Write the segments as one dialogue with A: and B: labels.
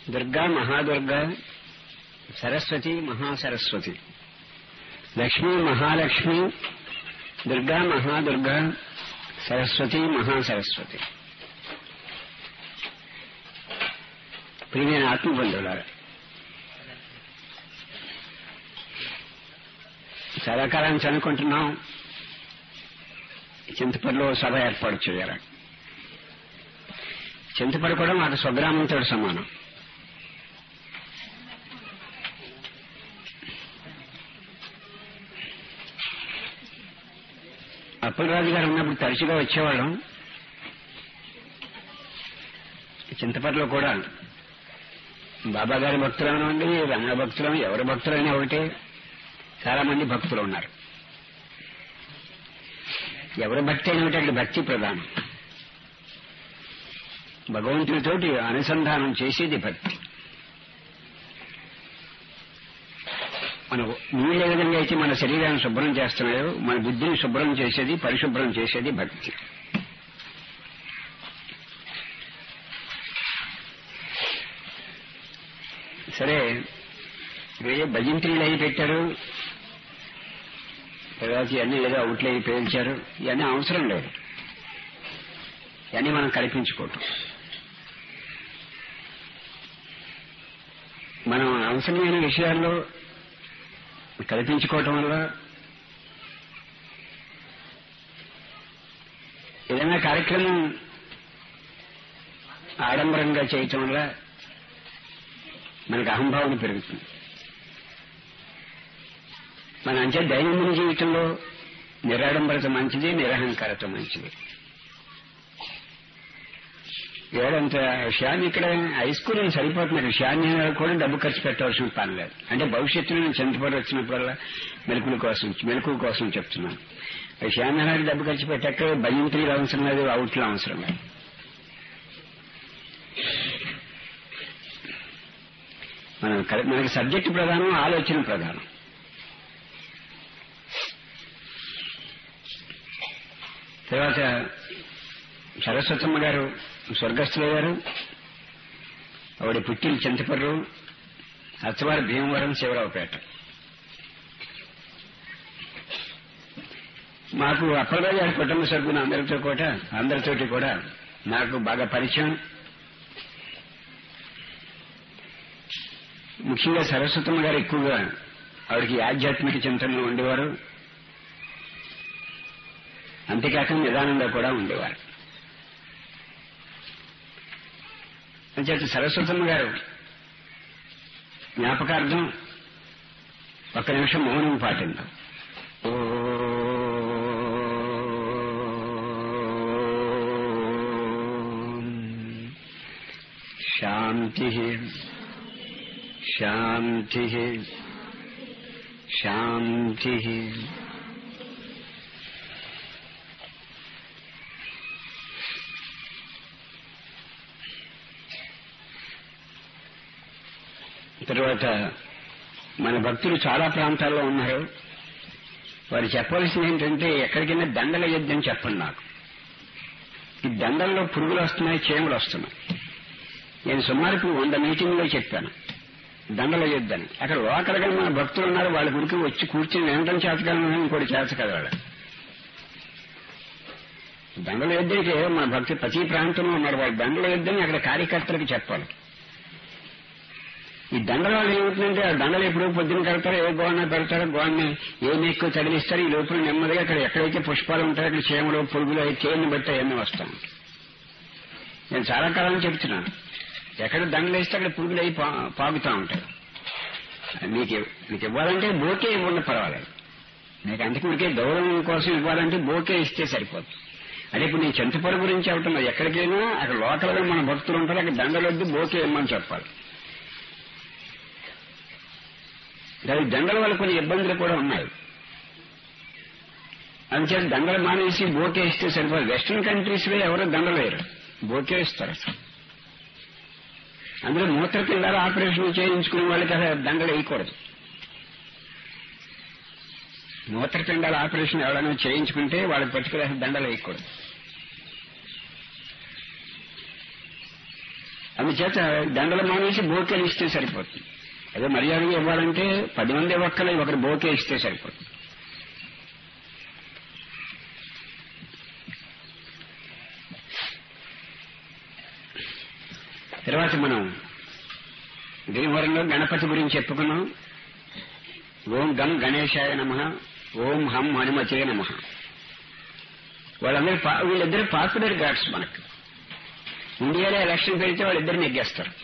A: దుర్గా మహాదుర్గా సరస్వతి మహాసరస్వతి లక్ష్మీ మహాలక్ష్మి దుర్గా మహాదుర్గా సరస్వతి మహాసరస్వతి ప్రియమైన ఆత్మబంధువులారా చాలా కాలం చదువుకుంటున్నాం చింతపల్లిలో సభ ఏర్పాటు చేయాలి చింతపల్లి కూడా మాకు స్వగ్రామంతో సమానం అప్పలరాజు గారు ఉన్నప్పుడు తరచుగా వచ్చేవాళ్ళం చింతపల్లిలో కూడా బాబా గారి భక్తులనండి రమణ భక్తులను ఎవరి భక్తులైనా ఒకటే చాలా మంది భక్తులు ఉన్నారు ఎవరి భక్తి అయినా ఒకటి అక్కడ భక్తి ప్రధానం భగవంతుడితోటి అనుసంధానం చేసేది భక్తి మన నీళ్ళు ఏ విధంగా అయితే మన శరీరాన్ని శుభ్రం చేస్తున్నాయో మన బుద్ధిని శుభ్రం చేసేది పరిశుభ్రం చేసేది భక్తి సరే ఇవే భజంత్రీలు అయి పెట్టారు తర్వాత ఇవన్నీ ఏదో అవుట్లు అయి పేల్చారు ఇవన్నీ అవసరం లేదు ఇవన్నీ మనం కల్పించుకోవటం మనం అవసరమైన విషయాల్లో కల్పించుకోవటం వల్ల ఏదైనా కార్యక్రమం ఆడంబరంగా చేయటం వల్ల మనకు అహంభావన పెరుగుతుంది మన అంచే దైనందిన జీవితంలో నిరాడంబరత మంచిది నిరహంకారత మంచిది ఏడంత విషయాన్ని ఇక్కడ హై స్కూల్ సరిపోతున్నారు విషయాన్ని కూడా డబ్బు ఖర్చు పెట్టవలసిన పని లేదు అంటే భవిష్యత్తులో నేను చింతపడి వచ్చినప్పుడల్లా మెలకుల కోసం మెలకువ కోసం చెప్తున్నాను విషయాన్ని అనేది డబ్బు ఖర్చు పెట్టక భయంత్రీలు అవసరం లేదు అవుట్లు అవసరం లేదు మనం మనకి సబ్జెక్టు ప్రధానం ఆలోచన ప్రధానం తర్వాత సరస్వతమ్మ గారు స్వర్గస్థులయ్యారు ఆవిడ పుట్టిన చింతపర్రు అచ్చవారి భీమవరం శివరావుపేట మాకు అప్పలరాజు గారి కుటుంబ సభ్యులు అందరితో కూడా అందరితోటి కూడా నాకు బాగా పరిచయం ముఖ్యంగా సరస్వతమ్మ గారు ఎక్కువగా ఆవిడకి ఆధ్యాత్మిక చింతనలో ఉండేవారు అంతేకాక నిదానంగా కూడా ఉండేవారు అంచేత సరస్వతమ్మ గారు జ్ఞాపకార్థం ఒక్క నిమిషం మౌనం పాటిందాం శాంతి శాంతి శాంతి తర్వాత మన భక్తులు చాలా ప్రాంతాల్లో ఉన్నారు వారు చెప్పవలసింది ఏంటంటే ఎక్కడికైనా దండల యుద్ధం చెప్పండి నాకు ఈ దండల్లో పురుగులు వస్తున్నాయి చీమలు వస్తున్నాయి నేను సుమారుకు వంద మీటింగ్లో చెప్పాను దండల యుద్ధాన్ని అక్కడ లోకల్గా మన భక్తులు ఉన్నారు వాళ్ళ గురికి వచ్చి కూర్చొని వినడం చేతకాలం ఇంకోటి చేత కదా వాళ్ళ దండల యుద్ధానికి మన భక్తి ప్రతి ప్రాంతంలో ఉన్నారు వాళ్ళు దండల యుద్ధాన్ని అక్కడ కార్యకర్తలకు చెప్పాలి ఈ దండల వల్ల ఏమవుతుందంటే ఆ దండలు ఎప్పుడో పొద్దున కడతారో ఏ గోడన పెడతారో గోడని ఏమి ఎక్కువ తగిలిస్తారు ఈ లోపల నెమ్మదిగా అక్కడ ఎక్కడైతే పుష్పాలు ఉంటాయో అక్కడ చీమలు పురుగులు అవి తేలిని బట్టి అవన్నీ వస్తాం నేను చాలా కాలం చెప్తున్నాను ఎక్కడ దండలు వేస్తే అక్కడ పురుగులు అయి పాగుతూ ఉంటాయి మీకు మీకు ఇవ్వాలంటే బోకే ఇవ్వండి పర్వాలేదు మీకు అంతకుడికే గౌరవం కోసం ఇవ్వాలంటే బోకే ఇస్తే సరిపోతుంది అదే ఇప్పుడు నేను చింతపొర గురించి అవుతున్నా ఎక్కడికైనా అక్కడ లోకల్గా మన భక్తులు ఉంటారు అక్కడ దండలొద్దు బోకే ఇవ్వమని చెప్పాలి దాని దండల వల్ల కొన్ని ఇబ్బందులు కూడా ఉన్నాయి అందుచేత దండలు మానేసి బోకే ఇస్తే సరిపోదు వెస్ట్రన్ కంట్రీస్ లో ఎవరో దండలేరు బోకే ఇస్తారు అసలు అందులో మూత్రపిండాల ఆపరేషన్ చేయించుకునే వాళ్ళకి అసలు దండలు వేయకూడదు మూత్రపిండాల ఆపరేషన్ ఎవరైనా చేయించుకుంటే వాళ్ళకి పట్టుకుని అసలు దండలు వేయకూడదు అందుచేత దండలు మానేసి బోకేలు ఇస్తే సరిపోతుంది అదే మర్యాదగా ఇవ్వాలంటే పది మంది ఒక్కరు ఒకరు బోకే ఇస్తే సరిపోతుంది తర్వాత మనం దీనివరంలో గణపతి గురించి చెప్పుకున్నాం ఓం గం గణేశాయ నమ ఓం హం హనుమతే నమ వాళ్ళందరూ పా- వీళ్ళిద్దరు పాపులర్ గాడ్స్ మనకు ఇండియాలో ఎలక్షన్ పెడితే వాళ్ళిద్దరు నెగ్గేస్తారు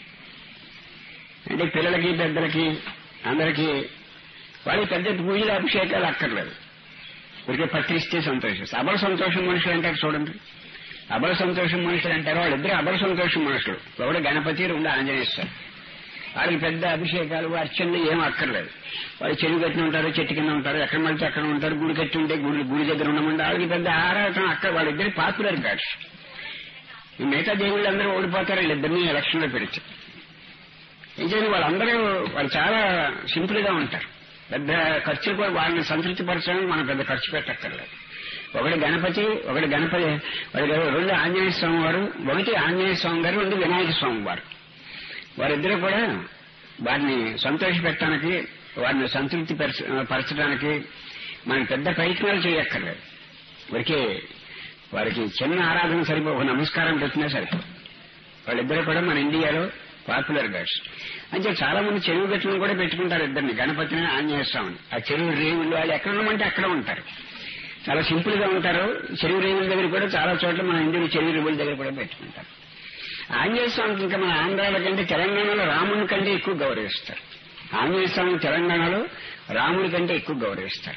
A: అంటే పిల్లలకి పెద్దలకి అందరికీ వాళ్ళకి పెద్ద పూజలు అభిషేకాలు అక్కర్లేదు ఊరికే పట్టిస్తే సంతోషం అబల సంతోషం మనుషులు అంటారు చూడండి అబల సంతోషం మనుషులు అంటారు వాళ్ళిద్దరు అబల సంతోషం మనుషులు ఒకడు గణపతి రెండు ఆంజనేయస్తారు వాళ్ళకి పెద్ద అభిషేకాలు అర్చనలు ఏం అక్కర్లేదు వాళ్ళు చెరువు కట్టిన ఉంటారు చెట్టు కింద ఉంటారు ఎక్కడ మళ్ళీ అక్కడ ఉంటారు గుడి కట్టి ఉంటే గుడి గుడి దగ్గర ఉండమంటే వాళ్ళకి పెద్ద ఆరాటం అక్కడ వాళ్ళిద్దరు పాపులర్ గాడ్స్ ఈ మిగతా దేవుళ్ళు అందరూ ఓడిపోతారు వీళ్ళిద్దరిని ఎలక్షన్ లో పెడితే నిజంగా వాళ్ళందరూ వాళ్ళు చాలా సింపుల్ గా ఉంటారు పెద్ద ఖర్చులు కూడా వాళ్ళని సంతృప్తి పరచడానికి మనం పెద్ద ఖర్చు పెట్టక్కర్లేదు ఒకటి గణపతి ఒకటి గణపతి వాడి రెండు ఆంజనేయ స్వామి వారు ఒకటి ఆంజనేయ స్వామి గారు రెండు వినాయక స్వామి వారు వారిద్దరూ కూడా వారిని సంతోష పెట్టడానికి వారిని సంతృప్తి పరచ- పరచడానికి మనం పెద్ద ప్రయత్నాలు చేయక్కర్లేదు వారికి వారికి చిన్న ఆరాధన సరిపో ఒక నమస్కారం పెట్టినా సరిపో వాళ్ళిద్దరూ కూడా మన ఇండియాలో పాపులర్ గాడ్స్ అంటే చాలా మంది చెరువు గట్లను కూడా పెట్టుకుంటారు ఇద్దరిని గణపతిని ఆంజనేయ స్వామిని ఆ చెరువు రేవులు వాళ్ళు ఎక్కడ ఉండమంటే అక్కడ ఉంటారు చాలా సింపుల్ గా ఉంటారు చెరువు రేవుల దగ్గర కూడా చాలా చోట్ల మన ఇండియన్ చెరువు రేవుల దగ్గర కూడా పెట్టుకుంటారు ఆంజనేయ స్వామికి ఇంకా మన ఆంధ్రాల కంటే తెలంగాణలో రాముని కంటే ఎక్కువ గౌరవిస్తారు ఆంజనేయ స్వామిని తెలంగాణలో రాముడి కంటే ఎక్కువ గౌరవిస్తారు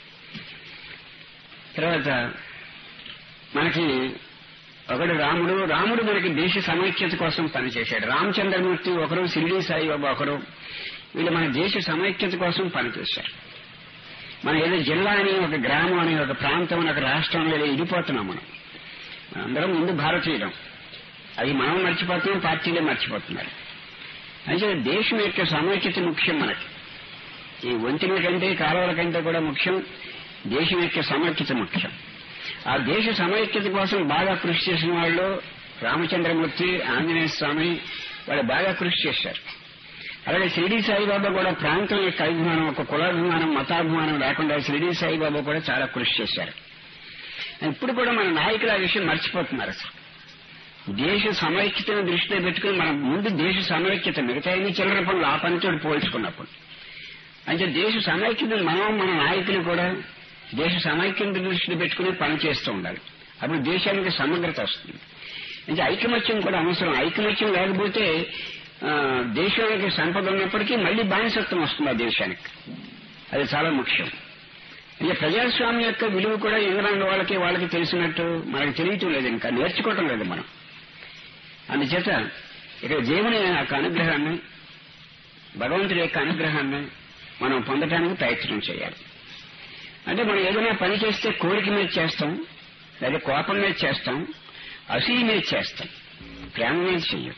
A: తర్వాత మనకి ఒకడు రాముడు రాముడు మనకి దేశ సమైక్యత కోసం పనిచేశాడు రామచంద్రమూర్తి ఒకరు షిరిడి సాయిబాబా ఒకరు వీళ్ళు మన దేశ సమైక్యత కోసం పనిచేశారు మనం ఏదో జిల్లా అని ఒక గ్రామం అని ఒక ప్రాంతం అని ఒక రాష్ట్రం ఏదో ఇడిపోతున్నాం మనం అందరం ముందు భారతీయులం అది మనం మర్చిపోతున్నాం పార్టీలే మర్చిపోతున్నారు అయితే దేశం యొక్క సమైక్యత ముఖ్యం మనకి ఈ వంతెనల కంటే కాలువల కంటే కూడా ముఖ్యం దేశం యొక్క సమైక్యత ముఖ్యం ఆ దేశ సమైక్యత కోసం బాగా కృషి చేసిన వాళ్ళు రామచంద్రమూర్తి ఆంజనేయ స్వామి వాళ్ళు బాగా కృషి చేశారు అలాగే షిరిడి సాయిబాబా కూడా ప్రాంతం యొక్క అభిమానం ఒక కులాభిమానం మతాభిమానం లేకుండా షిరిడి సాయిబాబా కూడా చాలా కృషి చేశారు ఇప్పుడు కూడా మన నాయకులు ఆ విషయం మర్చిపోతున్నారు అసలు దేశ సమైక్యతను దృష్టిలో పెట్టుకుని మనం ముందు దేశ సమైక్యత మిగతా అన్ని చిల్లర పనులు ఆ పనితో పోల్చుకున్నప్పుడు అంటే దేశ సమైక్యతను మనం మన నాయకులు కూడా దేశ సమైక్యత దృష్టిలో పెట్టుకుని పని చేస్తూ ఉండాలి అప్పుడు దేశానికి సమగ్రత వస్తుంది అంటే ఐకమత్యం కూడా అవసరం ఐకమత్యం లేకపోతే ఆ, దేశానికి సంపద ఉన్నప్పటికీ మళ్ళీ బానిసత్వం వస్తుంది ఆ దేశానికి అది చాలా ముఖ్యం ఇక ప్రజాస్వామ్యం యొక్క విలువ కూడా ఇంగ్లాండ్ వాళ్ళకి వాళ్ళకి తెలిసినట్టు మనకు తెలియటం లేదు ఇంకా నేర్చుకోవటం లేదు మనం అందుచేత ఇక్కడ దేవుని యొక్క అనుగ్రహాన్ని భగవంతుడి యొక్క అనుగ్రహాన్ని మనం పొందడానికి ప్రయత్నం చేయాలి అంటే మనం ఏదైనా పని చేస్తే కోరిక మీద చేస్తాం లేదా కోపం మీద చేస్తాం అసూయ మీద చేస్తాం ప్రేమ మీద చెయ్యం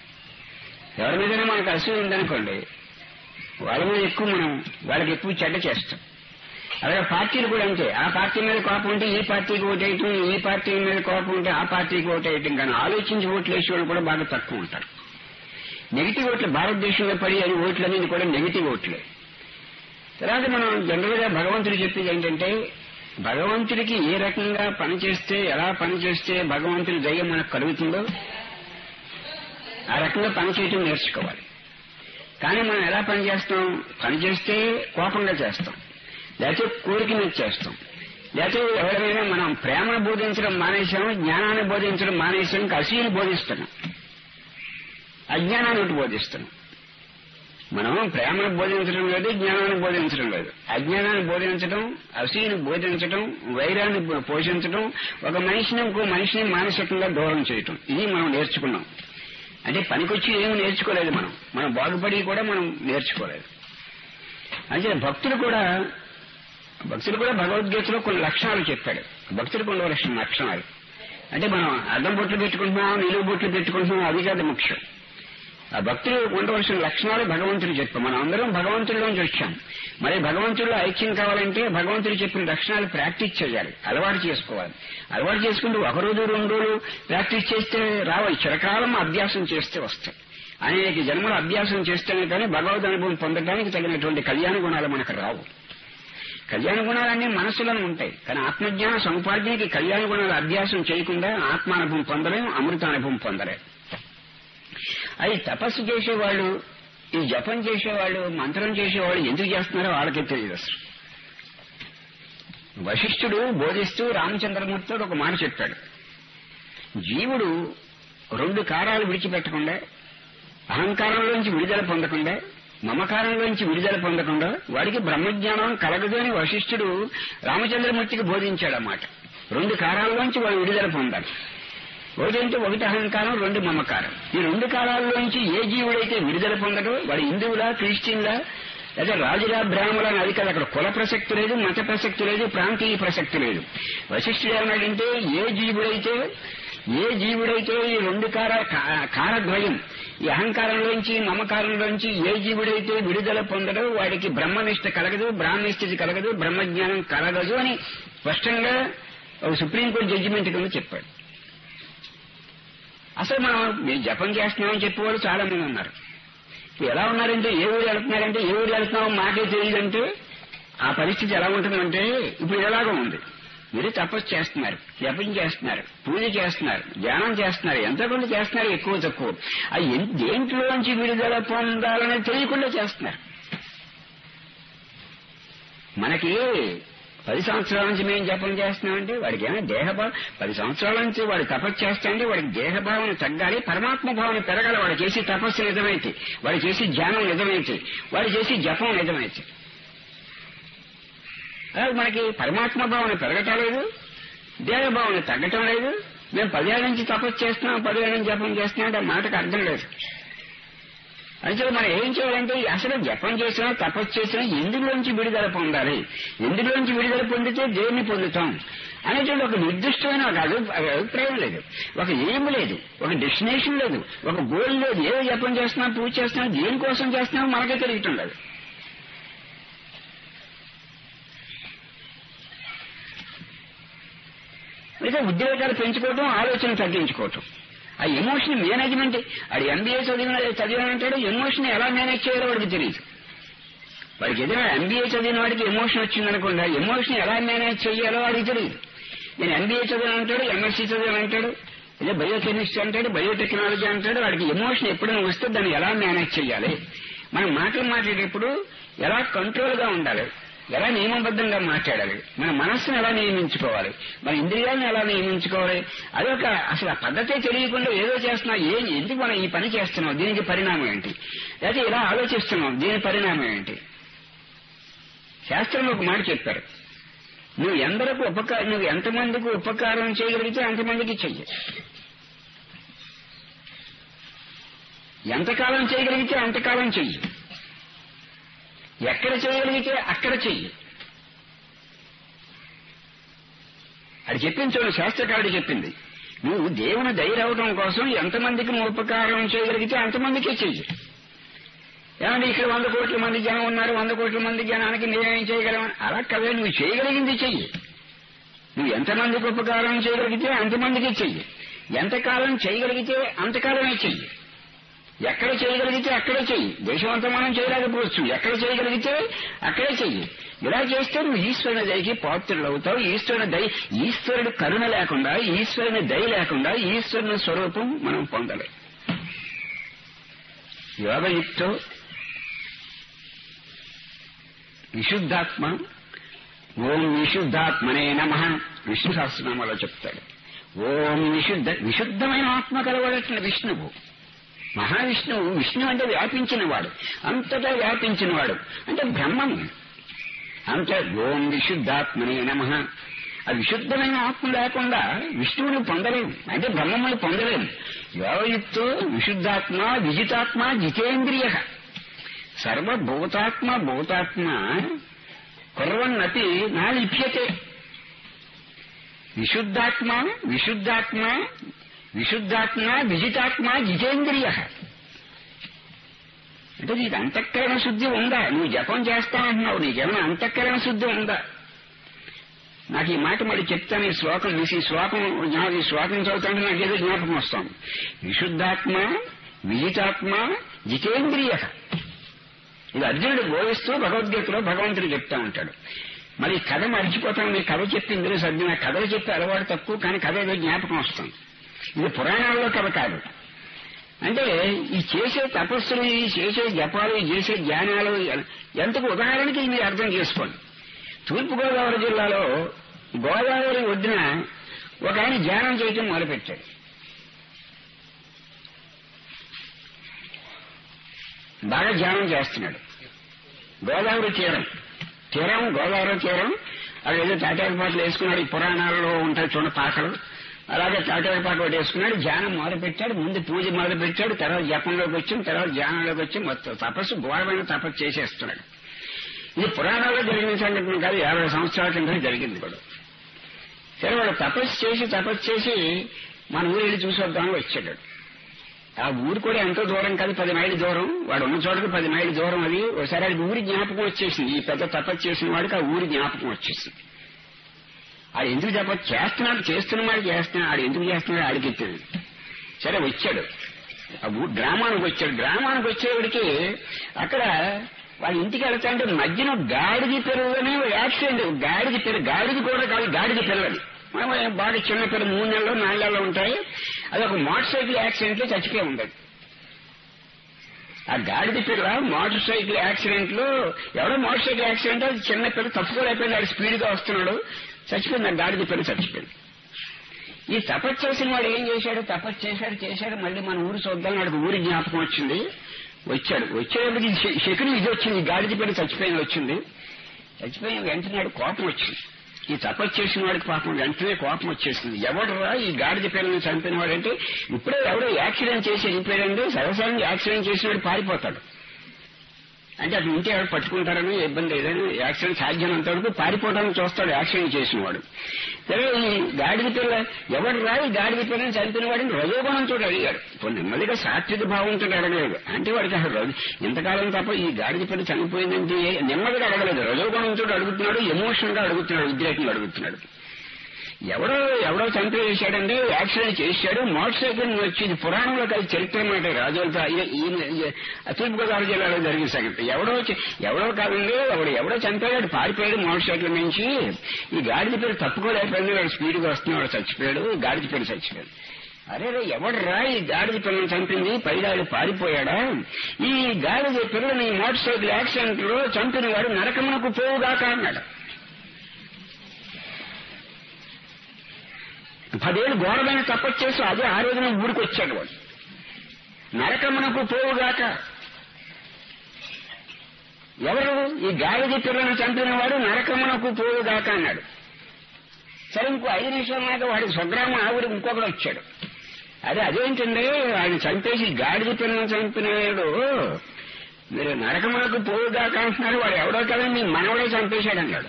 A: ఎవరి మీదైనా మనకు అసూయ ఉందనుకోండి వాళ్ళ మీద ఎక్కువ మనం వాళ్ళకి ఎక్కువ చెడ్డ చేస్తాం అలాగే పార్టీలు కూడా అంతే ఆ పార్టీ మీద కోపం ఉంటే ఈ పార్టీకి ఓటేయటం ఈ పార్టీ మీద కోపం ఉంటే ఆ పార్టీకి ఓటేయటం కానీ ఆలోచించి ఓట్లు వేసే వాళ్ళు కూడా బాగా తక్కువ ఉంటారు నెగిటివ్ ఓట్లు భారతదేశంలో పడి అది ఓట్లు అనేది కూడా నెగిటివ్ ఓట్లే తర్వాత మనం జనరల్ గా భగవంతుడు చెప్పేది ఏంటంటే భగవంతుడికి ఏ రకంగా పని చేస్తే ఎలా పని చేస్తే భగవంతుడి దయ్యం మనకు కలుగుతుందో ఆ రకంగా పని చేయటం నేర్చుకోవాలి కానీ మనం ఎలా పని చేస్తాం పని చేస్తే కోపంగా చేస్తాం లేకపోతే కోరిక మీద చేస్తాం లేకపోతే ఎవరైనా మనం ప్రేమను బోధించడం మానేశాం జ్ఞానాన్ని బోధించడం మానేశాం ఇంకా అసూయను బోధిస్తున్నాం అజ్ఞానాన్ని ఒకటి బోధిస్తున్నాం మనం ప్రేమను బోధించడం లేదు జ్ఞానాన్ని బోధించడం లేదు అజ్ఞానాన్ని బోధించడం అసూయను బోధించడం వైరాన్ని బో- పోషించడం ఒక మనిషిని ఇంకో మనిషిని మానసికంగా దూరం చేయటం ఇది మనం నేర్చుకున్నాం అంటే పనికొచ్చి ఏమి నేర్చుకోలేదు మనం మనం బాగుపడి కూడా మనం నేర్చుకోలేదు అంటే భక్తులు కూడా భక్తులు కూడా భగవద్గీతలో కొన్ని లక్షణాలు చెప్పాడు భక్తులకు ఉండవలసిన లక్షణాలు అంటే మనం అద్దం బొట్లు పెట్టుకుంటున్నాం నిలువు బొట్లు పెట్టుకుంటున్నాం అది కాదు ముఖ్యం ఆ భక్తులు ఉండవలసిన లక్షణాలు భగవంతుడు చెప్పాం మనం అందరం భగవంతుడిలోంచి వచ్చాం మరి భగవంతుడిలో ఐక్యం కావాలంటే భగవంతుడు చెప్పిన లక్షణాలు ప్రాక్టీస్ చేయాలి అలవాటు చేసుకోవాలి అలవాటు చేసుకుంటూ ఒక రోజు రెండు రోజులు ప్రాక్టీస్ చేస్తే రావాలి చిరకాలం అభ్యాసం చేస్తే వస్తాయి అనేక జన్మల అభ్యాసం చేస్తేనే కానీ భగవద్ అనుభవం పొందడానికి తగినటువంటి కళ్యాణ గుణాలు మనకు రావు కళ్యాణ గుణాలన్నీ మనసులోనే ఉంటాయి కానీ ఆత్మజ్ఞాన సముపార్జనకి కళ్యాణ గుణాల అభ్యాసం చేయకుండా ఆత్మానుభవం పొందలేం అమృతానుభవం పొందలేం అది తపస్సు చేసేవాళ్ళు ఈ జపం చేసేవాళ్ళు మంత్రం చేసేవాళ్ళు ఎందుకు చేస్తున్నారో వాళ్ళకే తెలియదు అసలు వశిష్ఠుడు బోధిస్తూ రామచంద్రమూర్తితో ఒక మాట చెప్పాడు జీవుడు రెండు కారాలు విడిచిపెట్టకుండా అహంకారంలోంచి విడుదల పొందకుండా మమకారంలోంచి విడుదల పొందకుండా వాడికి బ్రహ్మజ్ఞానం కలగదు అని వశిష్ఠుడు రామచంద్రమూర్తికి బోధించాడు అన్నమాట రెండు కారాల్లోంచి వాడు విడుదల పొందాలి ఒకటంటే ఒకటి అహంకారం రెండు మమకారం ఈ రెండు కాలాల్లోంచి ఏ జీవుడైతే విడుదల పొందడో వాడు హిందువులా క్రిస్టియన్లా లేదా రాజులా బ్రాహ్మణ అని అది కాదు అక్కడ కుల ప్రసక్తి లేదు మత ప్రసక్తి లేదు ప్రాంతీయ ప్రసక్తి లేదు వశిష్ఠుడు ఏమన్నాడంటే ఏ జీవుడైతే ఏ జీవుడైతే ఈ రెండు కార కా- కారద్వయం ఈ అహంకారంలోంచి మమకారంలోంచి ఏ జీవుడైతే విడుదల పొందడో వాడికి బ్రహ్మనిష్ట కలగదు బ్రాహ్మణిష్ఠితి కలగదు బ్రహ్మజ్ఞానం కలగదు అని స్పష్టంగా ఒక సుప్రీంకోర్టు జడ్జిమెంట్ కింద చెప్పాడు అసలు మనం మేము జపం చేస్తున్నామని చెప్పేవాళ్ళు చాలా మంది ఉన్నారు ఇప్పుడు ఎలా ఉన్నారంటే ఏ ఊరు వెళ్తున్నారంటే ఏ ఊరు వెళ్తున్నామో మాకే తెలియదంటే ఆ పరిస్థితి ఎలా ఉంటుందంటే ఇప్పుడు ఎలాగో ఉంది మీరు తపస్సు చేస్తున్నారు జపం చేస్తున్నారు పూజ చేస్తున్నారు ధ్యానం చేస్తున్నారు ఎంత కొంత చేస్తున్నారు ఎక్కువ తక్కువ అది ఎన్- దేంట్లోంచి విడుదల పొందాలని తెలియకుండా చేస్తున్నారు మనకి పది సంవత్సరాల నుంచి మేము జపం చేస్తున్నామంటే వాడికి ఏమైనా దేహభావం పది సంవత్సరాల నుంచి వాడు తపస్సు చేస్తాంటే వాడికి దేహభావన తగ్గాలి పరమాత్మ భావన పెరగాలి వాడు చేసి తపస్సు నిజమైతే వాడు చేసి ధ్యానం నిజమైతే వాడు చేసి జపం నిజమైతే అలాగే మనకి పరమాత్మ భావన పెరగటం లేదు దేహ భావన తగ్గటం లేదు మేము పదేళ్ళ నుంచి తపస్సు చేస్తున్నాం పదేళ్ళ నుంచి జపం చేస్తున్నాం అంటే ఆ మాటకు అర్థం లేదు అంటే మనం ఏం చేయాలంటే అసలు జపం చేసినా తపస్సు చేసినా ఎందులోంచి విడుదల పొందాలి ఎందులోంచి విడుదల పొందితే దేన్ని పొందుతాం అనేటువంటి ఒక నిర్దిష్టమైన ఒక అభి- అభిప్రాయం లేదు ఒక ఏం లేదు ఒక డెస్టినేషన్ లేదు ఒక గోల్ లేదు ఏ జపం చేస్తున్నాం పూజ చేస్తున్నాం దేనికోసం చేస్తున్నాం మనకే తెలియటం లేదు అయితే ఉద్యోగాలు పెంచుకోవటం ఆలోచన తగ్గించుకోవటం ఆ ఎమోషన్ మేనేజ్మెంట్ అది ఎంబీఏ చదివిన చదివానంటాడు ఎమోషన్ ఎలా మేనేజ్ చేయాలో వాడికి తెలియదు వాడికి ఏదైనా ఎంబీఏ చదివిన వాడికి ఎమోషన్ వచ్చిందనుకోండి ఎమోషన్ ఎలా మేనేజ్ చేయాలో వాడికి తెలియదు నేను ఎంబీఏ చదివాను అంటాడు ఎంఎస్సీ చదివాను అంటాడు అదే బయోకెమిస్ట్రీ అంటాడు బయోటెక్నాలజీ అంటాడు వాడికి ఎమోషన్ ఎప్పుడైనా వస్తే దాన్ని ఎలా మేనేజ్ చేయాలి మనం మాటలు మాట్లాడేటప్పుడు ఎలా కంట్రోల్ గా ఉండాలి ఎలా నియమబద్ధంగా మాట్లాడాలి మన మనస్సును ఎలా నియమించుకోవాలి మన ఇంద్రియాలను ఎలా నియమించుకోవాలి అదొక అసలు ఆ పద్ధతే తెలియకుండా ఏదో చేస్తున్నా ఏం ఎందుకు మనం ఈ పని చేస్తున్నాం దీనికి పరిణామం ఏంటి లేకపోతే ఇలా ఆలోచిస్తున్నాం దీని పరిణామం ఏంటి శాస్త్రంలో ఒక మాట చెప్పారు నువ్వు ఎందరకు ఉపకారం నువ్వు ఎంతమందికి ఉపకారం చేయగలిగితే అంతమందికి చెయ్యి ఎంతకాలం చేయగలిగితే అంతకాలం చెయ్యి ఎక్కడ చేయగలిగితే అక్కడ చెయ్యి అది చెప్పింది చూడండి శాస్త్రకారుడు చెప్పింది నువ్వు దేవుని దయరవడం కోసం ఎంతమందికి నువ్వు ఉపకారం చేయగలిగితే అంతమందికే చెయ్యి ఏమంటే ఇక్కడ వంద కోట్ల మంది జనం ఉన్నారు వంద కోట్ల మంది జనానికి నేనేం చేయగలం అలా కదే నువ్వు చేయగలిగింది చెయ్యి నువ్వు ఎంతమందికి ఉపకారం చేయగలిగితే అంతమందికి చెయ్యి ఎంతకాలం చేయగలిగితే అంతకాలమే చెయ్యి ఎక్కడ చేయగలిగితే అక్కడే చెయ్యి దేశమంతా మనం చేయలేకపోవచ్చు ఎక్కడ చేయగలిగితే అక్కడే చెయ్యి ఇలా చేస్తే నువ్వు ఈశ్వరుని దయకి పాత్రులు అవుతావు ఈశ్వరుని దయ ఈశ్వరుడు కరుణ లేకుండా ఈశ్వరుని దయ లేకుండా ఈశ్వరుని స్వరూపం మనం పొందలేం యోగయుక్తో విశుద్ధాత్మ ఓం విశుద్ధాత్మనే నమ విష్ణు సహస్రనామాలో చెప్తాడు ఓం విశుద్ధ విశుద్ధమైన ఆత్మ కలవాడట్ల విష్ణువు మహావిష్ణువు విష్ణు అంటే వ్యాపించినవాడు అంతటా వ్యాపించినవాడు అంటే బ్రహ్మము అంత ఓం విశుద్ధాత్మనే నమ ఆ విశుద్ధమైన ఆత్మ లేకుండా విష్ణువుని పొందలేము అంటే బ్రహ్మముని పొందలేము యోగయుక్తో విశుద్ధాత్మ విజితాత్మ జితేంద్రియ సర్వభూతాత్మ భూతాత్మ కుర్వన్నతి నా లిప్యతే విశుద్ధాత్మ విశుద్ధాత్మ విశుద్ధాత్మ విజితాత్మ జితేంద్రియ అంటే నీకు అంతఃకరణ శుద్ధి ఉందా నువ్వు జపం చేస్తా అంటున్నావు నీకేమైనా అంతఃకరణ శుద్ధి ఉందా నాకు ఈ మాట మళ్ళీ చెప్తాను ఈ శ్లోకం మీకు ఈ శ్లోకం నాకు ఈ శ్లోకం చదువుతుంటే నాకు ఏదో జ్ఞాపకం వస్తాం విశుద్ధాత్మ విజితాత్మ జితేంద్రియ ఇది అర్జునుడు బోధిస్తూ భగవద్గీతలో భగవంతుడు చెప్తా ఉంటాడు మరి ఈ కథ మర్చిపోతాను మీ కథ చెప్పి ఇందులో సర్దిన కథలు చెప్పి అలవాటు తక్కువ కానీ కథ ఏదో జ్ఞాపకం వస్తుంది ఇది పురాణాల్లో కథ కాదు అంటే ఈ చేసే తపస్సులు ఈ చేసే జపాలు ఈ చేసే ధ్యానాలు ఎంతకు ఉదాహరణకి మీరు అర్థం చేసుకోండి తూర్పుగోదావరి జిల్లాలో గోదావరి ఒడ్డున ఒక ఆయన ధ్యానం చేయటం మొదలుపెట్టాడు బాగా ధ్యానం చేస్తున్నాడు గోదావరి తీరం తీరం గోదావరి తీరం అక్కడ ఏదో తాటాకు పాటలు వేసుకున్నాడు ఈ పురాణాలలో ఉంటాయి చూడ పాకలు అలాగే తాటాకు పాట ఒకటి వేసుకున్నాడు ధ్యానం మొదలు పెట్టాడు ముందు పూజ మొదలు పెట్టాడు తర్వాత జపంలోకి వచ్చి తర్వాత ధ్యానంలోకి వచ్చి మొత్తం తపస్సు ఘోరమైన తపస్సు చేసేస్తున్నాడు ఇది పురాణాల్లో జరిగిన సంఘటన కాదు యాభై సంవత్సరాల కింద జరిగింది కూడా సరే వాడు తపస్సు చేసి తపస్సు చేసి మన ఊరు వెళ్ళి చూసి వద్దామని వచ్చాడు ఆ ఊరు కూడా ఎంతో దూరం కాదు పది మైళ్ళు దూరం వాడు ఉన్న చోటకి పది మైళ్ళు దూరం అది ఒకసారి అది ఊరి జ్ఞాపకం వచ్చేసింది ఈ పెద్ద తపస్సు చేసిన వాడికి ఆ ఊరి జ్ఞాపకం వచ్చేసింది ఆడు ఎందుకు తపస్సు చేస్తున్నాడు చేస్తున్న వాడు చేస్తున్నాడు ఆడు ఎందుకు చేస్తున్నాడు ఆడికి తెలియదు సరే వచ్చాడు ఆ ఊరు గ్రామానికి వచ్చాడు గ్రామానికి వచ్చేవాడికి అక్కడ వాళ్ళ ఇంటికి వెళ్తా అంటే మధ్యన గాడిది పిల్లలని యాక్సిడెంట్ గాడిది పిల్ల గాడిది కూడా కాదు గాడిది పిల్లది మనం బాగా చిన్న పిల్ల మూడు నెలలు నాలుగు నెలలు ఉంటాయి అది ఒక మోటార్ సైకిల్ యాక్సిడెంట్ లో చచ్చిపోయి ఉండదు ఆ గాడిద పిల్ల మోటార్ సైకిల్ యాక్సిడెంట్ లో ఎవడో మోటార్ సైకిల్ యాక్సిడెంట్ అది చిన్న పిల్ల తప్పుకోలేకపోయింది ఆడు స్పీడ్ గా వస్తున్నాడు చచ్చిపోయింది ఆ గాడిద పిల్ల చచ్చిపోయింది ఈ తపస్సు చేసిన వాడు ఏం చేశాడు తపస్సు చేశాడు చేశాడు మళ్ళీ మన ఊరు చూద్దాం వాడికి ఊరి జ్ఞాపకం వచ్చింది వచ్చాడు వచ్చేటప్పటికి శకుని ఇది వచ్చింది గాడిద పిల్ల చచ్చిపోయింది వచ్చింది చచ్చిపోయిన వెంటనే వాడు కోపం వచ్చింది ఈ తపస్సు చేసిన వాడికి పాపం వెంటనే కోపం వచ్చేసింది ఎవడరా ఈ గాడిద పిల్లల్ని చంపిన వాడంటే ఇప్పుడే ఎవడో యాక్సిడెంట్ చేసి వెళ్ళిపోయాడంటే సరసంగా యాక్సిడెంట్ చేసిన వాడు పారిపోతాడు అంటే అటు ఉంటే ఎవరు పట్టుకుంటారని ఇబ్బంది ఏదైనా యాక్సిడెంట్ సాధ్యమైనంత వరకు పారిపోవడానికి చూస్తాడు యాక్సిడెంట్ చేసిన వాడు సరే ఈ గాడిద పిల్ల ఎవరు రా ఈ గాడిద పిల్లని చంపిన వాడిని రజోగుణం చూడ అడిగాడు ఇప్పుడు నెమ్మదిగా సాత్విక భావంతో అడగలేదు అంటే వాడికి అసలు రజ- ఇంతకాలం తప్ప ఈ గాడిద పిల్ల చనిపోయిందంటే నెమ్మదిగా అడగలేదు రజోగుణం చూడ అడుగుతున్నాడు ఎమోషన్ గా అడుగుతున్నాడు ఉద్రేకంగా అడుగుతున్నాడు ఎవడో ఎవడో చంపేసాడంటే యాక్సిడెంట్ చేశాడు మోటార్ సైకిల్ మీద వచ్చి ఇది పురాణంలో కలిసి చరిత్ర అన్నమాట రాజులతో తూర్పుగోదావరి జిల్లాలో జరిగిన సంగతి ఎవడో చ- ఎవడో కాదండి ఎవడు ఎవడో చంపాడు పారిపోయాడు మోటార్ సైకిల్ నుంచి ఈ గాడిద పేరు తప్పుకోలేకపోయింది వాడు స్పీడ్ గా వస్తున్నాడు చచ్చిపోయాడు గాడిద పేరు చచ్చిపోయాడు అరే రే ఎవడరా ఈ గాడిద పిల్లని చంపింది పైదాడు పారిపోయాడా ఈ గాడిద పిల్లని మోటార్ సైకిల్ యాక్సిడెంట్ లో చంపిన వాడు నరకమునకు పోవుగాక అన్నాడు పదేళ్ళు ఘోరమైన తపస్సు చేసి అదే ఆ రోజున ఊరికి వచ్చాడు వాడు నరకమునకు పోవుగాక ఎవరు ఈ గాలిది పిల్లను చంపిన వాడు నరకమునకు పోవుగాక అన్నాడు సరే ఇంకో ఐదు నిమిషాల నాక వాడి స్వగ్రామం ఆవిడ ఇంకొకడు వచ్చాడు అదే అదేంటండి ఆయన చంపేసి గాడిద పిల్లను చంపినాడు మీరు నరకమునకు పోవుగాక అంటున్నారు వాడు ఎవడో కదా మీ మనవడే చంపేశాడు అన్నాడు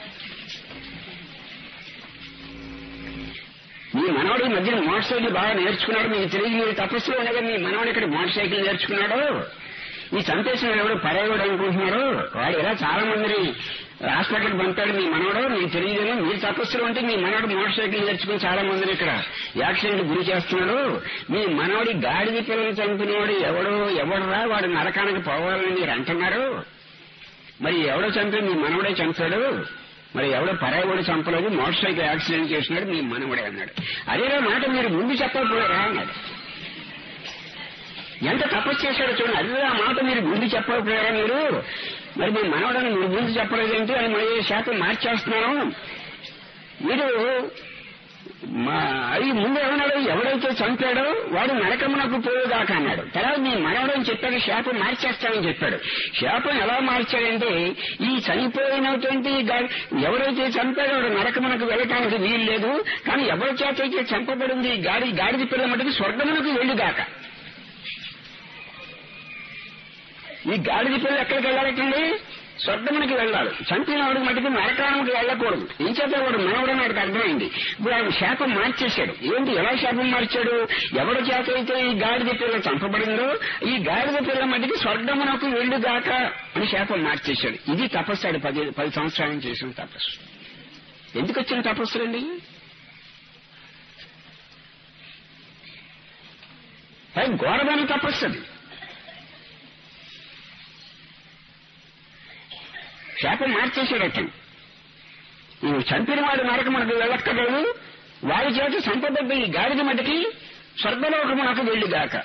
A: మీ మనవడు ఈ మధ్యన మోటార్ సైకిల్ బాగా నేర్చుకున్నాడు మీకు తెలియదు మీరు తపస్సులో ఉండగా మీ మనవడు ఇక్కడ మోటార్ సైకిల్ నేర్చుకున్నాడు ఈ చంపేసిన వాడు ఎవడు పరేవాడు అనుకుంటున్నాడు వాడు ఇలా చాలా మందిని హాస్పిటల్కి పంపాడు మీ మనవడు మీకు తెలియదేమో మీరు తపస్సులో ఉంటే మీ మనవడు మోటార్ సైకిల్ నేర్చుకుని చాలా మందిని ఇక్కడ యాక్సిడెంట్ గురి చేస్తున్నాడు మీ మనవడి గాడిద పిల్లలు చంపినవాడు ఎవడో ఎవడరా వాడు నరకానికి పోవాలని మీరు అంటున్నారు మరి ఎవడో చంపి మీ మనవడే చంపాడు మరి ఎవడో పరాయవాడు చంపలేదు మోటార్ సైకిల్ యాక్సిడెంట్ చేసినాడు మీ మనవడే అన్నాడు అదేనా మాట మీరు ముందు చెప్పకపోయారా అన్నాడు ఎంత తపస్సు చేశాడో చూడండి అదే ఆ మాట మీరు ముందు చెప్పకపోయారా మీరు మరి మీ మనవడని మీరు ముందు చెప్పలేదేంటి అని మరి శాతం మార్చేస్తున్నాను మీరు మా అది ముందు ఏమన్నాడు ఎవరైతే చంపాడో వాడు నరకమునకు పోయేదాకా అన్నాడు తర్వాత మీ మనవడని చెప్పాడు శాపం మార్చేస్తానని చెప్పాడు శాపం ఎలా మార్చాడంటే ఈ చనిపోయినటువంటి గా- ఎవరైతే చంపాడో వాడు నరకమునకు వెళ్ళటానికి వీలు లేదు కానీ ఎవరి చేత అయితే చంపబడింది ఈ గాడి గాడిది పిల్ల మటుకు స్వర్గమునకు వెళ్ళుగాక ఈ గాడిద పిల్ల ఎక్కడికి వెళ్ళాలటండి స్వర్గమునికి వెళ్ళాలి చంపిన వాడికి మటుకు నరకానికి వెళ్ళకూడదు ఇంచేత వాడు మనవడని వాడికి అర్థమైంది ఇప్పుడు ఆయన శాపం మార్చేశాడు ఏంటి ఎలా శాపం మార్చాడు ఎవరి చేత అయితే ఈ గాడిద పిల్ల చంపబడిందో ఈ గాడిద పిల్ల మటుకు స్వర్గమునకు వెళ్ళుగాక అని శాపం మార్చేశాడు ఇది తపస్సాడు పది పది సంవత్సరాలు చేసిన తపస్సు ఎందుకు వచ్చిన తపస్సులండి అది ఘోరమైన తపస్సు అది శాపం మార్చేశాడు అతను నువ్వు చంపిన వాడు నరకమునకు వెళ్ళక్కర్లేదు వారి చేత సంపదగ్గ ఈ గాడిద మటుకి స్వర్గలోకమునకు వెళ్ళిగాక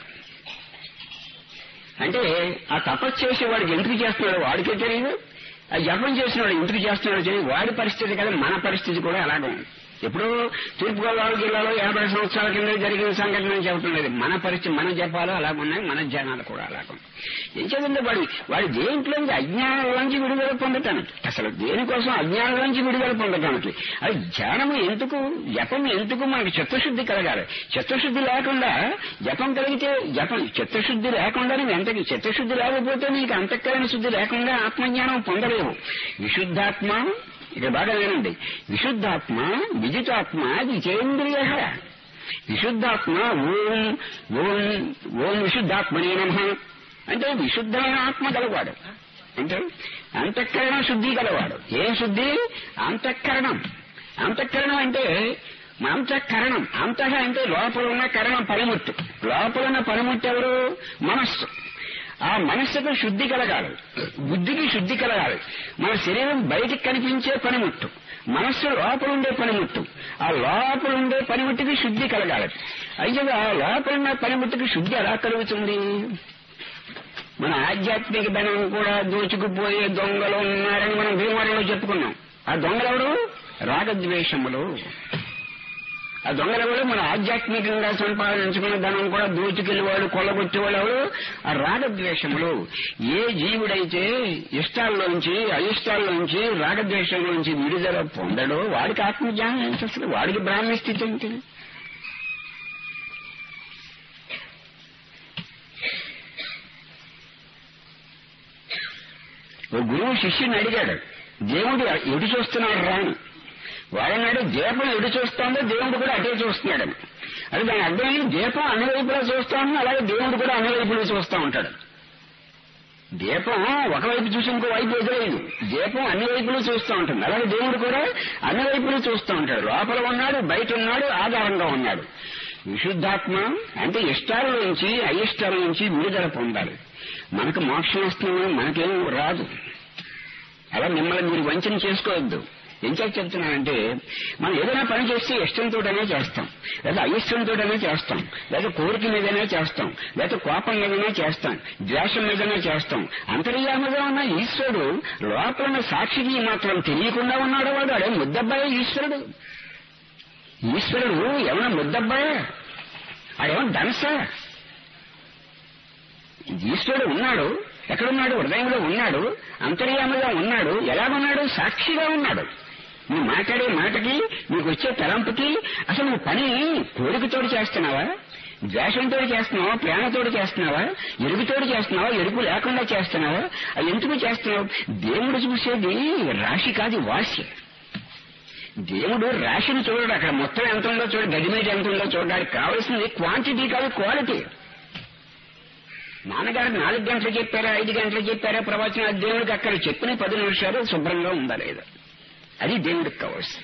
A: అంటే ఆ తపస్సు చేసేవాడికి ఎందుకు చేస్తున్నాడో వాడికే తెలియదు ఆ జపం చేసిన వాడు ఎందుకు చేస్తున్నాడో తెలియదు వాడి పరిస్థితి కదా మన పరిస్థితి కూడా అలాగే ఉంది ఎప్పుడో తూర్పుగోదావరి జిల్లాలో యాభై సంవత్సరాల కింద జరిగిన సంఘటన చెప్పట్లేదు మన పరిస్థితి మన జపాలు అలాగున్నాయి మన ధ్యానాలు కూడా అలాగున్నాయి ఏం చదివింది వాడి వాడి దేంట్లోంచి అజ్ఞానంలోంచి విడుదల పొందటానికి అసలు దేనికోసం అజ్ఞానంలోంచి విడుదల పొందటానికి అది ధ్యానము ఎందుకు జపం ఎందుకు మనకి చిత్తశుద్ధి కలగాలి చిత్తశుద్ధి లేకుండా జపం కలిగితే జపం చిత్తశుద్ధి లేకుండా నువ్వు ఎంతకి చిత్తశుద్ధి లేకపోతే నీకు అంతఃకరణ శుద్ధి లేకుండా ఆత్మజ్ఞానం పొందలేవు విశుద్ధాత్మ ఇక బాగా వినండి విశుద్ధాత్మ విజితాత్మ విచేంద్రియ విశుద్ధాత్మ ఓం ఓం ఓం విశుద్ధాత్మనే నమ అంటే విశుద్ధమైన ఆత్మ గలవాడు అంటే అంతఃకరణ శుద్ధి గలవాడు ఏం శుద్ధి అంతఃకరణం అంతఃకరణం అంటే అంతఃకరణం అంతః అంటే లోపల ఉన్న కరణం పనిముట్టు లోపల ఉన్న పనిముట్టు ఎవరు మనస్సు ఆ మనస్సుకు శుద్ధి కలగాలి బుద్ధికి శుద్ధి కలగాలి మన శరీరం బయటికి కనిపించే పనిముట్టు మనస్సు లోపల ఉండే పనిముట్టు ఆ లోపల ఉండే పనిముట్టుకి శుద్ధి కలగాలి అయితే ఆ లోపల ఉన్న పనిముట్టుకి శుద్ధి ఎలా కలుగుతుంది మన ఆధ్యాత్మిక ధనం కూడా దోచుకుపోయే దొంగలు ఉన్నారని మనం భీమవరంలో చెప్పుకున్నాం ఆ దొంగలెవడు రాగద్వేషములు ఆ దొంగలెవడు మన ఆధ్యాత్మికంగా సంపాదించుకున్న ధనం కూడా దోచుకెళ్ళేవాడు కొల్లగొట్టేవాడు ఎవరు ఆ రాగద్వేషములు ఏ జీవుడైతే ఇష్టాల్లోంచి అయిష్టాల్లోంచి రాగద్వేషంలోంచి విడుదల పొందడో వాడికి ఆత్మజ్ఞానం ఏంటి అసలు వాడికి బ్రాహ్మణ స్థితి ఏంటి ఓ గురువు శిష్యుని అడిగాడు దేవుడు ఎటు చూస్తున్నాడు రాని వాడన్నాడు దీపం ఎటు చూస్తోందో దేవుడు కూడా అటే చూస్తున్నాడని అది దాని అర్థం దీపం అన్ని వైపులా చూస్తాను అలాగే దేవుడు కూడా అన్ని వైపులు చూస్తూ ఉంటాడు దీపం ఒకవైపు చూసి ఇంకో వైపు ఎదురైంది దీపం అన్ని వైపులు చూస్తూ ఉంటుంది అలాగే దేవుడు కూడా అన్ని వైపులు చూస్తూ ఉంటాడు లోపల ఉన్నాడు బయట ఉన్నాడు ఆధారంగా ఉన్నాడు విశుద్ధాత్మ అంటే ఇష్టాల నుంచి అయిష్టాల నుంచి విడుదల పొందాలి మనకు మోక్షం వస్తుందని మనకేం రాదు అలా మిమ్మల్ని మీరు వంచన చేసుకోవద్దు ఏం చేసి చెప్తున్నానంటే మనం ఏదైనా పని చేస్తే ఇష్టంతోటనే చేస్తాం లేదా అయిష్టంతోటనే చేస్తాం లేదా కోరిక మీదనే చేస్తాం లేదా కోపం మీదనే చేస్తాం ద్వేషం మీదనే చేస్తాం అంతర్యామగా ఉన్న ఈశ్వరుడు లోపల ఉన్న సాక్షికి మాత్రం తెలియకుండా ఉన్నాడు వాడు అడే ముద్దబ్బాయే ఈశ్వరుడు ఈశ్వరుడు ఏమన్నా ముద్దబ్బాయే ఆడేమన్నా ధనసా ఈశ్వరుడు ఉన్నాడు ఎక్కడున్నాడు హృదయంలో ఉన్నాడు అంతర్యామగా ఉన్నాడు ఎలాగున్నాడు సాక్షిగా ఉన్నాడు నువ్వు మాట్లాడే మాటకి నీకు వచ్చే తలంపుకి అసలు నువ్వు పని కోరికతోటి చేస్తున్నావా ద్వేషంతో చేస్తున్నావా ప్రేమతోటి చేస్తున్నావా ఎరుగుతోటి చేస్తున్నావా ఎరుపు లేకుండా చేస్తున్నావా అది ఎందుకు చేస్తున్నావు దేవుడు చూసేది రాశి కాదు వాసి దేవుడు రాశిని చూడడు అక్కడ మొత్తం ఎంత ఉందో చూడ గది మీద ఎంత ఉందో చూడడానికి కావాల్సింది క్వాంటిటీ కాదు క్వాలిటీ నాన్నగారు నాలుగు గంటలు చెప్పారా ఐదు గంటలు చెప్పారా ప్రవచనం దేవుడికి అక్కడ చెప్పిన పది నిమిషాలు శుభ్రంగా ఉందా లేదా అది దేవుడికి కావాల్సింది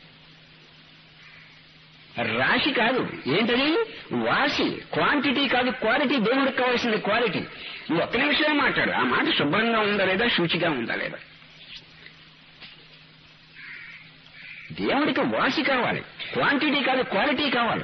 A: రాశి కాదు ఏంటది వాసి క్వాంటిటీ కాదు క్వాలిటీ దేవుడికి కావాల్సింది క్వాలిటీ నువ్వు ఒక్క నిమిషమే మాట్లాడు ఆ మాట శుభ్రంగా ఉందా లేదా శుచిగా ఉందా లేదా దేవుడికి వాసి కావాలి క్వాంటిటీ కాదు క్వాలిటీ కావాలి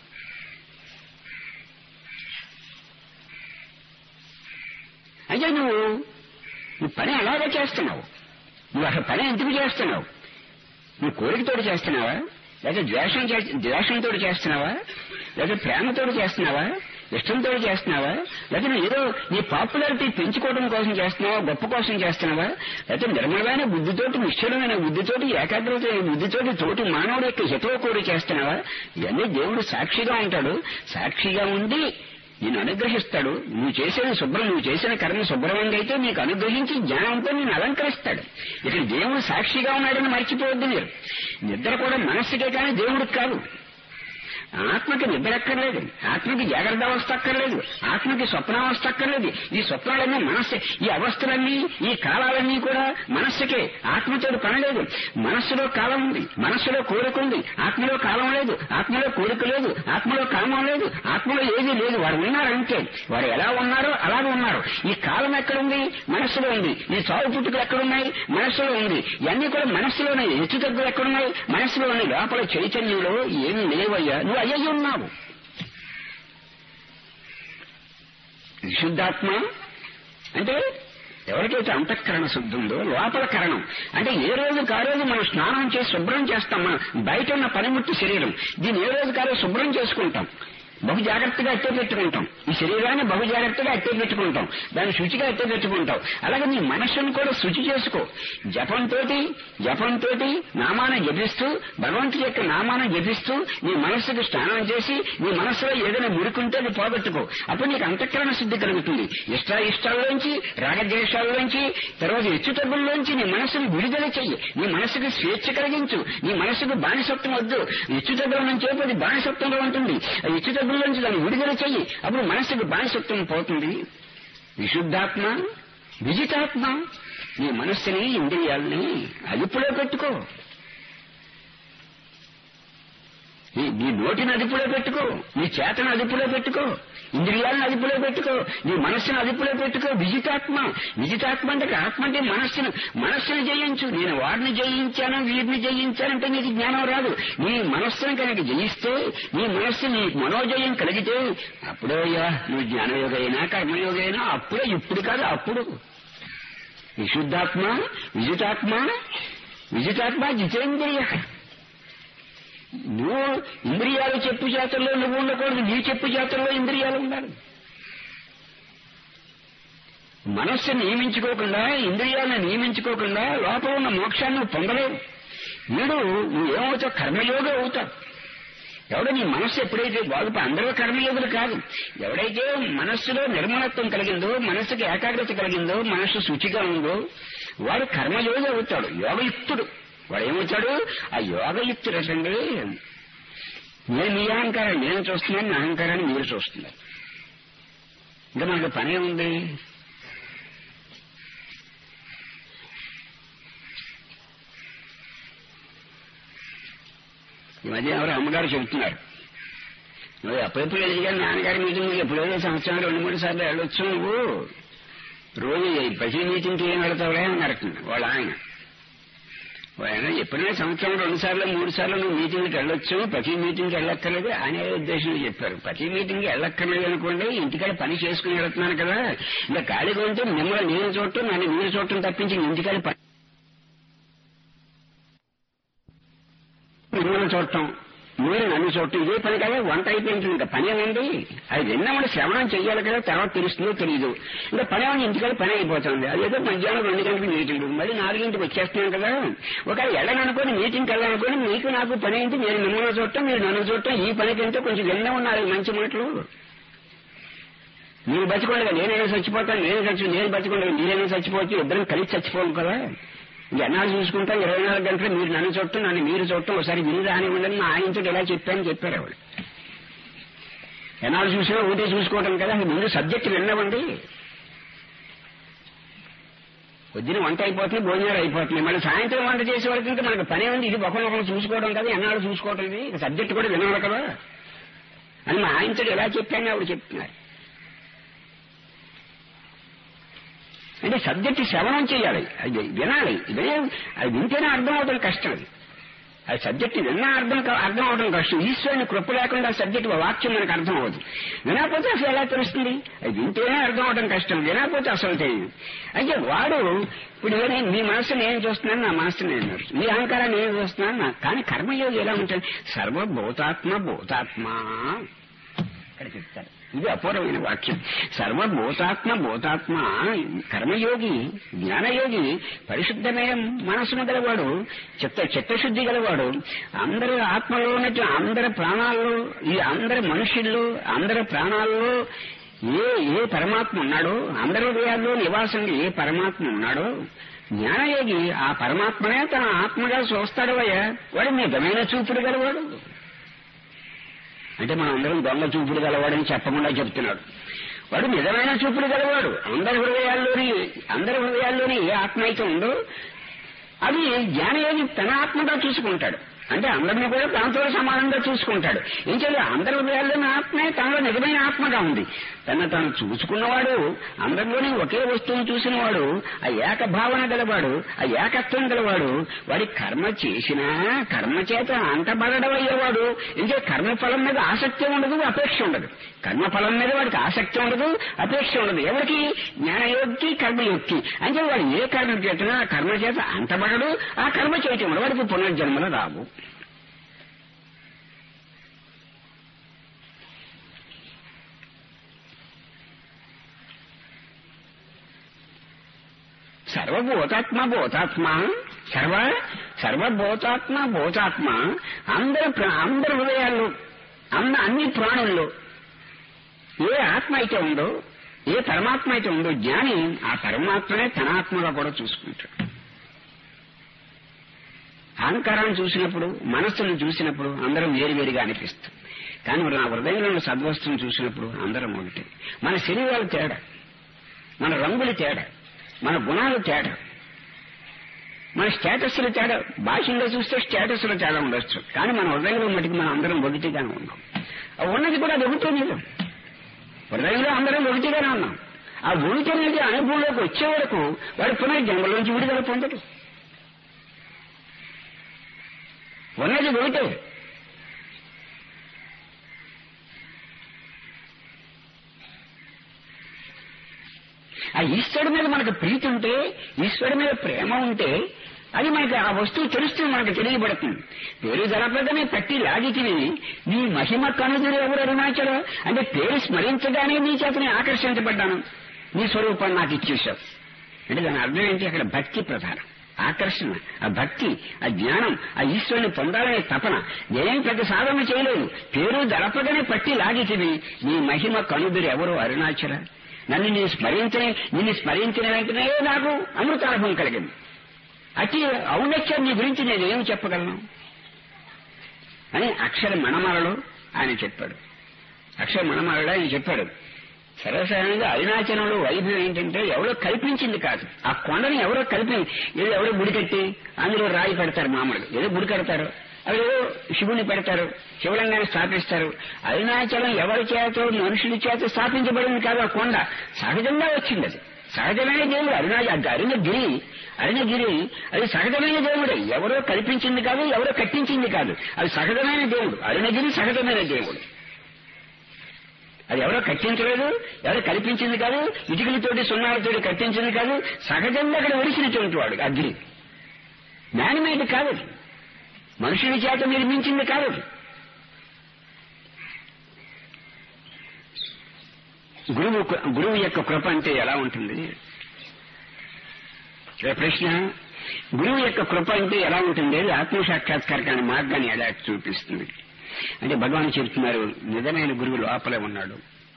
A: అయితే నువ్వు నువ్వు పని అలాగే చేస్తున్నావు నువ్వు అసలు పని ఎందుకు చేస్తున్నావు నువ్వు కోరికతోటి చేస్తున్నావా లేదా ద్వేషం ద్వేషంతో చేస్తున్నావా లేదా ప్రేమతోటి చేస్తున్నావా ఇష్టంతో చేస్తున్నావా లేదా నువ్వు ఏదో నీ పాపులారిటీ పెంచుకోవడం కోసం చేస్తున్నావా గొప్ప కోసం చేస్తున్నావా లేదా నిర్మలమైన బుద్ధితోటి నిశ్చలమైన బుద్ధితోటి ఏకాగ్రత బుద్ధితోటి తోటి మానవుడు యొక్క హితవ కోరి చేస్తున్నావా ఇవన్నీ దేవుడు సాక్షిగా ఉంటాడు సాక్షిగా ఉండి నేను అనుగ్రహిస్తాడు నువ్వు చేసేది శుభ్రం నువ్వు చేసిన కర్మ శుభ్రమంగా అయితే నీకు అనుగ్రహించి జ్ఞానంతో నేను అలంకరిస్తాడు ఇక్కడ దేవుడు సాక్షిగా ఉన్నాడని మర్చిపోవద్దు మీరు నిద్ర కూడా మనస్సుకే కానీ దేవుడికి కాదు ఆత్మకి నిద్ర అక్కర్లేదు ఆత్మకి జాగ్రత్త అవస్థ అక్కర్లేదు ఆత్మకి స్వప్నావస్థ అక్కర్లేదు ఈ స్వప్నాలన్నీ మనస్సే ఈ అవస్థలన్నీ ఈ కాలాలన్నీ కూడా మనస్సుకే ఆత్మతో పనలేదు మనస్సులో కాలం ఉంది మనస్సులో కోరిక ఉంది ఆత్మలో కాలం లేదు ఆత్మలో కోరిక లేదు ఆత్మలో కామం లేదు ఆత్మలో ఏదీ లేదు వారు ఉన్నారు అంతే వారు ఎలా ఉన్నారో అలాగే ఉన్నారు ఈ కాలం ఎక్కడుంది మనస్సులో ఉంది ఈ చావు పుట్టుకలు ఎక్కడున్నాయి మనస్సులో ఉంది ఇవన్నీ కూడా మనస్సులోనే హెచ్చు తగ్గులు ఎక్కడున్నాయి మనస్సులో ఉన్నాయి లోపల చైతన్యంలో ఏమి లేవయ్యా నువ్వు అయ్యి ఉన్నావు విశుద్ధాత్మ అంటే ఎవరికైతే అంతఃకరణ శుద్ధి ఉందో లోపల కరణం అంటే ఏ రోజు ఆ రోజు మనం స్నానం చేసి శుభ్రం చేస్తాం మనం బయట ఉన్న పనిముట్టు శరీరం దీన్ని ఏ రోజు కారోజు శుభ్రం చేసుకుంటాం బహు జాగ్రత్తగా అట్టే పెట్టుకుంటాం ఈ శరీరాన్ని బహు జాగ్రత్తగా అట్టే పెట్టుకుంటాం దాన్ని శుచిగా అట్టే పెట్టుకుంటాం అలాగే నీ మనస్సును కూడా శుచి చేసుకో జపంతోటి జపంతోటి నామాన్ని జపిస్తూ భగవంతుడి యొక్క నామాన్ని జపిస్తూ నీ మనస్సుకు స్నానం చేసి నీ మనస్సులో ఏదైనా మురికుంటే అది పోగొట్టుకో అప్పుడు నీకు అంతఃకరణ శుద్ధి కలుగుతుంది ఇష్ట ఇష్టాల్లోంచి రాగద్వేషాల్లోంచి తర్వాత హెచ్చుతగ్గుల్లోంచి నీ మనస్సును విడుదల చెయ్యి నీ మనస్సుకు స్వేచ్ఛ కలిగించు నీ మనస్సుకు బానిసత్వం వద్దు హెచ్చుతగ్గుల నుంచి చెప్పి అది బానిసత్వంలో ఉంటుంది ఆ హెచ్చుతగ్గుల నుంచి దాన్ని విడుదల చెయ్యి అప్పుడు మనస్సుకు బానిసత్వం పోతుంది విశుద్ధాత్మ విజితాత్మ నీ మనస్సుని ఇంద్రియాలని అదుపులో పెట్టుకో నీ నీ నోటిని అదుపులో పెట్టుకో నీ చేతను అదుపులో పెట్టుకో ఇంద్రియాలను అదుపులో పెట్టుకో నీ మనస్సును అదుపులో పెట్టుకో విజితాత్మ విజితాత్మ అంటే ఆత్మ అంటే మనస్సును మనస్సును జయించు నేను వారిని జయించాను వీరిని జయించానంటే నీకు జ్ఞానం రాదు నీ మనస్సును కనుక జయిస్తే నీ మనస్సు నీ మనోజయం కలిగితే అప్పుడే అయ్యా నువ్వు జ్ఞానయోగ అయినా కర్మయోగ అయినా అప్పుడే ఇప్పుడు కాదు అప్పుడు విశుద్ధాత్మ విజితాత్మ విజితాత్మ జితేంద్రియ నువ్వు ఇంద్రియాలు చెప్పు చేతల్లో నువ్వు ఉండకూడదు నీ చెప్పు చేతల్లో ఇంద్రియాలు ఉండాలి మనస్సు నియమించుకోకుండా ఇంద్రియాలను నియమించుకోకుండా లోపల ఉన్న మోక్షాన్ని నువ్వు పొందలేవు వీడు నువ్వేమవుతావు కర్మయోగ అవుతావు ఎవడో నీ మనస్సు ఎప్పుడైతే బాగుపో అందరూ కర్మయోగులు కాదు ఎవడైతే మనస్సులో నిర్మలత్వం కలిగిందో మనస్సుకి ఏకాగ్రత కలిగిందో మనస్సు శుచిగా ఉందో వాడు కర్మయోగి అవుతాడు యోగయుక్తుడు వాడు ఏమవుతాడు ఆ యోగయుక్తుడు అసండి నేను మీ అహంకారం నేను చూస్తున్నాను నా అహంకారాన్ని మీరు చూస్తున్నారు ఇంకా మనకు పనే ఉంది ఈ మధ్య ఎవరు అమ్మగారు చెబుతున్నారు నువ్వు ఎప్పుడెప్పుడు వెళ్ళి కానీ నాన్నగారి మీటింగ్ ఎప్పుడో సంవత్సరం రెండు మూడు సార్లు వెళ్ళొచ్చు నువ్వు రోజు ప్రతి మీటింగ్కి ఏం వెళ్తావులే అని అడుగుతుంది వాళ్ళ ఆయన ఆయన ఎప్పుడైనా సంవత్సరం రెండు సార్లు మూడు సార్లు నువ్వు మీటింగ్కి వెళ్ళొచ్చు ప్రతి మీటింగ్కి వెళ్ళక్కర్లేదు అనే ఉద్దేశం చెప్పారు ప్రతి మీటింగ్కి వెళ్ళక్కర్లేదు అనుకోండి ఇంటికాడ పని చేసుకుని వెళ్తున్నాను కదా ఇంకా ఖాళీగా ఉంటే మిమ్మల్ని నేను చూడటం నన్ను మీరు చూడటం తప్పించి ఇంటికాడ పని మిమ్మల్ని చూడటం మీరు నన్ను చూడటం ఇదే పని కదా వంట అయిపోయింది ఇంకా పని ఏముంది అది విన్నప్పుడు శ్రవణం చెయ్యాలి కదా తర్వాత తెలుస్తుందో తెలియదు ఇంకా పని ఏమని ఇంటికాడ పని అయిపోతుంది అదేదో మధ్యాహ్నం రెండు గంటలకు మీటింగ్ మళ్ళీ నాలుగింటికి వచ్చేస్తున్నాం కదా ఒకవేళ వెళ్ళననుకోని మీటింగ్కి వెళ్ళాలనుకోని మీకు నాకు పని అయింది నేను మిమ్మల్ని చూడటం మీరు నన్ను చూడటం ఈ పని కంటే కొంచెం విన్నా ఉన్నారు మంచి మాటలు మీరు బతికొండగా నేనైనా చచ్చిపోతాను నేను చచ్చి నేను బతికొండగా మీరైనా చచ్చిపోవచ్చు ఇద్దరం కలిసి చచ్చిపోను కదా ఎన్నాళ్ళు చూసుకుంటా ఇరవై నాలుగు గంటలు మీరు నన్ను చూడటం నన్ను మీరు చూడటం ఒకసారి విని రానివ్వండి మా ఆయనతో ఎలా చెప్పాను చెప్పారు ఆవిడ ఎన్నాళ్ళు చూసినా ఒకటే చూసుకోవటం కదా ముందు సబ్జెక్ట్ విన్నవండి పొద్దున వంట అయిపోతుంది భోజనాలు అయిపోతుంది మళ్ళీ సాయంత్రం వంట చేసే వరకు ఇంకా మనకు పనే ఉంది ఇది ఒకరినొకరు చూసుకోవడం కదా ఎన్నాళ్ళు చూసుకోవటం ఇది సబ్జెక్ట్ కూడా వినాలి కదా అని మా ఆయనతో ఎలా చెప్పాను ఆవిడ చెప్తున్నారు అంటే సబ్జెక్ట్ శ్రవణం చేయాలి అది వినాలి వినే అది వింటేనే అర్థం అవడం కష్టం అది అది సబ్జెక్ట్ విన్నా అర్థం కా- అర్థం అవడం కష్టం ఈశ్వరుని కృప లేకుండా సబ్జెక్ట్ వాక్యం మనకు అర్థం అవ్వదు వినకపోతే అసలు ఎలా తెలుస్తుంది అది వింటేనే అర్థం అవడం కష్టం వినకపోతే అసలు తెలియదు అయితే వాడు ఇప్పుడు నేను మీ మనస్సుని ఏం చూస్తున్నాను నా మనస్సుని నేను చూస్తున్నాను. మీ అహంకారాన్ని ఏం చూస్తున్నాను నా కానీ కర్మయోగి ఎలా ఉంటుంది సర్వభూతాత్మ భూతాత్మ ఇక్కడ చెప్తారు ఇది అపూర్వమైన వాక్యం సర్వభూతాత్మ భూతాత్మ కర్మయోగి జ్ఞానయోగి పరిశుద్ధమైన మనసును గలవాడు చిత్త చిత్తశుద్ధి గలవాడు అందరి ఆత్మలో ఉన్నట్టు అందరి ప్రాణాల్లో ఈ అందరి మనుషుల్లో అందరి ప్రాణాల్లో ఏ ఏ పరమాత్మ ఉన్నాడో అందరి హృదయాల్లో నివాసం ఏ పరమాత్మ ఉన్నాడో జ్ఞానయోగి ఆ పరమాత్మనే తన ఆత్మగా చూస్తాడు అయ్యా వాడు నిజమైన చూపుడు గలవాడు అంటే మనం అందరం దొంగ చూపుడు గలవాడని చెప్పకుండా చెప్తున్నాడు వాడు నిజమైన చూపుడు గలవాడు అందరి హృదయాల్లోని అందరి హృదయాల్లోని ఏ ఆత్మ అయితే ఉందో అది జ్ఞానయోగి తన ఆత్మగా చూసుకుంటాడు అంటే అందరినీ కూడా తనతో సమానంగా చూసుకుంటాడు ఏం చేయాలి అందరి హృదయాల్లోని ఆత్మే తనలో నిజమైన ఆత్మగా ఉంది తన తాను చూసుకున్నవాడు అందరిలోని ఒకే వస్తువును చూసినవాడు ఆ ఏకభావన గలవాడు ఆ ఏకత్వం గలవాడు వాడి కర్మ చేసినా కర్మ చేత అంటబడడం అయ్యేవాడు ఇంకే కర్మఫలం మీద ఆసక్తి ఉండదు అపేక్ష ఉండదు కర్మఫలం మీద వాడికి ఆసక్తి ఉండదు అపేక్ష ఉండదు ఎవరికి జ్ఞానయోగ్కి కర్మయోగ్కి అంటే వాడు ఏ కర్మ చేసినా ఆ కర్మ చేత అంటబడడు ఆ కర్మ చేయటం వల్ల వాడికి పునర్జన్మలు రావు సర్వభూతాత్మ భూతాత్మ సర్వ సర్వభూతాత్మ భూతాత్మ అందరి ప్ర- అందరి హృదయాల్లో అన్న అన్ని ప్రాణుల్లో ఏ ఆత్మ అయితే ఉందో ఏ పరమాత్మ అయితే ఉందో జ్ఞాని ఆ పరమాత్మనే తన ఆత్మగా కూడా చూసుకుంటాడు అహంకారాన్ని చూసినప్పుడు మనస్సును చూసినప్పుడు అందరం వేరువేరుగా అనిపిస్తుంది కానీ మరి నా హృదయంలో ఉన్న సద్వస్తుని చూసినప్పుడు అందరం ఒకటి మన శరీరాలు తేడా మన రంగులు తేడా మన గుణాలు తేడా మన స్టేటస్లు తేడా భాషల్లో చూస్తే స్టేటస్లో తేడా ఉండొచ్చు కానీ మన హృదయంలో మటుకు మనం అందరం ఒకటిగానే ఉన్నాం ఆ ఉన్నది కూడా అది ఒకటే నిజం హృదయంలో అందరం ఒకటిగానే ఉన్నాం ఆ ఉనికి అనేది అనుభవంలోకి వచ్చే వరకు వాడు పునర్జన్మలోంచి విడుదల పొందడు ఉన్నది ఒకటే ఆ ఈశ్వరుడి మీద మనకు ప్రీతి ఉంటే ఈశ్వరుడి మీద ప్రేమ ఉంటే అది మనకి ఆ వస్తువు తెలుస్తుంది మనకు తెలియబడుతుంది పేరు జరపదనే పట్టి లాగితివి నీ మహిమ కనుదురు ఎవరు అరుణాచలం అంటే పేరు స్మరించగానే నీ చేతని ఆకర్షించబడ్డాను నీ స్వరూపాన్ని నాకు ఇచ్చేశావు అంటే దాని అర్థం ఏంటి అక్కడ భక్తి ప్రధానం ఆకర్షణ ఆ భక్తి ఆ జ్ఞానం ఆ ఈశ్వరుని పొందాలనే తపన నేనేం పెద్ద సాధన చేయలేదు పేరు దరపగానే పట్టి లాగితివి నీ మహిమ కనుదురు ఎవరు అరుణాచల నన్ను నీ స్మరించిన నిన్ను స్మరించిన వెంటనే నాకు అమృతానుభవం కలిగింది అతి ఔన్నత్యం నీ గురించి నేనేం చెప్పగలను అని అక్షర మణమాలలో ఆయన చెప్పాడు అక్షర మణమాలలో ఆయన చెప్పాడు సర్వసాధారణంగా అరుణాచలంలో వైభవం ఏంటంటే ఎవరో కల్పించింది కాదు ఆ కొండని ఎవరో కల్పి ఏదో ఎవరో గుడి కట్టి అందులో రాయి పెడతారు మామూలుగా ఏదో గుడి కడతారు అవి ఏదో శివుని పెడతారు శివలింగాన్ని స్థాపిస్తారు అరుణాచలం ఎవరి చేత మనుషుల చేత స్థాపించబడింది కాదు ఆ కొండ సహజంగా వచ్చింది అది సహజమైన దేవుడు అరుణాచ అరుణగిరి అరుణగిరి అది సహజమైన దేవుడే ఎవరో కల్పించింది కాదు ఎవరో కట్టించింది కాదు అది సహజమైన దేవుడు అరుణగిరి సహజమైన దేవుడు అది ఎవరో కట్టించలేదు ఎవరో కల్పించింది కాదు ఇటుకలతోటి సున్నాలతోటి కట్టించింది కాదు సహజంగా అక్కడ ఒడిసినటువంటి వాడు అగ్ని జ్ఞానమేది కాదు అది. మనుషుల చేత నిర్మించింది కాదు అది. గురువు గురువు యొక్క కృప అంటే ఎలా ఉంటుంది ఇదే ప్రశ్న గురువు యొక్క కృప అంటే ఎలా ఉంటుంది అది ఆత్మసాక్షాత్కారకాన్ని మార్గాన్ని ఎలా చూపిస్తుంది అంటే భగవాన్ చెప్తున్నారు నిజమైన గురువు లోపలే ఉన్నాడు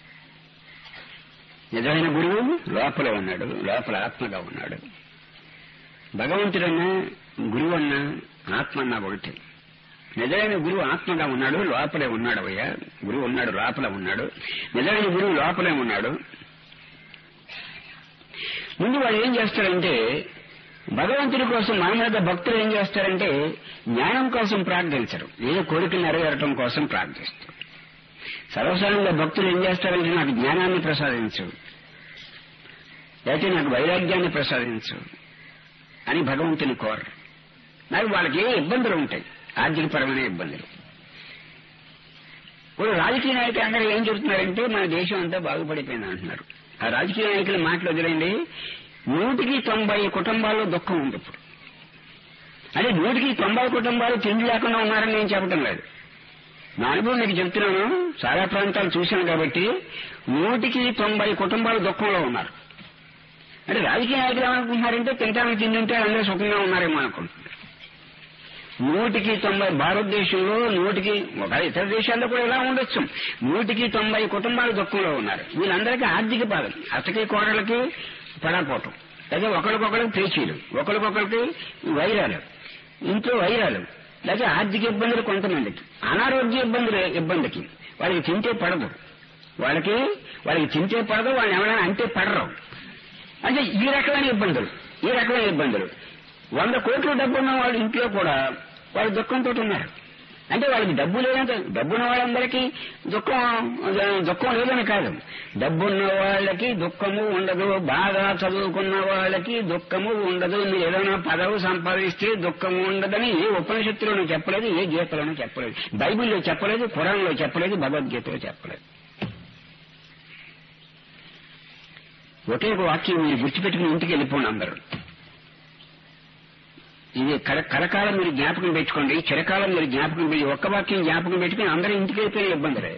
A: నిజమైన గురువు లోపలే ఉన్నాడు లోపల ఆత్మగా ఉన్నాడు భగవంతుడన్నా గురువు అన్నా ఆత్మ అన్నా ఒకటి నిజమైన గురువు ఆత్మగా ఉన్నాడు లోపలే ఉన్నాడు అయ్యా గురువు ఉన్నాడు లోపల ఉన్నాడు నిజమైన గురువు లోపలే ఉన్నాడు ముందు వాడు ఏం చేస్తాడంటే భగవంతుడి కోసం మన మీద భక్తులు ఏం చేస్తారంటే జ్ఞానం కోసం ప్రార్థించరు ఏదో కోరికలు నెరవేరటం కోసం ప్రార్థిస్తారు సర్వసాధారణంగా భక్తులు ఏం చేస్తారంటే నాకు జ్ఞానాన్ని ప్రసాదించు లేకపోతే నాకు వైరాగ్యాన్ని ప్రసాదించు అని భగవంతుని కోరరు నాకు వాళ్ళకి ఏ ఇబ్బందులు ఉంటాయి ఆర్థికపరమైన ఇబ్బందులు ఇప్పుడు రాజకీయ నాయకులు అందరూ ఏం చెబుతున్నారంటే మన దేశం అంతా బాగుపడిపోయింది అంటున్నారు ఆ రాజకీయ నాయకుల మాటలు వదిలేండి నూటికి తొంభై కుటుంబాల్లో దుఃఖం ఉంది ఇప్పుడు అదే నూటికి తొంభై కుటుంబాలు తిండి లేకుండా ఉన్నారని నేను చెప్పడం లేదు నా అనుభవం మీకు చెప్తున్నాను చాలా ప్రాంతాలు చూశాను కాబట్టి నూటికి తొంభై కుటుంబాలు దుఃఖంలో ఉన్నారు అంటే రాజకీయ నాయకులు ఏమనుకుంటున్నారంటే తింటానికి తింటుంటే అందరూ సుఖంగా ఉన్నారేమో అనుకుంటున్నారు నూటికి తొంభై భారతదేశంలో నూటికి ఒక ఇతర దేశాల్లో కూడా ఇలా ఉండొచ్చు నూటికి తొంభై కుటుంబాలు దుఃఖంలో ఉన్నారు వీళ్ళందరికీ ఆర్థిక బాధలు అతకి కోడలకి పడకపోవటం లేదా ఒకరికొకరికి పేచీలు ఒకరికొకరికి వైరాలు ఇంట్లో వైరాలు లేదా ఆర్థిక ఇబ్బందులు కొంతమందికి అనారోగ్య ఇబ్బందులు ఇబ్బందికి వాళ్ళకి తింటే పడదు వాళ్ళకి వాళ్ళకి తింటే పడదు వాళ్ళని ఎవరైనా అంటే పడరు అంటే ఈ రకమైన ఇబ్బందులు ఈ రకమైన ఇబ్బందులు వంద కోట్ల డబ్బు ఉన్న వాళ్ళ ఇంట్లో కూడా వాళ్ళు దుఃఖంతో ఉన్నారు అంటే వాళ్ళకి డబ్బు లేదంటే డబ్బున్న వాళ్ళందరికీ దుఃఖం దుఃఖం లేదని కాదు డబ్బున్న వాళ్ళకి దుఃఖము ఉండదు బాగా చదువుకున్న వాళ్ళకి దుఃఖము ఉండదు మీరు ఏదైనా పదవి సంపాదిస్తే దుఃఖము ఉండదని ఏ ఉపనిషత్తులోనూ చెప్పలేదు ఏ గీతలోనూ చెప్పలేదు బైబిల్లో చెప్పలేదు ఖురాన్లో చెప్పలేదు భగవద్గీతలో చెప్పలేదు ఒకే ఒక వాక్యం మీరు గుర్తుపెట్టుకుని ఇంటికి వెళ్ళిపోండి అందరూ ఇది కల కలకాలం మీరు జ్ఞాపకం పెట్టుకోండి చిరకాలం మీరు జ్ఞాపకం పెట్టి ఒక్క వాక్యం జ్ఞాపకం పెట్టుకుని అందరూ ఇంటికి వెళ్ళిపోయిన ఇబ్బంది లేదు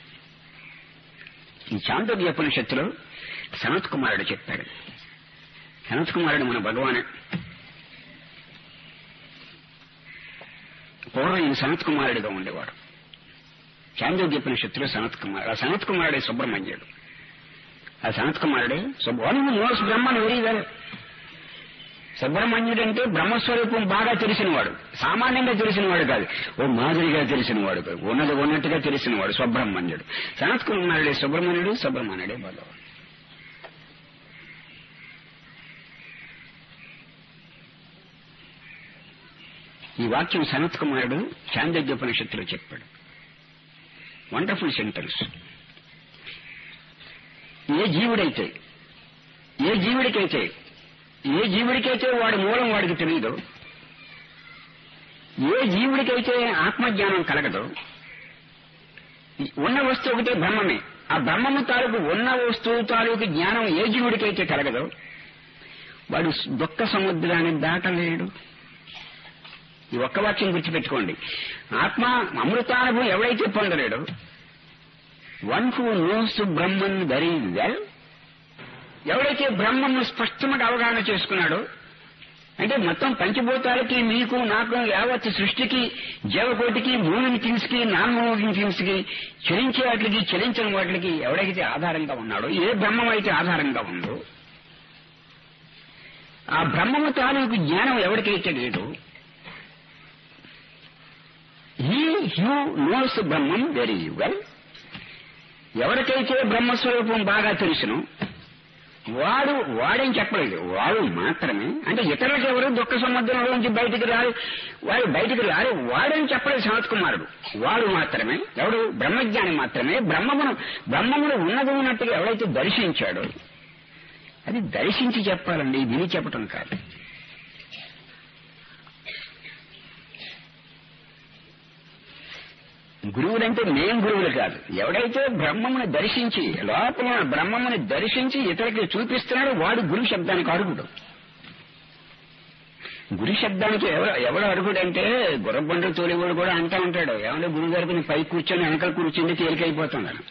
A: ఈ చాందోగ్య ఉపనిషత్తులో సనత్ కుమారుడు చెప్పాడు సనత్ కుమారుడు మన భగవానే పూర్వం ఈయన సనత్ కుమారుడిగా ఉండేవాడు చాందోగ్య ఉపనిషత్తులో సనత్ కుమార్ ఆ సనత్ కుమారుడే సుబ్రహ్మణ్యుడు ఆ సనత్ కుమారుడే వన్ నోస్ బ్రహ్మను వెరీ వెల్ సుబ్రహ్మణ్యుడు అంటే బ్రహ్మస్వరూపం బాగా తెలిసినవాడు సామాన్యంగా తెలిసినవాడు కాదు ఓ మాదిరిగా తెలిసినవాడు కాదు ఉన్నది ఉన్నట్టుగా తెలిసినవాడు సుబ్రహ్మణ్యుడు సనత్ కుమారుడే సుబ్రహ్మణ్యుడు సుబ్రహ్మణ్యుడే భగవాన్ ఈ వాక్యం సనత్ కుమారుడు చాందోగ్యోపనిషత్తులో చెప్పాడు వండర్ఫుల్ సెంటెన్స్ ఏ జీవుడైతే ఏ జీవుడికైతే ఏ జీవుడికైతే వాడి మూలం వాడికి తెలియదు ఏ జీవుడికైతే ఆత్మజ్ఞానం కలగదు ఉన్న వస్తువు ఒకటే బ్రహ్మమే ఆ బ్రహ్మము తాలూకు ఉన్న వస్తువు తాలూకు జ్ఞానం ఏ జీవుడికైతే కలగదు వాడు దుఃఖ సముద్రాన్ని దాటలేడు ఈ ఒక్క వాక్యం గుర్తుపెట్టుకోండి ఆత్మ అమృతానుభవం ఎవడైతే పొందలేడు one who knows Brahman very well ఎవడైతే బ్రహ్మను స్పష్టంగా అవగాహన చేసుకున్నాడో అంటే మొత్తం పంచభూతాలకి మీకు నాకు యావత్ సృష్టికి జీవకోటికి మూవింగ్ థింగ్స్ కి నాన్ మూవింగ్ థింగ్స్ కి చలించే వాటికి చలించని వాటికి ఎవడైతే ఆధారంగా ఉన్నాడో ఏ బ్రహ్మం అయితే ఆధారంగా ఉందో ఆ బ్రహ్మము తాలూకు జ్ఞానం ఎవరికైతే లేదు he who knows Brahmam very well ఎవరికైతే బ్రహ్మస్వరూపం బాగా తెలుసును వాడు వాడేం చెప్పలేదు వాడు మాత్రమే అంటే ఇతరులకు ఎవరు దుఃఖ సముద్రంలోంచి బయటికి రారు వాడు బయటికి రారు వాడని చెప్పలేదు సనత్ కుమారుడు వాడు మాత్రమే ఎవడు బ్రహ్మజ్ఞాని మాత్రమే బ్రహ్మమును బ్రహ్మమును ఉన్నది ఉన్నట్టుగా ఎవడైతే దర్శించాడో అది దర్శించి చెప్పాలండి విని చెప్పటం కాదు గురువులంటే మేం గురువులు కాదు ఎవడైతే బ్రహ్మముని దర్శించి లోపల ఉన్న బ్రహ్మముని దర్శించి ఇతరులకి చూపిస్తున్నాడో వాడు గురు శబ్దానికి అరుగుడు గురు శబ్దానికి ఎవరు ఎవడు అరుగుడంటే గుర్రబండు తోలివాడు కూడా అంటా ఉంటాడు ఏమంటే గురువు గారికి పై కూర్చొని వెనకాల కూర్చుండి తేలికైపోతున్నాడు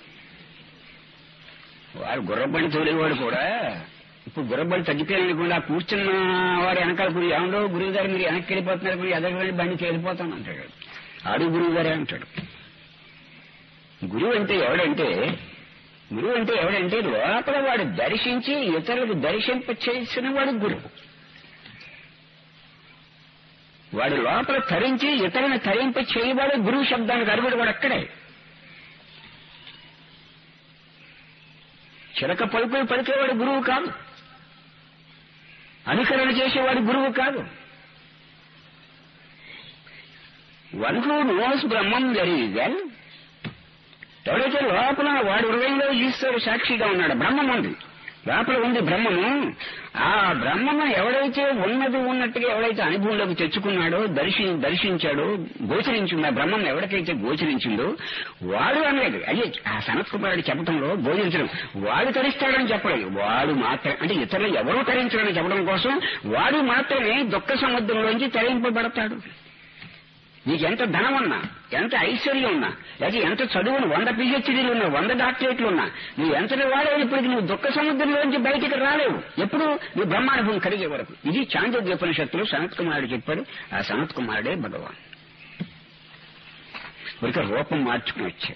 A: వాడు గుర్రబండి తోలేవాడు కూడా ఇప్పుడు గుర్రబండి తగ్గిపోయాలనుకోండి ఆ కూర్చున్న వాడు వెనకాల కూర్చు ఏమండో గురువు గారు మీరు వెనక్కి వెళ్ళిపోతున్నారు మీరు ఎదగండి బండి తేలిపోతాను అంటాడు ఆడు గురువు గారే అంటాడు గురువు అంటే ఎవడంటే గురువు అంటే ఎవడంటే లోపల వాడు దర్శించి ఇతరులకు దర్శింప చేసిన వాడు గురువు వాడు లోపల తరించి ఇతరులను తరింప చేయవాడు గురువు శబ్దానికి అరుగుడు వాడు అక్కడే చిలక పలుకులు పలికేవాడు గురువు కాదు అనుకరణ చేసేవాడు గురువు కాదు one who knows Brahmam very well ఎవడైతే లోపల వాడి హృదయంలో ఈశ్వరుడు సాక్షిగా ఉన్నాడు బ్రహ్మం ఉంది లోపల ఉంది బ్రహ్మము ఆ బ్రహ్మము ఎవడైతే ఉన్నది ఉన్నట్టుగా ఎవడైతే అనుభవంలోకి తెచ్చుకున్నాడో దర్శి దర్శించాడో గోచరించిందో ఆ బ్రహ్మం ఎవరికైతే గోచరించిందో వాడు అనలేదు అయ్యే ఆ సనత్ కుమారుడు చెప్పడంలో గోచరించడం వాడు తరిస్తాడని చెప్పలేదు వాడు మాత్రం అంటే ఇతరులు ఎవరూ తరించడని చెప్పడం కోసం వాడు మాత్రమే దుఃఖ సముద్రంలోంచి తరింపబడతాడు నీకు ఎంత ధనం ఉన్నా ఎంత ఐశ్వర్యం ఉన్నా లేదా ఎంత చదువును వంద పిహెచ్డీలు ఉన్నా వంద డాక్టరేట్లు ఉన్నా నువ్వు ఎంతటి వాడైనప్పటికీ నువ్వు దుఃఖ సముద్రంలోంచి బయటికి రాలేవు ఎప్పుడు నువ్వు బ్రహ్మానుభవం కలిగే వరకు ఇది చాంద్రోగ్యోపనిషత్తులు సనత్ కుమారుడు చెప్పాడు ఆ సనత్ కుమారుడే భగవాన్ ఇక రూపం మార్చుకుని వచ్చాడు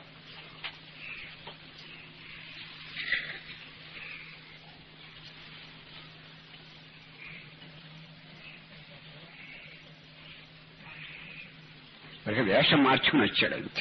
A: ఇక వేషం మార్చుకుని వచ్చాడు అంతే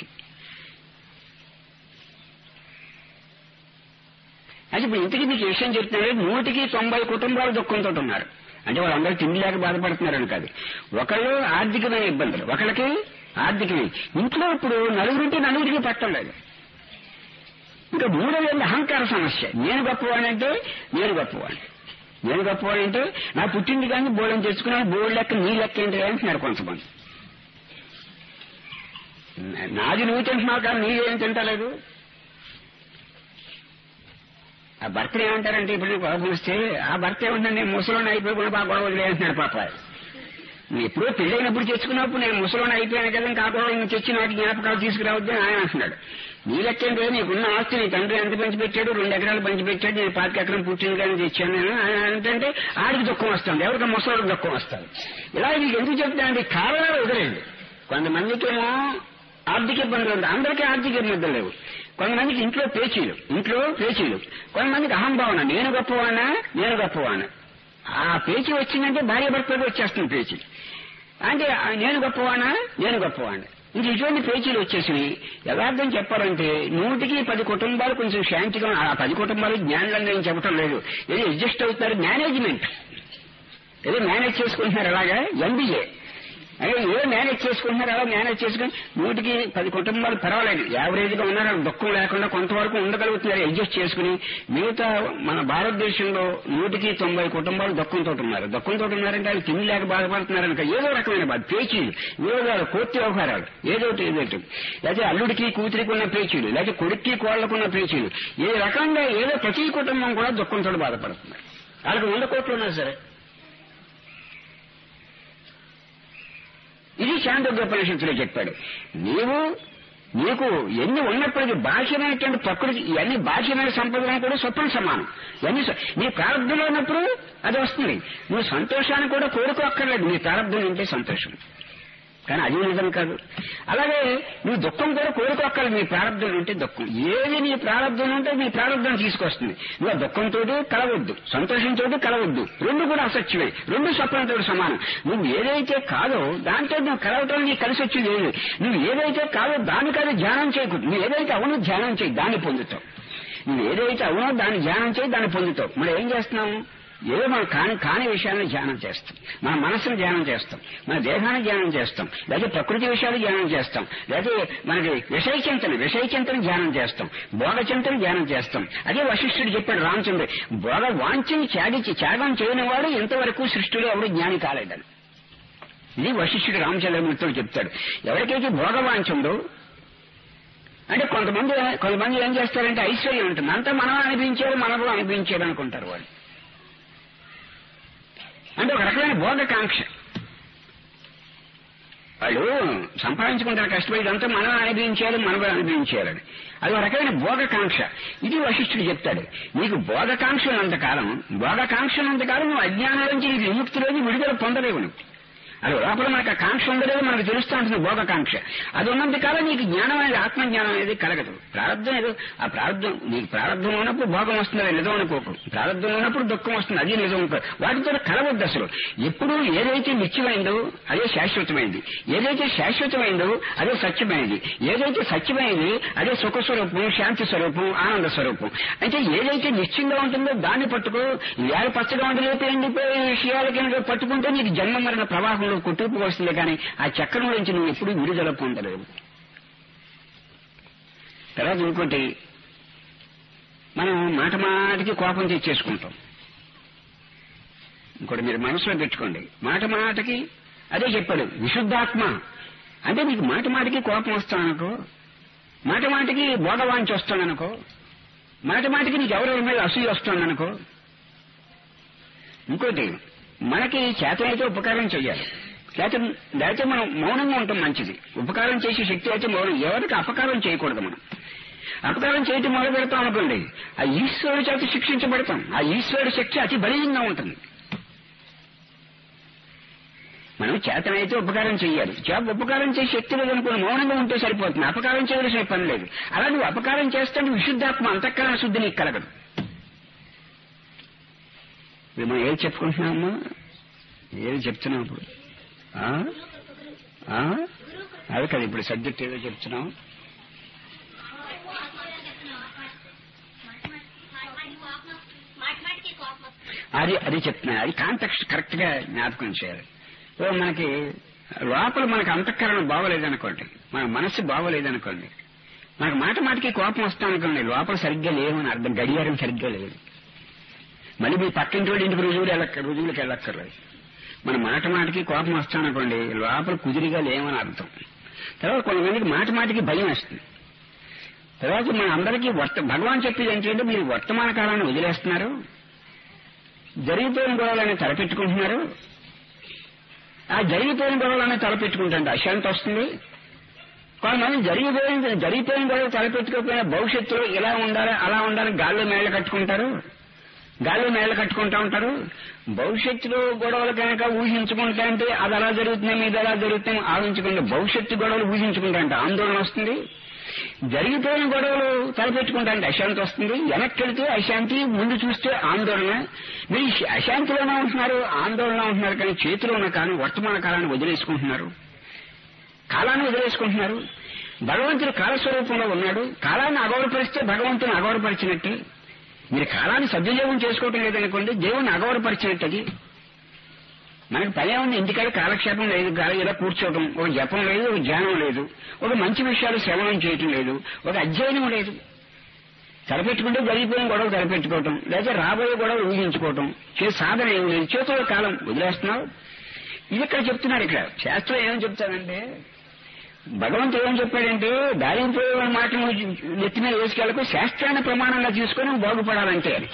A: అది ఇప్పుడు ఇంటికి మీకు విషయం చెప్తున్నారు నూటికి తొంభై కుటుంబాలు దుఃఖంతో ఉన్నారు అంటే వాళ్ళందరూ తిండి లేక బాధపడుతున్నారని కాదు ఒకళ్ళు ఆర్థికమైన ఇబ్బందులు ఒకళ్ళకి ఆర్థికమైన ఇంట్లో ఇప్పుడు నలుగురింటి నలుగురికి పట్టలేదు ఇంకా మూడవ అహంకార సమస్య నేను గొప్పవాడంటే నేను గొప్పవాడిని నేను గొప్పవాడంటే నా పుట్టింది కానీ బోళం తెచ్చుకున్నాను బోర్డు లెక్క నీ లెక్క ఏంటి అంటున్నారు కొంతమంది నాది నువ్వు తింటున్నావు కానీ నీవేం తింటలేదు ఆ భర్త ఏమంటారంటే ఇప్పుడు నీకు కోపం వస్తే ఆ భర్త ఏమంటాడు నేను ముసలోని అయిపోయి బాగా గొడవ వదిలేస్తున్నాడు పాప నువ్వు ఎప్పుడో పెళ్ళైనప్పుడు తెచ్చుకున్నప్పుడు నేను ముసలోని అయిపోయాను కదా ఇంకా గొడవ నువ్వు తెచ్చి నాకు జ్ఞాపకాలు తీసుకురావద్దు అని ఆయన అంటున్నాడు నీ లెక్కేంటే నీకున్న ఆస్తి నీ తండ్రి ఎంత పంచి పెట్టాడు రెండు ఎకరాలు పంచి పెట్టాడు నేను పాతిక ఎకరం పుట్టింది కానీ తెచ్చాను నేను ఆయన ఏంటంటే ఆడికి దుఃఖం వస్తుంది ఎవరికి ముసలోడికి దుఃఖం వస్తుంది ఇలా నీకు ఎందుకు చెప్తానంటే కారణాలు వదిలేదు కొంతమందికేమో ఆర్థిక ఇబ్బందులు ఉంటాయి అందరికీ ఆర్థిక ఇబ్బందులు లేవు కొంతమందికి ఇంట్లో పేచీలు ఇంట్లో పేచీలు కొంతమందికి అహంభావన నేను గొప్పవానా నేను గొప్పవానా ఆ పేచీ వచ్చిందంటే భార్య భర్తలకు వచ్చేస్తుంది పేచీ అంటే ఆ నేను గొప్పవానా నేను గొప్పవానా ఇంక ఇటువంటి పేచీలు వచ్చేసినాయి యథార్థం చెప్పాలంటే నూటికి పది కుటుంబాలు కొంచెం శాంతిగా ఆ పది కుటుంబాలు జ్ఞానం నేను చెప్పటం లేదు ఏదో అడ్జస్ట్ అవుతున్నారు మేనేజ్మెంట్ ఏదో మేనేజ్ చేసుకుంటున్నారు అలాగా ఎంబీఏ అదే ఏ మేనేజ్ చేసుకుంటున్నారు అలా మేనేజ్ చేసుకుని నూటికి పది కుటుంబాలు పర్వాలేదు యావరేజ్ గా ఉన్నారు దుఃఖం లేకుండా కొంతవరకు ఉండగలుగుతున్నారు అడ్జస్ట్ చేసుకుని మిగతా మన భారతదేశంలో నూటికి తొంభై కుటుంబాలు దుఃఖంతో ఉన్నారు దుఃఖంతో ఉన్నారంటే వాళ్ళు తిండి లేక బాధపడుతున్నారనుక ఏదో రకమైన బాధ పేచీలు విరోధాలు కోర్టు వ్యవహారాలు ఏదో ఒకటి ఏదో ఒకటి. లేకపోతే అల్లుడికి కూతురికి ఉన్న పేచీలు లేకపోతే కొడుక్కి కోళ్లకున్న పేచీలు ఏ రకంగా ఏదో ప్రతి కుటుంబం కూడా దుఃఖంతో బాధపడుతున్నారు వాళ్ళకి వంద కోట్లు ఉన్నా సరే ఇది శాంతోపనిషత్తులో చెప్పాడు నీవు నీకు ఎన్ని ఉన్నప్పటికీ బాహ్యమైనటువంటి ప్రకృతి ఇవన్నీ బాహ్యమైన సంపదలను కూడా స్వప్న సమానం ఇవన్నీ స్వ- నీ ప్రారంభంలో ఉన్నప్పుడు అది వస్తుంది నువ్వు సంతోషాన్ని కూడా కోరుకోక్కర్లేదు నీ ప్రారంభం ఉంటే సంతోషం కానీ అది నిజం కాదు అలాగే నువ్వు దుఃఖం కూడా కోరుకోక్కర్లేదు నీ ప్రారంభం ఉంటే దుఃఖం ఏది నీ ప్రారంభం ఉంటే నీ ప్రారంభం తీసుకొస్తుంది నువ్వు ఆ దుఃఖంతో కలవద్దు సంతోషంతో కలవద్దు రెండు కూడా అసత్యమే రెండు స్వప్నంతో సమానం నువ్వు ఏదైతే కాదో దాంతో నువ్వు కలవటం నీకు కలిసి వచ్చేది లేదు నువ్వు ఏదైతే కాదో దాని కాదు ధ్యానం చేయకూడదు నువ్వు ఏదైతే అవునో ధ్యానం చేయి దాన్ని పొందుతావు నువ్వు ఏదైతే అవునో దాన్ని ధ్యానం చేయి దాన్ని పొందుతావు మరి ఏం చేస్తున్నావు ఏదో మనం కాని కాని విషయాన్ని ధ్యానం చేస్తాం మన మనసును ధ్యానం చేస్తాం మన దేహాన్ని ధ్యానం చేస్తాం లేదా ప్రకృతి విషయాలు ధ్యానం చేస్తాం లేదా మనకి విషయ చింతన విషయ చింతన ధ్యానం చేస్తాం భోగ చింతన ధ్యానం చేస్తాం అదే వశిష్ఠుడు చెప్పాడు రామచంద్రుడు భోగ వాంఛని త్యాగించి త్యాగం చేయని వాడు ఇంతవరకు సృష్టిలో ఎవరు జ్ఞాని కాలేదని ఇది వశిష్ఠుడు రామచంద్రమూర్తితో చెప్తాడు ఎవరికైతే భోగవాంఛ ఉందో అంటే కొంతమంది కొంతమంది ఏం చేస్తారంటే ఐశ్వర్యం ఉంటుంది అంతా మనం అనిపించారు మనలో అనిపించారు అనుకుంటారు వాళ్ళు అంటే ఒక రకమైన భోగకాంక్ష వాళ్ళు సంపాదించుకుంటారు కష్టపడి ఇదంతా మనం అనుభవించాలి మనం అనుభవించాలని అది ఒక రకమైన భోగకాంక్ష ఇది వశిష్ఠుడు చెప్తాడు నీకు భోగకాంక్ష ఉన్నంతకాలం భోగకాంక్ష ఉన్నంతకాలం నువ్వు అజ్ఞానం నుంచి నీకు విముక్తిలోని విడుదల పొందలేవు నువ్వు అది లోపల మనకు ఆ కాంక్ష ఉండలేదు మనకు తెలుస్తూ ఉంటుంది భోగకాంక్ష అది ఉన్నంత కాలం నీకు జ్ఞానం అనేది ఆత్మజ్ఞానం అనేది కలగదు ప్రారంభం ఏదో ఆ ప్రారంభం నీకు ప్రారంభం ఉన్నప్పుడు భోగం వస్తుంది అది నిజం అనుకోకు ప్రారంభం ఉన్నప్పుడు దుఃఖం వస్తుంది అది నిజం అనుకో వాటితో కలవద్దు అసలు ఎప్పుడు ఏదైతే నిత్యమైందో అదే శాశ్వతమైంది ఏదైతే శాశ్వతమైందో అదే సత్యమైనది ఏదైతే సత్యమైనది అదే సుఖ స్వరూపం శాంతి స్వరూపం ఆనంద స్వరూపం అంటే ఏదైతే నిశ్చయంగా ఉంటుందో దాన్ని పట్టుకో ఇవాళ పచ్చగా ఉండి రేపు ఎండిపోయే విషయాల కింద పట్టుకుంటే నీకు జన్మ మరణ ప్రవాహంలో కొట్టుకు వస్తుంది కానీ ఆ చక్రం నుంచి నువ్వు ఎప్పుడు విడుదల పొందలేవు తర్వాత ఇంకోటి మనం మాట మాటికి కోపం తెచ్చేసుకుంటాం ఇంకోటి మీరు మనసులో పెట్టుకోండి మాట మాటకి అదే చెప్పాడు విశుద్ధాత్మ అంటే మీకు మాట మాటికి కోపం వస్తాననుకో మాట మాటికి భోగవాంచి వస్తాననుకో మాట మాటికి నీకు ఎవరెవరి మీద అసూయ వస్తుందనుకో ఇంకోటి మనకి చేతనైతే ఉపకారం చెయ్యాలి లేకపోతే లేకపోతే మనం మౌనంగా ఉంటాం మంచిది ఉపకారం చేసే శక్తి అయితే మౌనం ఎవరికి అపకారం చేయకూడదు మనం అపకారం చేయటం మొదలు పెడతాం అనుకోండి ఆ ఈశ్వరుడి చేత శిక్షించబడతాం ఆ ఈశ్వరుడి శక్తి అతి బలీయంగా ఉంటుంది మనం చేతనైతే ఉపకారం చెయ్యాలి చేత ఉపకారం చేసే శక్తి లేదనుకుని మౌనంగా ఉంటే సరిపోతుంది అపకారం చేయవలసిన పని లేదు అలా నువ్వు అపకారం చేస్తే విశుద్ధాత్మ అంతఃకరణ శుద్ధి నీకు కలగదు ఇప్పుడు మనం ఏది చెప్పుకుంటున్నామమ్మా ఏది చెప్తున్నాం ఇప్పుడు ఆ? ఆ? అదే కదా ఇప్పుడు సబ్జెక్ట్ ఏదో చెప్తున్నాం అది అది చెప్తున్నా అది కాంటెక్స్ట్ కరెక్ట్ గా జ్ఞాపకం చేయాలి సో మనకి లోపల మనకు అంతఃకరణ బాగోలేదనుకోండి మన మనస్సు బాగోలేదనుకోండి మనకు మాట మాటకి కోపం వస్తామనుకోండి లోపల సరిగ్గా లేవని అర్థం గడియారం సరిగ్గా లేదు మళ్ళీ మీ పక్కింటి వాడి ఇంటికి రుజువులు వెళ్ళక్క రుజువులకు వెళ్ళక్కర్లేదు మన మాట మాటకి కోపం వస్తామనుకోండి లోపల కుదిరిగా లేవని అర్థం తర్వాత కొంతమందికి మాట మాటకి భయం వస్తుంది తర్వాత మన అందరికీ వర్త భగవాన్ చెప్పేది ఏంటంటే మీరు వర్తమాన కాలాన్ని వదిలేస్తున్నారు జరిగిపోయిన గొడవలని తలపెట్టుకుంటున్నారు ఆ జరిగిపోయిన గొడవలని తలపెట్టుకుంటుంటే అశాంతి వస్తుంది కొంతమంది జరిగిపోయిన జరిగిపోయిన గొడవ తలపెట్టుకోకపోయినా భవిష్యత్తులో ఇలా ఉండాలి అలా ఉండాలి గాల్లో మేళ్ళ కట్టుకుంటారు గాల్లో మేళ్ళ కట్టుకుంటా ఉంటారు భవిష్యత్తులో గొడవలు కనుక ఊహించుకుంటా అంటే అది అలా జరుగుతుంది ఇది అలా జరుగుతుంది ఆలోచించుకుంటే భవిష్యత్తు గొడవలు ఊహించుకుంటా అంటే ఆందోళన వస్తుంది జరిగిపోయిన గొడవలు తలపెట్టుకుంటా అంటే అశాంతి వస్తుంది వెనక్కి వెళ్తే అశాంతి ముందు చూస్తే ఆందోళన మీరు ఈ అశాంతిలోనే ఉంటున్నారు ఆందోళన ఉంటున్నారు కానీ చేతిలో ఉన్న కానీ వర్తమాన కాలాన్ని వదిలేసుకుంటున్నారు కాలాన్ని వదిలేసుకుంటున్నారు భగవంతుడు కాలస్వరూపంలో ఉన్నాడు కాలాన్ని అగౌరవపరిస్తే భగవంతుని అగౌరవపరిచినట్టే మీరు కాలాన్ని సద్వినియోగం చేసుకోవటం లేదనుకోండి దేవుణ్ణి అగౌరవపరిచినట్టు అది మనకి పని ఉంది ఇంటికాడ కాలక్షేపం లేదు గాలి ఇలా కూర్చోవడం ఒక జపం లేదు ఒక ధ్యానం లేదు ఒక మంచి విషయాలు శ్రవణం చేయటం లేదు ఒక అధ్యయనం లేదు తలపెట్టుకుంటే జరిగిపోయిన గొడవ తలపెట్టుకోవటం లేదా రాబోయే గొడవ ఊహించుకోవటం చే సాధన ఏం లేదు చేతుల కాలం వదిలేస్తున్నావు ఇది ఇక్కడ చెప్తున్నారు ఇక్కడ శాస్త్రం ఏమని చెప్తానంటే భగవంతుడు ఏం చెప్పాడంటే దారిపోయే మాటలు నెత్తి మీద వేసుకెళ్ళకు శాస్త్రాన్ని ప్రమాణంగా తీసుకొని బాగుపడాలంటే అని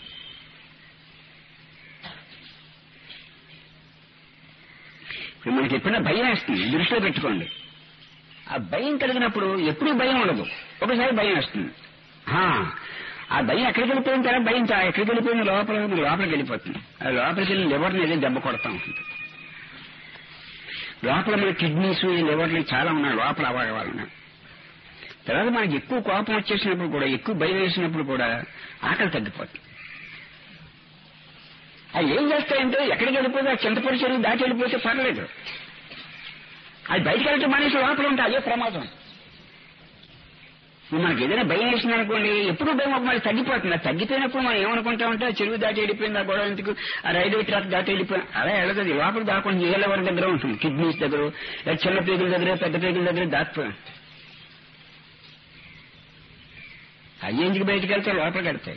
A: ఇప్పుడు మనకి ఎప్పుడైనా భయం వేస్తుంది దృష్టిలో పెట్టుకోండి ఆ భయం కలిగినప్పుడు ఎప్పుడూ భయం ఉండదు ఒకసారి భయం వస్తుంది హా, ఆ భయం ఎక్కడికి వెళ్ళిపోయిన తర్వాత భయం చా- ఎక్కడికి వెళ్ళిపోయిన లోపల మన లోపలికి వెళ్ళిపోతుంది ఆ లోపలికి వెళ్ళి లివర్ని ఏదో దెబ్బ కొడతా ఉంటుంది లోపల మన కిడ్నీస్ ఈ లివర్లు చాలా ఉన్నాయి లోపల అవయవాలు ఉన్నాయి తర్వాత మనకి ఎక్కువ కోపం వచ్చేసినప్పుడు కూడా ఎక్కువ భయం వేసినప్పుడు కూడా ఆకలి తగ్గిపోతుంది అవి ఏం చేస్తాయంటే ఎక్కడికి వెళ్ళిపోతే ఆ చింతపడి చెరువు దాటి వెళ్ళిపోతే పర్లేదు అది బయటకు వెళ్ళటం మనిషి లోపల ఉంటే అదే ప్రమాదం ఇప్పుడు మనకి ఏదైనా భయం వేసింది అనుకోండి ఎప్పుడు భయం ఒక మరి తగ్గిపోతుంది అది తగ్గిపోయినప్పుడు మనం ఏమనుకుంటామంటే ఆ చెరువు దాటి వెళ్ళిపోయింది ఆ గొడవ ఎందుకు ఆ రైల్వే ట్రాక్ దాటి వెళ్ళిపోయింది అలా వెళ్ళదు లోపల దాకుండా ఏళ్ళ వరకు దగ్గర ఉంటుంది కిడ్నీస్ దగ్గర లేదా చిన్న పేగుల దగ్గర పెద్ద పేగుల దగ్గర దాచిపోయాం అవి ఎందుకు బయటకు వెళ్తే లోపలికి వెళ్తాయి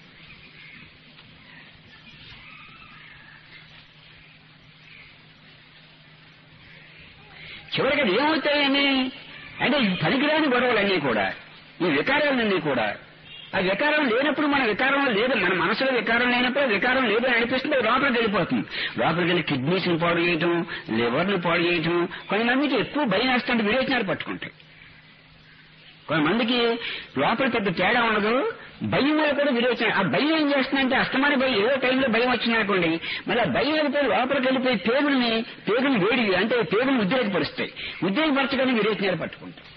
A: చివరికి అది ఏమవుతాయని అంటే ఈ పనికిరాని గొడవలన్నీ కూడా ఈ వికారాలన్నీ కూడా ఆ వికారం లేనప్పుడు మన వికారం లేదు మన మనసులో వికారం లేనప్పుడు ఆ వికారం లేదు అని అనిపిస్తుంది అది లోపలికి వెళ్ళిపోతుంది లోపలికి వెళ్ళి కిడ్నీస్ ని పాడు చేయటం లివర్ ని పాడు చేయటం కొంతమందికి ఎక్కువ భయం వేస్తుంటే విరేచనాలు పట్టుకుంటాయి కొంతమందికి లోపల పెద్ద తేడా ఉండదు భయం మీద కూడా విరోచన ఆ భయం ఏం చేస్తుందంటే అస్తమాని భయం ఏదో టైంలో భయం వచ్చిందనుకోండి మళ్ళీ ఆ భయం వెళ్ళిపోయి లోపలికి వెళ్ళిపోయి పేగుల్ని పేగులు వేడి అంటే పేగులు ఉద్రేకపరుస్తాయి ఉద్రేకపరచగానే విరేచనాలు పట్టుకుంటాయి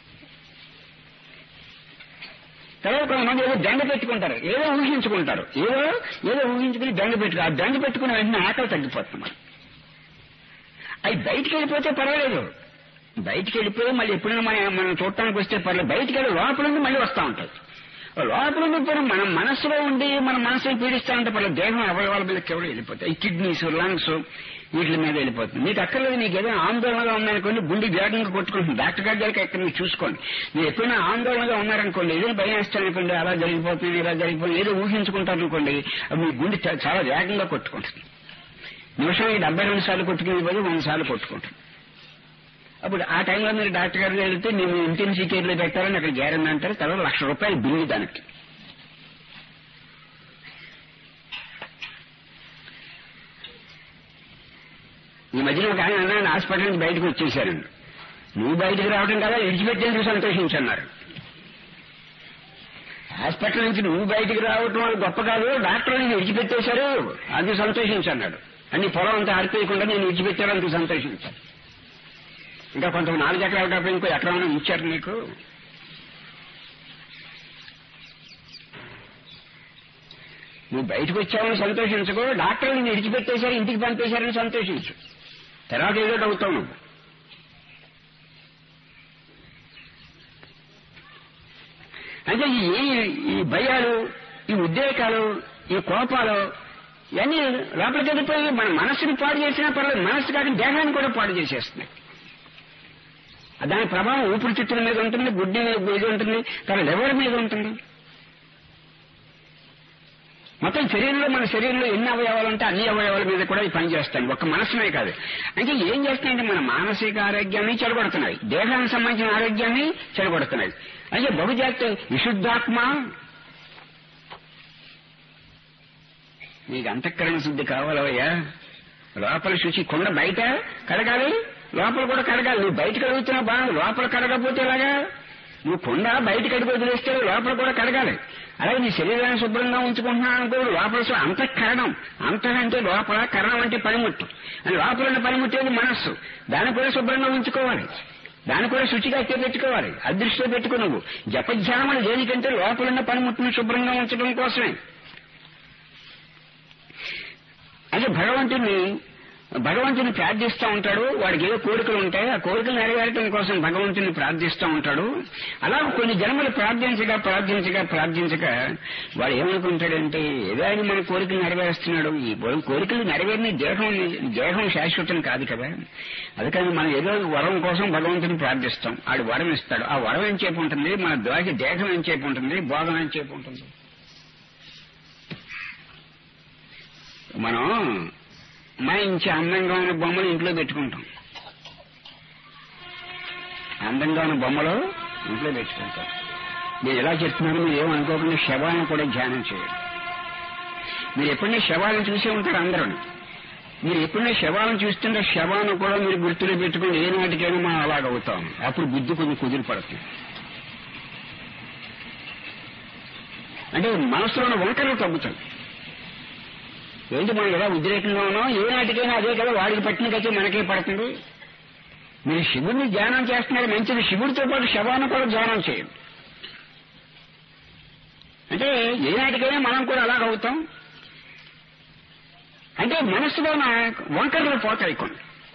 A: తర్వాత కొంతమంది ఏదో దండ పెట్టుకుంటారు ఏదో ఊహించుకుంటారు ఏదో ఏదో ఊహించుకుని దండ పెట్టుకు ఆ దండ పెట్టుకుని వెంటనే ఆకలి తగ్గిపోతుంది మరి. అవి బయటికి వెళ్ళిపోతే పర్వాలేదు బయటికి వెళ్ళిపోయి మళ్ళీ ఎప్పుడైనా మనం మనం చూడటానికి వస్తే పర్లేదు బయటికి వెళ్ళి లోపల నుండి మళ్ళీ వస్తూ ఉంటాయి లోపల నుండి ఇప్పుడు మన మనసులో ఉండి మన మనసుని పీడిస్తా ఉంటే పర్లేదు దేహం అవయవాల మీద కేవలం వెళ్ళిపోతాయి ఈ కిడ్నీస్ లంగ్స్ వీటి మీద వెళ్ళిపోతుంది మీకు అక్కర్లేదు మీకు ఏదైనా ఆందోళనగా ఉందనుకోండి గుండె వేగంగా కొట్టుకుంటుంది డాక్టర్ గారి దగ్గరికి ఎక్కడ మీరు చూసుకోండి మీరు ఎప్పుడైనా ఆందోళనగా ఉన్నారనుకోండి ఏదైనా భయం వేస్తారనుకోండి అలా జరిగిపోతుంది ఇలా జరిగిపోతుంది ఏదో ఊహించుకుంటారనుకోండి అప్పుడు మీ గుండె చా- చాలా వేగంగా కొట్టుకుంటుంది నిమిషానికి డెబ్బై రెండు సార్లు కొట్టుకునే బదులు వంద సార్లు కొట్టుకుంటుంది అప్పుడు ఆ టైంలో మీరు డాక్టర్ గారు వెళ్తే మేము ఇంటెన్సివ్ కేర్ లో పెట్టాలని అక్కడ గ్యారెంటీ అంటారు తర్వాత లక్ష రూపాయలు బిల్లు దానికి ఈ మధ్యన ఒక ఆయన అన్నాడు హాస్పిటల్ నుంచి బయటకు వచ్చేసారండి నువ్వు బయటకు రావడం కదా విడిచిపెట్టేందుకు సంతోషించన్నారు హాస్పిటల్ నుంచి నువ్వు బయటికి రావటం అది గొప్ప కాదు డాక్టర్ నేను విడిచిపెట్టేశారు అది సంతోషించన్నాడు అన్ని పొలం అంతా ఆడిపోయకుండా నేను విడిచిపెట్టారు అందుకు సంతోషించాను ఇంకా కొంత నాలుగు ఎకరాలు కాబట్టి ఇంకో ఎకరం ఇచ్చారు నీకు నువ్వు బయటకు వచ్చావని సంతోషించకు డాక్టర్ నేను విడిచిపెట్టేశారు ఇంటికి పంపేశారని సంతోషించు తర్వాత ఏదో అవుతావు నువ్వు అంటే ఈ ఈ భయాలు ఈ ఉద్రేకాలు ఈ కోపాలు ఇవన్నీ లోపలికి వెళ్ళిపోయి మన మనస్సుని పాడు చేసినా పర్లేదు మనస్సు కాక దేహాన్ని కూడా పాడు చేసేస్తున్నాయి దాని ప్రభావం ఊపిరితిత్తుల మీద ఉంటుంది గుడ్డి మీద ఉంటుంది తన లెవర్ మీద ఉంటుంది మొత్తం శరీరంలో మన శరీరంలో ఎన్ని అవయవాలు ఉంటే అన్ని అవయవాల మీద కూడా ఇవి పనిచేస్తాయి ఒక్క మనసునే కాదు అంటే ఏం చేస్తున్నాయంటే మన మానసిక ఆరోగ్యాన్ని చెడగొడుతున్నాయి దేహానికి సంబంధించిన ఆరోగ్యాన్ని చెడగొడుతున్నాయి అంటే బహుజాతి విశుద్ధాత్మ నీకు అంతఃకరణ శుద్ధి కావాలయ్యా లోపల శుచి కొండ బయట కడగాలి లోపల కూడా కడగాలి నువ్వు బయట కడుగుతున్నా బాగా లోపల కడగకపోతే ఎలాగా నువ్వు కొండ బయట కడిగి వదిలేస్తే లోపల కూడా కడగాలి అలాగే నీ శరీరాన్ని శుభ్రంగా ఉంచుకుంటున్నావు అనుకో లోపల శు- అంతఃకరణం అంతః అంటే లోపల కరణం అంటే పనిముట్టు అని లోపల ఉన్న పనిముట్టు ఏది మనస్సు దాన్ని కూడా శుభ్రంగా ఉంచుకోవాలి దాన్ని కూడా శుచిగా ఎత్తి పెట్టుకోవాలి అదృష్టిలో పెట్టుకో నువ్వు జపధ్యానములు దేనికంటే లోపల ఉన్న పనిముట్టును శుభ్రంగా ఉంచడం కోసమే అంటే భగవంతుని భగవంతుని ప్రార్థిస్తూ ఉంటాడు వాడికి ఏదో కోరికలు ఉంటాయి ఆ కోరికలు నెరవేరటం కోసం భగవంతుని ప్రార్థిస్తూ ఉంటాడు అలా కొన్ని జన్మలు ప్రార్థించగా ప్రార్థించగా ప్రార్థించగా వాడు ఏమనుకుంటాడంటే ఏదో ఆయన మన కోరికలు నెరవేరుస్తున్నాడు ఈ కోరికలు నెరవేరిన దేహం దేహం శాశ్వతం కాదు కదా అందుకని మనం ఏదో వరం కోసం భగవంతుని ప్రార్థిస్తాం ఆడు వరం ఇస్తాడు ఆ వరం ఏం చేపు ఉంటుంది మన ద్వాకి దేహం ఏం చేపు ఉంటుంది భోగం ఏం చేపు ఉంటుంది మనం మంచి అందంగా ఉన్న బొమ్మలు ఇంట్లో పెట్టుకుంటాం అందంగా ఉన్న బొమ్మలు ఇంట్లో పెట్టుకుంటాం నేను ఎలా చెప్తున్నాను మీరు ఏమనుకోకుండా శవాలను కూడా ధ్యానం చేయండి మీరు ఎప్పుడైనా శవాలను చూసే ఉంటారు అందరూ మీరు ఎప్పుడైనా శవాలను చూస్తుంటే శవాన్ని కూడా మీరు గుర్తులో పెట్టుకుని ఏ నాటికైనా మనం అలాగవుతాం అప్పుడు బుద్ధి కొంచెం కుదిరి పడుతుంది అంటే మనసులో ఉన్న వంకరలు తగ్గుతాయి ఏంటి మనం ఎలా ఉద్రేకంగా ఉన్నాం ఏ నాటికైనా అదే కదా వాడికి పట్టిన గతి మనకే పడుతుంది మీరు శివుడిని ధ్యానం చేస్తున్నారు మంచిది శివుడితో పాటు శవాన్ని కూడా ధ్యానం చేయండి అంటే ఏ నాటికైనా మనం కూడా అలాగ అవుతాం అంటే మనస్సులోన వంకరలు పోతాయి కొన్ని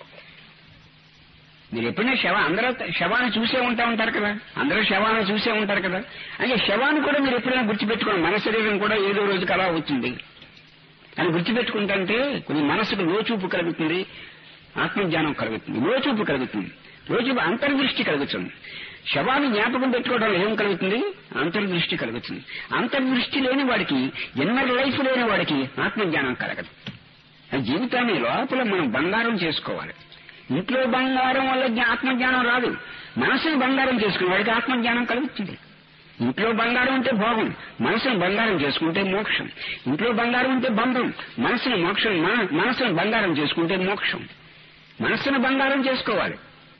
A: మీరు ఎప్పుడైనా శవ అందరూ శవాన్ని చూసే ఉంటా ఉంటారు కదా అందరూ శవాన్ని చూసే ఉంటారు కదా అంటే శవాన్ని కూడా మీరు ఎప్పుడైనా గుర్తుపెట్టుకోండి మన శరీరం కూడా ఏదో రోజుకి అలా అవుతుంది అని గుర్తుపెట్టుకుంటే కొన్ని మనసుకు లోచూపు కలుగుతుంది ఆత్మజ్ఞానం కలుగుతుంది లోచూపు కలుగుతుంది లోచూపు అంతర్దృష్టి కలుగుతుంది శవాన్ని జ్ఞాపకం పెట్టుకోవడం ఏం కలుగుతుంది అంతర్దృష్టి కలుగుతుంది అంతర్దృష్టి లేని వాడికి ఎన్నర్ లైఫ్ లేని వాడికి ఆత్మజ్ఞానం కలగదు ఆ జీవితాన్ని లోపల మనం బంగారం చేసుకోవాలి ఇంట్లో బంగారం వల్ల జ్ఞా- ఆత్మజ్ఞానం రాదు మనసుని బంగారం చేసుకునే వాడికి ఆత్మజ్ఞానం కలుగుతుంది ఇంట్లో బంగారం ఉంటే భోగం మనసును బంగారం చేసుకుంటే మోక్షం ఇంట్లో బంగారం ఉంటే బంధం మనసును మోక్షం మన- మనసును బంగారం చేసుకుంటే మోక్షం మనస్సును బంగారం చేసుకోవాలి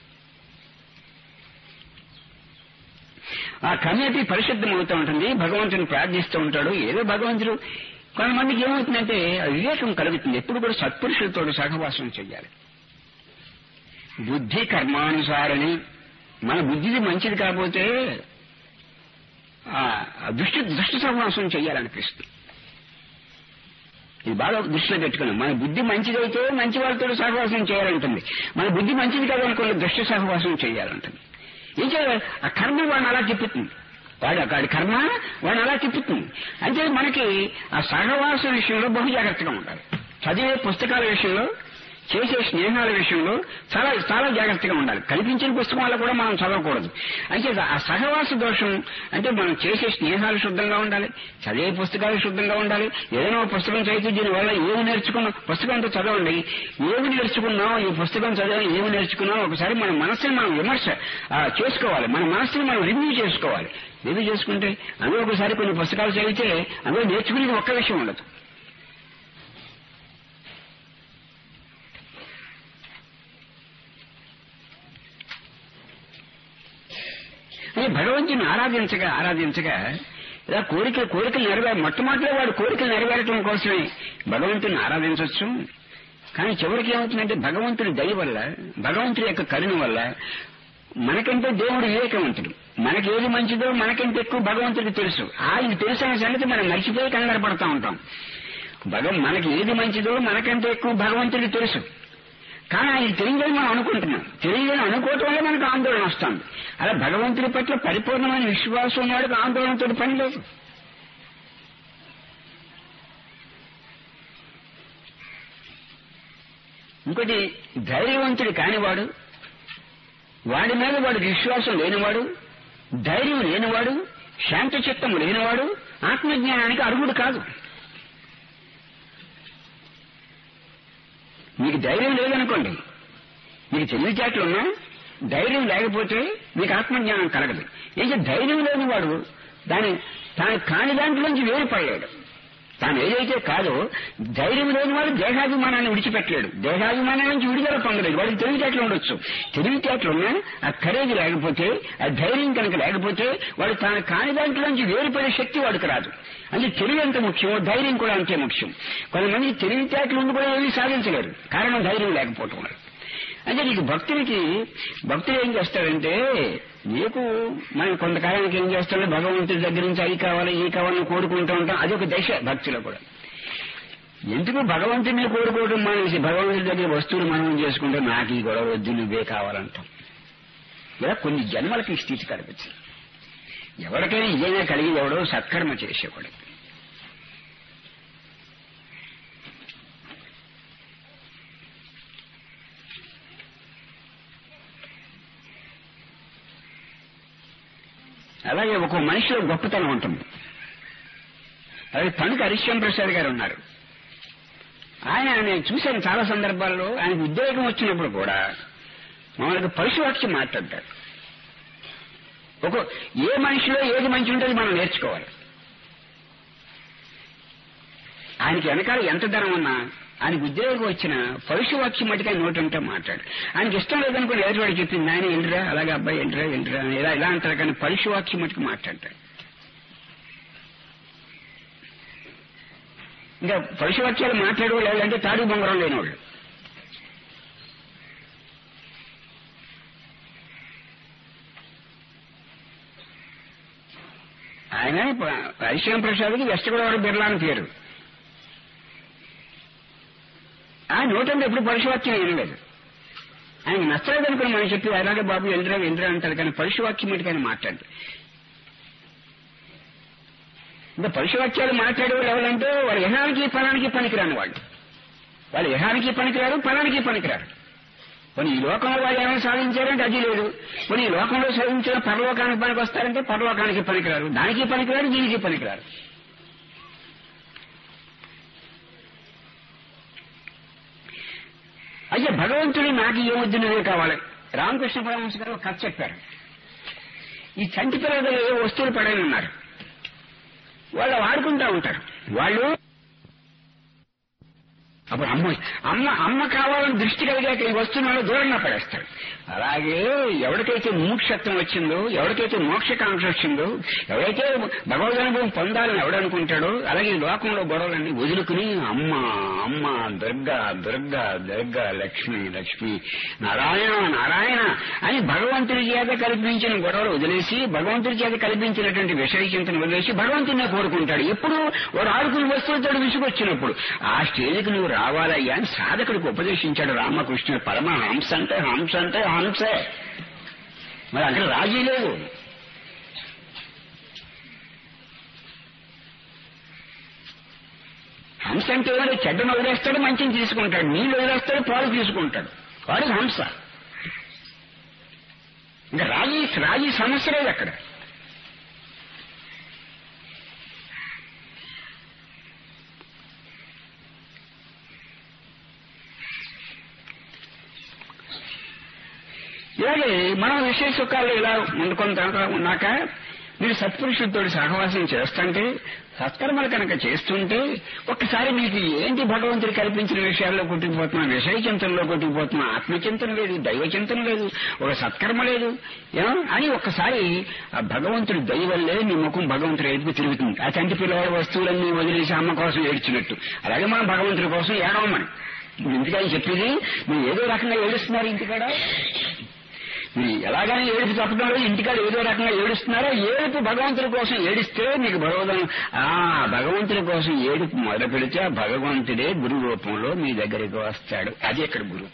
A: ఆ కమ్యూనిటీ పరిశుద్ధం అవుతూ ఉంటుంది భగవంతుని ప్రార్థిస్తూ ఉంటాడు ఏదో భగవంతుడు కొంతమందికి ఏమవుతుందంటే ఆ వివేకం కలుగుతుంది ఎప్పుడు కూడా సత్పురుషులతో సహవాసం చెయ్యాలి బుద్ధి కర్మానుసారని మన బుద్ధిది మంచిది కాకపోతే ఆ దృష్టి దృష్టి సహవాసం చెయ్యాలనిపిస్తుంది ఇది బాగా దృష్టిలో పెట్టుకున్నాం మన బుద్ధి మంచిదైతే మంచి వాళ్ళతో సహవాసం చేయాలంటుంది మన బుద్ధి మంచిది కాదనుకున్న దృష్టి సహవాసం చేయాలంటుంది ఏం చేయాలి ఆ కర్మ వాడిని అలా తిప్పుతుంది వాడు వాడి కర్మ వాడిని అలా తిప్పుతుంది అంటే మనకి ఆ సహవాస విషయంలో బహు జాగ్రత్తగా ఉండాలి చదివే పుస్తకాల విషయంలో చేసే స్నేహాల విషయంలో చాలా చాలా జాగ్రత్తగా ఉండాలి కనిపించిన పుస్తకం వల్ల కూడా మనం చదవకూడదు అంటే ఆ సహవాస దోషం అంటే మనం చేసే స్నేహాలు శుద్ధంగా ఉండాలి చదివే పుస్తకాలు శుద్ధంగా ఉండాలి ఏదైనా ఒక పుస్తకం చదివితే దీనివల్ల ఏమి నేర్చుకున్నాం పుస్తకంతో చదవండి ఏమి నేర్చుకున్నాం ఈ పుస్తకం చదివి ఏమి నేర్చుకున్నాం ఒకసారి మన మనసుని మనం విమర్శ ఆ, చేసుకోవాలి మన మనసుని మనం రివ్యూ చేసుకోవాలి రివ్యూ చేసుకుంటే అందులో ఒకసారి కొన్ని పుస్తకాలు చదివితే అందులో నేర్చుకునేది ఒక్క విషయం ఉండదు అని భగవంతుని ఆరాధించగా ఆరాధించగా ఇలా కోరిక కోరికలు నెరవేర మొట్టమొదటిలో వాడు కోరికలు నెరవేరటం కోసమే భగవంతుని ఆరాధించవచ్చు కానీ చివరికి ఏమవుతుందంటే భగవంతుడి దయ వల్ల భగవంతుడి యొక్క కరుణ వల్ల మనకంటే దేవుడు వివేకవంతుడు మనకి ఏది మంచిదో మనకంటే ఎక్కువ భగవంతుడికి తెలుసు ఆయన తెలుసు అనే సంగతి మనం మర్చిపోయి కంగారు పడతా ఉంటాం భగవ మనకి ఏది మంచిదో మనకంటే ఎక్కువ భగవంతుడికి తెలుసు కానీ ఆయన తెలియదని మనం అనుకుంటున్నాం తెలియదని అనుకోవటం వల్ల మనకు ఆందోళన వస్తుంది అలా భగవంతుడి పట్ల పరిపూర్ణమైన విశ్వాసం ఉన్నవాడికి ఆందోళనతో పని లేదు ఇంకోటి ధైర్యవంతుడు కానివాడు వాడి మీద వాడికి విశ్వాసం లేనివాడు ధైర్యం లేనివాడు శాంత చిత్తం లేనివాడు ఆత్మజ్ఞానానికి అర్హుడు కాదు మీకు ధైర్యం లేదనుకోండి మీకు తెలివితేటలున్నా ధైర్యం లేకపోతే మీకు ఆత్మజ్ఞానం కలగదు ఏం ధైర్యం లేనివాడు దాని తాను కాని దాంట్లోంచి వేరుపడలేడు తాను ఏదైతే కాదో ధైర్యం లేనివాడు దేహాభిమానాన్ని విడిచిపెట్టలేడు దేహాభిమానం నుంచి విడుదల పొందలేడు వాడికి తెలివితేటలు ఉండొచ్చు తెలివితేటలున్నా ఆ కరేజ్ లేకపోతే ఆ ధైర్యం కనుక లేకపోతే వాడు తాను కాని దాంట్లోంచి వేరుపడే శక్తి వాడికి రాదు అంటే తెలివి ఎంత ముఖ్యమో ధైర్యం కూడా అంతే ముఖ్యం కొంతమంది తెలివితేటలు ఉండి కూడా ఏమీ సాధించలేరు కారణం ధైర్యం లేకపోవటం వల్ల అంటే నీకు భక్తునికి భక్తులు ఏం చేస్తాడంటే నీకు మనం కొంతకాలానికి ఏం చేస్తాడో భగవంతుడి దగ్గర నుంచి అవి కావాలి ఈ కావాలని కోరుకుంటూ ఉంటాం అది ఒక దశ భక్తిలో కూడా ఎందుకు భగవంతుడిని కోరుకోవడం మానేసి భగవంతుడి దగ్గర వస్తువులు మనం చేసుకుంటే నాకు ఈ గొడవ వద్దు నువ్వే కావాలంటాం ఇలా కొన్ని జన్మలకి ఈ స్థితి కనిపించింది ఎవరికైనా ఇదేనా కలిగి ఎవడో సత్కర్మ చేసేవాడు అలాగే ఒక మనిషిలో గొప్పతనం ఉంటుంది అలాగే తణుకు హరిశ్యం ప్రసాద్ గారు ఉన్నారు ఆయన నేను చూశాను చాలా సందర్భాల్లో ఆయనకు ఉద్యోగం వచ్చినప్పుడు కూడా మామూలుగా పరుషవాక్యం మాట్లాడతారు ఒక ఏ మనిషిలో ఏది మంచి ఉంటుంది మనం నేర్చుకోవాలి ఆయనకి వెనకాల ఎంత ధనం ఉన్నా ఆయనకు ఉద్యోగం వచ్చిన పరుషవాక్యం మటుగా నోటి ఉంటే మాట్లాడు ఆయనకి ఇష్టం లేదనుకోండి ఎదురువాడు చెప్పింది నాయన ఎండిరా అలాగే అబ్బాయి ఎండిరా ఎండిరా అని ఇలా ఇలా అంటారు కానీ పరుషవాక్యం మటుకు మాట్లాడతాడు ఇంకా పరుషవాక్యాలు మాట్లాడేవాళ్ళు ఎవరంటే తాడు బొంగరం లేనివాళ్ళు ఆయన హరిశ్యాం ప్రసాద్కి వెస్ట్ గోదావరి బిర్లా అని పేరు ఆ నోటంటే ఎప్పుడు పరుషవాక్యం వినలేదు ఆయన నచ్చలేదు అనుకుని మనం చెప్పి అలాగే బాబు ఎంద్రా ఎంద్రా అంటారు కానీ పరుషవాక్యం ఏంటి కానీ మాట్లాడు ఇంకా పరుషవాక్యాలు మాట్లాడేవాళ్ళు ఎవరంటే వాళ్ళు యహానికి ఫలానికి పనికిరాని వాళ్ళు వాళ్ళు యహానికి పనికిరారు ఫలానికి పనికిరారు కొన్ని ఈ లోకంలో వాళ్ళు ఏమైనా సాధించారంటే అది లేదు కొన్ని ఈ లోకంలో సాధించిన పరలోకానికి పనికి వస్తారంటే పరలోకానికి పనికిరారు దానికి పనికిరారు దీనికి పనికిరారు అయితే భగవంతుడు నాకు ఏమొద్దు నువ్వే కావాలి రామకృష్ణ పరమహంస గారు ఒక కథ చెప్పారు ఈ చంటి పిల్లలు ఏ వస్తువులు పడని ఉన్నారు వాళ్ళు వాడుకుంటా ఉంటారు వాళ్ళు అప్పుడు అమ్మ అమ్మ అమ్మ కావాలని దృష్టి కలిగాక ఈ వస్తువులను దూరంగా పడేస్తాడు అలాగే ఎవరికైతే మోక్షత్వం వచ్చిందో ఎవరికైతే మోక్షకాంక్ష వచ్చిందో ఎవరైతే భగవదనుభవం పొందాలని ఎవడనుకుంటాడో అలాగే ఈ లోకంలో గొడవలన్నీ వదులుకుని అమ్మ అమ్మ దుర్గా దుర్గా దుర్గా లక్ష్మి లక్ష్మి నారాయణ నారాయణ అని భగవంతుడి చేత కల్పించిన గొడవలు వదిలేసి భగవంతుడి చేత కల్పించినటువంటి విషయచింతను వదిలేసి భగవంతుడినే కోరుకుంటాడు ఎప్పుడు వాడు ఆడుకుని వస్తువులతో విసుగొచ్చినప్పుడు ఆ స్టేజ్కి నువ్వు రావాలయ్యా అని సాధకుడికి ఉపదేశించాడు రామకృష్ణ పరమ హంస అంటే హంస అంటే హంసే మరి అక్కడ రాజీ లేదు హంస అంటే ఏమంటే చెడ్డను వదిలేస్తాడు మంచిని తీసుకుంటాడు నీళ్ళు వదిలేస్తాడు పాలు తీసుకుంటాడు వాడు హంస ఇంకా రాజీ రాజీ సమస్య లేదు అక్కడ ఇలాగే మనం విషయ సుఖాలు ఇలా ముందుకొంత ఉన్నాక మీరు సత్పురుషులతో సహవాసం చేస్తుంటే సత్కర్మలు కనుక చేస్తుంటే ఒక్కసారి మీకు ఏంటి భగవంతుడు కల్పించిన విషయాల్లో కొట్టుకుపోతున్నా విషయ చింతనలో కొట్టుకుపోతున్నా ఆత్మచింతన లేదు దైవ చింతన లేదు ఒక సత్కర్మ లేదు ఏమో అని ఒక్కసారి ఆ భగవంతుడి దయ వల్లే మీ ముఖం భగవంతుడు ఎదుగు తిరుగుతుంది ఆ చంటి పిల్లవాడి వస్తువులన్నీ వదిలేసి అమ్మ కోసం ఏడ్చినట్టు అలాగే మనం భగవంతుడి కోసం ఏడవమని ఇప్పుడు ఇంటికాని చెప్పేది మీరు ఏదో రకంగా ఏడుస్తున్నారు ఇంటికాడ మీరు ఎలాగైనా ఏడుపు తప్పడం లేదు ఇంటికాడ ఏదో రకంగా ఏడుస్తున్నారో ఏడుపు భగవంతుడి కోసం ఏడిస్తే మీకు భగవదం ఆ భగవంతుడి కోసం ఏడుపు మొదలు పెడితే ఆ భగవంతుడే గురు రూపంలో మీ దగ్గరికి వస్తాడు అది ఇక్కడ గురు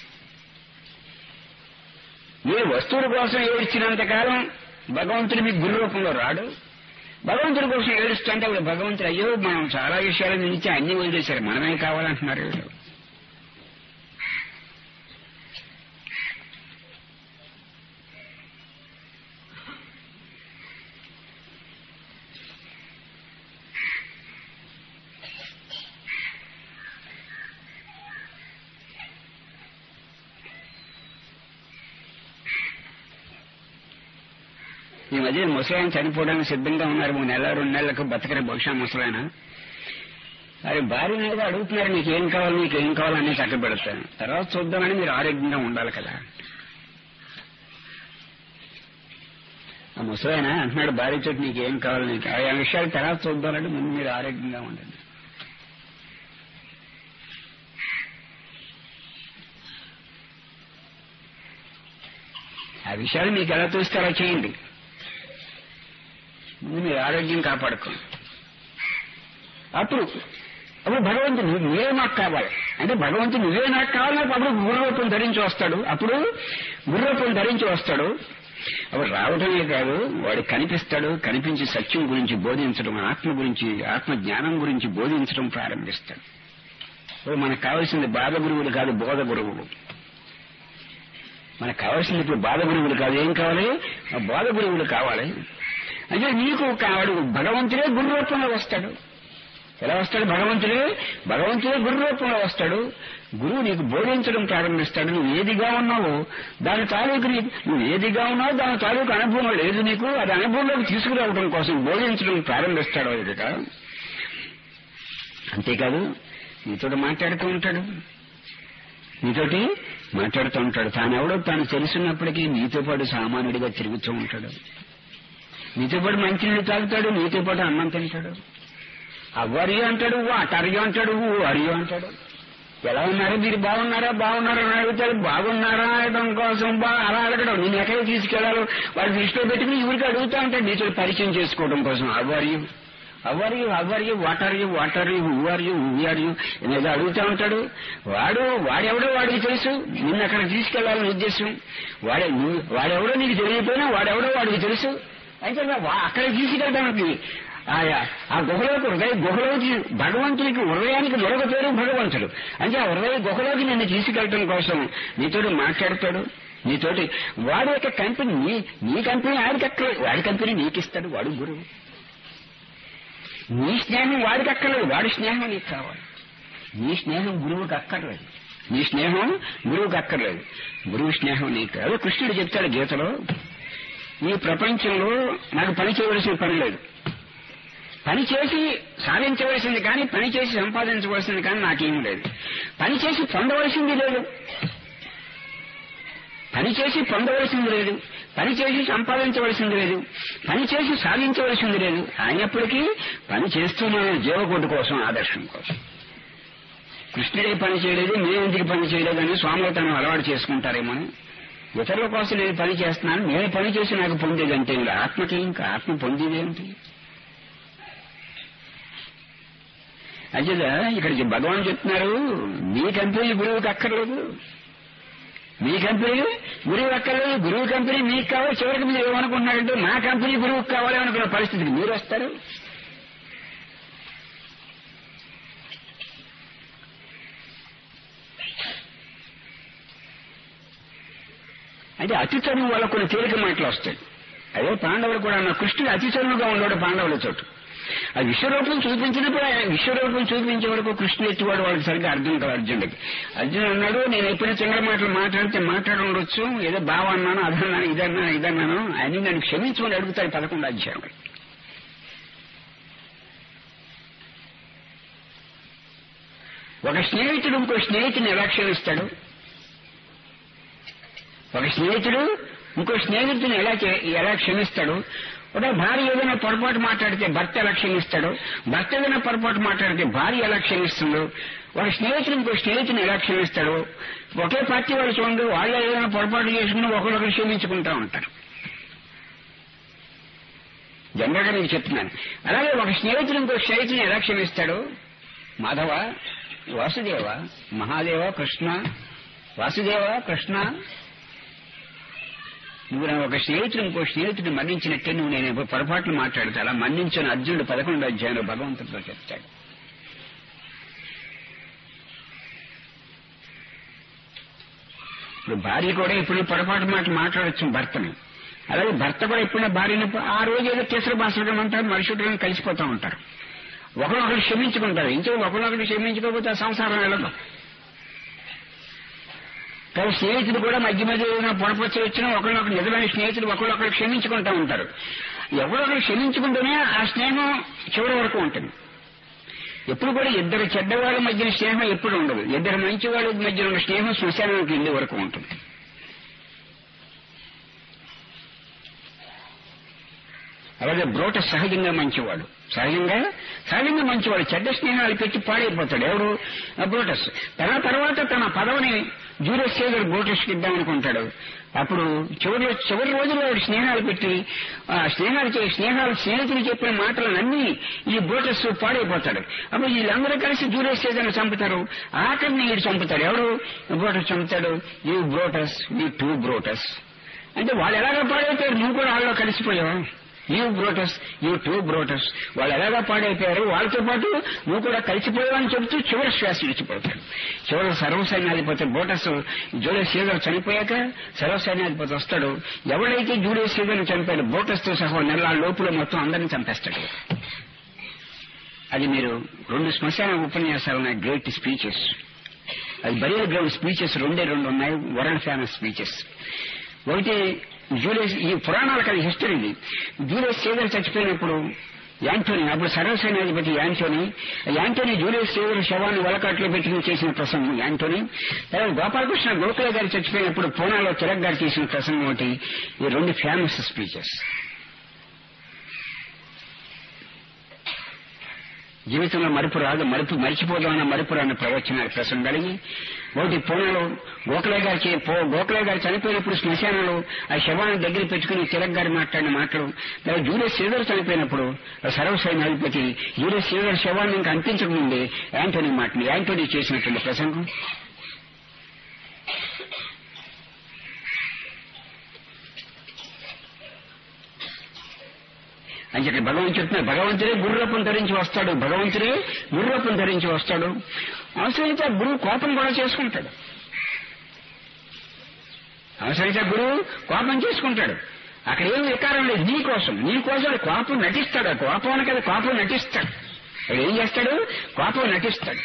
A: మీరు వస్తువుల కోసం ఏడ్చినంత కాలం భగవంతుడు మీకు గురు రూపంలో రాడు భగవంతుడి కోసం ఏడుస్తుంటే అప్పుడు భగవంతుడు అయ్యో మనం చాలా విషయాల నుంచి అన్ని వదిలేశారు మనమే కావాలంటున్నారు వీళ్ళు ఈ మధ్య ముసలాయన చనిపోవడానికి సిద్ధంగా ఉన్నారు మూడు నెలల రెండు నెలలకు బతకని బహుశా ముసలాయన అది భార్య మీద అడుగుతున్నారు మీకు ఏం కావాలి మీకు ఏం కావాలని చక్క పెడతాను తర్వాత చూద్దామని మీరు ఆరోగ్యంగా ఉండాలి కదా ఆ ముసలాయన అంటున్నాడు భార్య చోటు నీకు ఏం కావాలి నీకు ఆ విషయాలు తర్వాత చూద్దామంటే ముందు మీరు ఆరోగ్యంగా ఉండండి ఆ విషయాలు మీకు ఎలా చూస్తారో చేయండి ముందు మీరు ఆరోగ్యం కాపాడుకోండి అప్పుడు అప్పుడు భగవంతుడు నువ్వు- నువ్వే నాకు కావాలి అంటే భగవంతుడు నువ్వే నాకు కావాలి అప్పుడు గురురూపం ధరించి వస్తాడు అప్పుడు గురురూపం ధరించి వస్తాడు అప్పుడు రావటమే కాదు వాడు కనిపిస్తాడు కనిపించి సత్యం గురించి బోధించడం ఆత్మ గురించి ఆత్మ జ్ఞానం గురించి బోధించడం ప్రారంభిస్తాడు ఇప్పుడు మనకు కావాల్సింది బాధ గురువులు కాదు బోధ గురువులు మనకు కావాల్సింది ఇప్పుడు బాధ గురువులు కాదు ఏం కావాలి ఆ బోధ గురువులు కావాలి అంటే నీకు కావాడు భగవంతుడే గురు రూపంలో వస్తాడు ఎలా వస్తాడు భగవంతుడే భగవంతుడే గురు రూపంలో వస్తాడు గురువు నీకు బోధించడం ప్రారంభిస్తాడు నువ్వు ఏదిగా ఉన్నావో దాని తాలూకు నీ నువ్వు ఏదిగా ఉన్నావో దాని తాలూకు అనుభవం లేదు నీకు అది అనుభవంలోకి తీసుకురావడం కోసం బోధించడం ప్రారంభిస్తాడు ఎదుట అంతేకాదు నీతో మాట్లాడుతూ ఉంటాడు నీతోటి మాట్లాడుతూ ఉంటాడు తానెవడో తాను తెలుసున్నప్పటికీ నీతో పాటు సామాన్యుడిగా తిరుగుతూ ఉంటాడు నీతో పాటు మంచినీళ్ళు తాగుతాడు నీతో పాటు అన్నం తింటాడు అవ్వరియో అంటాడు అటరియో అంటాడు అరియో అంటాడు ఎలా ఉన్నారో మీరు బాగున్నారా బాగున్నారా అని అడుగుతాడు బాగున్నారా అనడం కోసం బా అలా అడగడం నేను ఎక్కడికి తీసుకెళ్లాలో వాడు దృష్టిలో పెట్టుకుని ఊరికి అడుగుతా ఉంటాడు నీతో పరిచయం చేసుకోవడం కోసం అవ్వరియు అవ్వరియు అవ్వరియు వాటరియు వాటరియు ఊవరియు ఊయరియు అనేది అడుగుతా ఉంటాడు వాడు వాడెవడో వాడికి తెలుసు నిన్ను అక్కడ తీసుకెళ్లాలని ఉద్దేశం వాడే నువ్వు- వాడెవడో నీకు తెలియకపోయినా వాడెవడో వాడికి తెలుసు అయితే వా- అక్కడ తీసుకెళ్ళడానికి ఆయా ఆ గుహలోకి హృదయ గుహలోకి భగవంతునికి హృదయానికి మరొక పేరు భగవంతుడు అంటే ఆ హృదయ గుహలోకి నిన్ను తీసుకెళ్ళటం కోసం నీతోటి మాట్లాడతాడు నీతోటి వాడి యొక్క కంపెనీ నీ నీ కంపెనీ ఆడికి అక్కడ వాడి కంపెనీ నీకిస్తాడు వాడు గురువు నీ స్నేహం వాడికి అక్కర్లేదు వాడి స్నేహం నీకు కావాలి నీ స్నేహం గురువుకి అక్కర్లేదు నీ స్నేహం గురువుకి అక్కర్లేదు గురువు స్నేహం నీకు కాదు. అదే కృష్ణుడు చెప్తాడు గీతలో ఈ ప్రపంచంలో నాకు పని చేయవలసిన పని లేదు పని చేసి సాధించవలసింది కానీ పని చేసి సంపాదించవలసింది కానీ నాకేమీ లేదు పని చేసి పొందవలసింది లేదు పని చేసి పొందవలసింది లేదు పని చేసి సంపాదించవలసింది లేదు పని చేసి సాధించవలసింది లేదు అయినప్పటికీ పని చేస్తున్నాను జీవకోటి కోసం ఆదర్శం కోసం కృష్ణుడే పని చేయలేదు మేము ఎందుకు పని చేయలేదని స్వాములు తను అలవాటు చేసుకుంటారేమో అని. ఇతరుల కోసం నేను పని చేస్తున్నాను నేను పని చేసి నాకు పొందేదంటే ఇంకా ఆత్మకి ఇంకా ఆత్మ పొందేదేంటి అంచేదా ఇక్కడ భగవాన్ చెప్తున్నారు మీ కంపెనీ గురువుకి అక్కర్లేదు మీ కంపెనీ గురువు అక్కర్లేదు గురువు కంపెనీ మీకు కావాలి చివరికి మీరు ఏమనుకుంటున్నారంటే మా కంపెనీ గురువుకి కావాలి అనుకున్న పరిస్థితికి మీరు వస్తారు అంటే అతి చదువు వల్ల కొన్ని తేలిక మాటలు వస్తాయి అదే పాండవులు కూడా అన్న కృష్ణుడు అతి చదువుగా ఉన్నాడు పాండవుల చోటు ఆ విశ్వరూపం చూపించినప్పుడు ఆయన విశ్వరూపం చూపించే వరకు కృష్ణుడు ఎత్తివాడు వాళ్ళకి సరిగ్గా అర్థం కాదు అర్జునుడికి అర్జునుడు అన్నాడు నేను ఎప్పుడైనా చిన్న మాటలు మాట్లాడితే మాట్లాడి ఉండొచ్చు ఏదో బావ అన్నాను అదన్నాను ఇదన్నాను ఇదన్నాను అని నన్ను క్షమించమని అడుగుతాడు పదకొండు అధ్యాయం ఒక స్నేహితుడు ఇంకో స్నేహితుడిని ఎలా క్షమిస్తాడు ఒక స్నేహితుడు ఇంకో స్నేహితుడిని ఎలా చే- ఎలా క్షమిస్తాడు ఒక భార్య ఏదైనా పొరపాటు మాట్లాడితే భర్త ఎలా క్షమిస్తాడు భర్త ఏదైనా పొరపాటు మాట్లాడితే భార్య ఎలా క్షమిస్తుందో ఒక స్నేహితుడు ఇంకో స్నేహితుని ఎలా క్షమిస్తాడు ఒకే పార్టీ వాళ్ళు చూడండి వాళ్ళు ఏదైనా పొరపాటు చేసుకుని ఒకరొకరు క్షమించుకుంటా ఉంటారు జనరల్ గా నేను చెప్తున్నాను అలాగే ఒక స్నేహితుడు ఇంకో స్నేహితుని ఎలా క్షమిస్తాడు మాధవ వాసుదేవ మహాదేవ కృష్ణ వాసుదేవ కృష్ణ నువ్వు నా ఒక స్నేహితుడు ఇంకో స్నేహితుడిని మన్నించినట్టే నువ్వు నేను పొరపాట్లు మాట్లాడితే అలా మన్నించిన అర్జునుడు పదకొండు అధ్యాయంలో భగవంతుడితో చెప్తాడు ఇప్పుడు భార్య కూడా ఇప్పుడు పొరపాటు మాటలు మాట్లాడచ్చు భర్తని అలాగే భర్త కూడా ఎప్పుడైనా భార్యని ఆ రోజు ఏదో కేసర బాసరకం అంటారు మనుషులు కలిసిపోతూ ఉంటారు ఒకరొకరు క్షమించుకుంటారు ఇంకో ఒకరొకరు క్షమించుకోకపోతే ఆ సంసారం వెళ్ళదు కానీ స్నేహితులు కూడా మధ్య మధ్య ఏదైనా పొరపచ్చు వచ్చినా ఒకరినొకరు నిజమైన స్నేహితులు ఒకరినొకరు క్షమించుకుంటూ ఉంటారు ఎవరొకరు క్షమించుకుంటూనే ఆ స్నేహం చివరి వరకు ఉంటుంది ఎప్పుడు కూడా ఇద్దరు చెడ్డవాళ్ళ మధ్యన స్నేహం ఎప్పుడు ఉండదు ఇద్దరు మంచి వాళ్ళ మధ్య ఉన్న స్నేహం శ్మశానానికి వెళ్ళే వరకు ఉంటుంది అలాగే బ్రోట సహజంగా మంచివాడు సహజంగా సహజంగా మంచివాడు చెడ్డ స్నేహాలు పెట్టి పాడైపోతాడు ఎవరు ఆ బ్రోటస్ తన తర్వాత తన పదవిని జూరియస్ సీజర్ బ్రోటస్కి ఇద్దామనుకుంటాడు అప్పుడు చివరి చివరి రోజుల్లో వాడు స్నేహాలు పెట్టి ఆ స్నేహాలు చే స్నేహాలు స్నేహితులు చెప్పిన మాటలన్నీ ఈ బ్రోటస్ పాడైపోతాడు అప్పుడు వీళ్ళందరూ కలిసి జూరియస్ సీజర్ని చంపుతారు ఆఖరిని వీడు చంపుతాడు ఎవరు బ్రోటస్ చంపుతాడు ఈ బ్రోటస్ ఈ టూ బ్రోటస్ అంటే వాళ్ళు ఎలాగ పాడైపోయారు నువ్వు కూడా వాళ్ళలో కలిసిపోయావు you Brutus you too Brutus వాళ్ళు ఎలాగా పాడైపోయారు వాళ్ళతో పాటు నువ్వు కూడా కలిసిపోయావు అని చెబుతూ చివరి శ్వాస విడిచిపోతాడు చివరి సర్వసైన్యాధిపతి బోటస్ జూలియస్ సీజర్ చనిపోయాక సర్వసైన్యాధిపతి వస్తాడు ఎవడైతే జూలియస్ సీజర్ చనిపోయాడు బోటస్ తో సహా నెల లోపల మొత్తం అందరిని చంపేస్తాడు అది మీరు రెండు శ్మశాన ఉపన్యాసాలు ఉన్నాయి గ్రేట్ స్పీచెస్ అది బరియల్ గ్రౌండ్ స్పీచెస్ రెండే రెండు ఉన్నాయి వరల్డ్ ఫేమస్ స్పీచెస్ ఒకటి జూలియస్ ఈ పురాణాలకు అది హిస్టరీ ఇది జూలియస్ సీజర్ చచ్చిపోయినప్పుడు యాంటోనీ అప్పుడు సర్వసైన్యాధిపతి యాంటోనీ యాంటోనీ జూలియస్ సీజర్ శవాన్ని వలకాట్లో పెట్టుకుని చేసిన ప్రసంగం యాంటోనీ తర్వాత గోపాలకృష్ణ గోఖలే గారు చచ్చిపోయినప్పుడు పూనాలో తిలక్ గారు చేసిన ప్రసంగం ఒకటి ఈ రెండు ఫేమస్ స్పీచెస్ జీవితంలో మరుపు రాదు మరుపు మరిచిపోదామన్న మరుపు రాని ప్రవచనాలు ప్రసంగం కలిగి ఒకటి పూణెలో గోఖలే గారి చే- పో- గోఖలే గారు చనిపోయినప్పుడు శ్మశానంలో ఆ శవాన్ని దగ్గర పెట్టుకుని తిలక్ గారు మాట్లాడిన మాటలు లేదా జూలియస్ సీజర్ చనిపోయినప్పుడు ఆ సర్వసైన్యాధిపతి జూలియస్ సీజర్ శవాన్ని ఇంకా అంటించకముందే యాంటోనీ మాటలు యాంటోనీ చేసినటువంటి ప్రసంగం అని చెప్పి భగవంతుడు చెప్తున్నారు భగవంతుడే గుర్రూపం ధరించి వస్తాడు భగవంతుడే గుర్రూపం ధరించి వస్తాడు అవసరమైతే ఆ గురువు కోపం కూడా చేసుకుంటాడు అవసరమైతే ఆ గురువు కోపం చేసుకుంటాడు అక్కడ ఏం వికారం లేదు నీ కోసం నీ కోసం కోపం నటిస్తాడు ఆ కోపానికి అది కోపం నటిస్తాడు వాడు ఏం చేస్తాడు కోపం నటిస్తాడు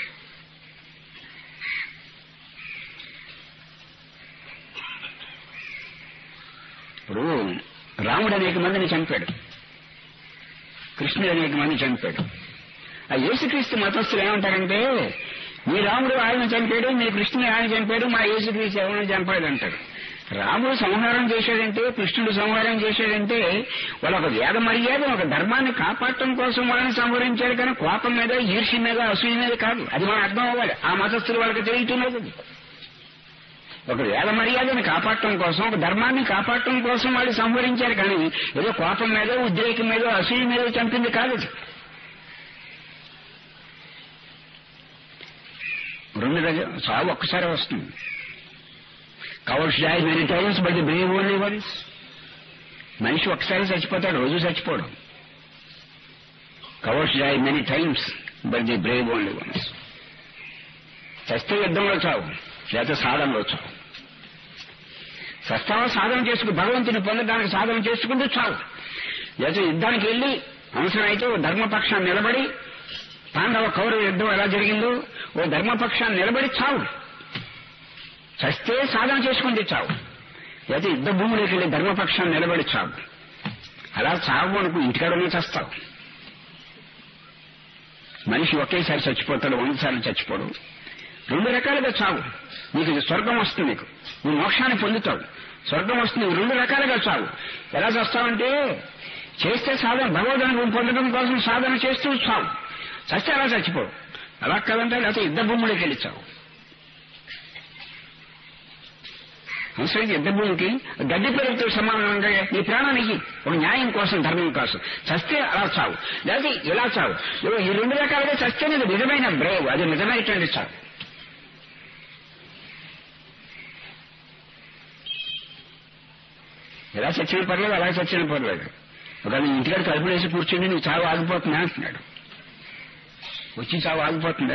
A: ఇప్పుడు రాముడు అనేక మందిని చంపాడు కృష్ణుడు అనేక మంది చంపాడు ఆ యేసుక్రీస్తు మతస్థులు ఏమంటారంటే మీ రాముడు ఆయన చంపాడు మీ కృష్ణుడు ఆయన చంపాడు మా యేసుక్రీస్తు ఎవరిని చంపాడు అంటారు రాముడు సంహారం చేశాడంటే కృష్ణుడు సంహారం చేశాడంటే వాళ్ళ ఒక వేద మర్యాద ఒక ధర్మాన్ని కాపాడటం కోసం వాళ్ళని సంహరించాడు కానీ కోపం మీద ఈర్ష్య మీద అసూయ మీద కాదు అది మనం అర్థం అవ్వాలి ఆ మతస్థులు వాళ్ళకి తెలియటం అది ఒక వేద మర్యాదను కాపాడటం కోసం ఒక ధర్మాన్ని కాపాడటం కోసం వాళ్ళు సంహరించారు కానీ ఏదో కోపం మీద ఉద్రేకం మీద అసూయ మీద చంపింది కాదు అది. రెండు దగ్గర చావు ఒక్కసారి వస్తుంది cowards die many times but the brave only once మనిషి ఒకసారి చచ్చిపోతాడు రోజు చచ్చిపోవడం cowards die many times but the brave only once చస్తే యుద్ధంలో చావు లేకపోతే సాధనలో చావు సస్తావా సాధన చేసుకు భగవంతుని పొందడానికి సాధన చేసుకుంటూ చావు లేకపోతే యుద్ధానికి వెళ్ళి అవసరమైతే ఓ ధర్మపక్షాన్ని నిలబడి పాండవ కౌరవ యుద్ధం ఎలా జరిగిందో ఓ ధర్మపక్షాన్ని నిలబడి చావు చస్తే సాధన చేసుకుంటే చావు లేదా యుద్ధ భూమిలోకి వెళ్ళి ధర్మపక్షాన్ని నిలబడి చావు అలా చావు అనుకు ఇంటికాడనే చస్తావు మనిషి ఒకేసారి చచ్చిపోతాడు వంద సార్లు చచ్చిపోడు రెండు రకాలుగా చావు నీకు ఇది స్వర్గం వస్తుంది నీకు నువ్వు మోక్షాన్ని పొందుతావు స్వర్గం వస్తుంది నువ్వు రెండు రకాలుగా చావు ఎలా చేస్తావంటే చేస్తే సాధన భగవద్ పొందడం కోసం సాధన చేస్తూ చావు చస్తే అలా చచ్చిపోవు అలా కాదంటే లేకపోతే యుద్ధ భూములకి వెళ్ళి చావు అవసరం యుద్ధ భూమికి గడ్డి పెరుగుతూ సమానంగా నీ ప్రాణానికి ఒక న్యాయం కోసం ధర్మం కోసం చస్తే అలా చావు లేకపోతే ఇలా చావు ఇదిగో ఈ రెండు రకాలుగా చస్తే నీకు నిజమైన బ్రేవ్ అది నిజమైనటువంటి చావు ఎలా చచ్చిన పర్లేదు అలా చచ్చిన పర్లేదు ఒక ఇంటికాడ కలుపు వేసి కూర్చుని నువ్వు చావు ఆగిపోతున్నా అంటున్నాడు వచ్చి చావు ఆగిపోతుందా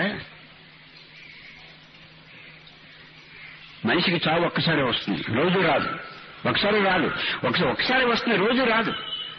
A: మనిషికి చావు ఒక్కసారి వస్తుంది రోజు రాదు ఒకసారి రాదు ఒకసారి ఒకసారి వస్తుంది రోజు రాదు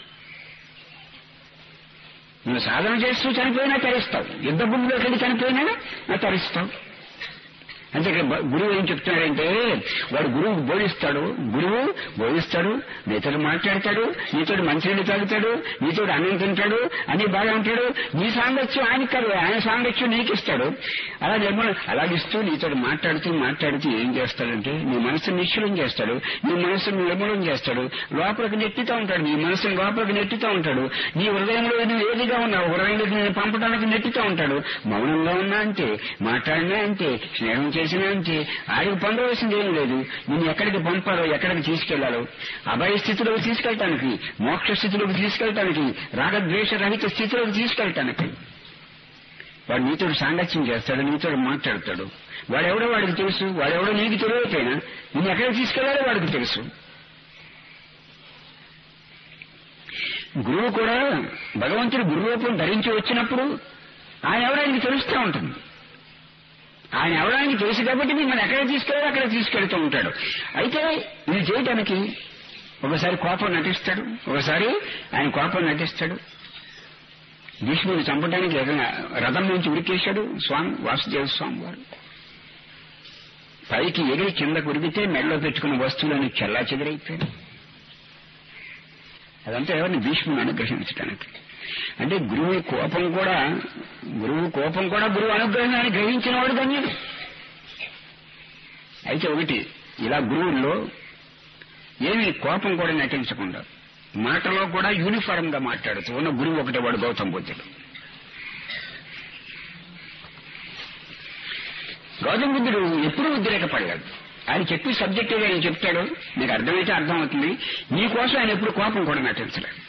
A: నువ్వు సాధన చేస్తూ చనిపోయినా తరిస్తావు యుద్ధ భూమిలోకి వెళ్ళి చనిపోయినా తరిస్తావు అంటే ఇక్కడ బ- గురువు ఏం చెప్తున్నాడంటే వాడు గురువు బోధిస్తాడు గురువు బోధిస్తాడు నీతోడు మాట్లాడతాడు నీతోడు మంచినీళ్ళు తాగుతాడు నీతోడు అన్నం తింటాడు అన్ని బాగా ఉంటాడు నీ సాంగత్యం ఆయనకి కాదు ఆయన సాంగత్యం నీకు ఇస్తాడు అలా నిర్మూలన అలాగిస్తూ నీతోడు మాట్లాడుతూ మాట్లాడుతూ ఏం చేస్తాడంటే నీ మనసు నిశ్చలం చేస్తాడు నీ మనసును నిర్మూలం చేస్తాడు లోపలికి నెట్టుతూ ఉంటాడు నీ మనసును లోపలికి నెట్టుతూ ఉంటాడు నీ హృదయంలో నువ్వు ఏదిగా ఉన్నావు హృదయంలోకి నేను పంపడానికి నెట్టుతూ ఉంటాడు మౌనంగా ఉన్నా అంతే మాట్లాడినా అంతే స్నేహం చేసినా అంతే ఆయనకు పొందవలసింది ఏం లేదు నిన్ను ఎక్కడికి పంపాలో ఎక్కడికి తీసుకెళ్లాలో అభయ స్థితిలోకి తీసుకెళ్ళటానికి మోక్ష స్థితిలోకి తీసుకెళ్ళటానికి రాగద్వేష రహిత స్థితిలోకి తీసుకెళ్ళటానికి వాడు నీతోడు సాంగత్యం చేస్తాడు నీతోడు మాట్లాడతాడు వాడెవడో వాడికి తెలుసు వాడెవడో నీకు తెలియకపోయినా నిన్ను ఎక్కడికి తీసుకెళ్లాలో వాడికి తెలుసు గురువు కూడా భగవంతుడు గురురూపం ధరించి వచ్చినప్పుడు ఆయన ఎవరానికి తెలుస్తూ ఉంటుంది ఆయన ఎవరానికి తెలుసు కాబట్టి మిమ్మల్ని ఎక్కడ తీసుకెళ్ళాలో అక్కడ తీసుకెళ్తూ ఉంటాడు అయితే ఇది చేయటానికి ఒకసారి కోపం నటిస్తాడు ఒకసారి ఆయన కోపం నటిస్తాడు భీష్ముడిని చంపడానికి ఏదైనా రథం నుంచి ఉరికేశాడు స్వామి వాసుదేవ స్వామి వారు పైకి ఎగిరి కిందకు ఉరికితే మెడలో పెట్టుకున్న వస్తువులని చెల్లా చెదిరైపోయాడు అదంతా ఎవరిని భీష్ముని అనుగ్రహించడానికి అంటే గురువు కోపం కూడా గురువు కోపం కూడా గురువు అనుగ్రహాన్ని గ్రహించిన వాడు ధన్యుడు అయితే ఒకటి ఇలా గురువుల్లో ఏమి కోపం కూడా నటించకుండా మాటలో కూడా యూనిఫారం గా మాట్లాడుతూ ఉన్న గురువు ఒకటే వాడు గౌతమ బుద్ధుడు గౌతమ బుద్ధుడు ఎప్పుడూ ఉద్రేకపడలేదు ఆయన చెప్పి సబ్జెక్ట్ ఏదో ఆయన చెప్తాడు నీకు అర్థమైతే అర్థం అవుతుంది నీకోసం ఆయన ఎప్పుడు కోపం కూడా నటించలేదు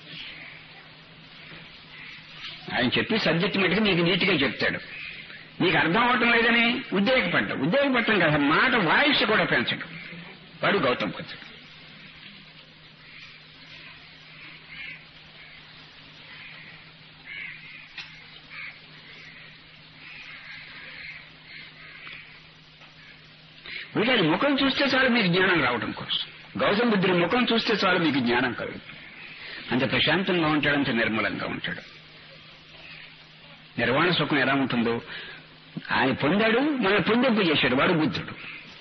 A: ఆయన చెప్పి సబ్జెక్ట్ మటుకు నీకు నీట్గా చెప్తాడు నీకు అర్థం అవటం లేదని ఉద్రేకపడ్డా ఉద్రేకపడటం కదా మాట వాయిస్ కూడా పెంచడం వాడు గౌతమ్ బుద్ధుడు వీటి ముఖం చూస్తే చాలు మీకు జ్ఞానం రావడం కోసం గౌతమ బుద్ధుడి ముఖం చూస్తే చాలు మీకు జ్ఞానం కలుగుతుంది అంత ప్రశాంతంగా ఉంటాడు అంత నిర్మలంగా ఉంటాడు నిర్వాణ సుఖం ఎలా ఉంటుందో ఆయన పొందాడు మనల్ని పొందింపు చేశాడు వాడు బుద్ధుడు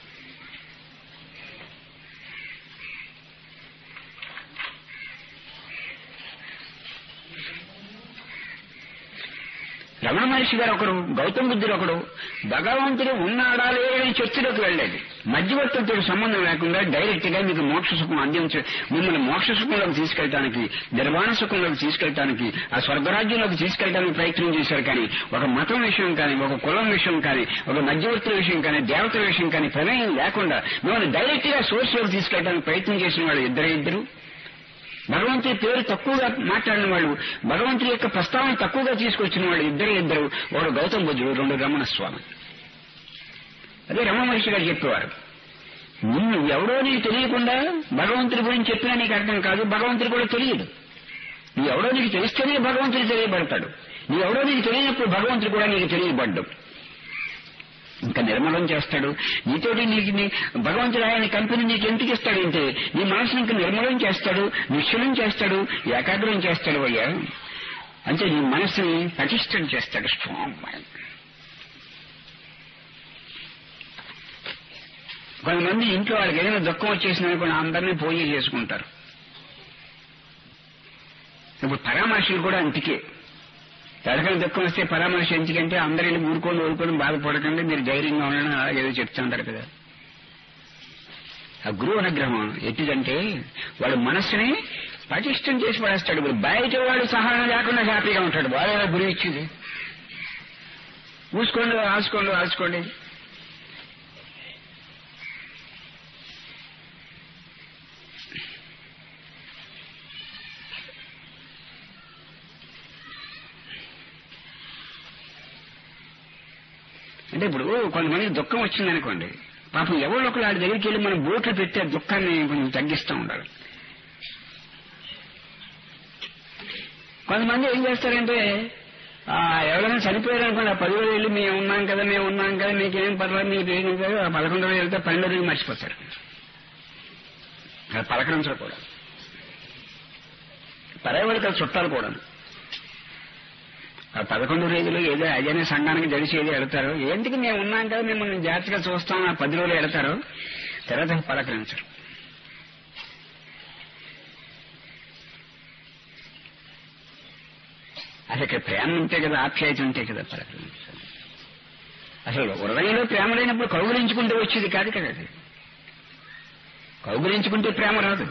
A: రమణ మహర్షి గారు ఒకడు గౌతమ బుద్ధుడు ఒకడు భగవంతుడు ఉన్నాడా లేదని చర్చలోకి వెళ్ళేది మధ్యవర్తులతో సంబంధం లేకుండా డైరెక్ట్ గా మీకు మోక్ష సుఖం అందించ మిమ్మల్ని మోక్ష సుఖంలోకి తీసుకెళ్ళటానికి నిర్వాణ సుఖంలోకి తీసుకెళ్ళటానికి ఆ స్వర్గరాజ్యంలోకి తీసుకెళ్ళడానికి ప్రయత్నం చేశారు కానీ ఒక మతం విషయం కానీ ఒక కులం విషయం కానీ ఒక మధ్యవర్తుల విషయం కానీ దేవతల విషయం కానీ ప్రమేయం లేకుండా మిమ్మల్ని డైరెక్ట్ గా సోర్స్ లోకి తీసుకెళ్ళడానికి ప్రయత్నం చేసిన వాళ్ళు ఇద్దరే ఇద్దరు భగవంతుడి పేరు తక్కువగా మాట్లాడిన వాళ్ళు భగవంతుడి యొక్క ప్రస్తావన తక్కువగా తీసుకొచ్చిన వాళ్ళు ఇద్దరు ఇద్దరు ఒకడు గౌతమ బుద్ధుడు రెండు రమణ స్వామి అదే రమణ మహర్షి గారు చెప్పేవారు నిన్ను ఎవడో నీకు తెలియకుండా భగవంతుడి గురించి చెప్పినా నీకు అర్థం కాదు భగవంతుడు కూడా తెలియదు నీ ఎవడో నీకు తెలిస్తేనే భగవంతుడు తెలియబడతాడు నీ ఎవడో నీకు తెలియనప్పుడు భగవంతుడు కూడా నీకు తెలియబడ్డు ఇంకా నిర్మలం చేస్తాడు నీతోటి నీకు నీ భగవంతుడు ఆయన కంపెనీ నీకు ఎందుకు ఇస్తాడంటే నీ మనసుని ఇంకా నిర్మలం చేస్తాడు నిశ్చలం చేస్తాడు ఏకాగ్రం చేస్తాడు అయ్యా అంటే నీ మనసుని పటిష్టం చేస్తాడు స్ట్రాంగ్ మైండ్ కొంతమంది ఇంట్లో వాళ్ళకి ఏదైనా దుఃఖం వచ్చేసింది అనుకోండి అందరినీ పూజ చేసుకుంటారు ఇప్పుడు పరామర్శలు కూడా అంతికే ఎవరికైనా దుఃఖం వస్తే పరామర్శ ఎందుకంటే అందరిని ఊరుకొని ఊరుకొని బాధపడకండి మీరు ధైర్యంగా ఉండడం అలాగేదో చెప్తూ ఉంటారు కదా ఆ గురువు అనుగ్రహం ఎట్టిదంటే వాడు మనస్సుని పటిష్టం చేసి పడేస్తాడు ఇప్పుడు బయట వాడు సహాయం లేకుండా హ్యాపీగా ఉంటాడు వాడే గురువు ఇచ్చింది మూసుకోండి రాసుకోండి రాసుకోండి అంటే ఇప్పుడు కొంతమందికి దుఃఖం వచ్చిందనుకోండి పాపం ఎవరో ఒకరు వాడి దగ్గరికి వెళ్ళి మనం బోట్లు పెట్టే దుఃఖాన్ని కొంచెం తగ్గిస్తూ ఉండాలి కొంతమంది ఏం చేస్తారంటే ఆ, ఎవరైనా చనిపోయారు అనుకోండి ఆ పది రోజులు వెళ్ళి మేము ఉన్నాం కదా మేము ఉన్నాం కదా మీకేం పర్వాలేదు మీకు ఏం కాదు ఆ పదకొండు రోజులు వెళ్తే పన్నెండు రోజులు మర్చిపోతారు అది పలకరించరు కూడా పరేవాడికి అది చుట్టాలు కూడా ఆ పదకొండు రోజులు ఏదో అజనే సంఘానికి జరిసి ఏదో వెళ్తారు ఏంటికి మేము ఉన్నాం కదా మిమ్మల్ని జాగ్రత్తగా చూస్తాం ఆ పది రోజులు వెళ్తారు తర్వాత పలకరించరు అసలు ఇక్కడ ప్రేమ ఉంటే కదా ఆప్యాయత ఉంటే కదా పలకరించాలి అసలు హృదయంలో ప్రేమ లేనప్పుడు కౌగులించుకుంటే వచ్చేది కాదు కదా అది కౌగులించుకుంటే ప్రేమ రాదు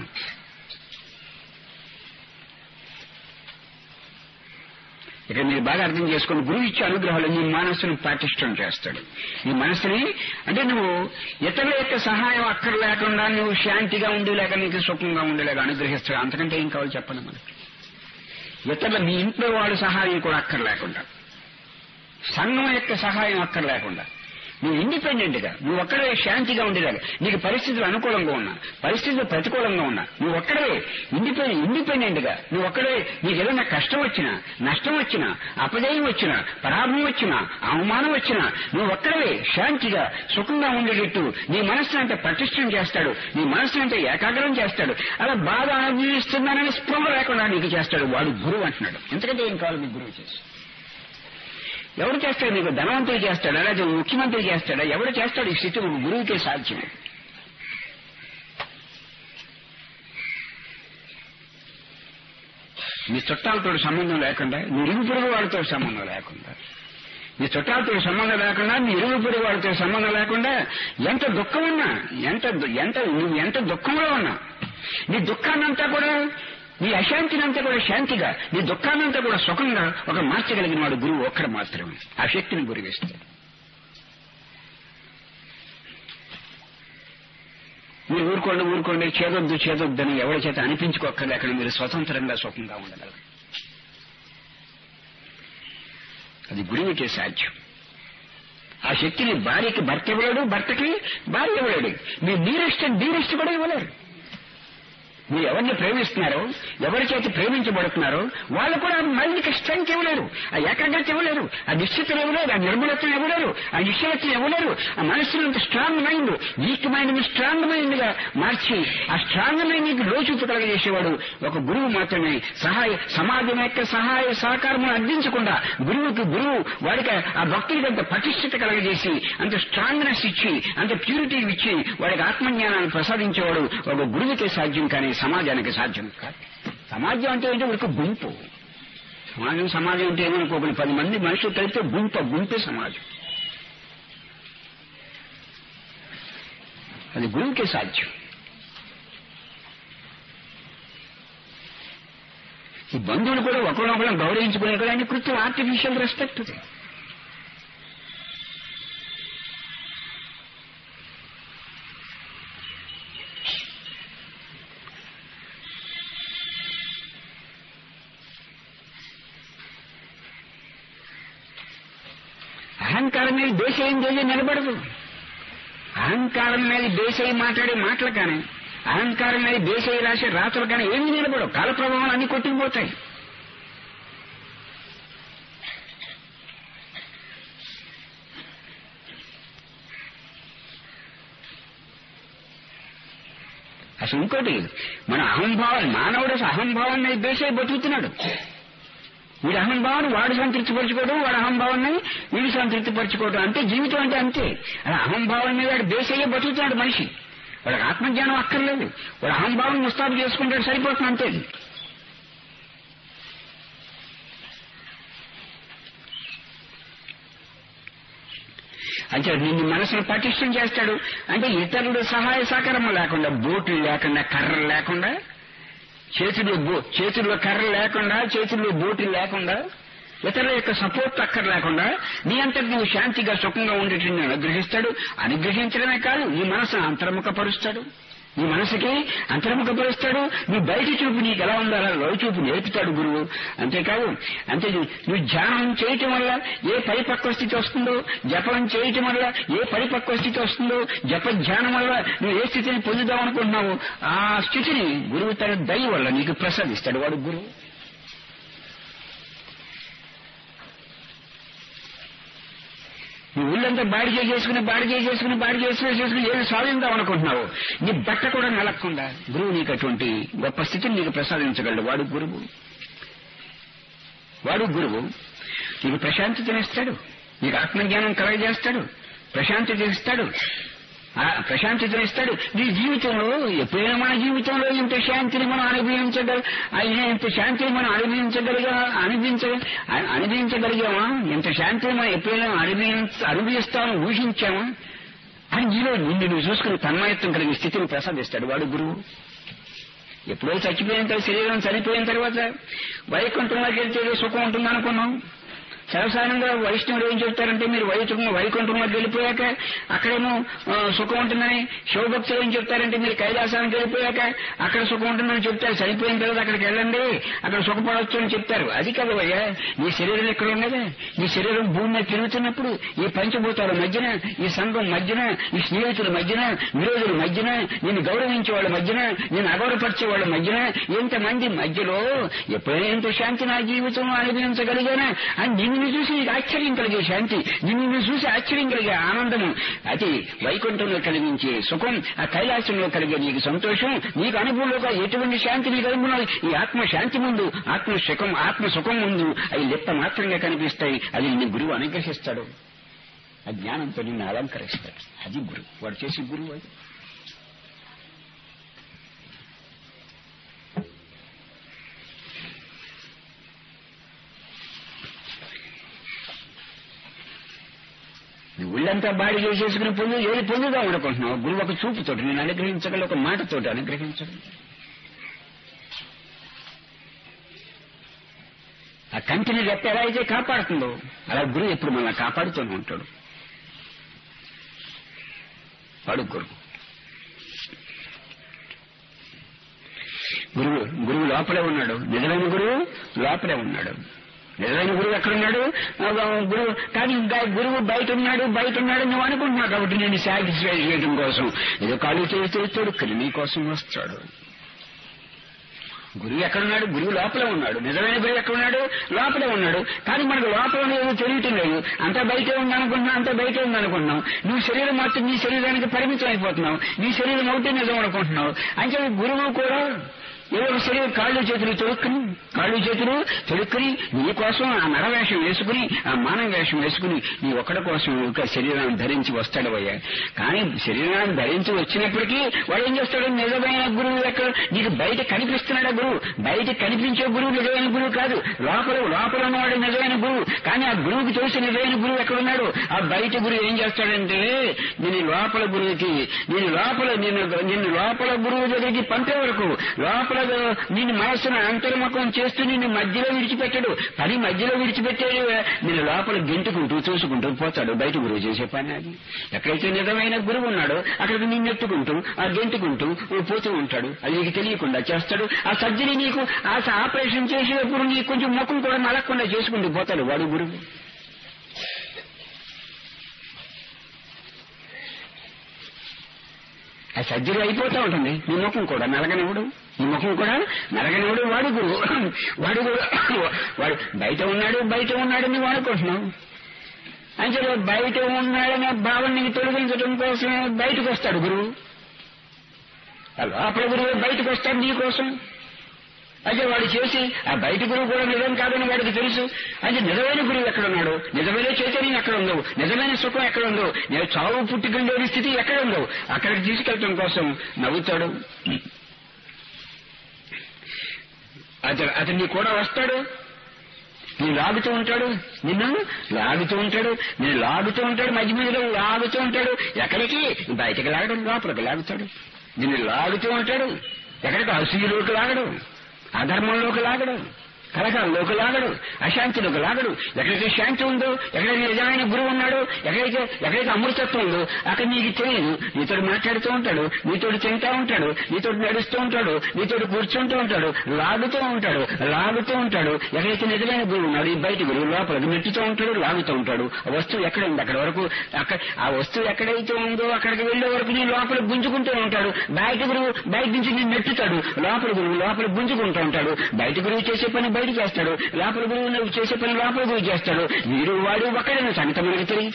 A: ఇక్కడ మీరు బాగా అర్థం చేసుకుని గురువు ఇచ్చే అనుగ్రహాలు నీ మనస్సును పాటిష్టం చేస్తాడు నీ మనస్సుని అంటే నువ్వు ఇతరుల యొక్క సహాయం అక్కర లేకుండా నువ్వు శాంతిగా ఉండేలాగా నీకు సుఖంగా ఉండేలాగా అనుగ్రహిస్తాడు అంతకంటే ఏం కావాలి చెప్పండి మనకి ఇతరుల మీ ఇంట్లో వాళ్ళ సహాయం కూడా అక్కర్ లేకుండా సంఘం యొక్క సహాయం అక్కర్ లేకుండా నువ్వు ఇండిపెండెంట్ గా నువ్వు ఒక్కడే శాంతిగా ఉండేలాగా నీకు పరిస్థితులు అనుకూలంగా ఉన్నా పరిస్థితులు ప్రతికూలంగా ఉన్నా నువ్వు ఒక్కడే ఇండిపెండెంట్ ఇండిపెండెంట్ గా నువ్వు ఒక్కడే నీకు ఏదైనా కష్టం వచ్చినా నష్టం వచ్చినా అపజయం వచ్చినా పరాభం వచ్చినా అవమానం వచ్చినా నువ్వు ఒక్కడే శాంతిగా సుఖంగా ఉండేటట్టు నీ మనస్సును అంటే పటిష్టం చేస్తాడు నీ మనస్సును అంటే ఏకాగ్రం చేస్తాడు అలా బాగా అనుభవిస్తున్నానని స్పృహ లేకుండా నీకు చేస్తాడు వాడు గురువు అంటున్నాడు ఎందుకంటే ఏం కావాలి మీ గురువు చేసి ఎవరు చేస్తాడు నీకు ధనవంతుడు చేస్తాడా లేదా ముఖ్యమంత్రి చేస్తాడా ఎవరు చేస్తాడు ఈ స్థితి ఒక గురువుకే సాధ్యం మీ చుట్టాలతో సంబంధం లేకుండా మీ ఇరుగు పొరుగు వాడితో సంబంధం లేకుండా మీ చుట్టాలతో సంబంధం లేకుండా మీ ఇరుగు పొరుగు వాడితో సంబంధం లేకుండా ఎంత దుఃఖం ఉన్నా ఎంత ఎంత నువ్వు ఎంత దుఃఖంలో ఉన్నా నీ దుఃఖాన్నంతా కూడా నీ అశాంతినంతా కూడా శాంతిగా నీ దుఃఖాన్నంతా కూడా సుఖంగా ఒక మార్చగలిగిన వాడు గురువు ఒక్కడు మాత్రమే ఆ శక్తిని గురువిస్తాడు మీరు ఊరుకోండి ఊరుకోండి చేదొద్దు చేదొద్దని ఎవరి చేత అనిపించుకోక్కర్లేక మీరు స్వతంత్రంగా సుఖంగా ఉండగలరు అది గురువుకే సాధ్యం ఆ శక్తిని భార్యకి భర్త ఇవ్వలేడు భర్తకి భార్య ఇవ్వలేడు మీ నీరెస్ట్ డీరెస్ట్ కూడా ఇవ్వలేరు మీరు ఎవరిని ప్రేమిస్తున్నారో ఎవరి చేతి ప్రేమించబడుతున్నారో వాళ్ళు కూడా మైండ్కి స్ట్రెంగ్త్ ఇవ్వలేరు ఆ ఏకాగ్రత ఇవ్వలేరు ఆ నిశ్చితం ఇవ్వలేరు ఆ నిర్మలత్వం ఇవ్వలేరు ఆ నిశ్చలత్వం ఇవ్వలేరు ఆ మనస్సునంత స్ట్రాంగ్ మైండ్ వీక్ మైండ్ ని స్ట్రాంగ్ మైండ్ గా మార్చి ఆ స్ట్రాంగ్ మైండ్ కి లోచూపు కలగజేసేవాడు ఒక గురువు మాత్రమే సహాయ సమాజం యొక్క సహాయ సహకారమును అందించకుండా గురువుకి గురువు వాడికి ఆ భక్తుడికి అంత పటిష్టత కలగజేసి అంత స్ట్రాంగ్నెస్ ఇచ్చి అంత ప్యూరిటీ ఇచ్చి వాడికి ఆత్మజ్ఞానాన్ని ప్రసాదించేవాడు ఒక గురువుకే సాధ్యం కానీ సమాజానికి సాధ్యం కాదు సమాజం అంటే ఏంటో ఒక గుంపు సమాజం సమాజం అంటే ఏమనుకోకుండా పది మంది మనుషులు కలిపితే గుంపు గుంపే సమాజం అది గురువుకే సాధ్యం ఈ బంధువులు కూడా ఒకరినొకరు గౌరవించుకునే కూడా ఆయన కృత్యం ఆర్టిఫిషియల్ రెస్పెక్ట్ అహంకారం మీద దేశం చేసి నిలబడదు అహంకారం మీద దేశం మాట్లాడే మాటలు కానీ అహంకారం మీద దేశం రాసే రాతలు కానీ ఏమి నిలబడవు కాల ప్రభావం అన్ని కొట్టుకుపోతాయి అసలు ఇంకోటి మన అహంభావం మానవుడు అసలు అహంభావాన్ని దేశం బతుకుతున్నాడు వీడి అహంభావాన్ని వాడు సంతృప్తిపరచుకోవడం వాడు అహంభావాన్ని వీడు సంతృప్తిపరచుకోవడం అంటే జీవితం అంటే అంతే అలా అహంభావం మీద వాడు బేస్ అయ్యే బతుకుతున్నాడు మనిషి వాడికి ఆత్మజ్ఞానం అక్కర్లేదు వాడు అహంభావం ముస్తాబు చేసుకుంటాడు సరిపోతుంది అంతే అంటే నిన్ను మనసును పటిష్టం చేస్తాడు అంటే ఇతరుడు సహాయ సహకారం లేకుండా బోట్లు లేకుండా కర్రలు లేకుండా చేతుల్లో బో చేతుల్లో కర్రలు లేకుండా చేతుల్లో బోట్లు లేకుండా ఇతరుల యొక్క సపోర్ట్ అక్కర్ లేకుండా నీ అంతటి నువ్వు శాంతిగా సుఖంగా ఉండేటట్టు నేను అనుగ్రహిస్తాడు అనుగ్రహించడమే కాదు నీ మనసును అంతర్ముఖపరుస్తాడు నీ మనసుకి అంతర్ముఖపరుస్తాడు నీ బయట చూపు నీకు ఎలా ఉందో అలా లోయ చూపు నేర్పుతాడు గురువు అంతేకాదు అంతే నువ్వు ధ్యానం చేయటం వల్ల ఏ పరిపక్వ స్థితి వస్తుందో జపం చేయటం వల్ల ఏ పరిపక్వ స్థితి వస్తుందో జప ధ్యానం వల్ల నువ్వు ఏ స్థితిని పొందుదాం అనుకుంటున్నావు ఆ స్థితిని గురువు తన దయ వల్ల నీకు ప్రసాదిస్తాడు వాడు గురువు నీ ఊళ్ళంతా బాడి చేసుకుని బాడి చేసుకుని బాడి చేసుకుని చేసుకుని ఏది సాధిందాం అనుకుంటున్నావు నీ బట్ట కూడా నలక్కుండా గురువు నీకు అటువంటి గొప్ప స్థితిని నీకు ప్రసాదించగలడు వాడు గురువు వాడు గురువు నీకు ప్రశాంతతనిస్తాడు నీకు ఆత్మజ్ఞానం కలగజేస్తాడు ప్రశాంతత ఇస్తాడు ఆ ప్రశాంతతనిస్తాడు నీ జీవితంలో ఎప్పుడైనా మన జీవితంలో ఇంత శాంతిని మనం అనుభవించగల ఇంత శాంతిని మనం అనుభవించగలిగా అనుభవించ అనుభవించగలిగామా ఇంత శాంతిని మనం ఎప్పుడైనా అనుభవించ అనుభవిస్తామని ఊహించామా అని నీలో నిన్ను నువ్వు చూసుకుని తన్మయత్వం కలిగిన స్థితిని ప్రసాదిస్తాడు వాడు గురువు ఎప్పుడో చచ్చిపోయిన తర్వాత శరీరం చనిపోయిన తర్వాత వైకుంఠంలోకి వెళ్తే ఏదో సుఖం ఉంటుంది అనుకున్నాం సర్వసాధారణంగా వైష్ణవులు ఏం చెప్తారంటే మీరు వైకుంఠం వైకుంఠంలోకి వెళ్ళిపోయాక అక్కడేమో ఆ, సుఖం ఉంటుందని శివభక్తులు ఏం చెప్తారంటే మీరు కైలాసానికి వెళ్ళిపోయాక అక్కడ సుఖం ఉంటుందని చెప్తారు చనిపోయిన తర్వాత అక్కడికి వెళ్ళండి అక్కడ సుఖపడవచ్చు అని చెప్తారు అది కదా అయ్యా నీ శరీరం ఎక్కడ ఉన్నదే నీ శరీరం భూమి మీద తిరుగుతున్నప్పుడు ఈ పంచభూతాల మధ్యన ఈ సంఘం మధ్యన ఈ స్నేహితుల మధ్యన విరోధుల మధ్యన నేను గౌరవించే వాళ్ళ మధ్యన నేను అగౌరవపరిచే వాళ్ళ మధ్యన ఇంతమంది మధ్యలో ఎప్పుడైనా ఇంత శాంతి నా జీవితంలో అనుభవించగలిగానా అని నిన్ను చూసి నీకు ఆశ్చర్యం కలిగే శాంతి నిన్ను చూసి ఆశ్చర్యం కలిగే ఆనందము అది వైకుంఠంలో కలిగించే సుఖం ఆ కైలాసంలో కలిగే నీకు సంతోషం నీకు అనుభవంలో ఎటువంటి శాంతి నీకు అనుభవం ఈ ఆత్మ శాంతి ముందు ఆత్మ సుఖం ఆత్మ సుఖం ముందు అవి లెప్ప మాత్రంగా కనిపిస్తాయి అది నిన్ను గురువు అనుగ్రహిస్తాడు ఆ జ్ఞానంతో నిన్ను అలంకరిస్తాడు అది గురువు వాడు చేసే గురువు అది నువ్వు ఒళ్ళంతా బాడీ చేసేసుకుని పొందు ఏది పొందుదాం అనుకుంటున్నావు గురువు ఒక చూపుతోటి నేను అనుగ్రహించగల ఒక మాటతోటి అనుగ్రహించగలను ఆ కంటిని రెప్ప ఎలా అయితే కాపాడుతుందో అలా గురువు ఎప్పుడు మనల్ని కాపాడుతూనే ఉంటాడు వాడు గురువు గురువు గురువు లోపలే ఉన్నాడు నిజమైన గురువు లోపలే ఉన్నాడు నిజమైన గురువు ఎక్కడున్నాడు ఆ, గురువు కానీ ఇంకా గురువు బయట ఉన్నాడు బయట ఉన్నాడు నువ్వు అనుకుంటున్నావు కాబట్టి నేను సాటిస్ఫై చేయడం కోసం ఏదో కాళ్ళు చేస్తూ తొడుక్కుని నీ కోసం వస్తాడు గురువు ఎక్కడున్నాడు గురువు లోపలే ఉన్నాడు నిజమైన గురువు ఎక్కడున్నాడు లోపలే ఉన్నాడు కానీ మనకు లోపల ఏదో తెలియటం లేదు అంతా బయటే ఉంది అనుకుంటున్నాం అంతా బయటే ఉంది అనుకుంటున్నాం నువ్వు శరీరం మాత్రం నీ శరీరానికి పరిమితం అయిపోతున్నావు నీ శరీరం ఒకటే నిజం అనుకుంటున్నావు అంటే గురువు కూడా ఏదో ఒక శరీరం కాళ్ళు చేతులు తొడుక్కుని కాళ్ళు చేతులు తొడుక్కుని నీ కోసం ఆ నరవేషం వేసుకుని ఆ మానవ వేషం వేసుకుని నీ ఒక్కడి కోసం ఒక శరీరాన్ని ధరించి వస్తాడు అయ్యా కానీ శరీరాన్ని ధరించి వచ్చినప్పటికీ వాడు ఏం చేస్తాడు నిజమైన గురువు ఎక్కడ నీకు బయట కనిపిస్తున్నాడా గురువు బయట కనిపించే గురువు నిజమైన గురువు కాదు లోపల లోపల ఉన్నవాడు నిజమైన గురువు కానీ ఆ గురువుకి తెలిసి నిజమైన గురువు ఎక్కడున్నాడు ఆ బయట గురువు ఏం చేస్తాడంటే నేను లోపల గురువుకి నేను లోపల నిన్ను నిన్ను లోపల గురువు దగ్గరికి పంపే వరకు లోపల నిన్ను మనస్సును అంతర్ముఖం చేస్తూ నిన్ను మధ్యలో విడిచిపెట్టాడు పని మధ్యలో విడిచిపెట్టాడు నేను లోపల గెంటుకుంటూ చూసుకుంటూ పోతాడు బయట గురువు చేసే పని అది ఎక్కడైతే నిజమైన గురువు ఉన్నాడో అక్కడికి నిన్ను ఎత్తుకుంటూ ఆ గెంటుకుంటూ పోతూ ఉంటాడు అది నీకు తెలియకుండా చేస్తాడు ఆ సర్జరీ నీకు ఆ ఆపరేషన్ చేసేటప్పుడు నీకు కొంచెం ముఖం కూడా నలగకుండా చేసుకుంటూ పోతాడు వాడు గురువు ఆ సర్జరీ అయిపోతూ ఉంటుంది నీ ముఖం కూడా నలగనివుడు నీ ముఖం కూడా నలగనివుడు వాడు గురువు వాడు గురు వాడు బయట ఉన్నాడు బయట ఉన్నాడు నువ్వు అనుకుంటున్నావు అంటే బయట ఉన్నాడనే భావనని తొలగించడం కోసం బయటకు వస్తాడు గురువు ఆ లోపల గురువు బయటకు వస్తాడు నీ కోసం అయితే వాడు చేసి ఆ బయట గురువు కూడా నిజం కాదని వాడికి తెలుసు అయితే నిజమైన గురువు ఎక్కడ ఉన్నాడు నిజమైన చైతన్యం ఎక్కడ ఉందో నిజమైన సుఖం ఎక్కడ ఉందో నేను చావు పుట్టుకుండే స్థితి ఎక్కడ ఉందో అక్కడికి తీసుకెళ్ళటం కోసం నవ్వుతాడు అతను అతను నీ కూడా వస్తాడు నేను లాగుతూ ఉంటాడు నిన్ను లాగుతూ ఉంటాడు నేను లాగుతూ ఉంటాడు మధ్య మధ్యలో లాగుతూ ఉంటాడు ఎక్కడికి బయటకు లాగడం లోపలికి లాగుతాడు నిన్ను లాగుతూ ఉంటాడు ఎక్కడికి అసూయలోకి లాగడు అధర్మంలోకి లాగడు కలకాలంలోకి లాగడు అశాంతిలోకి లాగడు ఎక్కడైతే శాంతి ఉందో ఎక్కడైతే నిజమైన గురువు ఉన్నాడో ఎక్కడైతే ఎక్కడైతే అమృతత్వం ఉందో అక్కడ నీకు తెలియదు నీతో మాట్లాడుతూ ఉంటాడు నీతో తింటూ ఉంటాడు నీతో నడుస్తూ ఉంటాడు నీతో కూర్చుంటూ ఉంటాడు లాగుతూ ఉంటాడు లాగుతూ ఉంటాడు ఎక్కడైతే నిజమైన గురువు ఉన్నాడు ఈ బయట గురువు లోపలికి నెట్టుతూ ఉంటాడు లాగుతూ ఉంటాడు ఆ వస్తువు ఎక్కడ ఉంది అక్కడ వరకు అక్కడ ఆ వస్తువు ఎక్కడైతే ఉందో అక్కడికి వెళ్లే వరకు నీ లోపల గుంజుకుంటూ ఉంటాడు బయట గురువు బయట నుంచి నేను నెట్టుతాడు లోపల గురువు లోపల గుంజుకుంటూ ఉంటాడు బయట గురువు చేసే పని బయట చేస్తాడు లోపల గురువు నువ్వు చేసే పని లోపల గురువు చేస్తాడు వీడు వాడు ఒక్కడైనా సంగతి మనకి తెలియదు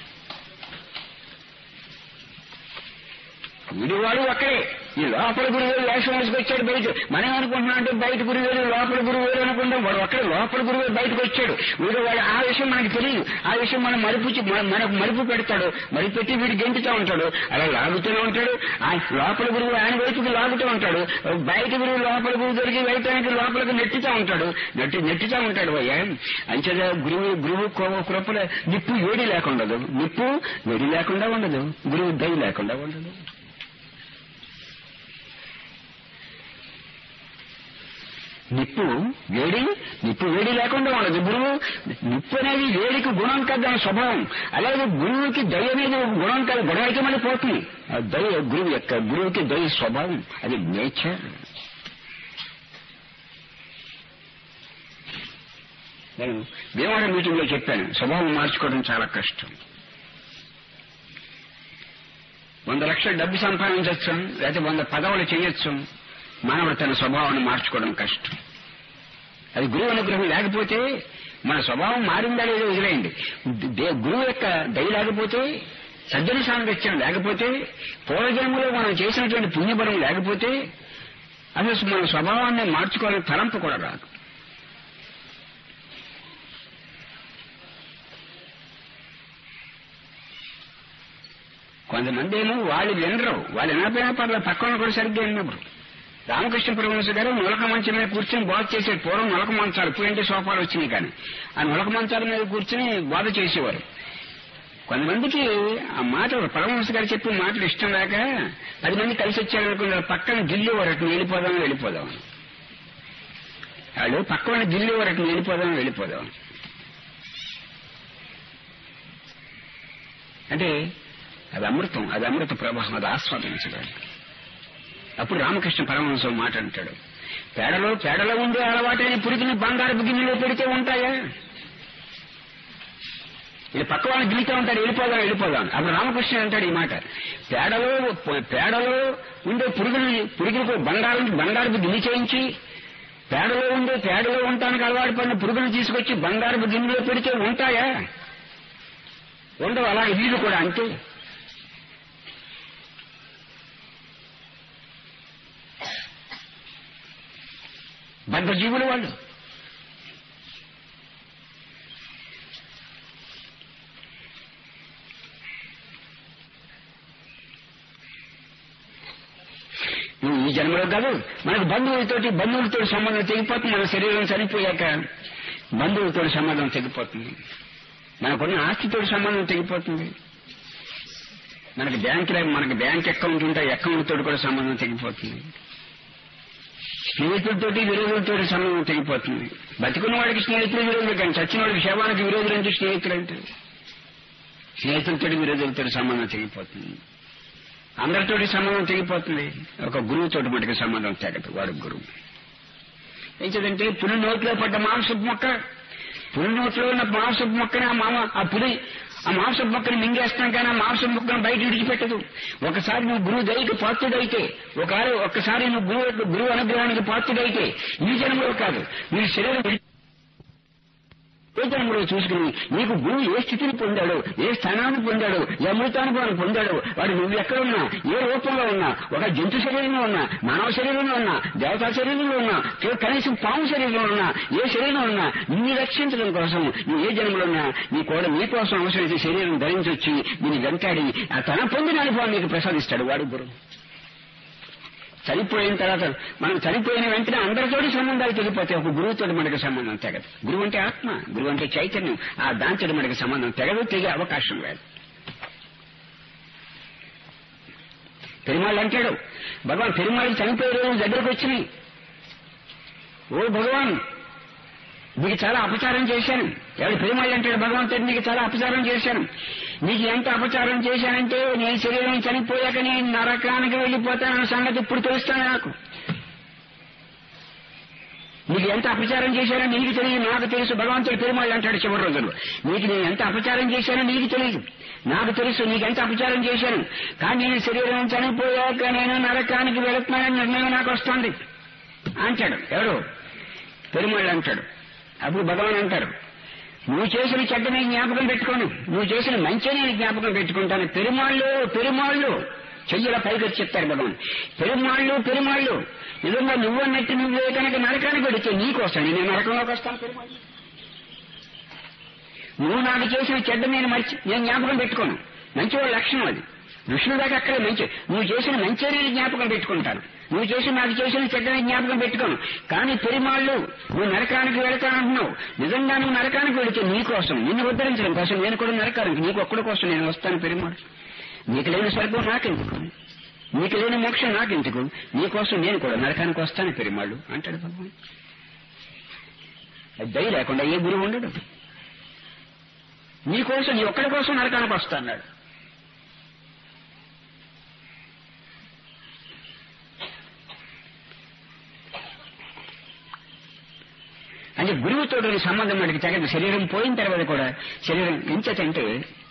A: వీడు వాడు ఒక్కడే ఈ లోపల గురువు వేషం వేసుకొచ్చాడు బయట మనం అనుకుంటున్నాం అంటే బయట గురువు వేరు లోపల గురువు వేరు అనుకుంటాం వాడు ఒక్కడే లోపల గురువు బయటకు వచ్చాడు వీడు వాడు ఆ విషయం మనకి తెలియదు ఆ విషయం మనం మరుపు మనకు మరుపు పెడతాడు మరి పెట్టి వీడు గెంటుతూ ఉంటాడు అలా లాగుతూనే ఉంటాడు ఆ లోపల గురువు ఆయన వైపుకి లాగుతూ ఉంటాడు బయట గురువు లోపల గురువు దొరికి వెళ్ళటానికి లోపలికి నెట్టుతూ ఉంటాడు నెట్టి నెట్టుతూ ఉంటాడు అయ్యా అంచేదా గురువు గురువు కృ- కృపల నిప్పు వేడి లేకుండా ఉండదు నిప్పు వేడి లేకుండా ఉండదు గురువు దయ లేకుండా ఉండదు నిప్పు వేడి నిప్పు వేడి లేకుండా ఉండదు గురువు నిప్పు అనేది వేడికి గుణం కాదు దాని స్వభావం అలాగే గురువుకి దయ అనేది ఒక గుణం కాదు గుణానికి మళ్ళీ పోతుంది ఆ దయ గురువు యొక్క గురువుకి దయ స్వభావం అది నేచర్ నేను భీమవరం మీటింగ్ లో చెప్పాను స్వభావం మార్చుకోవడం చాలా కష్టం వంద లక్షల డబ్బు సంపాదించవచ్చు లేకపోతే వంద పదవులు చేయొచ్చు మానవుడు తన స్వభావాన్ని మార్చుకోవడం కష్టం అది గురువు అనుగ్రహం లేకపోతే మన స్వభావం మారిందా లేదో వదిలేయండి దే- గురువు యొక్క దయ లేకపోతే సజ్జన సాంగత్యం లేకపోతే పూర్వజన్మలో మనం చేసినటువంటి పుణ్యబలం లేకపోతే అసలు మన స్వభావాన్ని మార్చుకోవాలని తలంపు కూడా రాదు కొంతమంది ఏమో వాళ్ళు వినరు వాళ్ళు వినకపోయినా పర్లేదు పక్కన కూడా సరిగ్గా విన్నప్పుడు రామకృష్ణ పరమహంస గారు నులక మంచం మీద కూర్చొని బోధ చేసే పూర్వం నులక మంచాలు ఇప్పుడంటే సోఫాలు వచ్చినాయి కానీ ఆ నులక మంచాల మీద కూర్చొని బోధ చేసేవారు కొంతమందికి ఆ మాటలు పరమహంస గారు చెప్పిన మాటలు ఇష్టం లేక పది మంది కలిసి వచ్చారనుకున్న పక్కన గిల్లి వరకు వెళ్ళిపోదాం వెళ్ళిపోదాం అని. వాళ్ళు పక్కన గిల్లి వరకు వెళ్ళిపోదాం వెళ్ళిపోదాం అని. అంటే అది అమృతం అది అమృత ప్రవాహం అది ఆస్వాదించడం అప్పుడు రామకృష్ణ పరమహంసం మాట అంటాడు పేడలో పేడలో ఉండే అలవాటైన పురికిని బంగారపు గిన్నెలో పెడితే ఉంటాయా ఇది పక్క వాళ్ళని గిలితే ఉంటాడు వెళ్ళిపోదాం వెళ్ళిపోదాం అప్పుడు రామకృష్ణ అంటాడు ఈ మాట పేడలో పేడలో ఉండే పురుగుని పురుగులకు బంగారం బంగారపు గిన్నె చేయించి పేడలో ఉండే పేడలో ఉండటానికి అలవాటు పడిన పురుగును తీసుకొచ్చి బంగారపు గిన్నెలో పెడితే ఉంటాయా ఉండవు అలా వీళ్ళు కూడా అంతే బద్ధజీవులు వాళ్ళు నువ్వు ఈ జన్మలో కాదు మనకు బంధువులతోటి బంధువులతో సంబంధం తెగిపోతుంది మన శరీరం చనిపోయాక బంధువులతో సంబంధం తెగిపోతుంది మనకున్న ఆస్తితో సంబంధం తెగిపోతుంది మనకి బ్యాంక్ మనకి బ్యాంక్ అకౌంట్ ఉంటే అకౌంట్ తోటి కూడా సంబంధం తెగిపోతుంది స్నేహితులతోటి విరోధులతోటి సంబంధం తెగిపోతుంది బతికున్న వాడికి స్నేహితులు విరోధులు కానీ చచ్చిన వాడికి శవానికి విరోధులు అంటే స్నేహితులు అంటే స్నేహితులతోటి విరోధులతో సంబంధం తెగిపోతుంది అందరితోటి సంబంధం తెగిపోతుంది ఒక గురువుతోటి మటుకు సంబంధం తెగదు వాడు గురువు ఏంటంటే పులి నోట్లో పడ్డ మాంసపు మొక్క పులి నోట్లో ఉన్న మాంసపు మొక్కని ఆ మామ ఆ పులి ఆ మాంసపు మొక్కని మింగేస్తాం కానీ ఆ మాంసపు మొక్కను బయట విడిచిపెట్టదు ఒకసారి నువ్వు గురువు దయకి పాత్రుడైతే ఒకసారి ఒక్కసారి నువ్వు గురువు గురువు అనుగ్రహానికి పాత్రుడైతే ఈ జన్మలో కాదు నీ శరీరం విడి- ఏ జన్మలో చూసుకుని నీకు గురువు ఏ స్థితిని పొందాడు ఏ స్థానాన్ని పొందాడు ఏ అమృతానుభవాన్ని పొందాడు వాడు నువ్వు ఎక్కడున్నా ఏ రూపంలో ఉన్నా ఒక జంతు శరీరంలో ఉన్నా మానవ శరీరంలో ఉన్నా దేవతా శరీరంలో ఉన్నా కే- కనీసం పాము శరీరంలో ఉన్నా ఏ శరీరంలో ఉన్నా నిన్ను రక్షించడం కోసం నువ్వు ఏ జన్మలో ఉన్నా నీ కూడా నీ కోసం అవసరమైతే శరీరం ధరించొచ్చి నిన్ను వెంటాడి ఆ తన పొందిన అనుభవాన్ని నీకు ప్రసాదిస్తాడు వాడు గురువు చనిపోయిన తర్వాత మనం చనిపోయిన వెంటనే అందరితోటి సంబంధాలు తెగిపోతాయి ఒక గురువుతో మనకి సంబంధం తెగదు గురువు అంటే ఆత్మ గురువు అంటే చైతన్యం ఆ దాంతో మనకి సంబంధం తెగదు తెగే అవకాశం లేదు పెరుమాళ్ళు అంటాడు భగవాన్ పెరుమాళ్ళు చనిపోయే రోజు దగ్గరకు వచ్చినాయి ఓ భగవాన్ నీకు చాలా అపచారం చేశాను ఎవడు పెరుమాళ్ళు అంటాడు భగవంతుడు నీకు చాలా అపచారం చేశాను నీకు ఎంత అపచారం చేశానంటే నీ శరీరం చనిపోయాక నేను నరకానికి వెళ్ళిపోతానన్న సంగతి ఇప్పుడు తెలుస్తాను నాకు నీకు ఎంత అపచారం చేశానో నీకు తెలియదు నాకు తెలుసు భగవంతుడు పెరుమాళ్ళు అంటాడు చివరి రోజుల్లో నీకు నేను ఎంత అపచారం చేశానో నీకు తెలియదు నాకు తెలుసు నీకు ఎంత అపచారం చేశాను కానీ నేను శరీరం చనిపోయాక నేను నరకానికి వెళుతున్నానని నిర్ణయం నాకు వస్తుంది అంటాడు ఎవరు పెరుమాళ్ళు అంటాడు అప్పుడు భగవాన్ అంటారు నువ్వు చేసిన చెడ్డ నేను జ్ఞాపకం పెట్టుకోను నువ్వు చేసిన మంచి నేను జ్ఞాపకం పెట్టుకుంటాను పెరుమాళ్ళు పెరుమాళ్ళు చెయ్యల పైకి వచ్చి చెప్తారు భగవాన్ పెరుమాళ్ళు పెరుమాళ్ళు నిజంగా నువ్వు అన్నట్టు నువ్వే కనుక నరకానికి వెళితే నీకోసం నేను నరకంలోకి వస్తాను పెరుమాళ్ళు నువ్వు నాకు చేసిన చెడ్డ నేను మర్చి నేను జ్ఞాపకం పెట్టుకోను మంచివాళ్ళ లక్షణం అది ఋషుల దాకా అక్కడే మంచి నువ్వు చేసిన మంచి నేను జ్ఞాపకం పెట్టుకుంటాను నువ్వు చేసిన నాకు చేసిన చెడ్డ నేను జ్ఞాపకం పెట్టుకోను కానీ పెరుమాళ్ళు నువ్వు నరకానికి వెళతానంటున్నావు నిజంగా నువ్వు నరకానికి వెళితే నీ కోసం నిన్ను ఉద్ధరించడం కోసం నేను కూడా నరకానికి నీకు ఒక్కడి కోసం నేను వస్తాను పెరుమాళ్ళు నీకు లేని స్వర్గం నాకెందుకు నీకు లేని మోక్షం నాకెందుకు నీ కోసం నేను కూడా నరకానికి వస్తాను పెరుమాళ్ళు అంటాడు భగవాన్ అది దయ లేకుండా ఏ గురువు ఉండడు నీ కోసం నీ ఒక్కడి కోసం నరకానికి వస్తా అన్నాడు అంటే గురువుతో సంబంధం మనకి తగదు శరీరం పోయిన తర్వాత కూడా శరీరం ఎంచేతంటే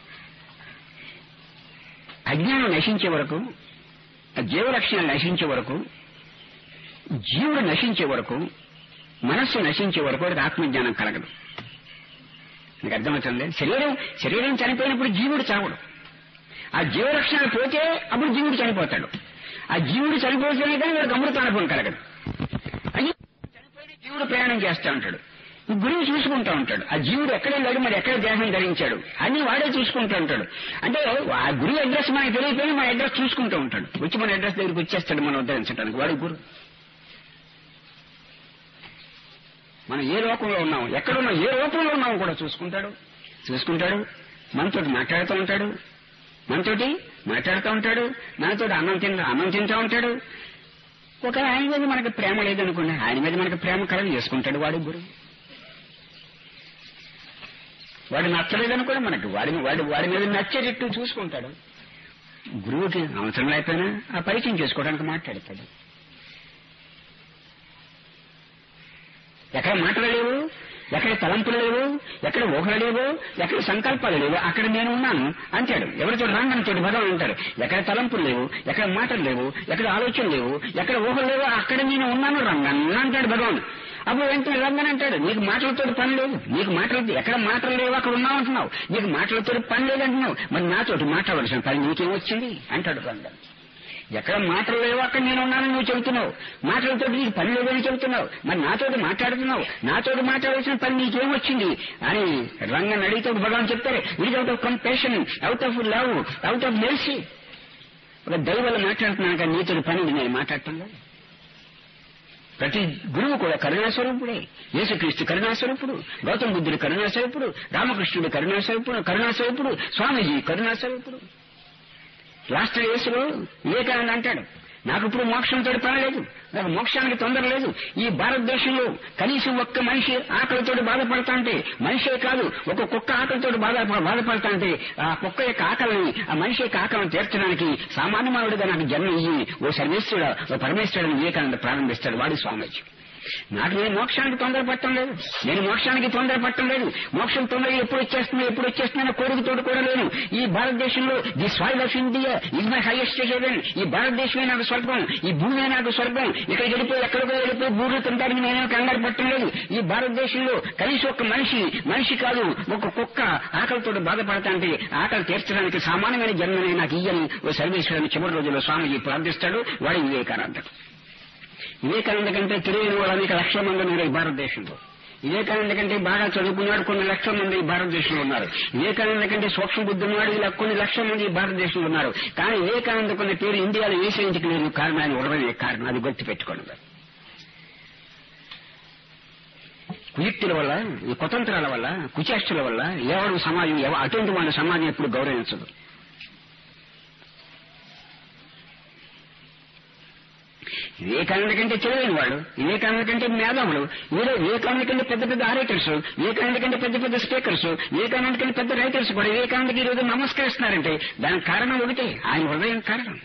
A: అజ్ఞానం నశించే వరకు ఆ జీవలక్షణాలు నశించే వరకు జీవుడు నశించే వరకు మనస్సు నశించే వరకు వాడికి ఆత్మజ్ఞానం కలగదు మీకు అర్థమవుతుంది శరీరం శరీరం చనిపోయినప్పుడు జీవుడు చావడు ఆ జీవలక్షణాలు పోతే అప్పుడు జీవుడు చనిపోతాడు ఆ జీవుడు చనిపోతేనే కానీ వాడికి అమృతానుభవం కలగదు అయ్యి చనిపోయిన జీవుడు ప్రయాణం చేస్తూ ఉంటాడు ఈ గురువు చూసుకుంటూ ఉంటాడు ఆ జీవుడు ఎక్కడ వెళ్ళాడు మరి ఎక్కడ దేహం ధరించాడు అన్ని వాడే చూసుకుంటూ ఉంటాడు అంటే ఆ గురువు అడ్రస్ మనకి తెలియకపోయినా మన అడ్రస్ చూసుకుంటూ ఉంటాడు వచ్చి మన అడ్రస్ దగ్గరికి వచ్చేస్తాడు మనం ఉద్ధరించడానికి వాడు గురువు మనం ఏ లోకంలో ఉన్నాం ఎక్కడున్నాం ఏ రూపంలో ఉన్నామో కూడా చూసుకుంటాడు చూసుకుంటాడు మనతోటి మాట్లాడుతూ ఉంటాడు మనతోటి మాట్లాడుతూ ఉంటాడు మనతోటి అన్నం తింటా అన్నం తింటూ ఉంటాడు ఒక ఆయన మీద మనకి ప్రేమ లేదనుకోండి ఆయన మీద మనకి ప్రేమ కలగ చేసుకుంటాడు వాడు గురువు వాడు నచ్చలేదనుకోండి మనకి వాడి వాడి వాడి మీద నచ్చేటట్టు చూసుకుంటాడు గురువుకి అవసరం లేకపోయినా ఆ పరిచయం చేసుకోవడానికి మాట్లాడతాడు ఎక్కడ మాటలు లేవు ఎక్కడ తలంపులు లేవు ఎక్కడ ఊహలు లేవు ఎక్కడ సంకల్పాలు లేవు అక్కడ నేను ఉన్నాను అంటాడు ఎవరితో రాంగనతోటి భగవాన్ అంటాడు ఎక్కడ తలంపులు లేవు ఎక్కడ మాటలు లేవు ఎక్కడ ఆలోచనలు లేవు ఎక్కడ ఊహలు లేవు అక్కడ నేను ఉన్నాను రంగన్న అంటాడు భగవాన్ అప్పుడు వెంటనే రంగన్ అంటాడు నీకు మాటలతో పని లేదు నీకు మాటలతో ఎక్కడ మాటలు లేవు అక్కడ ఉన్నావు అంటున్నావు నీకు మాటలతో పని లేదంటున్నావు మరి నాతోటి మాట్లాడవలసిన పని నీకేం వచ్చింది అంటాడు రంగన్ ఎక్కడ మాటలు లేవో అక్కడ నేను ఉన్నానని నువ్వు చెబుతున్నావు మాటలతో నీకు పని లేదని చెబుతున్నావు మరి నాతోటి మాట్లాడుతున్నావు నాతోటి మాట్లాడాల్సిన పని నీకేం వచ్చింది అని రంగన్ అడిగితే భగవాన్ చెప్తారు ఇది out of compassion out of love out of mercy ఒక దైవాలు మాట్లాడుతున్నాను కానీ నీతో పని ఉంది నేను మాట్లాడటం లేదు ప్రతి గురువు కూడా కరుణాస్వరూపుడే యేసుక్రీస్తు కరుణాస్వరూపుడు గౌతమ బుద్ధుడు కరుణాస్వరూపుడు రామకృష్ణుడు కరుణాస్వరూపుడు కరుణాస్వరూపుడు స్వామీజీ కరుణాస్వరూపుడు లాస్ట్ యేసులో వివేకానంద అంటాడు నాకు ఇప్పుడు మోక్షంతో పని లేదు నాకు మోక్షానికి తొందర లేదు ఈ భారతదేశంలో కనీసం ఒక్క మనిషి ఆకలితో బాధపడతా అంటే మనిషే కాదు ఒక కుక్క ఆకలితో బాధ బాధపడతా అంటే ఆ కుక్క యొక్క ఆకలిని ఆ మనిషి యొక్క ఆకలిని తీర్చడానికి సామాన్య మానవుడిగా నాకు జన్మ ఇయ్యి ఓ సర్వేశ్వరుడు ఓ పరమేశ్వరుడు వివేకానంద ప్రారంభిస్తాడు వాడి స్వామీజీ నాకు నేను మోక్షానికి తొందర పట్టం లేదు నేను మోక్షానికి తొందర పట్టం లేదు మోక్షం తొందరగా ఎప్పుడు వచ్చేస్తుందో ఎప్పుడు వచ్చేస్తుందో కోరికతోటి కూడా లేను ఈ భారతదేశంలో ది సాయిల్ ఆఫ్ ఇండియా ఇది మై హైయెస్ట్ హెవెన్ ఈ భారతదేశమే నాకు స్వర్గం ఈ భూమే నాకు స్వర్గం ఇక్కడికి వెళ్ళిపోయి ఎక్కడికో వెళ్ళిపోయి బూర్లు తినడానికి నేనే కంగారు పట్టం లేదు ఈ భారతదేశంలో కనీసం ఒక మనిషి మనిషి కాదు ఒక కుక్క ఆకలితో బాధపడతాంటే ఆకలి తీర్చడానికి సామాన్యమైన జన్మనే నాకు ఇయ్యని ఓ సర్వేశ్వరుని చివరి రోజుల్లో స్వామిజీ ప్రార్థిస్తాడు వాడి వివేకానంద వివేకానంద కంటే తెలియని వాళ్ళు అనేక లక్షల మంది ఉన్నారు ఈ భారతదేశంలో వివేకానంద కంటే బాగా చదువుకున్నాడు కొన్ని లక్షల మంది ఈ భారతదేశంలో ఉన్నారు వివేకానంద కంటే సూక్ష్మ బుద్ధి ఉన్నాడు ఇలా కొన్ని లక్షల మంది ఈ భారతదేశంలో ఉన్నారు కానీ వివేకానంద కొన్ని పేరు ఇండియాలో వేసేందుకు లేదు కారణం ఆయన ఉడవనే కారణం అది గుర్తు పెట్టుకోండి కుయుక్తుల వల్ల ఈ కుతంత్రాల వల్ల కుచేష్టల వల్ల ఎవరు సమాజం ఎవ- అటువంటి వాళ్ళ సమాజం ఎప్పుడు గౌరవించదు వివేకానంద కంటే తెలియని వాడు వివేకానంద కంటే మేధావులు వీరు వివేకానంద కంటే పెద్ద పెద్ద ఆరేటర్స్ వివేకానంద కంటే పెద్ద పెద్ద స్పీకర్స్ వివేకానంద కంటే పెద్ద రైటర్స్ కూడా వివేకానందకి ఈ రోజు నమస్కరిస్తున్నారంటే దానికి కారణం ఒకటే ఆయన హృదయం కారణం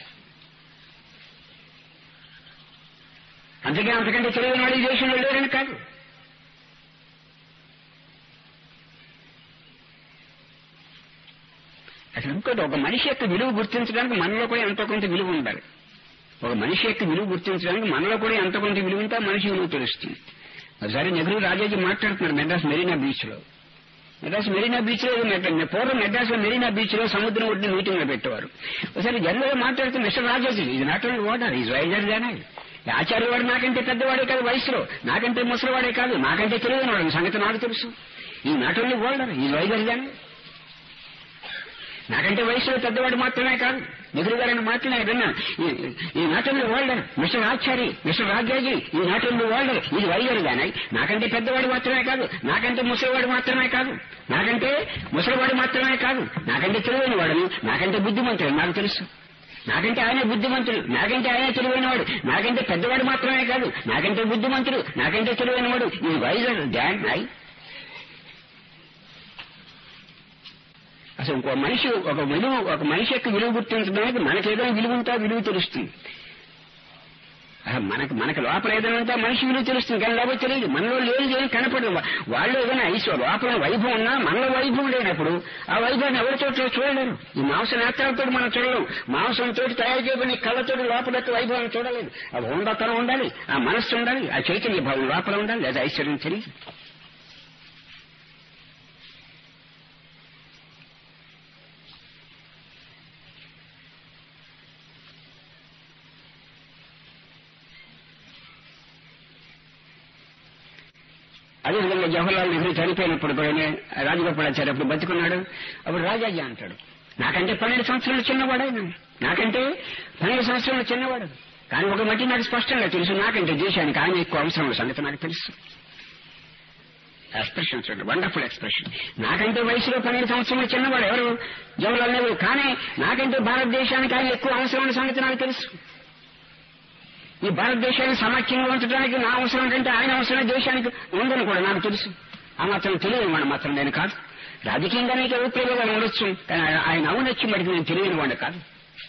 A: అందుకే అంతకంటే తెలియని వాడు ఈ దేశంలో లేరని కాదు అసలు ఇంకోటి ఒక మనిషి యొక్క విలువ గుర్తించడానికి మనలో కూడా ఎంతో కొంత విలువ ఉండాలి ఒక మనిషి యొక్క విలువ గుర్తించడానికి మనలో కూడా ఎంత కొంత విలువ ఉంటే ఆ మనిషి విలువ తెలుస్తుంది ఒకసారి నెహ్రూ రాజాజీ మాట్లాడుతున్నారు మెడ్రాస్ మెరీనా బీచ్ లో మెడ్రాస్ మెరీనా బీచ్ లో మె- పూర్వం మెడ్రాస్ లో మెరీనా బీచ్ లో సముద్రం ఒడ్డున మీటింగ్ లో పెట్టేవారు ఒకసారి జనరల్ మాట్లాడుతూ మిస్టర్ రాజాజీ ఇది not only water is wiser గానే ఆచార్య వాడు నాకంటే పెద్దవాడే కాదు వయసులో నాకంటే ముసలివాడే కాదు నాకంటే తెలియని వాడు సంగతి నాకు తెలుసు ఈ not only water is wiser గానే నాకంటే వయసులో పెద్దవాడు మాత్రమే కాదు నెహ్రూ గారిని మాత్రమే విన్నాను ఈ- ఈ నాటంలో వాళ్ళర్ మిస్టర్ ఆచారి మిస్టర్ రాజాజీ ఈ నాటంలో వాళ్ళర్ ఇది వైద్యుడు గాని నాకంటే పెద్దవాడు మాత్రమే కాదు నాకంటే ముసలివాడు మాత్రమే కాదు నాకంటే ముసలివాడు మాత్రమే కాదు నాకంటే తెలివైన వాడని నాకంటే బుద్ధిమంతుడు నాకు తెలుసు నాకంటే ఆయన బుద్ధిమంతుడు నాకంటే ఆయన తెలివైనవాడు నాకంటే పెద్దవాడు మాత్రమే కాదు నాకంటే బుద్ధిమంతుడు నాకంటే తెలివైనవాడు ఇది వైజర్ డాన్ ఐ అసలు ఒక మనిషి ఒక విలువ ఒక మనిషి యొక్క విలువ గుర్తించడానికి మనకేదైనా విలువ ఉంటే ఆ విలువ తెలుస్తుంది అసలు మనకు మనకి లోపల ఏదైనా ఉంటే ఆ మనిషి విలువ తెలుస్తుంది కానీ లోపల తెలియదు మనలో లేదు ఏం కనపడదు వా- వాళ్ళు ఏదైనా ఐశ్వర్యం లోపల వైభవం ఉన్నా మనలో వైభవం లేనప్పుడు ఆ వైభవాన్ని ఎవరి చోట్ల చూడలేరు ఈ మాంస నేత్రాలతో మనం చూడలేం మాంసంతో తయారు చేయబడిన ఈ కళ్ళతో లోపల యొక్క వైభవాన్ని చూడలేదు ఆ హోందాతనం ఉండాలి ఆ మనస్సు ఉండాలి ఆ చైతన్య భావం లోపల ఉండాలి లేదా ఐశ్వర్యం తెలియదు అదేవిధంగా జవహర్లాల్ నెహ్రూ చనిపోయినప్పుడు కూడా రాజగోపాలాచారి అప్పుడు బతుకున్నాడు అప్పుడు రాజాజీ అంటాడు నాకంటే పన్నెండు సంవత్సరాలు చిన్నవాడు ఆయన. నాకంటే పన్నెండు సంవత్సరాలు చిన్నవాడు కానీ ఒక మట్టి నాకు స్పష్టంగా తెలుసు నాకంటే దేశానికి ఆయన ఎక్కువ అవసరం ఉన్న సంగతి నాకు తెలుసు ఎక్స్ప్రెషన్ చూడండి వండర్ఫుల్ ఎక్స్ప్రెషన్ నాకంటే వయసులో పన్నెండు సంవత్సరాలు చిన్నవాడు ఎవరు జవహర్లాల్ నెహ్రూ కానీ నాకంటే భారతదేశానికి ఆయన ఎక్కువ అవసరం ఉన్న సంగతి నాకు తెలుసు ఈ భారతదేశాన్ని సమాఖ్యంగా ఉంచడానికి నా అవసరం కంటే ఆయన అవసరం దేశానికి ఉందని కూడా నాకు తెలుసు ఆ మాత్రం తెలియని వాడు మాత్రం నేను కాదు రాజకీయంగా నీకు అభిప్రాయాలు ఉండొచ్చు కానీ ఆయన- ఆయన అవునొచ్చి మటుకు నేను తెలియని వాడు కాదు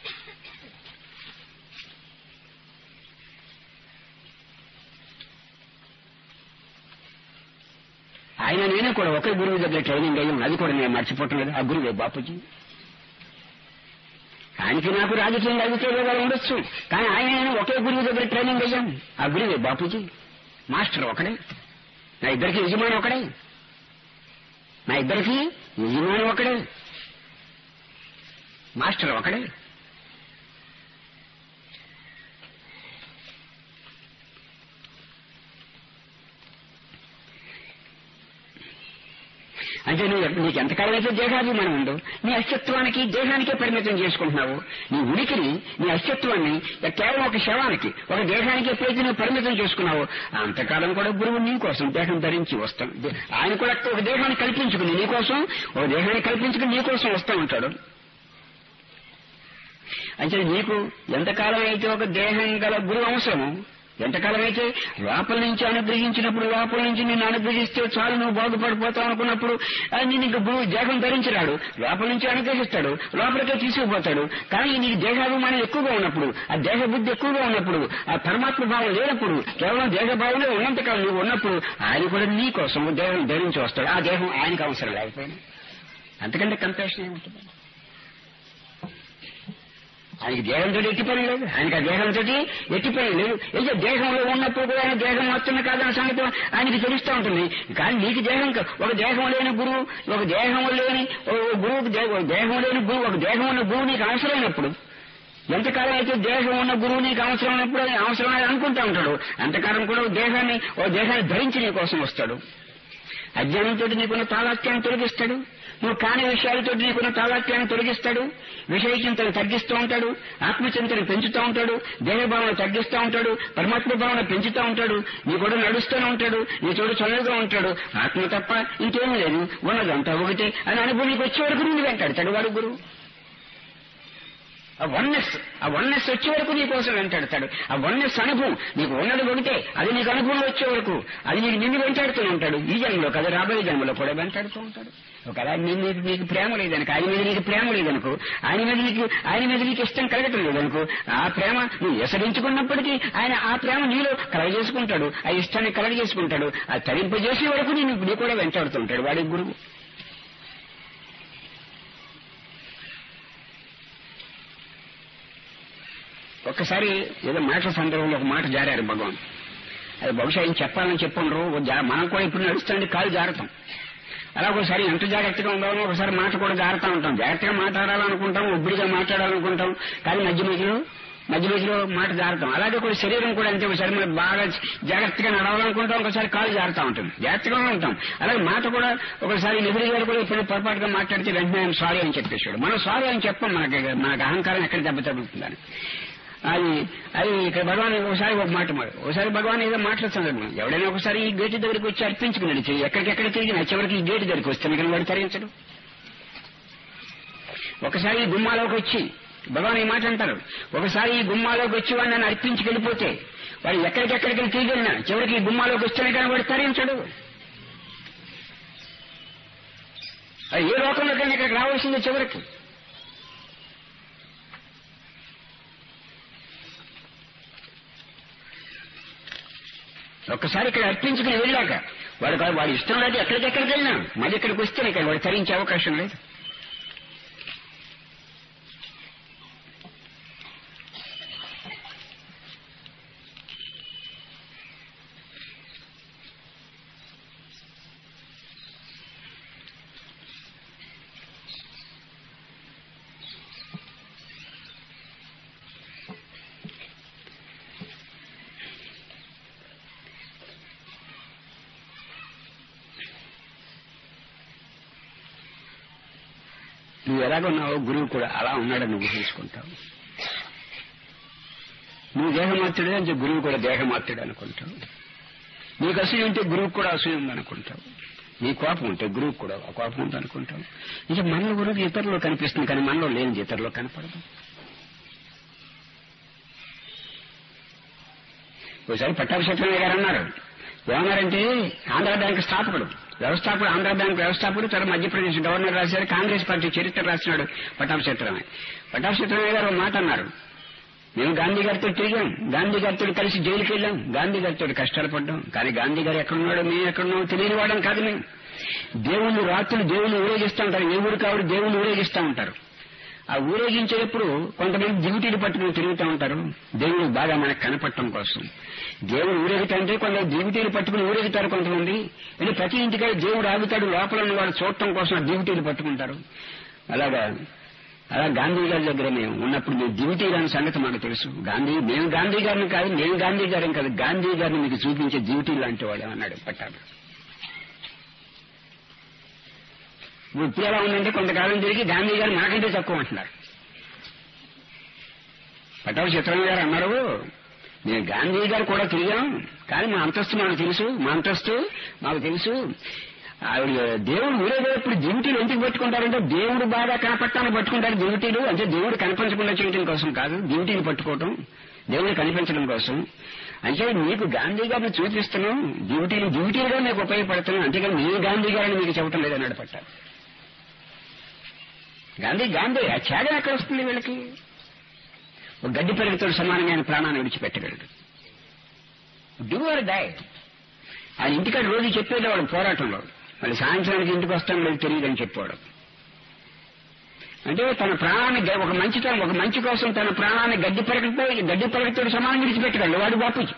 A: ఆయన నేను కూడా ఒకే గురువు దగ్గర ట్రైనింగ్ అయ్యాం అది కూడా నేను మర్చిపోవట్లేదు ఆ గురువే బాపూజీ ఆయనకి నాకు రాజకీయంగా అభిప్రాయాలు ఉండొచ్చు కానీ ఆయన నేను ఒకే గురువు దగ్గర ట్రైనింగ్ అయ్యాం ఆ గురువే బాపూజీ మాస్టర్ ఒకడే నా ఇద్దరికి యజమాని ఒకడే నా ఇద్దరికి యజమాని ఒకడే మాస్టర్ ఒకడే అంటే నువ్వు ఎప్ప- నీకు ఎంతకాలం అయితే దేహాభిమానం ఉందో నీ అస్తిత్వానికి దేహానికే పరిమితం చేసుకుంటున్నావు నీ ఉనికిని నీ అస్తిత్వాన్ని కేవలం ఒక శవానికి ఒక దేహానికి ఎప్పుడైతే నువ్వు పరిమితం చేసుకున్నావో అంతకాలం కూడా గురువు నీ కోసం దేహం ధరించి వస్తాం దే- ఆయన కూడా ఒక దేహాన్ని కల్పించుకుని నీ కోసం ఒక దేహాన్ని కల్పించుకుని నీ కోసం వస్తూ ఉంటాడు అంటే నీకు ఎంతకాలం అయితే ఒక దేహం గల గురువు అవసరమో ఎంతకాలం అయితే లోపల నుంచి అనుగ్రహించినప్పుడు లోపల నుంచి నిన్ను అనుగ్రహిస్తే చాలు నువ్వు బాగుపడిపోతావు అనుకున్నప్పుడు ఆ నేను ఇంక భూ దేహం ధరించిరాడు లోపల నుంచి అనుగ్రహిస్తాడు లోపలికే తీసుకుపోతాడు కానీ నీకు దేహాభిమానం ఎక్కువగా ఉన్నప్పుడు ఆ దేహ బుద్ధి ఎక్కువగా ఉన్నప్పుడు ఆ పరమాత్మ భావం లేనప్పుడు కేవలం దేహ భావంలో ఉన్నంతకాలం నువ్వు ఉన్నప్పుడు ఆయన కూడా నీ కోసం దేహం ధరించి వస్తాడు ఆ దేహం ఆయనకు అవసరం లేకపోయినా అంతకంటే కంపాషన్ ఏముంటుంది ఆయనకి దేహంతో ఎట్టి పని లేదు ఆయనకి ఆ దేహంతో ఎట్టి పని లేదు అయితే దేహంలో ఉన్నప్పుడు కూడా ఆయన దేహం వస్తున్న కాదన్న సంగతి ఆయనకి తెలుస్తూ ఉంటుంది కానీ నీకు దేహం కా- ఒక దేహం లేని గురువు ఒక దేహం లేని ఒక గురువుకి దే- ఒక దేహం లేని గురువు ఒక దేహం ఉన్న గురువు నీకు అవసరమైనప్పుడు ఎంతకాలం అయితే దేహం ఉన్న గురువు నీకు అవసరం ఉన్నప్పుడు అది అవసరం అని అనుకుంటా ఉంటాడు అంతకాలం కూడా ఒక దేహాన్ని ఓ దేహాన్ని ధరించి నీ కోసం వస్తాడు అజ్ఞానంతో నీకున్న తాళాత్యాన్ని తొలగిస్తాడు నువ్వు కాని విషయాలతో నీకున్న తాళాత్యాన్ని తొలగిస్తాడు విషయ చింతను తగ్గిస్తూ ఉంటాడు ఆత్మచింతను పెంచుతూ ఉంటాడు దేహభావన తగ్గిస్తూ ఉంటాడు పరమాత్మ భావన పెంచుతూ ఉంటాడు నీ కూడా నడుస్తూనే ఉంటాడు నీ చోటు చల్లగా ఉంటాడు ఆత్మ తప్ప ఇంకేమీ లేదు ఉన్నదంతా ఒకటే అని అనుభవం నీకు వచ్చే వరకు నువ్వు వెంటాడతాడు వాడు గురువు ఆ వన్నెస్ ఆ వన్నెస్ వచ్చే వరకు నీ కోసం వెంటాడతాడు ఆ వన్నెస్ అనుభవం నీకు ఉన్నది ఒకటే అది నీకు అనుభవం వచ్చే వరకు అది నీకు నిన్ను వెంటాడుతూ ఉంటాడు ఈ జన్మలో కదా రాబోయే జన్మలో కూడా వెంటాడుతూ ఉంటాడు ఒకవేళ నీ మీద నీకు ప్రేమ లేదనుకో ఆయన మీద నీకు ప్రేమ లేదనుకో ఆయన మీద నీకు ఆయన మీద నీకు ఇష్టం కలగటం లేదనుకో ఆ ప్రేమ నువ్వు ఎసరించుకున్నప్పటికీ ఆయన ఆ ప్రేమ నీలో కలగజేసుకుంటాడు ఆ ఇష్టాన్ని కలగజేసుకుంటాడు ఆ తరింపజేసే వరకు నీ నీ కూడా వెంటాడుతూ ఉంటాడు వాడి గురువు ఒక్కసారి ఏదో మాటల సందర్భంలో ఒక మాట జారారు భగవాన్ అది బహుశా ఏం చెప్పాలని చెప్పుండ్రు ఓ జా- మనం కూడా ఇప్పుడు నడుస్తుంటే కాలు జారుతాం అలా ఒకసారి ఎంత జాగ్రత్తగా ఉండాలో ఒకసారి మాట కూడా జారుతూ ఉంటాం జాగ్రత్తగా మాట్లాడాలనుకుంటాం ఒబ్బడిగా మాట్లాడాలనుకుంటాం కానీ మధ్య మధ్యలో మధ్య మధ్యలో మాట జారుతాం అలాగే కూడా శరీరం కూడా అంతే ఒకసారి మనం బాగా జాగ్రత్తగా నడవాలనుకుంటాం ఒకసారి కాలు జారుతూ ఉంటుంది జాగ్రత్తగానే ఉంటాం అలాగే మాట కూడా ఒకసారి నెహ్రూ గారు కూడా ఇప్పుడు పొరపాటుగా మాట్లాడితే వెంటనే ఆయన సారీ అని చెప్పేశాడు మనం సారీ అని చెప్పం మనకి మనకు అహంకారం ఎక్కడ దెబ్బ తగ్గుతుందని అది అది ఇక్కడ భగవాన్ ఒకసారి ఒక మాట మాట ఒకసారి భగవాన్ ఏదో మాట్లాడుతున్నాడు ఎవడైనా ఒకసారి ఈ గేటు దగ్గరికి వచ్చి అర్పించుకున్నాడు చెయ్యి ఎక్కడికెక్కడ తిరిగినా చివరికి ఈ గేటు దగ్గరికి వస్తాను కానీ వాడు తరించడు ఒకసారి ఈ గుమ్మాలోకి వచ్చి భగవాన్ ఈ మాట అంటారు ఒకసారి ఈ గుమ్మాలోకి వచ్చి వాడు నన్ను అర్పించి వెళ్ళిపోతే వాడు ఎక్కడికెక్కడికి తిరిగి వెళ్ళినా చివరికి ఈ గుమ్మాలోకి వస్తేనే కానీ వాడు తరించడు అది ఏ లోకంలో కానీ ఇక్కడికి రావాల్సిందే చివరికి ఒక్కసారి ఇక్కడ అర్పించుకుని వెళ్ళాక వాడు కాదు వాడి ఇష్టం లేదు ఎక్కడికెక్కడికి వెళ్ళినా మళ్ళీ ఇక్కడికి వస్తే ఇక్కడ వాడు తరించే అవకాశం లేదు నువ్వు ఎలాగున్నావో గురువు కూడా అలా ఉన్నాడని నువ్వు తీసుకుంటావు నువ్వు దేహమాత్రుడే అంటే గురువు కూడా దేహమాత్రుడు అనుకుంటావు నీకు అసూయ ఉంటే గురువుకు కూడా అసూయ ఉందనుకుంటావు నీ కోపం ఉంటే గురువుకు కూడా ఆ కోపం ఉంది అనుకుంటావు ఇంకా మనలో గురువుకి ఇతరులో కనిపిస్తుంది కానీ మనలో లేనిది ఇతరులో కనపడదు ఒకసారి పట్టాభిషేకరయ్య గారు అన్నారు ఏమన్నారంటే ఆంధ్ర బ్యాంక్ స్థాపకుడు వ్యవస్థాపకుడు ఆంధ్ర బ్యాంక్ వ్యవస్థాపకుడు తర్వాత మధ్యప్రదేశ్ గవర్నర్ రాశారు కాంగ్రెస్ పార్టీ చరిత్ర రాసినాడు పట్టాభిషేకరమే పట్టాభిషేకరయ్య గారు ఒక మాట అన్నారు మేము గాంధీ గారితో తిరిగాం గాంధీ గారితో కలిసి జైలుకి వెళ్ళాం గాంధీ గారితో కష్టాలు పడ్డాం కానీ గాంధీ గారు ఎక్కడున్నాడో మేము ఎక్కడున్నామో తెలియని వాడడం కాదు మేము దేవుళ్ళు రాత్రులు దేవుళ్ళు ఊరేగిస్తూ ఉంటారు ఏ ఊరు కావుడు దేవుళ్ళు ఊరేగిస్తూ ఉంటారు ఆ ఊరేగించేటప్పుడు కొంతమంది దిగుటీలు పట్టుకుని తిరుగుతూ ఉంటారు దేవుడు బాగా మనకు కనపడటం కోసం దేవుడు ఊరేగుతాంటే కొంత దిగుటీలు పట్టుకుని ఊరేగుతారు కొంతమంది అంటే ప్రతి ఇంటికాడ దేవుడు ఆగుతాడు లోపల ఉన్న వాడు చూడటం కోసం ఆ దిగుటీలు పట్టుకుంటారు అలాగా అలా గాంధీ గారి దగ్గర మేము ఉన్నప్పుడు మేము దిగుటీలు అనే సంగతి మాకు తెలుసు గాంధీ మేము గాంధీ గారిని కాదు మేము గాంధీ గారిని కాదు గాంధీ గారిని మీకు చూపించే దిగుటీలు లాంటి వాడు అన్నాడు పట్టాడు ఇప్పుడు ఎలా ఉందంటే కొంతకాలం తిరిగి గాంధీ గారు నాకంటే తక్కువ అంటున్నారు పట్టాభి చిత్రం గారు అన్నారు నేను గాంధీ గారు కూడా తిరిగాం కానీ మా అంతస్తు మాకు తెలుసు మా అంతస్తు మాకు తెలుసు ఆవిడ దేవుడు ఊరేగేటప్పుడు దివిటీలు ఎందుకు పట్టుకుంటారంటే దేవుడు బాగా కనపడటానికి పట్టుకుంటారు దివిటీలు అంటే దేవుడు కనిపించకుండా చేయడం కోసం కాదు దివిటీలు పట్టుకోవటం దేవుడు కనిపించడం కోసం అంటే నీకు గాంధీ గారిని చూపిస్తున్నాం డ్యూటీలు డ్యూటీలుగా నీకు ఉపయోగపడుతున్నాం అంతేకాని నీ గాంధీ గారిని మీకు చెప్పటం లేదన్నాడు పట్టారు గాంధీ గాంధీ ఆ త్యాగం ఎక్కడ వస్తుంది వీళ్ళకి ఒక గడ్డి పెరుగుతో సమానంగా ఆయన ప్రాణాన్ని విడిచిపెట్టగలడు డూ ఆర్ డై ఆయన ఇంటికాడ రోజు చెప్పేవాడు పోరాటంలో మళ్ళీ సాయంత్రానికి ఇంటికి వస్తాను లేదు తెలియదని చెప్పాడు అంటే తన ప్రాణాన్ని గ- ఒక మంచితనం ఒక మంచి కోసం తన ప్రాణాన్ని గడ్డి పెరగతో గడ్డి పెరగతో సమానం విడిచిపెట్టగలడు వాడు బాపూజీ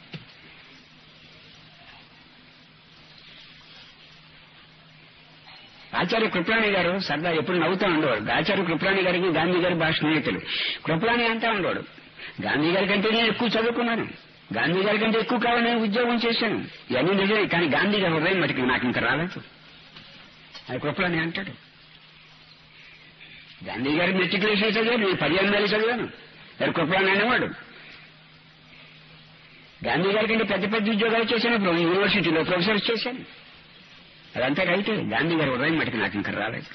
A: ఆచార్య కృపలాని గారు సరదా ఎప్పుడు నవ్వుతూ ఉండేవాడు ఆచార్య కృపలాని గారికి గాంధీ గారి భాష స్నేహితులు కృపలాని అంటా ఉండేవాడు గాంధీ గారి కంటే నేను ఎక్కువ చదువుకున్నాను గాంధీ గారి కంటే ఎక్కువ కావాలి నేను ఉద్యోగం చేశాను ఇవన్నీ నిజమే కానీ గాంధీ గారి హృదయం మటుకు నాకు ఇంకా రాలేదు అది కృపలాని అంటాడు గాంధీ గారి మెట్రికులేషన్ చదివాను నేను పదిహేను నెలలు చదివాను గారి కృపలాని అనేవాడు గాంధీ గారి కంటే పెద్ద పెద్ద ఉద్యోగాలు చేశాను యూనివర్సిటీలో ప్రొఫెసర్ చేశాను అదంతా రైతే గాంధీ గారి ఉదయం మటుకు నాకు ఇంకా రాలేదు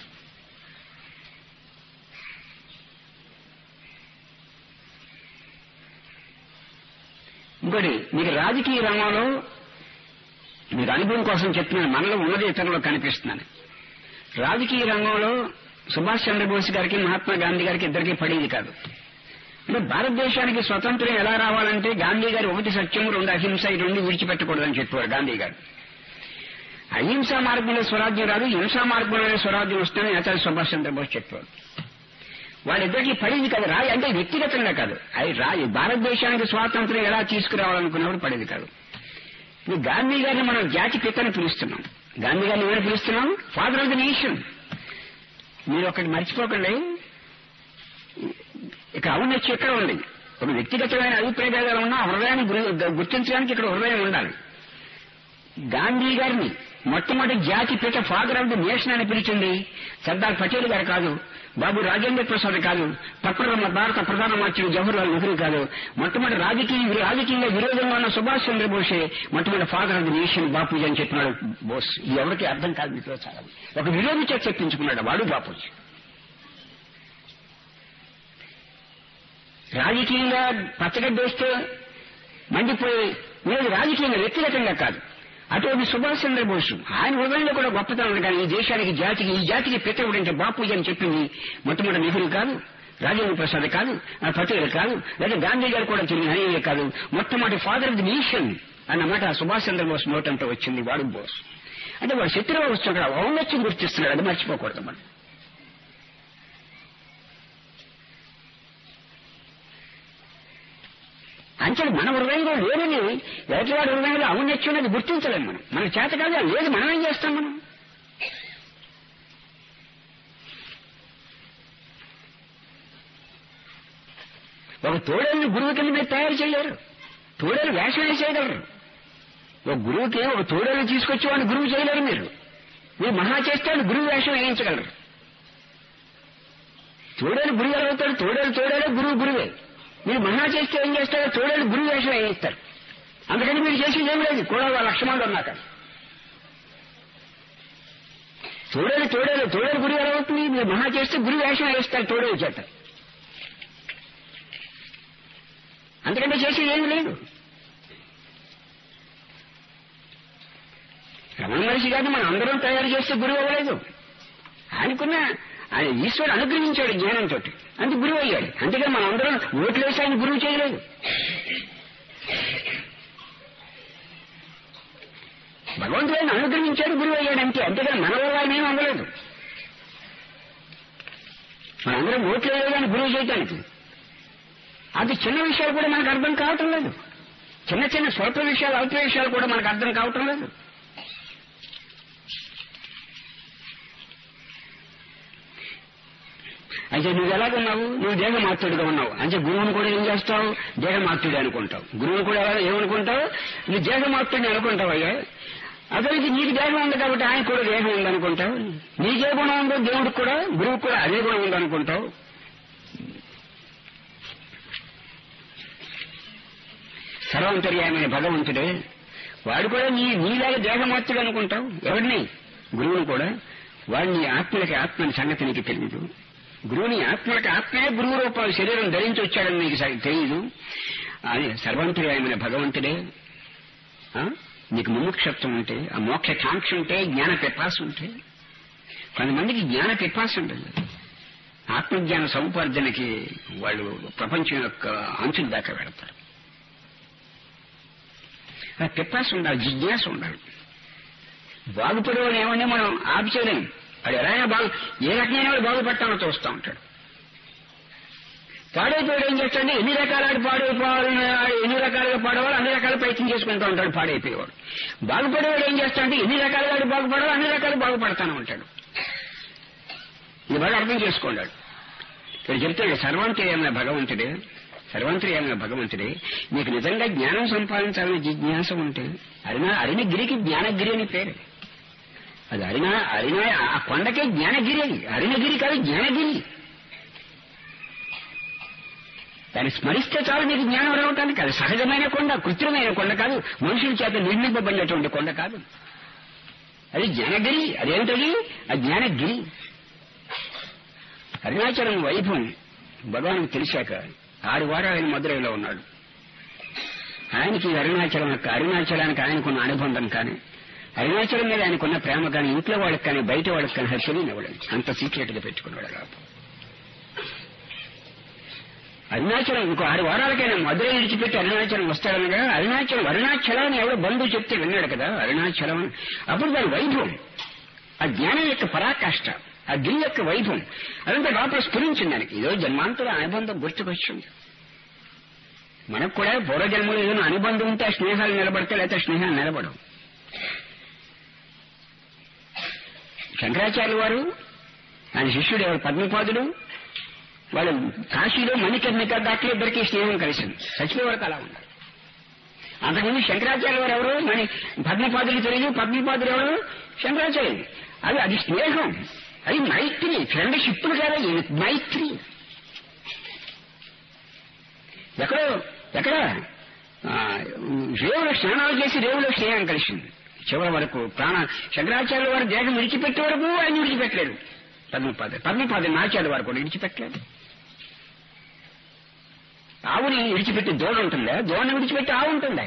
A: ఇంకోటి మీకు రాజకీయ రంగంలో మీకు అనుభవం కోసం చెప్తున్నాను మనలో ఉన్నది ఇతరులో కనిపిస్తున్నాను రాజకీయ రంగంలో సుభాష్ చంద్రబోస్ గారికి మహాత్మా గాంధీ గారికి ఇద్దరికి పడేది కాదు అంటే భారతదేశానికి స్వతంత్రం ఎలా రావాలంటే గాంధీ గారు ఒకటి సత్యం రెండు అహింస ఈ రెండు విడిచిపెట్టకూడదని చెప్పారు గాంధీ గారు అహింసా మార్గంలో స్వరాజ్యం రాదు హింసా మార్గంలోనే స్వరాజ్యం వస్తుందని ఆచార్య సుభాష్ చంద్రబోస్ చెప్పారు వాళ్ళిద్దరికి పడేది కాదు రాయి అంటే వ్యక్తిగతంగా కాదు అది రాయి భారతదేశానికి స్వాతంత్రం ఎలా తీసుకురావాలనుకున్నప్పుడు పడేది కాదు ఇప్పుడు గాంధీ గారిని మనం జాతి పితని పిలుస్తున్నాం గాంధీ గారిని ఏమని పిలుస్తున్నాం ఫాదర్ ఆఫ్ ద నేషన్ మీరు ఒకటి మర్చిపోకండి ఇక ఔన్నత్యం ఎక్కడ ఉంది ఒక వ్యక్తిగతమైన అభిప్రాయ భేదాలు ఉన్నా ఆ హృదయాన్ని గురి- గుర్తించడానికి ఇక్కడ హృదయం ఉండాలి గాంధీ గారిని మొట్టమొదటి జాతి పిత ఫాదర్ ఆఫ్ ది నేషన్ అని పిలిచింది సర్దార్ పటేల్ గారు కాదు బాబు రాజేంద్ర ప్రసాద్ కాదు పక్కన భారత ప్రధానమంత్రి జవహర్లాల్ నెహ్రూ కాదు మొట్టమొదటి రాజకీయ రాజకీయంగా విరోధంగా ఉన్న సుభాష్ చంద్రబోసే మొట్టమొదటి father of the nation Bapuji అని చెప్పినాడు బోస్ ఇది ఎవరికి అర్థం కాదు మీతో చాలా ఒక విరోధి చేత చెప్పించుకున్నాడు వాడు బాపూజీ రాజకీయంగా పచ్చగడ్డేస్తే మండిపోయి మీరు రాజకీయంగా వ్యక్తిగతంగా కాదు అటువంటి సుభాష్ చంద్రబోస్ ఆయన హృదయంలో కూడా గొప్పతనం ఉంది కానీ ఈ దేశానికి జాతికి ఈ జాతికి పితవుడు అంటే బాపూజీ అని చెప్పింది మొట్టమొదటి నెహ్రూ కాదు రాజేంద్ర ప్రసాద్ కాదు ఆ పటేల్ కాదు లేదా గాంధీ గారు కూడా తిరిగి హరియే కాదు మొట్టమొదటి ఫాదర్ ఆఫ్ ది నేషన్ అన్నమాట ఆ సుభాష్ చంద్రబోస్ నోటంతో వచ్చింది వాడు బోస్ అంటే వాడు శత్రువు వస్తున్నాడు ఔన్నత్యం గుర్తిస్తున్నాడు అది మర్చిపోకూడదు మనం అంచెలు మన హృదయంలో లేదని ఎదుటివాడి హృదయంలో ఔన్నత్యం అనేది గుర్తించలేము మనం మన చేత కాదు అది లేదు మనం ఏం చేస్తాం మనం ఒక తోడేళ్ళని గురువు కింద మీరు తయారు చేయలేరు తోడేలు వేషం వేసేయగలరు ఒక గురువుకి ఒక తోడేలు తీసుకొచ్చి వాడిని గురువు చేయలేరు మీరు మీరు మహా చేస్తే వాడిని గురువు వేషం వేయించగలరు తోడేలు గురువు ఎలా అవుతాడు తోడేలు తోడేలే గురువు గురువే మీరు మహా చేస్తే ఏం చేస్తారో తోడేలు గురువు వేషం వేయిస్తారు అందుకని మీరు చేసేది ఏం లేదు కూడా వాళ్ళ లక్షణాలు ఉన్నాక తోడేలు తోడేలు తోడేలు గురువు ఎలా అవుతుంది మీరు మహా చేస్తే గురువు వేషం వేస్తారు తోడేలు చేత అందుకంటే చేసేది ఏమి లేదు రమణ మనిషి గారిని మనం అందరం తయారు చేస్తే గురువు అవ్వలేదు ఆయనకున్న ఆయన ఈశ్వరుడు అనుగ్రహించాడు జ్ఞానంతో అందుకు గురువు అయ్యాడు అంతేగాని మనం అందరం ఓట్లు వేసి ఆయన గురువు చేయలేదు భగవంతుడు ఆయన అనుగ్రహించాడు గురువు అయ్యాడు అంతే అంతేగాని మన వల్ల ఆయన ఏం అవ్వలేదు మనందరం ఓట్లు వేయలేదు అని గురువు చేయటానికి అది చిన్న విషయాలు కూడా మనకు అర్థం కావటం లేదు చిన్న చిన్న స్వల్ప విషయాలు అల్ప విషయాలు కూడా మనకు అర్థం కావటం లేదు అయితే నువ్వు ఎలాగున్నావు నువ్వు దేహమాత్రుడిగా ఉన్నావు అంటే గురువుని కూడా ఏం చేస్తావు దేహమాత్రుడి అనుకుంటావు గురువుని కూడా ఎలా ఏమనుకుంటావు నువ్వు దేహమాత్రుడిని అనుకుంటావు అయ్యా అతనికి నీకు దేహం ఉంది కాబట్టి ఆయన కూడా దేహం ఉందనుకుంటావు నీకే గుణం ఉందో దేవుడికి కూడా గురువుకి కూడా అదే గుణం ఉందనుకుంటావు సర్వంతర్యామైన భగవంతుడే వాడు కూడా నీ నీలాగా దేహమాత్రుడు అనుకుంటావు ఎవరిని గురువుని కూడా వాడిని ఆత్మలకి ఆత్మని సంగతి నీకు తెలియదు గురువుని ఆత్మలకి ఆత్మే గురువు రూపాలు శరీరం ధరించి వచ్చాడని నీకు స- తెలియదు అని సర్వంతర్యాయమైన భగవంతుడే ఆ? నీకు ముముక్షత్వం ఉంటే ఆ మోక్ష కాంక్ష ఉంటే జ్ఞాన పిపాస ఉంటే కొంతమందికి జ్ఞాన పిపాస ఉండదు ఆత్మజ్ఞాన సముపార్జనకి వాళ్ళు ప్రపంచం యొక్క అంచుల దాకా వెళతారు ఆ పిపాస ఉండాలి జిజ్ఞాస ఉండాలి బాగుపడేవాడు ఏమన్నా మనం ఆపి చేయలేం వాడు ఎలాగైనా బాగు ఏ రకమైన వాడు బాగుపడతామో చూస్తూ ఉంటాడు పాడైపోయాడు ఏం చేస్తాడంటే ఎన్ని రకాల పాడైపోవాలి ఎన్ని రకాలుగా పాడేవాడు అన్ని రకాల ప్రయత్నం చేసుకుంటూ ఉంటాడు పాడైపోయేవాడు బాగుపడేవాడు ఏం చేస్తాడంటే ఎన్ని రకాలుగా వాడు బాగుపడాలి అన్ని రకాలు బాగుపడతానే ఉంటాడు ఇది బాగా అర్థం చేసుకున్నాడు ఇక్కడ చెప్తాడు సర్వంతర్యమైన భగవంతుడే సర్వంతర్యమైన భగవంతుడే నీకు నిజంగా జ్ఞానం సంపాదించాలని జిజ్ఞాస ఉంటే అరినా అరిణగిరికి జ్ఞానగిరి అని పేరు అది అరినా అరినా ఆ కొండకే జ్ఞానగిరి అది అరిణగిరి కాదు జ్ఞానగిరి దాన్ని స్మరిస్తే చాలు నీకు జ్ఞానం రావటానికి అది సహజమైన కొండ కృత్రిమైన కొండ కాదు మనుషుల చేత నిర్మింపబడినటువంటి కొండ కాదు అది జ్ఞానగిరి అదేమిటది ఆ జ్ఞానగిరి అరుణాచలం వైభవం భగవానికి తెలిసాక ఆరు వారాలు ఆయన మధురైలో ఉన్నాడు ఆయనకి అరుణాచలం యొక్క అరుణాచలానికి ఆయనకున్న అనుబంధం కానీ అరుణాచలం మీద ఆయనకున్న ప్రేమ కానీ ఇంట్లో వాళ్ళకి కానీ బయట వాళ్ళకి కానీ అది తెలియనివ్వలేదు అంత సీక్రెట్ గా పెట్టుకున్నాడు అలా అరుణాచలం ఇంకో ఆరు వారాలకైనా మధురై విడిచిపెట్టి అరుణాచలం వస్తాడనగా అరుణాచలం అరుణాచలం అని ఎవరో బంధువు చెప్తే విన్నాడు కదా అరుణాచలం అని. అప్పుడు దాని వైభవం ఆ జ్ఞానం యొక్క పరాకాష్ట ఆ గిరి యొక్క వైభవం అదంతా లోపల స్ఫురించింది దానికి ఏదో జన్మాంతర అనుబంధం గుర్తుకొచ్చింది మనకు కూడా పూర్వజన్మలో ఏదైనా అనుబంధం ఉంటే ఆ స్నేహాలు నిలబడితే లేకపోతే స్నేహాలు నిలబడవు శంకరాచార్య వారు ఆయన శిష్యుడు ఎవరు పద్మపాదుడు వాళ్ళు కాశీలో మణికర్ణిక దాంట్లో ఇద్దరికి స్నేహం కలిసింది చచ్చిపోయే వరకు అలా ఉన్నారు అంతకుముందు శంకరాచార్య వారు ఎవరు మణి పద్మపాదులు తెలియదు పద్మపాదులు ఎవరు శంకరాచార్యులు అది అది స్నేహం అది మైత్రి ఫ్రెండ్షిప్లు కాదు ఇది మైత్రి ఎక్కడో ఎక్కడ ఆ, రేవులో స్నానాలు చేసి రేవులో స్నేహం కలిసింది చివరి వరకు ప్రాణ శంకరాచార్య వారు దేహం విడిచిపెట్టే వరకు ఆయన విడిచిపెట్టలేదు పద్మపాద పద్మపాద నాచార్య వారు కూడా విడిచిపెట్టలేదు ఆవుని విడిచిపెట్టి దోడ ఉంటుందా దోడని విడిచిపెట్టి ఆవు ఉంటుందా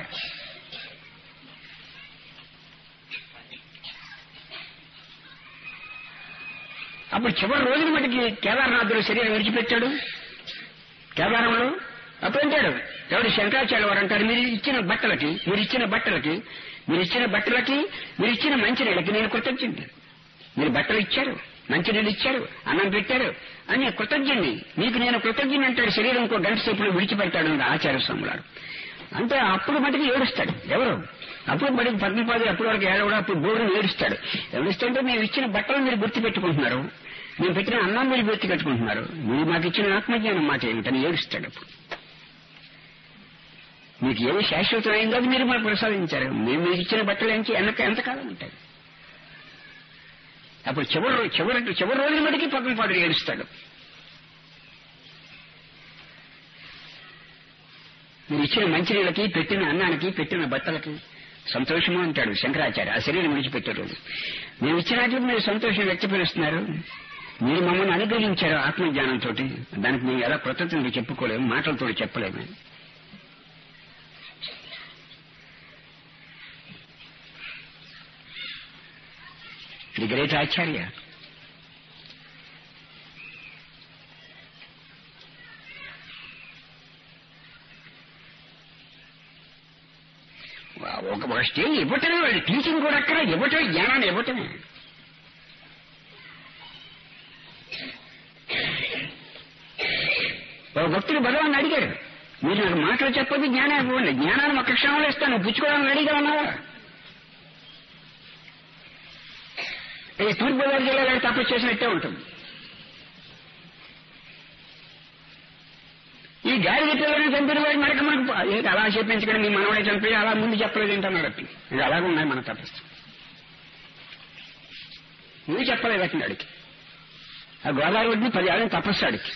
A: అప్పుడు చివరి రోజున మటుకి కేదార్నాథుడు శరీరం విడిచిపెట్టాడు కేదారంలో అప్పుడు అంటాడు ఎవడు శంకరాచార్య వారు అంటారు మీరు ఇచ్చిన బట్టలకి మీరు ఇచ్చిన బట్టలకి మీరు ఇచ్చిన బట్టలకి మీరు ఇచ్చిన మంచినీళ్ళకి నేను కృతజ్ఞుడు మీరు బట్టలు ఇచ్చారు మంచినీళ్ళు ఇచ్చారు అన్నం పెట్టారు అని కృతజ్ఞుని మీకు నేను కృతజ్ఞుని అంటాడు శరీరం ఇంకో గంట సేపులో విడిచిపెట్టాడు అని ఆచార్య స్వాములారు అంటే అప్పుడు మటుకు ఏడుస్తాడు ఎవరు అప్పుడు మటుకు పద్మపాదులు అప్పుడు వరకు ఏడవడం అప్పుడు బోరుని ఏడుస్తాడు ఏడుస్తుంటే మేము ఇచ్చిన బట్టలు మీరు గుర్తు పెట్టుకుంటున్నారు మేము పెట్టిన అన్నం మీరు గుర్తు పెట్టుకుంటున్నారు మీరు మాకు ఇచ్చిన ఆత్మజ్ఞానం మాట ఏమిటని ఏడుస్తాడు అప్పుడు మీకు ఏది శాశ్వతమైందో అది మీరు మాకు ప్రసాదించారు మేము మీకు ఇచ్చిన బట్టలు ఎంచి వెనక ఎంతకాలం ఉంటాయి అప్పుడు చివరి రో- చివరి చివరి రోజుల మటుకి పద్మపాదుడు ఏడుస్తాడు మీరు ఇచ్చిన మంచినీళ్ళకి పెట్టిన అన్నానికి పెట్టిన బట్టలకి సంతోషము అంటాడు శంకరాచార్య ఆ శరీరం విడిచిపెట్టే రోజు మేము ఇచ్చినట్లు మీరు సంతోషం వ్యక్తపరుస్తున్నారు మీరు మమ్మల్ని అనుగ్రహించారు ఆత్మజ్ఞానంతో దానికి మేము ఎలా కృతజ్ఞతలు చెప్పుకోలేము మాటలతో చెప్పలేము ది గ్రేట్ ఆచార్య ఒక ఒక స్టేజ్ ఇవ్వటమే వాళ్ళు టీచింగ్ కూడా అక్కడ ఇవ్వటమే జ్ఞానాన్ని ఇవ్వటమే ఒక భక్తుడు భగవాన్ అడిగాడు మీరు నాకు మాటలు చెప్పదు జ్ఞానం ఇవ్వండి జ్ఞానాన్ని ఒక క్షణంలో ఇస్తాను పుచ్చుకోవడానికి రెడీగా ఉన్నావా ఈ తూర్పుగోదావరి జిల్లాలో తపస్సు చేసినట్టే ఉంటుంది ఈ గాలి గిట్టలను చంపిన వాడి మనకు మనకు ఏంటి అలా చెప్పించకుండా మీ మనవాడే చంపి అలా ముందు చెప్పలేదు ఏంటన్నాడు అతను ఇది అలాగే ఉన్నాయి మన తపస్సు నువ్వు చెప్పలేదు అతను అడిగి ఆ గోదావరి ఒడ్డుని పది ఏళ్ళని తపస్సు అడిగి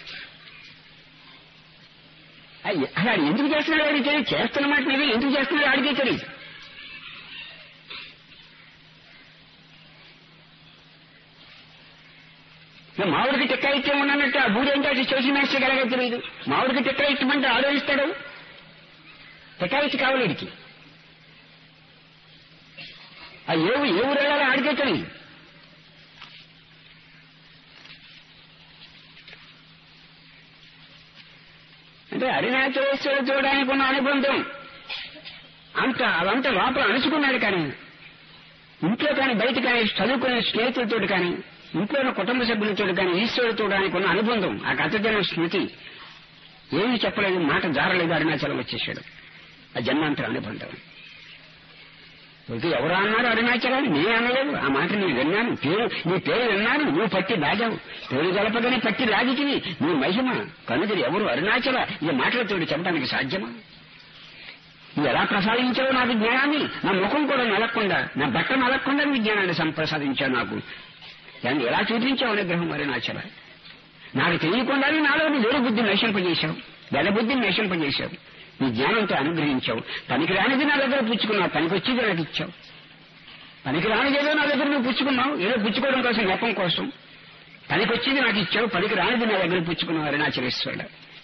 A: అయ్య- అలా ఎందుకు చేస్తున్నాడు అడిగితే చేస్తున్న మాట మీద ఎందుకు చేస్తున్నాడు అడిగే తెలియదు ఇక మామిడికి టిక్క ఇచ్చే ఉన్నట్టు ఆ బూడి అంటే అది చేసి మేస్తే కలగా తెలియదు మామిడికి టిక్క ఇచ్చమంటే ఆలోచిస్తాడు టికాయితీ కావాలి వీడికి ఆ ఏ ఊ- ఏ ఊరు వెళ్ళాలో ఆడికే తెలియదు అంటే అరుణాచలేశ్వరుడు చూడడానికి ఉన్న అనుబంధం అంత అదంతా లోపల అణుచుకున్నాడు కానీ ఇంట్లో కానీ బయట కానీ చదువుకునే స్నేహితులతో కానీ ఇంట్లో ఉన్న కుటుంబ సభ్యులతో కానీ ఈశ్వరుడితో చూడడానికి ఉన్న అనుబంధం ఆ గతజన స్మృతి ఏమీ చెప్పలేదు మాట జారలేదు అరుణాచలం వచ్చేసాడు ఆ జన్మాంతర అనుబంధం ఇది ఎవరు అన్నారు అరుణాచలాన్ని నేను అనలేదు ఆ మాట నేను విన్నాను పేరు నీ పేరు విన్నాను నువ్వు పట్టి లాగావు పేరు గలపగానే పట్టి లాగితివి నీ మహిమ కనుక ఎవరు అరుణాచల ఈ మాటలతోటి చెప్పడానికి సాధ్యమా నువ్వు ఎలా ప్రసాదించావు నాకు జ్ఞానాన్ని నా ముఖం కూడా నలగకుండా నా బట్ట నలగకుండా నీ జ్ఞానాన్ని సంప్రసాదించావు నాకు దాన్ని ఎలా చూపించావు అనుగ్రహం అరుణాచల నాకు తెలియకుండానే నాలో నీ వేరు బుద్ధిని నశింపజేశావు గద బుద్ధిని నశింపజేశావు నీ జ్ఞానంతో అనుగ్రహించావు పనికి రానిది నా దగ్గర పుచ్చుకున్నావు పనికి వచ్చేది నాకు ఇచ్చావు పనికి రానిది ఏదో నా దగ్గర నువ్వు పుచ్చుకున్నావు ఏదో పుచ్చుకోవడం కోసం నెపం కోసం పనికి వచ్చేది నాకు ఇచ్చావు పనికి రానిది నా దగ్గర పుచ్చుకున్నావు అరుణాచలేశ్వరుడు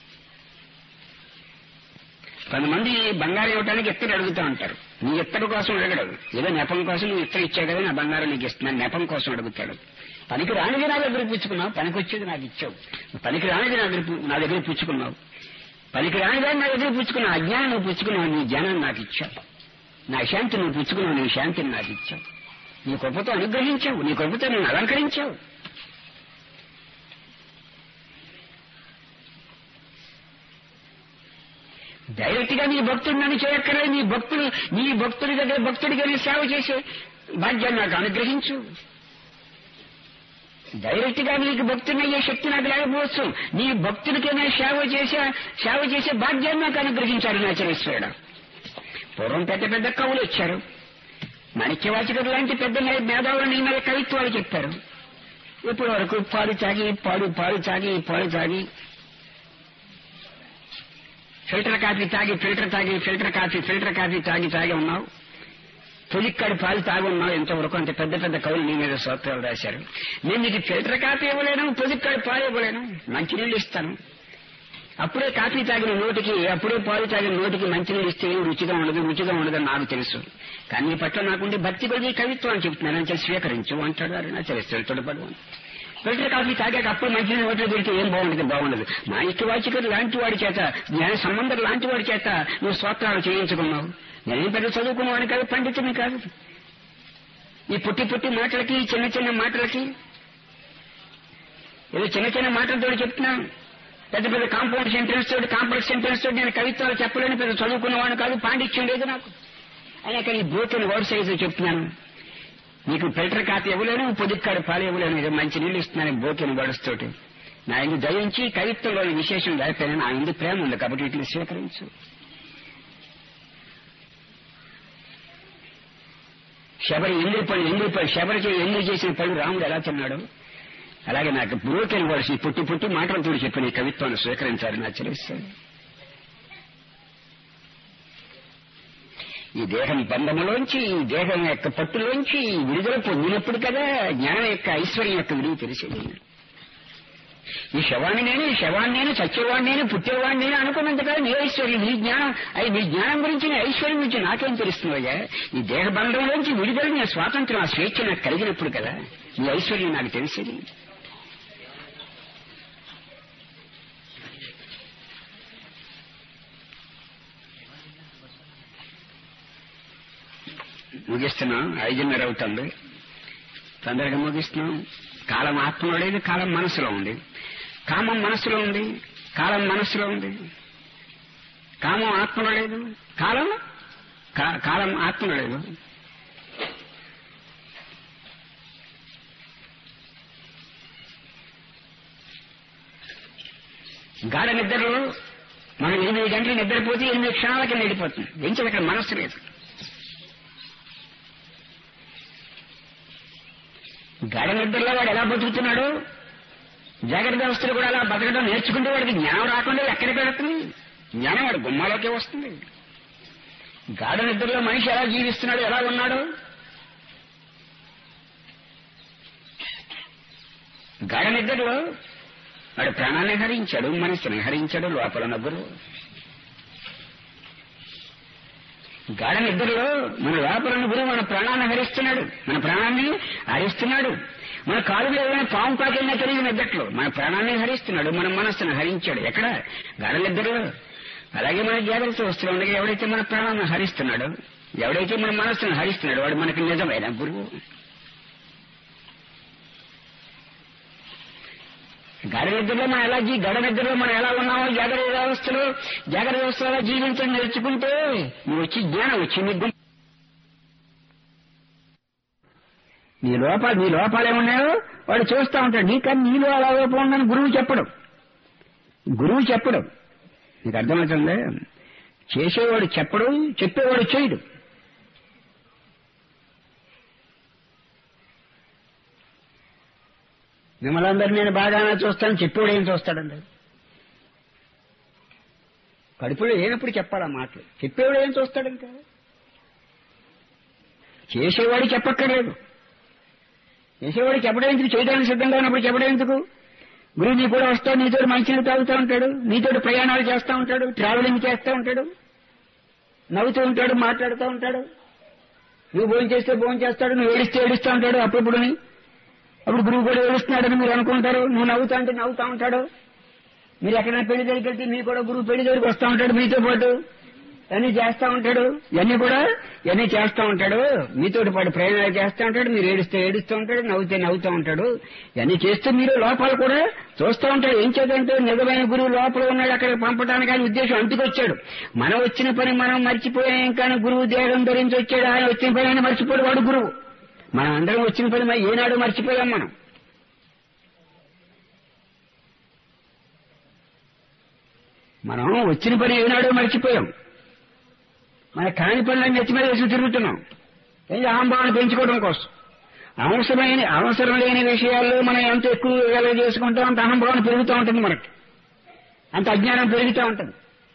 A: కొంతమంది బంగారం ఇవ్వడానికి ఇత్తడి అడుగుతూ ఉంటారు నీ ఇత్తడి కోసం అడగడు ఏదో నెపం కోసం నువ్వు ఇత్తడి ఇచ్చావు కదా నా బంగారం నీకు ఇస్తున్నాను నెపం కోసం అడుగుతాడు పనికి రానిది నా దగ్గర పుచ్చుకున్నావు పనికి వచ్చేది నాకు ఇచ్చావు పనికి రానిది నా దగ్గర పు- నా దగ్గర పుచ్చుకున్నావు పనికి రానిదాన్ని నా దగ్గర పుచ్చుకున్నావు అజ్ఞానం నువ్వు పుచ్చుకున్నావు నీ జ్ఞానం నాకు ఇచ్చావు నా శాంతి నువ్వు పుచ్చుకున్నావు నీ శాంతిని నాకు ఇచ్చావు నీ కృపతో అనుగ్రహించావు నీ కృపతో నేను అలంకరించావు డైరెక్ట్ గా నీ భక్తుడు నన్ను చేయక్కర్లేదు నీ భక్తుడు నీ భక్తుడి దగ్గర భక్తుడిగా నీ సేవ చేసే భాగ్యాన్ని నాకు అనుగ్రహించు డైరెక్ట్ గా నీకు భక్తుని అయ్యే శక్తి నాకు లేకపోవచ్చు నీ భక్తుడికైనా సేవ చేసే సేవ చేసే భాగ్యాన్ని నాకు అనుగ్రహించారు నాచరేశ్వరుడు పూర్వం పెద్ద పెద్ద కవులు వచ్చారు మాణిక్యవాచకుడు లాంటి పెద్ద మే- మేధావులు నీ మీద కవిత్వాలు చెప్పారు ఇప్పటి వరకు పాలు తాగి పాడు పాలు తాగి పాలు తాగి ఫిల్టర్ కాఫీ తాగి ఫిల్టర్ తాగి ఫిల్టర్ కాఫీ ఫిల్టర్ కాఫీ తాగి తాగి ఉన్నావు పులిక్కడి పాలు తాగి ఉన్నావు ఇంతవరకు అంత పెద్ద పెద్ద కవులు నీ మీద సూత్రాలు రాశారు నేను నీకు ఫిల్టర్ కాఫీ ఇవ్వలేను పులిక్కడి పాలు ఇవ్వలేను మంచినీళ్ళు ఇస్తాను అప్పుడే కాఫీ తాగిన నోటికి అప్పుడే పాలు తాగిన నోటికి మంచినీళ్ళు ఇస్తే ఏం రుచిగా ఉండదు రుచిగా ఉండదని నాకు తెలుసు కానీ నీ పట్ల నాకుండి భక్తి కొద్ది కవిత్వం అని చెప్తున్నాను అని చెప్పి స్వీకరించు అంటాడు అరుణాచలేశ్వరుడు తొడపడు ఫిల్టర్ కాఫీ తాగాక అప్పుడు మంచినీళ్ళు నోట్లో దొరికితే ఏం బాగుండదు బాగుండదు మాణిక్యవాచికుడు లాంటి వాడి చేత జ్ఞాన సంబంధం లాంటి వాడి చేత నువ్వు స్తోత్రాలు చేయించుకున్నావు నేనేం పెద్ద చదువుకున్నవాడిని కాదు పండితుని కాదు ఈ పుట్టి పుట్టి మాటలకి ఈ చిన్న చిన్న మాటలకి ఏదో చిన్న చిన్న మాటలతో చెప్తున్నాను పెద్ద పెద్ద కాంపౌండ్ సెంటెన్స్ తోటి కాంప్లెక్స్ సెంటెన్స్ తోటి నేను కవిత్వాలు చెప్పలేని పెద్ద చదువుకున్నవాడిని కాదు పాండిత్యం లేదు నాకు అయినా కానీ బ్రోకెన్ వర్డ్ సైజు చెప్తున్నాను నీకు ఫిల్టర్ కాఫీ ఇవ్వలేను పొదిక్కాడు పాలు ఇవ్వలేను ఇది మంచి నీళ్ళు ఇస్తున్నాను బోకెన్ వర్డ్స్ తోటి నా ఇందు దయించి కవిత్వంలోని విశేషం లేకపోయినా నా ఇందు ప్రేమ ఉంది కాబట్టి వీటిని స్వీకరించు శబరి ఎందుకు పని ఎందుకు పని శబరికి ఎందుకు చేసిన పని రాముడు ఎలా తిన్నాడు అలాగే నాకు బ్రోకెన్ వర్డ్స్ ఈ పుట్టి పుట్టి మాటలతో చెప్పిన ఈ కవిత్వాన్ని స్వీకరించాలని నా చెల్లిస్తాను ఈ దేహం బంధములోంచి ఈ దేహం యొక్క పట్టులోంచి విడుదల పొందినప్పుడు కదా జ్ఞానం యొక్క ఐశ్వర్యం యొక్క విలువ తెలిసేది ఈ శవాన్ని నేను ఈ శవాన్ని నేను చచ్చేవాడిని నేను పుట్టేవాడిని నేను అనుకున్నంత కాదు నీ ఐశ్వర్యం నీ జ్ఞానం అది నీ జ్ఞానం గురించి నీ ఐశ్వర్యం గురించి నాకేం తెలుస్తుందయ్యా ఈ దేహ బంధంలోంచి విడుదల నీ స్వాతంత్రం ఆ స్వేచ్ఛ నాకు కలిగినప్పుడు కదా నీ ఐశ్వర్యం నాకు తెలిసేది ముగిస్తున్నాం ఐదున్నర అవుతుంది తొందరగా ముగిస్తున్నాం కాలం ఆత్మలో లేదు కాలం మనసులో ఉంది కామం మనసులో ఉంది కాలం మనసులో ఉంది కామం ఆత్మలో లేదు కాలం కా- కాలం ఆత్మలో లేదు గాఢ నిద్రలో మనం ఎనిమిది గంటలు నిద్రపోతే ఎనిమిది క్షణాలకి వెళ్ళిపోతుంది ఏం చేయాలి అక్కడ మనస్సు లేదు గాఢ నిద్రలో వాడు ఎలా బతుకుతున్నాడు జాగ్రత్త వ్యవస్థలు కూడా అలా బతకడం నేర్చుకుంటే వాడికి జ్ఞానం రాకుండా ఎక్కడికి వెళుతుంది జ్ఞానం వాడి గుమ్మాలోకే వస్తుంది గాఢ నిద్రలో మనిషి ఎలా జీవిస్తున్నాడు ఎలా ఉన్నాడు గాఢ నిద్రలో వాడు ప్రాణాన్ని హరించాడు మనస్సుని హరించాడు లోపల నవ్వురు గాఢ నిద్రలో మన లోపల గురువు మన ప్రాణాన్ని హరిస్తున్నాడు మన ప్రాణాన్ని హరిస్తున్నాడు మన కాలు మీద ఏదైనా పాము కాకెళ్ళినా తెలియదు నిద్రలో మన ప్రాణాన్ని హరిస్తున్నాడు మన మనస్సును హరించాడు ఎక్కడ గాఢ నిద్రలో అలాగే మన జాగ్రత్త వస్తువులు ఉండగా ఎవడైతే మన ప్రాణాన్ని హరిస్తున్నాడో ఎవడైతే మన మనస్సును హరిస్తున్నాడో వాడు మనకి నిజమైన గురువు గడ నిద్రలో మనం ఎలా జీ- గడ నిద్రలో మనం ఎలా ఉన్నామో జాగ్రత్త వ్యవస్థలో జాగ్రత్త వ్యవస్థలో జీవించడం నేర్చుకుంటే నువ్వు వచ్చి జ్ఞానం వచ్చి నీ గుం- నీ లోపాలు నీ లోపాలు ఏమున్నాయో వాడు చూస్తా ఉంటాడు నీకని నీలో అలా లోపం ఉందని గురువు చెప్పడు గురువు చెప్పడు నీకు అర్థమవుతుంది చేసేవాడు చెప్పడు చెప్పేవాడు చేయడు మిమ్మల్ని అందరినీ నేను బాగానే చూస్తాను చెప్పేవాడు ఏం చూస్తాడండి కడుపులో లేనప్పుడు చెప్పాలా మాటలు చెప్పేవాడు ఏం చూస్తాడు ఇంకా చేసేవాడు చెప్పక్కర్లేదు చేసేవాడు చెప్పడం ఎందుకు చేయడానికి సిద్ధంగా ఉన్నప్పుడు చెప్పడం ఎందుకు గురువు నీ కూడా వస్తావు నీతో మంచిని తాగుతూ ఉంటాడు నీతో ప్రయాణాలు చేస్తూ ఉంటాడు ట్రావెలింగ్ చేస్తూ ఉంటాడు నవ్వుతూ ఉంటాడు మాట్లాడుతూ ఉంటాడు నువ్వు భోజనం చేస్తే భోజనం చేస్తాడు నువ్వు ఏడిస్తే ఏడుస్తూ ఉంటాడు అప్పుడప్పుడుని అప్పుడు గురువు కూడా ఏడుస్తున్నాడని మీరు అనుకుంటారు నువ్వు నవ్వుతా అంటే నవ్వుతా ఉంటాడు మీరు ఎక్కడైనా పెళ్లి దగ్గరికి వెళ్తే మీ కూడా గురువు పెళ్లి దగ్గరికి వస్తూ ఉంటాడు మీతో పాటు అన్ని చేస్తా ఉంటాడు ఇవన్నీ కూడా ఇవన్నీ చేస్తా ఉంటాడు మీతో పాటు ప్రయాణాలు చేస్తా ఉంటాడు మీరు ఏడుస్తే ఏడుస్తూ ఉంటాడు నవ్వుతే నవ్వుతూ ఉంటాడు ఇవన్నీ చేస్తూ మీరు లోపాలు కూడా చూస్తూ ఉంటాడు ఏం చేద్దంటే నిజమైన గురువు లోపల ఉన్నాడు అక్కడ పంపడానికి ఆయన ఉద్దేశం అంటుకొచ్చాడు మనం వచ్చిన పని మనం మర్చిపోయాం కానీ గురువు దేహం ధరించి వచ్చాడు ఆయన వచ్చిన పని ఆయన మర్చిపోడు వాడు గురువు మనం అందరం వచ్చిన పని మరి ఏనాడు మర్చిపోయాం మనం మనం వచ్చిన పని ఏనాడో మర్చిపోయాం మన కాని పనులన్నీ నెత్తి మీద వేసి తిరుగుతున్నాం ఏం అహంభావాన్ని పెంచుకోవడం కోసం అవసరమైన అవసరం లేని విషయాల్లో మనం ఎంత ఎక్కువ వేల చేసుకుంటాం అంత అహంభావం పెరుగుతూ ఉంటుంది మనకి అంత అజ్ఞానం పెరుగుతూ ఉంటుంది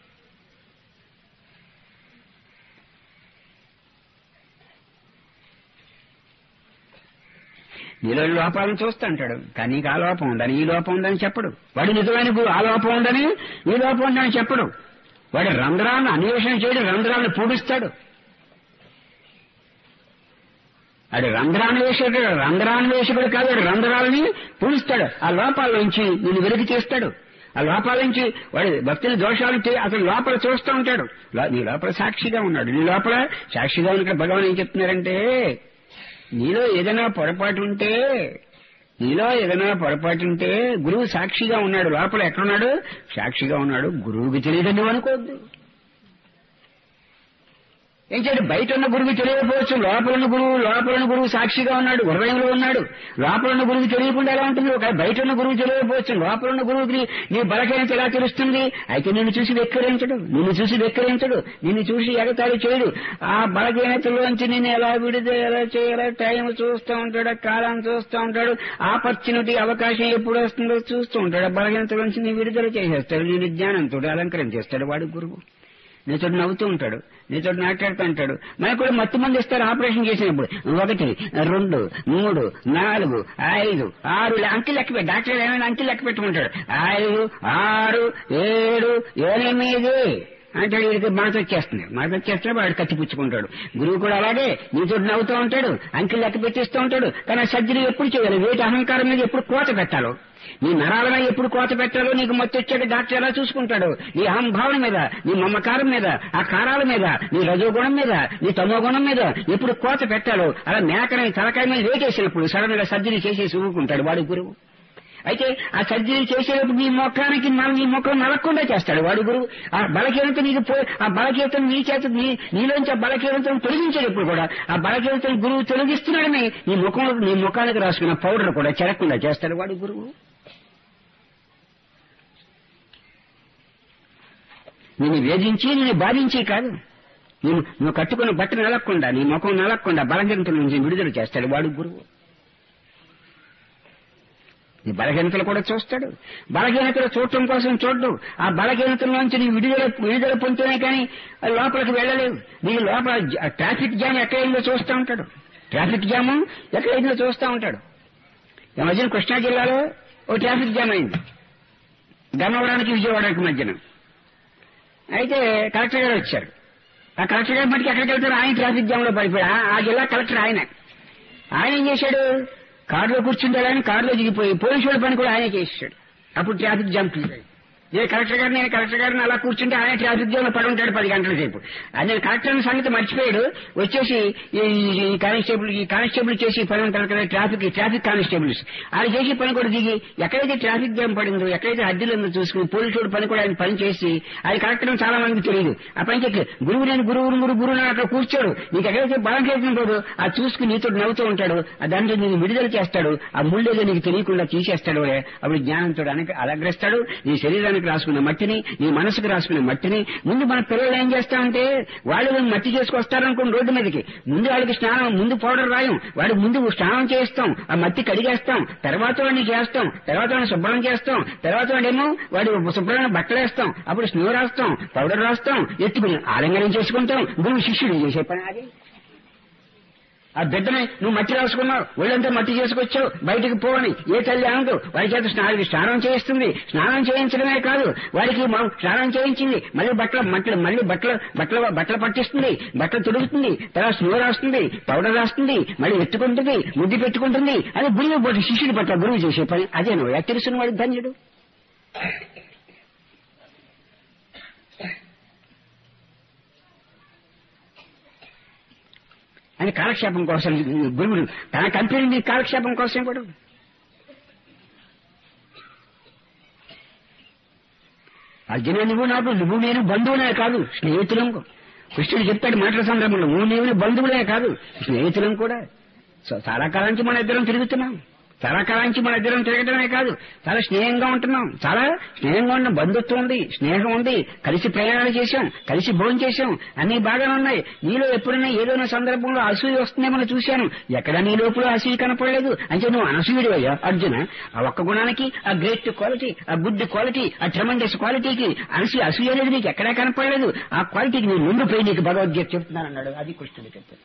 A: నీలో లోపాలను చూస్తూ అంటాడు కానీ నీకు ఆ లోపం ఉందని ఈ లోపం ఉందని చెప్పడు వాడు నిజమైన గురువు ఆ లోపం ఉందని ఈ లోపం ఉందని చెప్పడు వాడు రంధ్రాలను అన్వేషణ చేయడు రంధ్రాలను పూడిస్తాడు అది రంధ్రాన్వేషకుడు రంధ్రాన్వేషకుడు కాదు వాడు రంధ్రాలని పూడిస్తాడు ఆ లోపాల నుంచి నిన్ను వెలికి తీస్తాడు ఆ లోపాల నుంచి వాడి భక్తుని దోషాలు తీ- అతను లోపల చూస్తూ ఉంటాడు లో- నీ లోపల సాక్షిగా ఉన్నాడు నీ లోపల సాక్షిగా ఉన్న ఇక్కడ భగవాన్ ఏం చెప్తున్నారంటే నీలో ఏదైనా పొరపాటు ఉంటే నీలో ఏదైనా పొరపాటు ఉంటే గురువు సాక్షిగా ఉన్నాడు లోపల ఎక్కడున్నాడు సాక్షిగా ఉన్నాడు గురువుకి తెలియదని నువ్వు అనుకోవద్దు ఏం చేయడు బయట ఉన్న గురువు తెలియకపోవచ్చు లోపల ఉన్న గురువు లోపల ఉన్న గురువు సాక్షిగా ఉన్నాడు హృదయంలో ఉన్నాడు లోపల ఉన్న గురువు తెలియకుండా ఎలా ఉంటుంది ఒక బయట ఉన్న గురువు తెలియకపోవచ్చు లోపల ఉన్న గురువుకి నీ బలహీనత ఎలా తెలుస్తుంది అయితే నిన్ను చూసి వెక్కిరించడు నిన్ను చూసి వెక్కిరించడు నిన్ను చూసి ఎగతాళి చేయడు ఆ బలహీనతలోంచి నిన్ను ఎలా విడుదల ఎలా చేయాలో టైం చూస్తూ ఉంటాడు కాలం చూస్తూ ఉంటాడు ఆపర్చునిటీ అవకాశం ఎప్పుడు వస్తుందో చూస్తూ ఉంటాడు ఆ బలహీనతలోంచి నీ విడుదల చేసేస్తాడు నేను జ్ఞానంతో అలంకరించేస్తాడు వాడు గురువు నీతో నవ్వుతూ ఉంటాడు నీతో మాట్లాడుతూ ఉంటాడు మనకు కూడా మత్తు మంది ఇస్తారు ఆపరేషన్ చేసినప్పుడు ఒకటి రెండు మూడు నాలుగు ఐదు ఆరు ఇలా అంకెలు లెక్క పెట్టి డాక్టర్ ఏమైనా అంకెలు లెక్క పెట్టుకుంటాడు ఐదు ఆరు ఏడు ఎనిమిది అంటే వీడికి మనసు వచ్చేస్తుంది మనసు వచ్చేస్తే వాడు కత్తిపుచ్చుకుంటాడు గురువు కూడా అలాగే నీతో నవ్వుతూ ఉంటాడు అంకెలు లెక్క పెట్టిస్తూ ఉంటాడు కానీ సర్జరీ ఎప్పుడు చేయాలి వేటి అహంకారం మీద ఎప్పుడు కోత పెట్టాలో నీ నరాల మీద ఎప్పుడు కోత పెట్టాలో నీకు మత్తు వచ్చాడు డాక్టర్ ఎలా చూసుకుంటాడు నీ అహంభావన మీద నీ మమ్మకారం మీద ఆ కారాల మీద నీ రజోగుణం మీద నీ తమో గుణం మీద ఎప్పుడు కోత పెట్టాలో అలా మేకని తలకాయ మీద వేటేసినప్పుడు సడన్ గా సర్జరీ చేసేసి ఊరుకుంటాడు వాడి గురువు అయితే ఆ సర్జరీ చేసేటప్పుడు నీ మొఖానికి మన నీ ముఖం నలగకుండా చేస్తాడు వాడు గురువు ఆ బలహీనత నీకు పో ఆ బలహీనతను నీ చేత నీ నీలోంచి ఆ బలహీనతను తొలగించేటప్పుడు కూడా ఆ బలహీనతను గురువు తొలగిస్తున్నాడని నీ ముఖం నీ ముఖానికి రాసుకున్న పౌడర్ కూడా చెరకుండా చేస్తాడు వాడు గురువు నిన్ను వేధించి నిన్ను బాధించి కాదు నేను నువ్వు కట్టుకున్న బట్ట నలగకుండా నీ ముఖం నలగకుండా బలహీనతల నుంచి విడుదల చేస్తాడు వాడు గురువు నీ బలహీనతలు కూడా చూస్తాడు బలహీనతలు చూడటం కోసం చూడ్డు ఆ బలహీనతల నుంచి నీ విడుదల విడుదల పొందుతూనే కానీ అది లోపలికి వెళ్ళలేవు నీ లోపల జ- ట్రాఫిక్ జామ్ ఎక్కడైందో చూస్తూ ఉంటాడు ట్రాఫిక్ జాము ఎక్కడైందో చూస్తూ ఉంటాడు ఈ మధ్యన కృష్ణా జిల్లాలో ఓ ట్రాఫిక్ జామ్ అయింది ధర్మవరానికి విజయవాడకి మధ్యన అయితే కలెక్టర్ గారు వచ్చారు ఆ కలెక్టర్ గారి మటుకు ఎక్కడికి వెళ్తారు ఆయన ట్రాఫిక్ జామ్ లో పడిపోయాడు ఆ- ఆ జిల్లా కలెక్టర్ ఆయన ఆయన ఏం చేశాడు కారులో కూర్చుంటాడు ఆయన కారులో దిగిపోయి పోలీసు వాళ్ళ పని కూడా ఆయనే చేసాడు అప్పుడు ట్రాఫిక్ జామ్ క్లియర్ అయింది నేను కలెక్టర్ గారు నేను కలెక్టర్ గారిని అలా కూర్చుంటే ఆయన ట్రాఫిక్ జామ్ లో పడి ఉంటాడు పది గంటల సేపు అది నేను కలెక్టర్ అనే సంగతి మర్చిపోయాడు వచ్చేసి ఈ ఈ కానిస్టేబుల్ ఈ కానిస్టేబుల్ చేసి పని ఉంటారు కదా ట్రాఫిక్ ట్రాఫిక్ కానిస్టేబుల్స్ ఆయన చేసి పని కూడా దిగి ఎక్కడైతే ట్రాఫిక్ జామ్ పడిందో ఎక్కడైతే అద్దెలు ఉందో చూసుకుని పోలీసు పని కూడా ఆయన పని చేసి ఆయన కలెక్టర్ అని చాలా మందికి తెలియదు ఆ పని చెప్పి గురువు నేను గురువు గురువు గురువు అని అక్కడ కూర్చోడు నీకు ఎక్కడైతే బలం చేసినప్పుడు అది చూసుకుని నీతో నవ్వుతూ ఉంటాడు ఆ దాంట్లో నేను విడుదల చేస్తాడు ఆ ముళ్ళేదో నీకు తెలియకుండా తీసేస్తాడు అప్పుడు జ్ఞానంతో అనక అలగ్రస్తాడు నీ శరీరానికి రాసుకున్న మట్టిని నీ మనసుకు రాసుకున్న మట్టిని ముందు మన పిల్లలు ఏం చేస్తామంటే వాళ్ళు మట్టి చేసుకొస్తారనుకోండి రోడ్డు మీదకి ముందు వాళ్ళకి స్నానం ముందు పౌడర్ రాయం వాడికి ముందు స్నానం చేస్తాం ఆ మట్టి కడిగేస్తాం తర్వాత వాడిని చేస్తాం తర్వాత వాడిని శుభ్రం చేస్తాం తర్వాత వాడేమో వాడు శుభ్రమైన బట్టలు వేస్తాం అప్పుడు స్నో రాస్తాం పౌడర్ రాస్తాం ఎత్తుకుని ఆలింగనం చేసుకుంటాం గురువు శిష్యుడు చేసే పని అది ఆ బిడ్డని నువ్వు మట్టి రాసుకున్నావు ఒళ్ళంతా మట్టి చేసుకొచ్చావు బయటికి పోవని ఏ తల్లి అనదు వాడి చేత స్నానం స్నానం చేయిస్తుంది స్నానం చేయించడమే కాదు వాడికి మనం స్నానం చేయించింది మళ్ళీ బట్టలు మట్టలు మళ్ళీ బట్టలు బట్టలు బట్టలు పట్టిస్తుంది బట్టలు తొడుగుతుంది తర్వాత స్నో రాస్తుంది పౌడర్ రాస్తుంది మళ్ళీ ఎత్తుకుంటుంది ముద్దు పెట్టుకుంటుంది అది గురువు పట్టు శిష్యుడి పట్ల గురువు చేసే పని అదే నువ్వు ఎలా తెలుసున్న వాడి ధన్యుడు అని కాలక్షేపం కోసం గురువుడు తన కంపెనీ కాలక్షేపం కోసం కూడా అర్జున నువ్వు నాకు నువ్వు నేను బంధువులే కాదు స్నేహితులం కృష్ణుడు చెప్తాడు మాటల సందర్భంలో నువ్వు నేను బంధువులే కాదు స్నేహితులం కూడా సో చాలా కాలం నుంచి మన ఇద్దరం తిరుగుతున్నాం చాలా కాలం నుంచి మన ఇద్దరం తిరగడమే కాదు చాలా స్నేహంగా ఉంటున్నాం చాలా స్నేహంగా ఉన్న బంధుత్వం ఉంది స్నేహం ఉంది కలిసి ప్రయాణాలు చేశాం కలిసి భోజనం చేశాం అన్ని బాగానే ఉన్నాయి నీలో ఎప్పుడైనా ఏదైనా సందర్భంలో అసూయ వస్తుందేమో చూశాను ఎక్కడ నీ లోపల అసూయ కనపడలేదు అంటే నువ్వు అనసూయుడు అయ్యా అర్జున ఆ ఒక్క గుణానికి ఆ గ్రేట్ క్వాలిటీ ఆ గుడ్ క్వాలిటీ ఆ ట్రమండస్ క్వాలిటీకి అనసూయ అసూయ అనేది నీకు ఎక్కడా కనపడలేదు ఆ క్వాలిటీకి నేను ముందుపోయి నీకు భగవద్గీత చెప్తున్నాను అన్నాడు అది కృష్ణుడు చెప్పాడు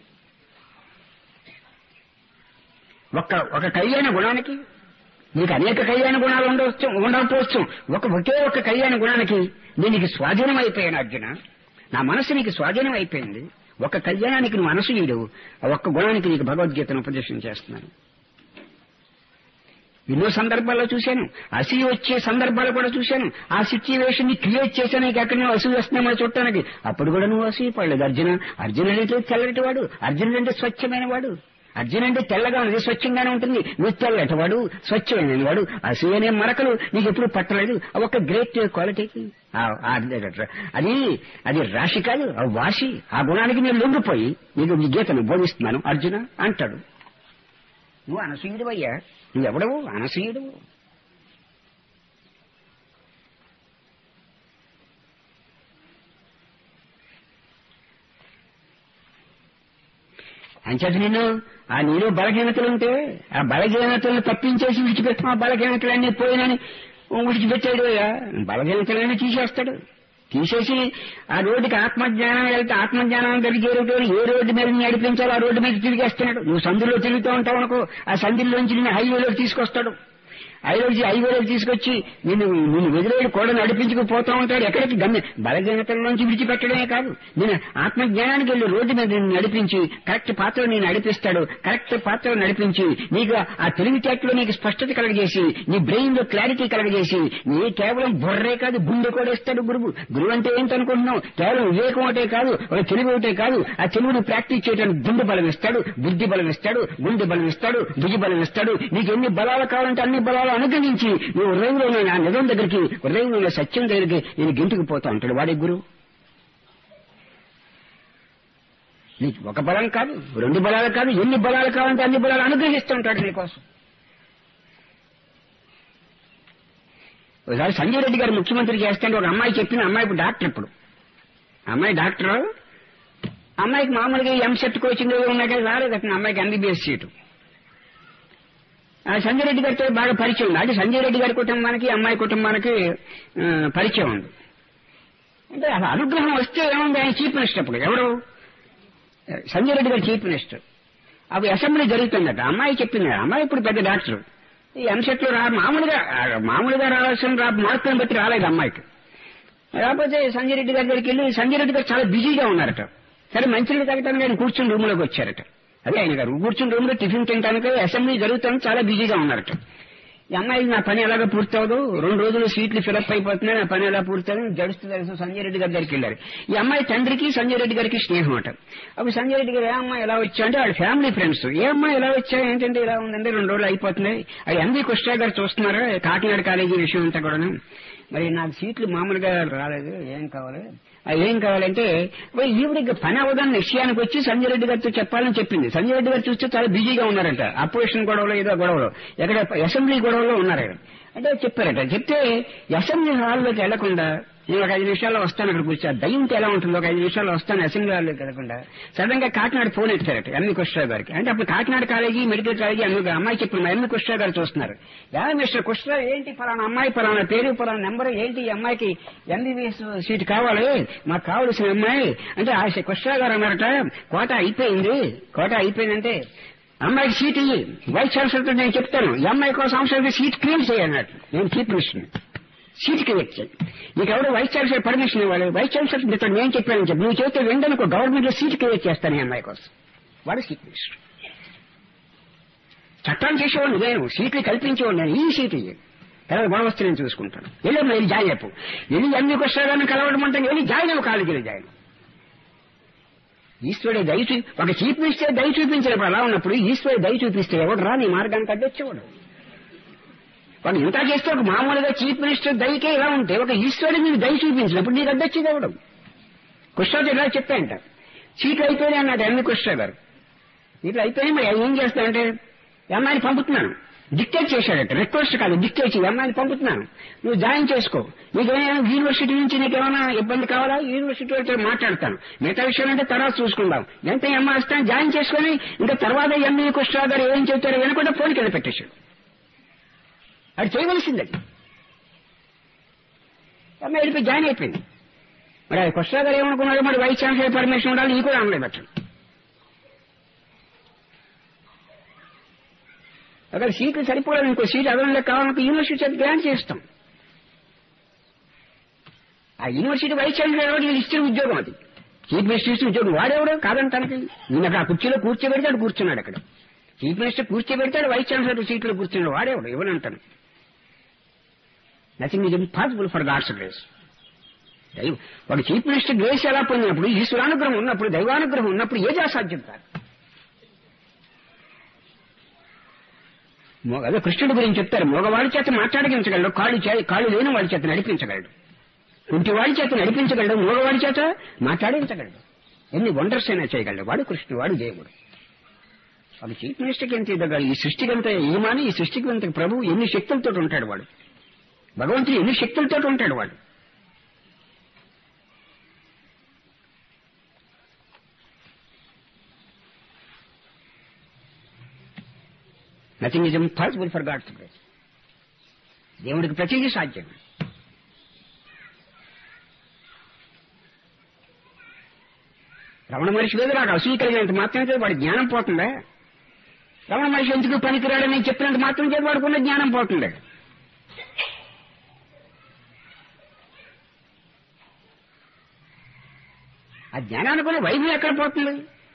A: ఒక్క ఒక కళ్యాణ గుణానికి నీకు అనేక కళ్యాణ గుణాలు ఉండవచ్చు ఉండకపోవచ్చు ఒక ఒకే ఒక కళ్యాణ గుణానికి నేను నీకు స్వాధీనం అయిపోయాను అర్జున నా మనసు నీకు స్వాధీనం అయిపోయింది ఒక కళ్యాణానికి నువ్వు అనసూయుడు ఆ ఒక్క గుణానికి నీకు భగవద్గీతను ఉపదేశం చేస్తున్నాను ఎన్నో సందర్భాల్లో చూశాను అసూయ వచ్చే సందర్భాలు కూడా చూశాను ఆ సిచ్యువేషన్ ని క్రియేట్ చేశాను నీకు ఎక్కడ నువ్వు అసూయ వస్తున్నామో చూడటానికి అప్పుడు కూడా నువ్వు అసూయ పడలేదు అర్జున అర్జునుడు అంటే తెల్లటి వాడు అర్జునుడు అంటే స్వచ్ఛమైన వాడు అర్జున్ అంటే తెల్లగా ఉంది స్వచ్ఛంగానే ఉంటుంది నువ్వు తెల్లటవాడు స్వచ్ఛమైన వాడు అసూయనే మరకలు నీకు ఎప్పుడు పట్టలేదు ఆ ఒక గ్రేట్ క్వాలిటీకి ఆ- ఆ- అది అది రాశి కాదు ఆ వాసి ఆ గుణానికి నేను లొంగిపోయి నీకు ఈ గీతను బోధిస్తున్నాను అర్జున అంటాడు నువ్వు అనసూయుడు అయ్యా నువ్వెవడవు అనసూయుడు అంచేత నేను ఆ నీలో బలహీనతలు ఉంటే ఆ బలహీనతలను తప్పించేసి విడిచిపెట్టిన ఆ బలహీనతలన్నీ పోయినని విడిచిపెట్టాడు అయ్యా బలహీనతలన్నీ తీసేస్తాడు తీసేసి ఆ రోడ్డుకి ఆత్మజ్ఞానం వెళ్తే ఆత్మజ్ఞానం కలిగే రోడ్డు ఏ రోడ్డు మీద నడిపించాలో ఆ రోడ్డు మీద తిరిగేస్తున్నాడు నువ్వు సందులో తిరుగుతూ ఉంటావు అనుకో ఆ సందులోంచి నిన్ను హైవేలోకి తీసుకొస్తాడు హైవేలోకి హైవేలోకి తీసుకొచ్చి నిన్ను నిన్ను వదిలేడు కూడా నడిపించుకుపోతా ఉంటాడు ఎక్కడికి గమ్య బలహీనతల్లోంచి విడిచిపెట్టడమే కాదు నేను ఆత్మజ్ఞానానికి వెళ్ళి రోడ్డు మీద నిన్ను నడిపించి కరెక్ట్ పాత్ర నేను నడిపిస్తాడు కరెక్ట్ పాత్ర నడిపించి నీకు ఆ తెలివితేటలో నీకు స్పష్టత కలగజేసి నీ బ్రెయిన్ లో క్లారిటీ కలగజేసి నీ కేవలం బుర్రే కాదు గుండె కూడా ఇస్తాడు గురువు గురువు అంటే ఏంటనుకుంటున్నావు కేవలం వివేకం ఒకటే కాదు ఒక తెలివి ఒకటే కాదు ఆ తెలివిని ప్రాక్టీస్ చేయడానికి గుండె బలం ఇస్తాడు బుద్ధి బలం ఇస్తాడు గుండె బలం ఇస్తాడు భుజ బలం ఇస్తాడు నీకు ఎన్ని బలాలు కావాలంటే అన్ని బలాలు అనుగ్రహించి నువ్వు హృదయంలో ఉన్న ఆ నిజం దగ్గరికి హృదయంలో ఉన్న సత్యం దగ్గరికి నేను గింటుకు పోతా ఉంటాడు వాడే గురువు నీకు ఒక బలం కాదు రెండు బలాలు కాదు ఎన్ని బలాలు కావాలంటే అన్ని బలాలు అనుగ్రహిస్తూ ఉంటాడు నీకోసం ఒకసారి సంజయ్ రెడ్డి గారు ముఖ్యమంత్రి చేస్తుంటే ఒక అమ్మాయి చెప్పింది అమ్మాయి ఇప్పుడు డాక్టర్ ఇప్పుడు అమ్మాయి డాక్టర్ అమ్మాయికి మామూలుగా ఎంసెట్ కోచింగ్ ఏవో ఉన్నాయి కదా రాలేదు అతను అమ్మాయికి ఎంబీబీఎస్ సీటు ఆ సంజయ్ రెడ్డి గారితో బాగా పరిచయం ఉంది అది సంజయ్ రెడ్డి గారి కుటుంబానికి అమ్మాయి కుటుంబానికి ఆ, పరిచయం ఉంది అంటే అసలు అనుగ్రహం వస్తే ఏముంది ఆయన చీఫ్ మినిస్టర్ అప్పుడు ఎవరు సంజయ్ రెడ్డి గారు చీఫ్ మినిస్టర్ అప్పుడు అసెంబ్లీ జరుగుతుందట అమ్మాయి చెప్పింది అమ్మాయి ఇప్పుడు పెద్ద డాక్టర్ ఈ ఎంసెట్ లో రా మామూలుగా ఆ, మామూలుగా రావాల్సిన రా మార్కులను బట్టి రాలేదు అమ్మాయికి రాకపోతే సంజయ్ రెడ్డి గారి దగ్గరికి వెళ్ళి సంజయ్ రెడ్డి గారు చాలా బిజీగా ఉన్నారట సరే మంచినీళ్ళు తాగటానికి ఆయన కూర్చుని రూమ్ లోకి వచ్చారట అదే ఆయన గారు కూర్చుని రూమ్ లో టిఫిన్ తినడానికి అసెంబ్లీ జరుగుతుంది చాలా బిజీగా ఉన్నారట ఈ అమ్మాయి నా పని ఎలాగ పూర్తవదు రెండు రోజులు సీట్లు ఫిలప్ అయిపోతున్నాయి నా పని ఎలా పూర్తవుతుంది జడుస్తూ తెలుసు సంజయ్ రెడ్డి గారి దగ్గరికి వెళ్ళారు ఈ అమ్మాయి తండ్రికి సంజయ్ రెడ్డి గారికి స్నేహం అట అప్పుడు సంజయ్ రెడ్డి గారు ఏ అమ్మాయి ఎలా వచ్చా అంటే వాళ్ళ ఫ్యామిలీ ఫ్రెండ్స్ ఏ అమ్మాయి ఎలా వచ్చా ఏంటంటే ఇలా ఉందంటే రెండు రోజులు అయిపోతున్నాయి అది ఎంబీ కృష్ణ గారు చూస్తున్నారు కాకినాడ కాలేజీ విషయం అంతా కూడాను మరి నాకు సీట్లు మామూలుగా రాలేదు ఏం కావాలి ఆ ఏం కావాలంటే మరి ఈవిడికి పని అవదాన్ని విషయానికి వచ్చి సంజయ్ రెడ్డి గారితో చెప్పాలని చెప్పింది సంజయ్ రెడ్డి గారు చూస్తే చాలా బిజీగా ఉన్నారంట అపోజిషన్ గొడవలో ఏదో గొడవలో ఎక్కడ అసెంబ్లీ గొడవలో ఉన్నారు ఆయన. అంటే చెప్పారట చెప్తే అసెంబ్లీ హాల్లోకి వెళ్లకుండా నేను ఒక ఐదు నిమిషాల్లో వస్తాను అక్కడ కూర్చో దయ్యం ఉంటే ఎలా ఉంటుందో ఒక ఐదు నిమిషాల్లో వస్తాను అసెంబ్లీ హాల్లోకి వెళ్లకుండా సడన్ గా కాకినాడ ఫోన్ ఎత్తారట ఎంవి కృష్ణరావు గారికి అంటే అప్పుడు కాకినాడ కాలేజీ మెడికల్ కాలేజీ అన్ని అమ్మాయి చెప్పిన మా ఎంవి కృష్ణరావు గారు చూస్తున్నారు యా మిస్టర్ కృష్ణరావు ఏంటి పలానా అమ్మాయి పలానా పేరు పలానా నెంబర్ ఏంటి ఈ అమ్మాయికి ఎంబీబీఎస్ సీట్ కావాలి మాకు కావలసిన అమ్మాయి అంటే ఆ కృష్ణరావు గారు అన్నారట కోట అయిపోయింది కోట అయిపోయిందంటే అమ్మాయికి సీట్ ఇయ్యి వైస్ ఛాన్సలర్ తో నేను చెప్తాను ఈ అమ్మాయి కోసం అవసరం సీట్ క్లియర్ చేయన్నట్టు నేను చీఫ్ మినిస్టర్ సీట్ క్లియర్ చేయి నీకు ఎవరు వైస్ ఛాన్సలర్ పర్మిషన్ ఇవ్వాలి వైస్ ఛాన్సలర్ నీతో నేను చెప్పాను చెప్పి నువ్వు చెప్తే వెంటనే గవర్నమెంట్ లో సీట్ క్లియర్ చేస్తాను ఈ అమ్మాయి కోసం వాడు చీఫ్ మినిస్టర్ చట్టాలు చేసేవాడు నేను సీట్లు కల్పించేవాడు నేను ఈ సీట్ ఇయ్యి తర్వాత గొడవ వస్తే నేను చూసుకుంటాను వెళ్ళి వెళ్ళి జాయిన్ అయిపో వెళ్ళి అన్ని కష్టాలను కలవడం అంటే వెళ్ళి జాయిన్ అవ్వ కాలేజీలో వెళ్ళి జాయిన్ ఈశ్వరుడే దయ చూ ఒక చీఫ్ మినిస్టర్ దయ చూపించినప్పుడు అలా ఉన్నప్పుడు ఈశ్వరుడు దయ చూపిస్తే ఎవడు రా నీ మార్గానికి అడ్డొచ్చేవాడు వాడు ఇంత చేస్తే ఒక మామూలుగా చీఫ్ మినిస్టర్ దయకే ఇలా ఉంటే ఒక ఈశ్వరుడు నీకు దయ చూపించినప్పుడు నీకు అడ్డొచ్చేది ఎవడు కృష్ణరాజు ఇలా చెప్పాయంట సీట్లు అయిపోయినాయి అన్నాడు ఎన్ని కృష్ణ గారు సీట్లు అయిపోయినాయి మరి ఏం చేస్తానంటే అమ్మాయిని పంపుతున్నాను డిక్టేట్ చేశాడట రిక్వెస్ట్ కాదు డిక్టేట్ చేయి అమ్మాయిని పంపుతున్నాను నువ్వు జాయిన్ చేసుకో నీకేమైనా యూనివర్సిటీ నుంచి నీకేమైనా ఇబ్బంది కావాలా యూనివర్సిటీ వాళ్ళతో మాట్లాడతాను మిగతా విషయం అంటే తర్వాత చూసుకుందాం ఎంత అమ్మ వస్తాను జాయిన్ చేసుకుని ఇంకా తర్వాత ఎంఏ కృష్ణరావు గారు ఏం చెప్తారో వినకుండా ఫోన్ కింద పెట్టేశాడు అది చేయవలసింది అది అమ్మాయి వెళ్ళిపోయి జాయిన్ అయిపోయింది మరి అది కృష్ణరావు గారు ఏమనుకున్నాడు మరి వైస్ ఛాన్సలర్ పర్మిషన్ ఉండాలి నీ కూడా అమలు పెట్టండి అక్కడ సీట్లు సరిపోలేదు ఇంకో సీట్ అదనంలో కావాలంటే యూనివర్సిటీ చేతి గ్రాంట్ చేస్తాం ఆ యూనివర్సిటీ వైస్ ఛాన్సలర్ ఎవరు వీళ్ళు ఇచ్చిన ఉద్యోగం అది చీఫ్ మినిస్టర్ ఇచ్చిన ఉద్యోగం వాడెవడు కాదని తనకి ఈయన అక్కడ ఆ కుర్చీలో కూర్చోబెడితే కూర్చున్నాడు అక్కడ చీఫ్ మినిస్టర్ కూర్చోబెడతాడు వైస్ ఛాన్సలర్ సీట్లో కూర్చున్నాడు వాడేవాడు ఇవ్వనంటాను nothing is impossible for God's grace దైవ వాడు చీఫ్ మినిస్టర్ గ్రేస్ ఎలా పొందినప్పుడు ఈశ్వరానుగ్రహం ఉన్నప్పుడు దైవానుగ్రహం ఉన్నప్పుడు ఏది అసాధ్యం కాదు మో- అదే కృష్ణుడి గురించి చెప్తారు మగవాడి చేత మాట్లాడగించగలడు కాళ్ళు చే- కాళ్ళు లేని వాడి చేత నడిపించగలడు ఇంటి వాడి చేత నడిపించగలడు మగవాడి చేత మాట్లాడించగలడు ఎన్ని వండర్స్ అయినా చేయగలడు వాడు కృష్ణుడు వాడు దేవుడు వాడు చీఫ్ మినిస్టర్కి ఎంత ఇవ్వగలడు ఈ సృష్టికి ఎంత ఈమాని ఈ సృష్టికి ఎంత ప్రభు ఎన్ని శక్తులతో ఉంటాడు వాడు భగవంతుడు ఎన్ని శక్తులతో ఉంటాడు వాడు nothing is impossible for God's grace దేవుడికి ప్రతిదీ సాధ్యం రమణ మనిషి మీద నాకు అసూయ కలిగినంత మాత్రం చేత వాడి జ్ఞానం పోతుందా రమణ మనిషి ఎందుకు పనికిరాడని చెప్పినంత మాత్రం చేత వాడుకున్న జ్ఞానం పోతుంది ఆ జ్ఞానానికి కూడా వైద్యం ఎక్కడ పోతుంది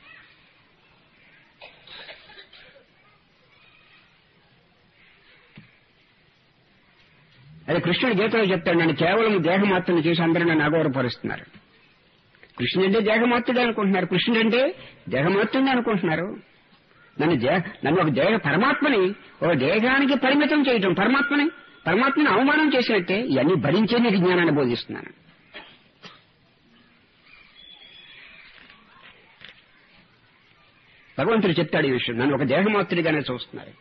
A: అదే కృష్ణుడు గీతలో చెప్తాడు నన్ను కేవలం దేహమాత్రను చేసి అందరూ నన్ను అగౌరవపరుస్తున్నారు కృష్ణుడు అంటే దేహమాత్రుడు అనుకుంటున్నారు కృష్ణుడు అంటే దేహమాత్రుడు అనుకుంటున్నారు నన్ను దే నన్ను ఒక దేహ పరమాత్మని ఒక దేహానికి పరిమితం చేయటం పరమాత్మని పరమాత్మని అవమానం చేసినట్టే ఇవన్నీ భరించే నీకు జ్ఞానాన్ని బోధిస్తున్నాను భగవంతుడు చెప్తాడు ఈ విషయం నన్ను ఒక దేహమాత్రుడిగానే చూస్తున్నారు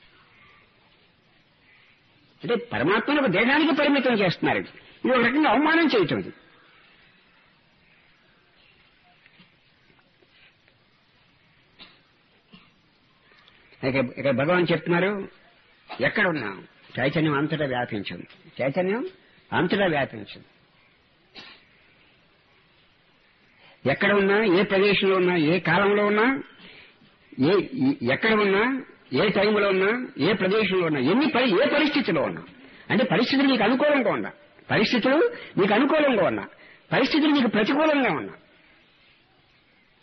A: అంటే పరమాత్మను ఒక దేహానికి పరిమితం చేస్తున్నారు ఇది ఇది ఒక రకంగా అవమానం చేయటం ఇది ఇక ఇక భగవాన్ చెప్తున్నారు ఎక్కడ ఉన్నా చైతన్యం అంతటా వ్యాపించింది చైతన్యం అంతటా వ్యాపించింది ఎక్కడ ఉన్నా ఏ ప్రదేశంలో ఉన్నా ఏ కాలంలో ఉన్నా ఏ ఈ- ఎక్కడ ఉన్నా ఏ టైంలో ఉన్నా ఏ ప్రదేశంలో ఉన్నా ఎన్ని పరి ఏ పరిస్థితిలో ఉన్నా అంటే పరిస్థితులు నీకు అనుకూలంగా ఉన్నా పరిస్థితులు నీకు అనుకూలంగా ఉన్నా పరిస్థితులు నీకు ప్రతికూలంగా ఉన్నా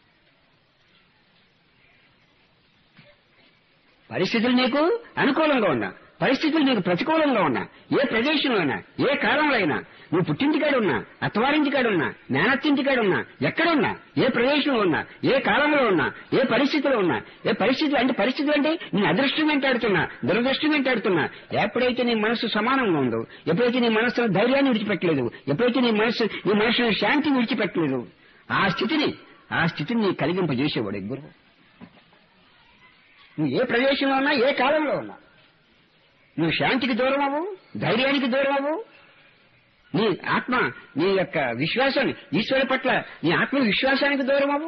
A: పరిస్థితులు నీకు అనుకూలంగా ఉన్నా పరిస్థితులు నీకు ప్రతికూలంగా ఉన్నా ఏ ప్రదేశంలో అయినా ఏ కాలంలో అయినా నువ్వు పుట్టింటికాడు ఉన్నా అత్తవారింటికాడు ఉన్నా మేనత్తింటికాడు ఉన్నా ఎక్కడున్నా ఏ ప్రదేశంలో ఉన్నా ఏ కాలంలో ఉన్నా ఏ పరిస్థితిలో ఉన్నా ఏ పరిస్థితులు అంటే పరిస్థితులు అంటే నేను అదృష్టం వెంటాడుతున్నా దురదృష్టం వెంటాడుతున్నా ఎప్పుడైతే నీ మనసు సమానంగా ఉందో ఎప్పుడైతే నీ మనసు ధైర్యాన్ని విడిచిపెట్టలేదు ఎప్పుడైతే నీ మనసు నీ మనసు శాంతి విడిచిపెట్టలేదు ఆ స్థితిని ఆ స్థితిని నీ కలిగింపజేసేవాడు ఈ గురువు నువ్వు ఏ ప్రదేశంలో ఉన్నా ఏ కాలంలో ఉన్నా నువ్వు శాంతికి దూరం అవ్వు ధైర్యానికి దూరం అవ్వు నీ ఆత్మ నీ యొక్క విశ్వాసాన్ని ఈశ్వరు పట్ల నీ ఆత్మ విశ్వాసానికి దూరం అవ్వు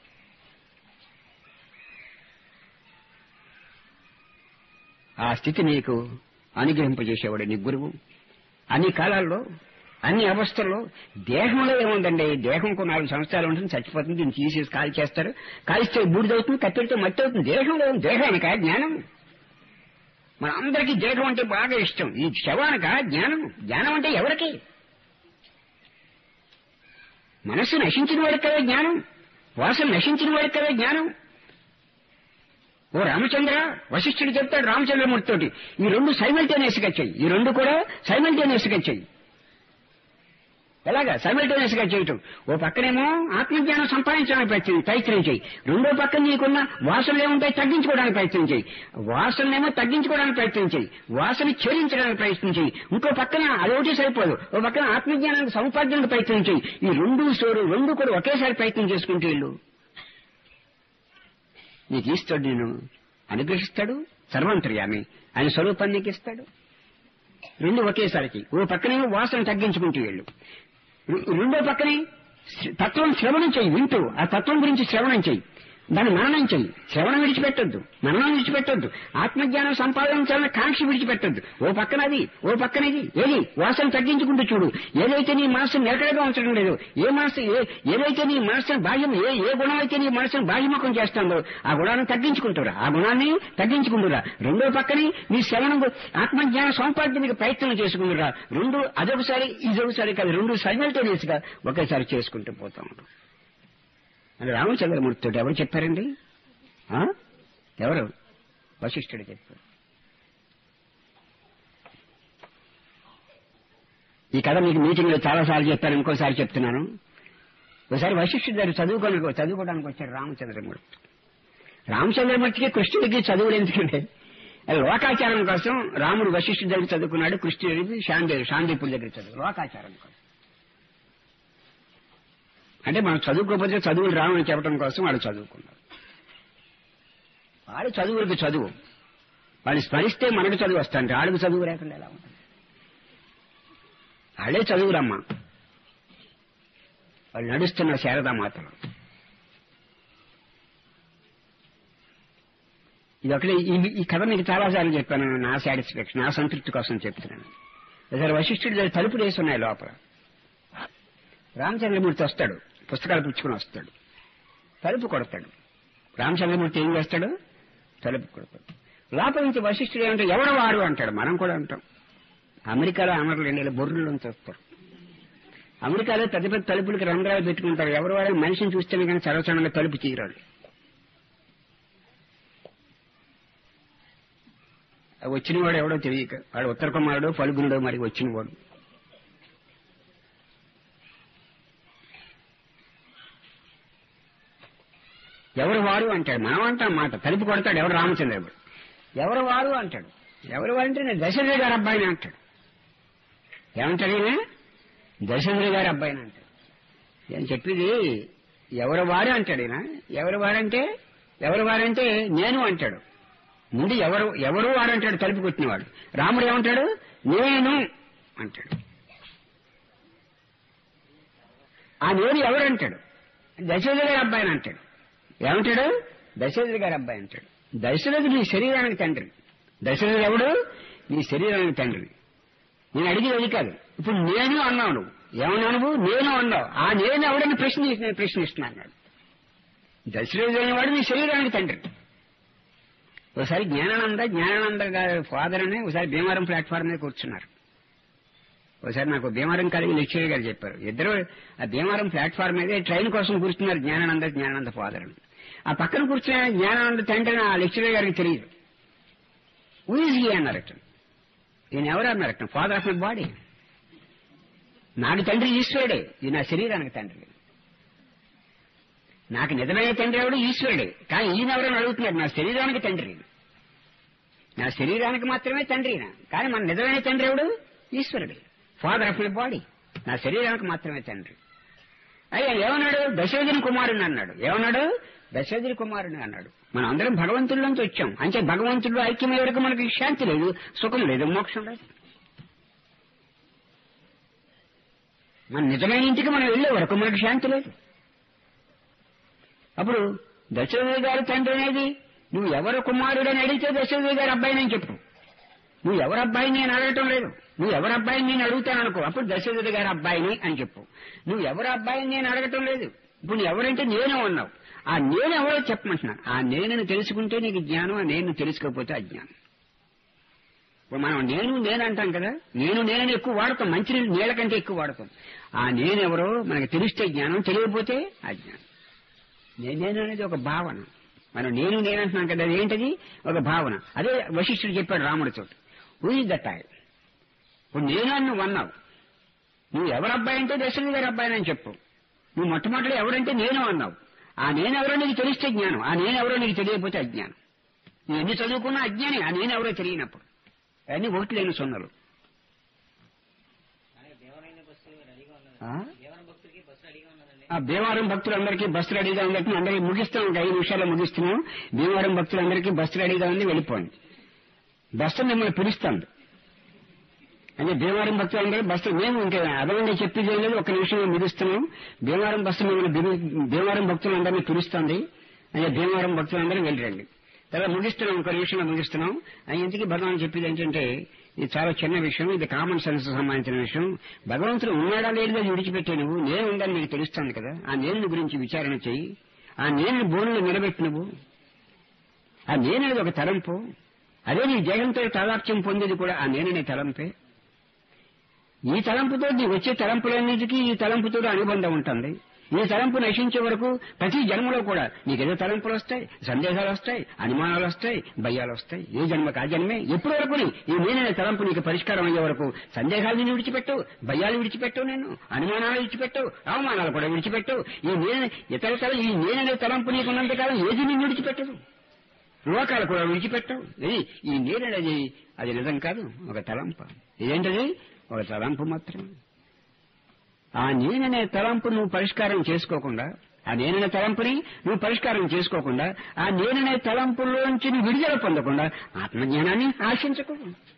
A: ఆ స్థితి నీకు అనుగ్రహింపజేసేవాడు నీ గురువు అన్ని కాలాల్లో అన్ని అవస్థల్లో దేహంలో ఏముందండి దేహంకు నాలుగు సంవత్సరాలు ఉంటుంది చచ్చిపోతుంది దీన్ని తీసేసి కాల్ చేస్తారు కాల్స్తే బూడిదవుతుంది కత్తిరితే మట్టి అవుతుంది దేహంలో ఏముంది? దేహానికా జ్ఞానం మన అందరికీ దేహం అంటే బాగా ఇష్టం ఈ శవానిక జ్ఞానం జ్ఞానం అంటే ఎవరికి మనస్సు నశించిన వాడికి కదా జ్ఞానం వాసన నశించిన వాడికి కదా జ్ఞానం ఓ రామచంద్ర వశిష్ఠుడు చెప్తాడు రామచంద్రమూర్తితోటి ఈ రెండు సైమల్టేనియస్ గా చెయ్యి ఈ రెండు కూడా సైమల్టేనియస్ గా చెయ్యి ఎలాగా సైమల్టేనియస్ గా చేయటం ఓ పక్కనేమో ఆత్మజ్ఞానం సంపాదించడానికి ప్రయత్నం ప్రయత్నం చేయి రెండో పక్కన నీకున్న వాసనలు ఏముంటాయి తగ్గించుకోవడానికి ప్రయత్నం చేయి వాసనలేమో తగ్గించుకోవడానికి ప్రయత్నం చేయి వాసన ఛేదించడానికి ప్రయత్నం చేయి ఇంకో పక్కన అదొకటి సరిపోదు ఓ పక్కన ఆత్మజ్ఞానానికి సముపార్జనకు ప్రయత్నం చేయి ఈ రెండు సోరు రెండు కూడా ఒకేసారి ప్రయత్నం చేసుకుంటూ వెళ్ళు నీకు ఇస్తాడు నేను అనుగ్రహిస్తాడు సర్వంతర్యామి ఆయన స్వరూపాన్ని నీకు ఇస్తాడు రెండు ఒకేసారికి ఓ పక్కనేమో వాసన తగ్గించుకుంటూ వెళ్ళు రె- రెండో పక్కనే శ్ర- తత్వం శ్రవణం చెయ్యి వింటూ ఆ తత్వం గురించి శ్రవణం చెయ్యి దాన్ని మననం చెయ్యి శ్రవణం విడిచిపెట్టొద్దు మననం విడిచిపెట్టొద్దు ఆత్మజ్ఞానం సంపాదించాలన్న కాంక్ష విడిచిపెట్టొద్దు ఓ పక్కన అది ఓ పక్కన ఇది ఏది వాసన తగ్గించుకుంటూ చూడు ఏదైతే నీ మనసు నిలకడగా ఉంచడం లేదు ఏ మనసు ఏ ఏదైతే నీ మనసును బాహ్యం ఏ ఏ గుణం అయితే నీ మనసును బాహ్యముఖం చేస్తుందో ఆ గుణాన్ని తగ్గించుకుంటురా ఆ గుణాన్ని తగ్గించుకుంటురా రెండో పక్కని నీ శ్రవణం ఆత్మజ్ఞాన సముపార్జనకి ప్రయత్నం చేసుకుంటురా రెండు అదొకసారి ఇదొకసారి కాదు రెండు సైమల్టేనియస్ గా ఒకేసారి చేసుకుంటూ పోతా ఉంటాం అది రామచంద్రమూర్తితో ఎవరు చెప్పారండి ఆ? ఎవరు వశిష్ఠుడు చెప్పారు ఈ కథ మీకు మీటింగ్ లో చాలా సార్లు చెప్పాను ఇంకోసారి చెప్తున్నాను ఒకసారి వశిష్ఠుడి దగ్గర చదువుకోనికి చదువుకోవడానికి వచ్చాడు రామచంద్రమూర్తి రామచంద్రమూర్తికి కృష్ణుడికి చదువులు ఎందుకంటే అది లోకాచారం కోసం రాముడు వశిష్ఠుడి దగ్గర చదువుకున్నాడు కృష్ణుడికి శాంతి శాంతిపుడి దగ్గర చదువు లోకాచారం కోసం అంటే మనం చదువుకోకపోతే చదువులు రామని చెప్పడం కోసం వాడు చదువుకున్నాడు వాడు చదువులకు చదువు వాడిని స్మరిస్తే మనకు చదువు వస్తాంటే ఆడికి చదువు లేకుండా ఎలా ఉంటుంది వాళ్ళే చదువురమ్మా వాళ్ళు నడుస్తున్న శారదా మాతలు ఇది ఒకటి ఈ- ఈ కథ మీకు చాలాసార్లు చెప్పాను నా సాటిస్ఫాక్షన్ నా సంతృప్తి కోసం చెప్తున్నాను ఒకసారి వశిష్ఠుడి దగ్గర తలుపులు వేసి ఉన్నాయి లోపల రామచంద్రమూర్తి వస్తాడు పుస్తకాలు పుచ్చుకుని వస్తాడు తలుపు కొడతాడు రామచంద్రమూర్తి ఏం చేస్తాడు తలుపు కొడతాడు లోపల నుంచి వశిష్ఠుడు ఏమంటే ఎవరు వారు అంటాడు మనం కూడా అంటాం అమెరికాలో అమరులు ఎండలు బొర్రుల నుంచి వస్తారు అమెరికాలో పెద్ద పెద్ద తలుపులకి రంధ్రాలు పెట్టుకుంటారు ఎవరు వారు మనిషిని చూస్తేనే కానీ సర్వసాధారణంగా తలుపు తీయరాడు వచ్చినవాడు ఎవడో తెలియక వాడు ఉత్తర కుమారుడు ఫల్గునుడో మరి వచ్చినవాడు ఎవరు వారు అంటాడు మనం అంటాం మాట తలుపు కొడతాడు ఎవరు రామచంద్రుడు ఎవరు వారు అంటాడు ఎవరు వారు అంటే నేను దశరథ గారి అబ్బాయిని అంటాడు ఏమంటాడు ఈయన దశరథ గారి అబ్బాయిని అంటాడు నేను చెప్పేది ఎవరు వారు అంటాడు ఈయన ఎవరు వారంటే ఎవరు వారంటే నేను అంటాడు ముందు ఎవరు ఎవరు వారంటాడు తలుపు కొట్టినవాడు రాముడు ఏమంటాడు నేను అంటాడు ఆ నేను ఎవరు అంటాడు దశరథ గారి అబ్బాయిని అంటాడు ఏమంటాడు దశరథ గారి అబ్బాయి అంటాడు దశరథుడు నీ శరీరానికి తండ్రి దశరథుడు ఎవడు నీ శరీరానికి తండ్రి నేను అడిగేది అది కాదు ఇప్పుడు నేను అన్నావు నువ్వు ఏమన్నావు నువ్వు నేను అన్నావు ఆ నేను ఎవడని ప్రశ్న ప్రశ్నిస్తున్నాను దశరథుడు అనేవాడు నీ శరీరానికి తండ్రి ఒకసారి జ్ఞానానంద జ్ఞానానంద గారి ఫాదర్ అని ఒకసారి భీమవరం ప్లాట్ఫామ్ మీద కూర్చున్నారు ఒకసారి నాకు భీమవరం కాలేజీ లెక్చరర్ గారు చెప్పారు ఇద్దరు ఆ భీమవరం ప్లాట్ఫామ్ మీదే ట్రైన్ కోసం కూర్చున్నారు జ్ఞానానంద జ్ఞానానంద ఫాదర్ అని ఆ పక్కన కూర్చున్న జ్ఞానానంద తండ్రి అని ఆ లెక్చరర్ గారికి తెలియదు ఊజ్ ఈ అన్నారట ఈయన ఎవరు అన్నారట ఫాదర్ ఆఫ్ మై బాడీ నాకు తండ్రి ఈశ్వరుడే ఇది నా శరీరానికి తండ్రి నాకు నిజమైన తండ్రి ఎవడు ఈశ్వరుడే కానీ ఈయన ఎవరైనా అడుగుతున్నాడు నా శరీరానికి తండ్రి నా శరీరానికి మాత్రమే తండ్రి ఈయన. కానీ మన నిజమైన తండ్రి ఎవడు ఈశ్వరుడు ఫాదర్ ఆఫ్ మై బాడీ నా శరీరానికి మాత్రమే తండ్రి అయ్యా ఏమన్నాడు దశరథుని కుమారుని అన్నాడు ఏమన్నాడు దశరథుని కుమారుని అన్నాడు మనం అందరం భగవంతుడిలోంచి వచ్చాం అంటే భగవంతుడు ఐక్యమయ్యే వరకు మనకి శాంతి లేదు సుఖం లేదు మోక్షం లేదు మన నిజమైన ఇంటికి మనం వెళ్ళే వరకు మనకి శాంతి లేదు అప్పుడు దశరథుడి గారి తండ్రి అనేది నువ్వు ఎవరు కుమారుడు అని అడిగితే దశరథుడి గారి అబ్బాయిని చెప్పు నువ్వు ఎవరు అబ్బాయిని నేను అడగటం లేదు నువ్వు ఎవరు అబ్బాయిని నేను అడుగుతాను అనుకో అప్పుడు దశరథుడి గారి అబ్బాయిని అని చెప్పు నువ్వు ఎవరు అబ్బాయిని నేను అడగటం లేదు ఇప్పుడు నువ్వు ఎవరంటే నేనే ఉన్నావు ఆ నేను ఎవరో చెప్పమంటున్నాను ఆ నేనని తెలుసుకుంటే నీకు జ్ఞానం ఆ నేను తెలుసుకోకపోతే అజ్ఞానం ఇప్పుడు మనం నేను నేను అంటాం కదా నేను నేనని ఎక్కువ వాడతాం మంచినీళ్ళు నీళ్ళ కంటే ఎక్కువ వాడతాం ఆ నేనెవరో మనకు తెలిస్తే జ్ఞానం తెలియకపోతే అజ్ఞానం నేను నేను అనేది ఒక భావన మనం నేను నేను అంటున్నాం కదా అది ఏంటది ఒక భావన అదే వశిష్ఠుడు చెప్పాడు రాముడితో హూ ఇస్ దట్ ఐ ఇప్పుడు నేను అని నువ్వు అన్నావు నువ్వు ఎవరు అబ్బాయి అంటే దశరథి గారి అబ్బాయి అని చెప్పు నువ్వు మొట్టమొదటి ఎవరంటే నేను అన్నావు ఆ నేనెవరో నీకు తెలిస్తే జ్ఞానం ఆ నేనెవరో నీకు తెలియకపోతే అజ్ఞానం నువ్వు ఎన్ని చదువుకున్నా అజ్ఞాని ఆ నేనెవరో తెలియనప్పుడు అన్ని ఒకటి లేని సొన్నలు
B: అలాగే దేవరైన బస్సు రెడీగా ఉన్నది
A: ఆ?
B: దేవర భక్తుడికి బస్సు రెడీగా ఉన్నదండి
A: ఆ భీమవరం భక్తులందరికీ బస్సు రెడీగా ఉందంటే అందరికీ ముగిస్తాం ఒక ఐదు నిమిషాల్లో ముగిస్తున్నాం భీమవరం భక్తులందరికీ బస్సు రెడీగా ఉంది వెళ్ళిపోండి బస్సు మిమ్మల్ని పిలుస్తుంది అంటే భీమవరం భక్తులందరూ బస్సు మేము ఇంకా అదనంగా చెప్పేది ఏం లేదు ఒక నిమిషంలో ముగిస్తున్నాం భీమవరం బస్సు మిమ్మల్ని భీమ- భీమవరం భక్తులందరినీ పిలుస్తుంది అంటే భీమవరం భక్తులందరూ వెళ్ళరండి తర్వాత ముగిస్తున్నాం ఒక నిమిషంలో ముగిస్తున్నాం అని ఇంతకీ భగవాన్ చెప్పేది ఏంటంటే ఇది చాలా చిన్న విషయం ఇది కామన్ సెన్స్ సంబంధించిన విషయం భగవంతుడు ఉన్నాడా లేదో విడిచిపెట్టే నువ్వు నేను ఉందని నీకు తెలుస్తుంది కదా ఆ నేను గురించి విచారణ చెయ్యి ఆ నేను బోనులు నిలబెట్టి నువ్వు ఆ నేననేది ఒక తలంపు అదే నీ దేహంతో తాదాక్ష్యం పొందేది కూడా ఆ నేననే తలంపే ఈ తలంపుతో నీ వచ్చే తలంపులన్నిటికీ ఈ తలంపుతో అనుబంధం ఉంటుంది ఈ తలంపు నశించే వరకు ప్రతి జన్మలో కూడా నీకేదో తలంపులు వస్తాయి సందేహాలు వస్తాయి అనుమానాలు వస్తాయి భయాలు వస్తాయి ఏ జన్మకు ఆ జన్మే ఎప్పటి వరకు నీ- ఈ నేననే తలంపు నీకు పరిష్కారం అయ్యే వరకు సందేహాలు నేను విడిచిపెట్టు భయాలు విడిచిపెట్టు నేను అనుమానాలు విడిచిపెట్టు అవమానాలు కూడా విడిచిపెట్టు ఈ నేను ఇతర తల ఈ నేననే తలంపు నీకున్నంతకాలం ఏది నేను విడిచిపెట్టదు లోకాలు కూడా విడిచిపెట్టవు ఇది ఈ నేననేది అది నిజం కాదు ఒక తలంప ఇదేంటది ఒక తలంపు మాత్రమే ఆ నేననే తలంపు నువ్వు పరిష్కారం చేసుకోకుండా ఆ నేననే తలంపుని నువ్వు పరిష్కారం చేసుకోకుండా ఆ నేననే తలంపులోంచి నువ్వు విడుదల పొందకుండా ఆత్మజ్ఞానాన్ని ఆశించకు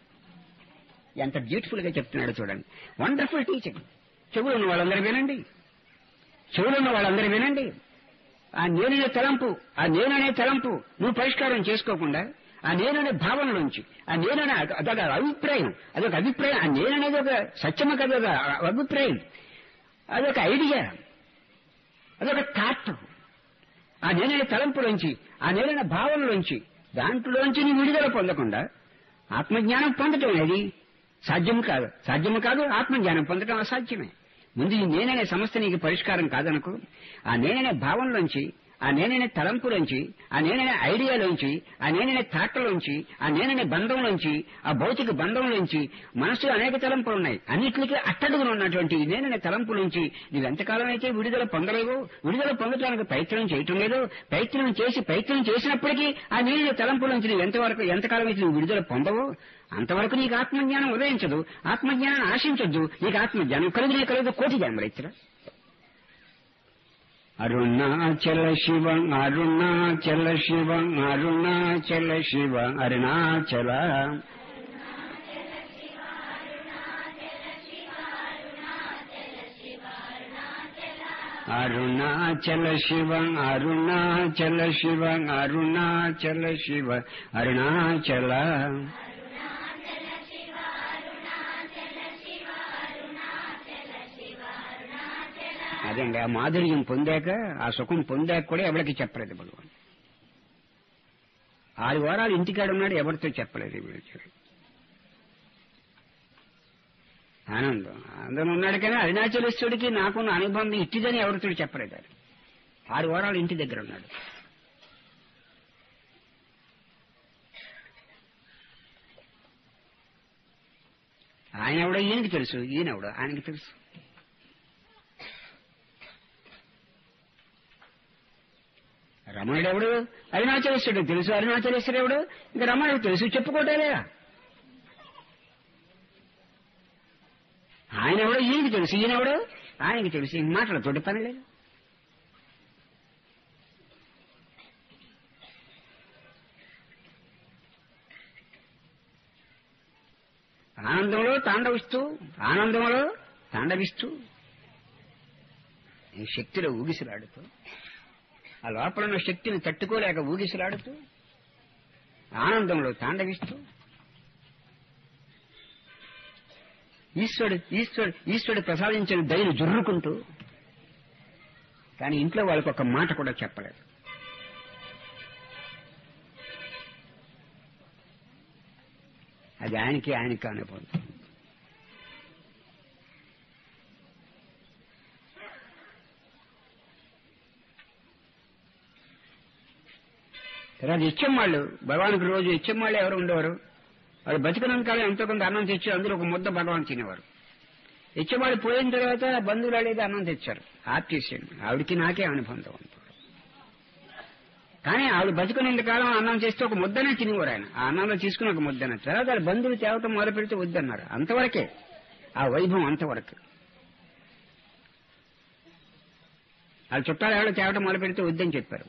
A: ఎంత బ్యూటిఫుల్ గా చెప్తున్నాడు చూడండి వండర్ఫుల్ టీచింగ్ చెవులు ఉన్న వాళ్ళందరూ వినండి చెవులు ఉన్న వాళ్ళందరూ వినండి ఆ నేననే తలంపు ఆ నేననే తలంపు నువ్వు పరిష్కారం చేసుకోకుండా ఆ నేననే భావనలోంచి ఆ నేననే అద- అదొక అభిప్రాయం అదొక అభిప్రాయం ఆ నేననేది ఒక సత్యమ కదా ఒక అభిప్రాయం అదొక ఐడియా అదొక థాట్ ఆ నేననే తలంపులోంచి ఆ నేననే భావనలోంచి దాంట్లోంచి నీ విడుదల పొందకుండా ఆత్మజ్ఞానం పొందటం అనేది సాధ్యం కాదు సాధ్యము కాదు ఆత్మజ్ఞానం పొందటం అసాధ్యమే ముందు ఈ నేననే సమస్య నీకు పరిష్కారం కాదనుకో ఆ నేననే భావంలోంచి ఆ నేననే తలంపులోంచి ఆ నేననే ఐడియాలోంచి ఆ నేననే థాట్లోంచి ఆ నేననే బంధంలోంచి ఆ భౌతిక బంధంలోంచి మనసులో అనేక తలంపులు ఉన్నాయి అన్నిటికీ అట్టడుగున ఉన్నటువంటి ఈ నేననే తలంపు నుంచి నువ్వెంతకాలం అయితే విడుదల పొందలేవో విడుదల పొందడానికి ప్రయత్నం చేయటం లేదో ప్రయత్నం చేసి ప్రయత్నం చేసినప్పటికీ ఆ నేననే తలంపు నుంచి నువ్వు ఎంతవరకు ఎంతకాలం అయితే నువ్వు విడుదల పొందవో అంతవరకు నీకు ఆత్మజ్ఞానం ఉదయించదు ఆత్మజ్ఞానం ఆశించొద్దు నీకు ఆత్మజ్ఞానం కలుగునే కలుగు కోటి జన్మలిచ్చరా అరుణాచల శివ అరుణాచల శివ అరుణాచల శివ అరుణాచల అరుణాచల శివ అరుణాచల శివ అరుణాచల శివ అరుణాచల అదండి ఆ మాధుర్యం పొందాక ఆ సుఖం పొందాక కూడా ఎవరికి చెప్పలేదు భగవాన్ ఆరు వారాలు ఇంటికాడ ఉన్నాడు ఎవరితో చెప్పలేదు ఈ విషయం. ఆనందం ఆనందం ఉన్నాడు కానీ అరుణాచలేశ్వరుడికి నాకున్న అనుబంధం ఇట్టిదని ఎవరితో చెప్పలేదు ఆయన. ఆరు వారాలు ఇంటి దగ్గర ఉన్నాడు ఆయన ఎవడో ఈయనకి తెలుసు ఈయన ఎవడో ఆయనకి తెలుసు రమణుడు ఎవడు అరుణాచలేశ్వరుడు తెలుసు అరుణాచలేశ్వరుడు ఎవడు ఇంకా రమణుడు తెలుసు చెప్పుకోవటేలే ఆయన ఎవడో ఈయనకి తెలుసు ఈయన ఎవడో ఆయనకి తెలుసు ఇంక మాటలతోటి పని లేదు ఆనందంలో తాండవిస్తూ ఆనందంలో తాండవిస్తూ ఈ శక్తిలో ఊగిసలాడుతూ ఆ లోపల ఉన్న శక్తిని తట్టుకోలేక ఊగిసలాడుతూ ఆనందంలో తాండవిస్తూ ఈశ్వరుడు ఈశ్వరుడు ఈశ్వరుడు ప్రసాదించిన దయను జుర్రుకుంటూ కానీ ఇంట్లో వాళ్ళకి ఒక మాట కూడా చెప్పలేదు అది ఆయనకి ఆయనకి అనుభవం తర్వాత ఇచ్చం వాళ్ళు భగవానికి రోజు ఇచ్చం వాళ్ళు ఎవరు ఉండేవారు వాళ్ళు బతికినంత కాలం ఎంతో కొంత అన్నం తెచ్చి అందులో ఒక ముద్ద భగవాన్ తినేవారు ఇచ్చవాళ్ళు పోయిన తర్వాత బంధువులు అడిగితే అన్నం తెచ్చారు ఆర్టీసీ ఆవిడికి నాకే అనుబంధం అంత కానీ ఆవిడ బతుకునేంత కాలం అన్నం చేస్తే ఒక ముద్దనే తినేవారు ఆయన ఆ అన్నంలో తీసుకుని ఒక ముద్దన తర్వాత వాళ్ళ బంధువులు తేవటం మొదలు పెడితే వద్దన్నారు అంతవరకే ఆ వైభవం అంతవరకు వాళ్ళు చుట్టాలు ఎవరో తేవటం మొదలు పెడితే వద్దని చెప్పారు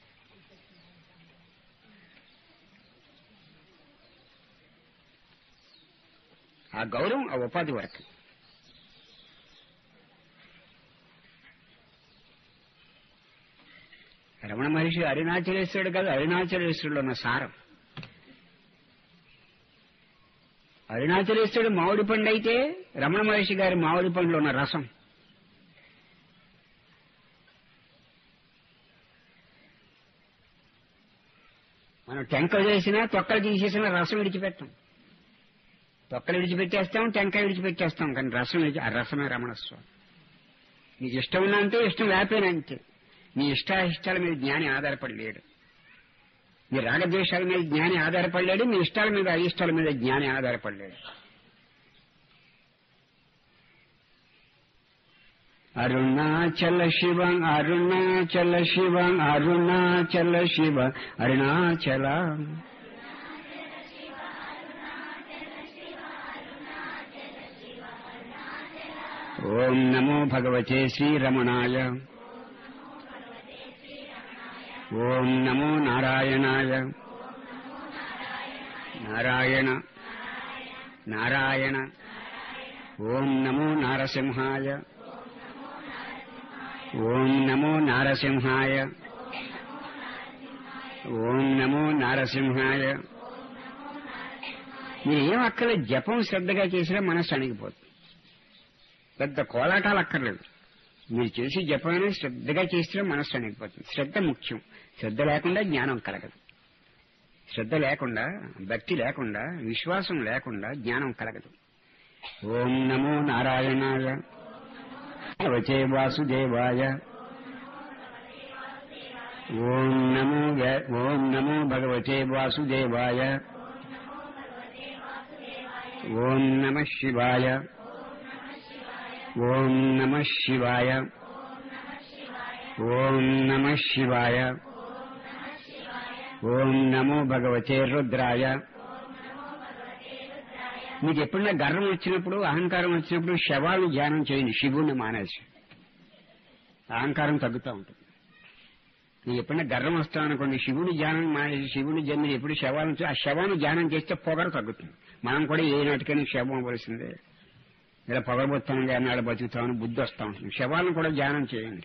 A: ఆ గౌరవం ఆ ఉపాధి వరకు రమణ మహర్షి అరుణాచలేశ్వరుడు కాదు అరుణాచలేశ్వరుడు ఉన్న సారం అరుణాచలేశ్వరుడు మామిడి పండు అయితే రమణ మహర్షి గారి మామిడి పండులో ఉన్న రసం మనం టెంకలు చేసినా తొక్కలు తీసేసినా రసం విడిచిపెట్టాం తొక్కలు విడిచిపెట్టేస్తాం టెంకాయ విడిచిపెట్టేస్తాం కానీ రసం విడిచి ఆ రసమే రమణస్వామి నీకు ఇష్టం ఉన్నంతే ఇష్టం లేకపోయినంతే నీ ఇష్టాయిష్టాల మీద జ్ఞాని ఆధారపడి లేడు మీ రాగద్వేషాల మీద జ్ఞాని ఆధారపడలేడు మీ ఇష్టాల మీద అయిష్టాల మీద జ్ఞాని ఆధారపడలేడు అరుణాచల శివ అరుణాచల శివ అరుణాచల శివ అరుణాచల ఓం నమో భగవతే శ్రీరమణాయ ఓం నమో నారాయణాయ నారాయణ నారాయణ ఓం నమో నారసింహాయ ఓం నమో నారసింహాయ ఓం నమో నారసింహాయ మీరు ఏం అక్కర్లేదు జపం శ్రద్ధగా చేసినా మనస్సు అణిగిపోతుంది పెద్ద కోలాటాలు అక్కర్లేదు మీరు చేసి జపమైనా శ్రద్ధగా చేసినా మనస్సు అణిగిపోతుంది శ్రద్ధ ముఖ్యం శ్రద్ధ లేకుండా జ్ఞానం కలగదు శ్రద్ధ లేకుండా భక్తి లేకుండా విశ్వాసం లేకుండా జ్ఞానం కలగదు ఓం నమో నారాయణాయ వచే వాసుదేవాయ ఓం నమో వ్య- ఓం నమో భగవతే వాసుదేవాయ ఓం నమ శివాయ ఓం నమ శివాయ ఓం నమ శివాయ ఓం నమో భగవతే రుద్రాయ మీకు ఎప్పుడైనా గర్వం వచ్చినప్పుడు అహంకారం వచ్చినప్పుడు శవాలు ధ్యానం చేయండి శివుణ్ణి మానేసి అహంకారం తగ్గుతూ ఉంటుంది నీకు ఎప్పుడైనా గర్వం వస్తామనుకోండి శివుని ధ్యానం మానేసి శివుని జన్మని ఎప్పుడు శవాలను చూ- ఆ శవాన్ని ధ్యానం చేస్తే పొగరు తగ్గుతుంది మనం కూడా ఏ నాటికైనా శవం అవ్వాల్సిందే ఇలా పొగరబోతాను అన్నాడు బతుకుతామని బుద్ధి వస్తా ఉంటుంది శవాలను కూడా ధ్యానం చేయండి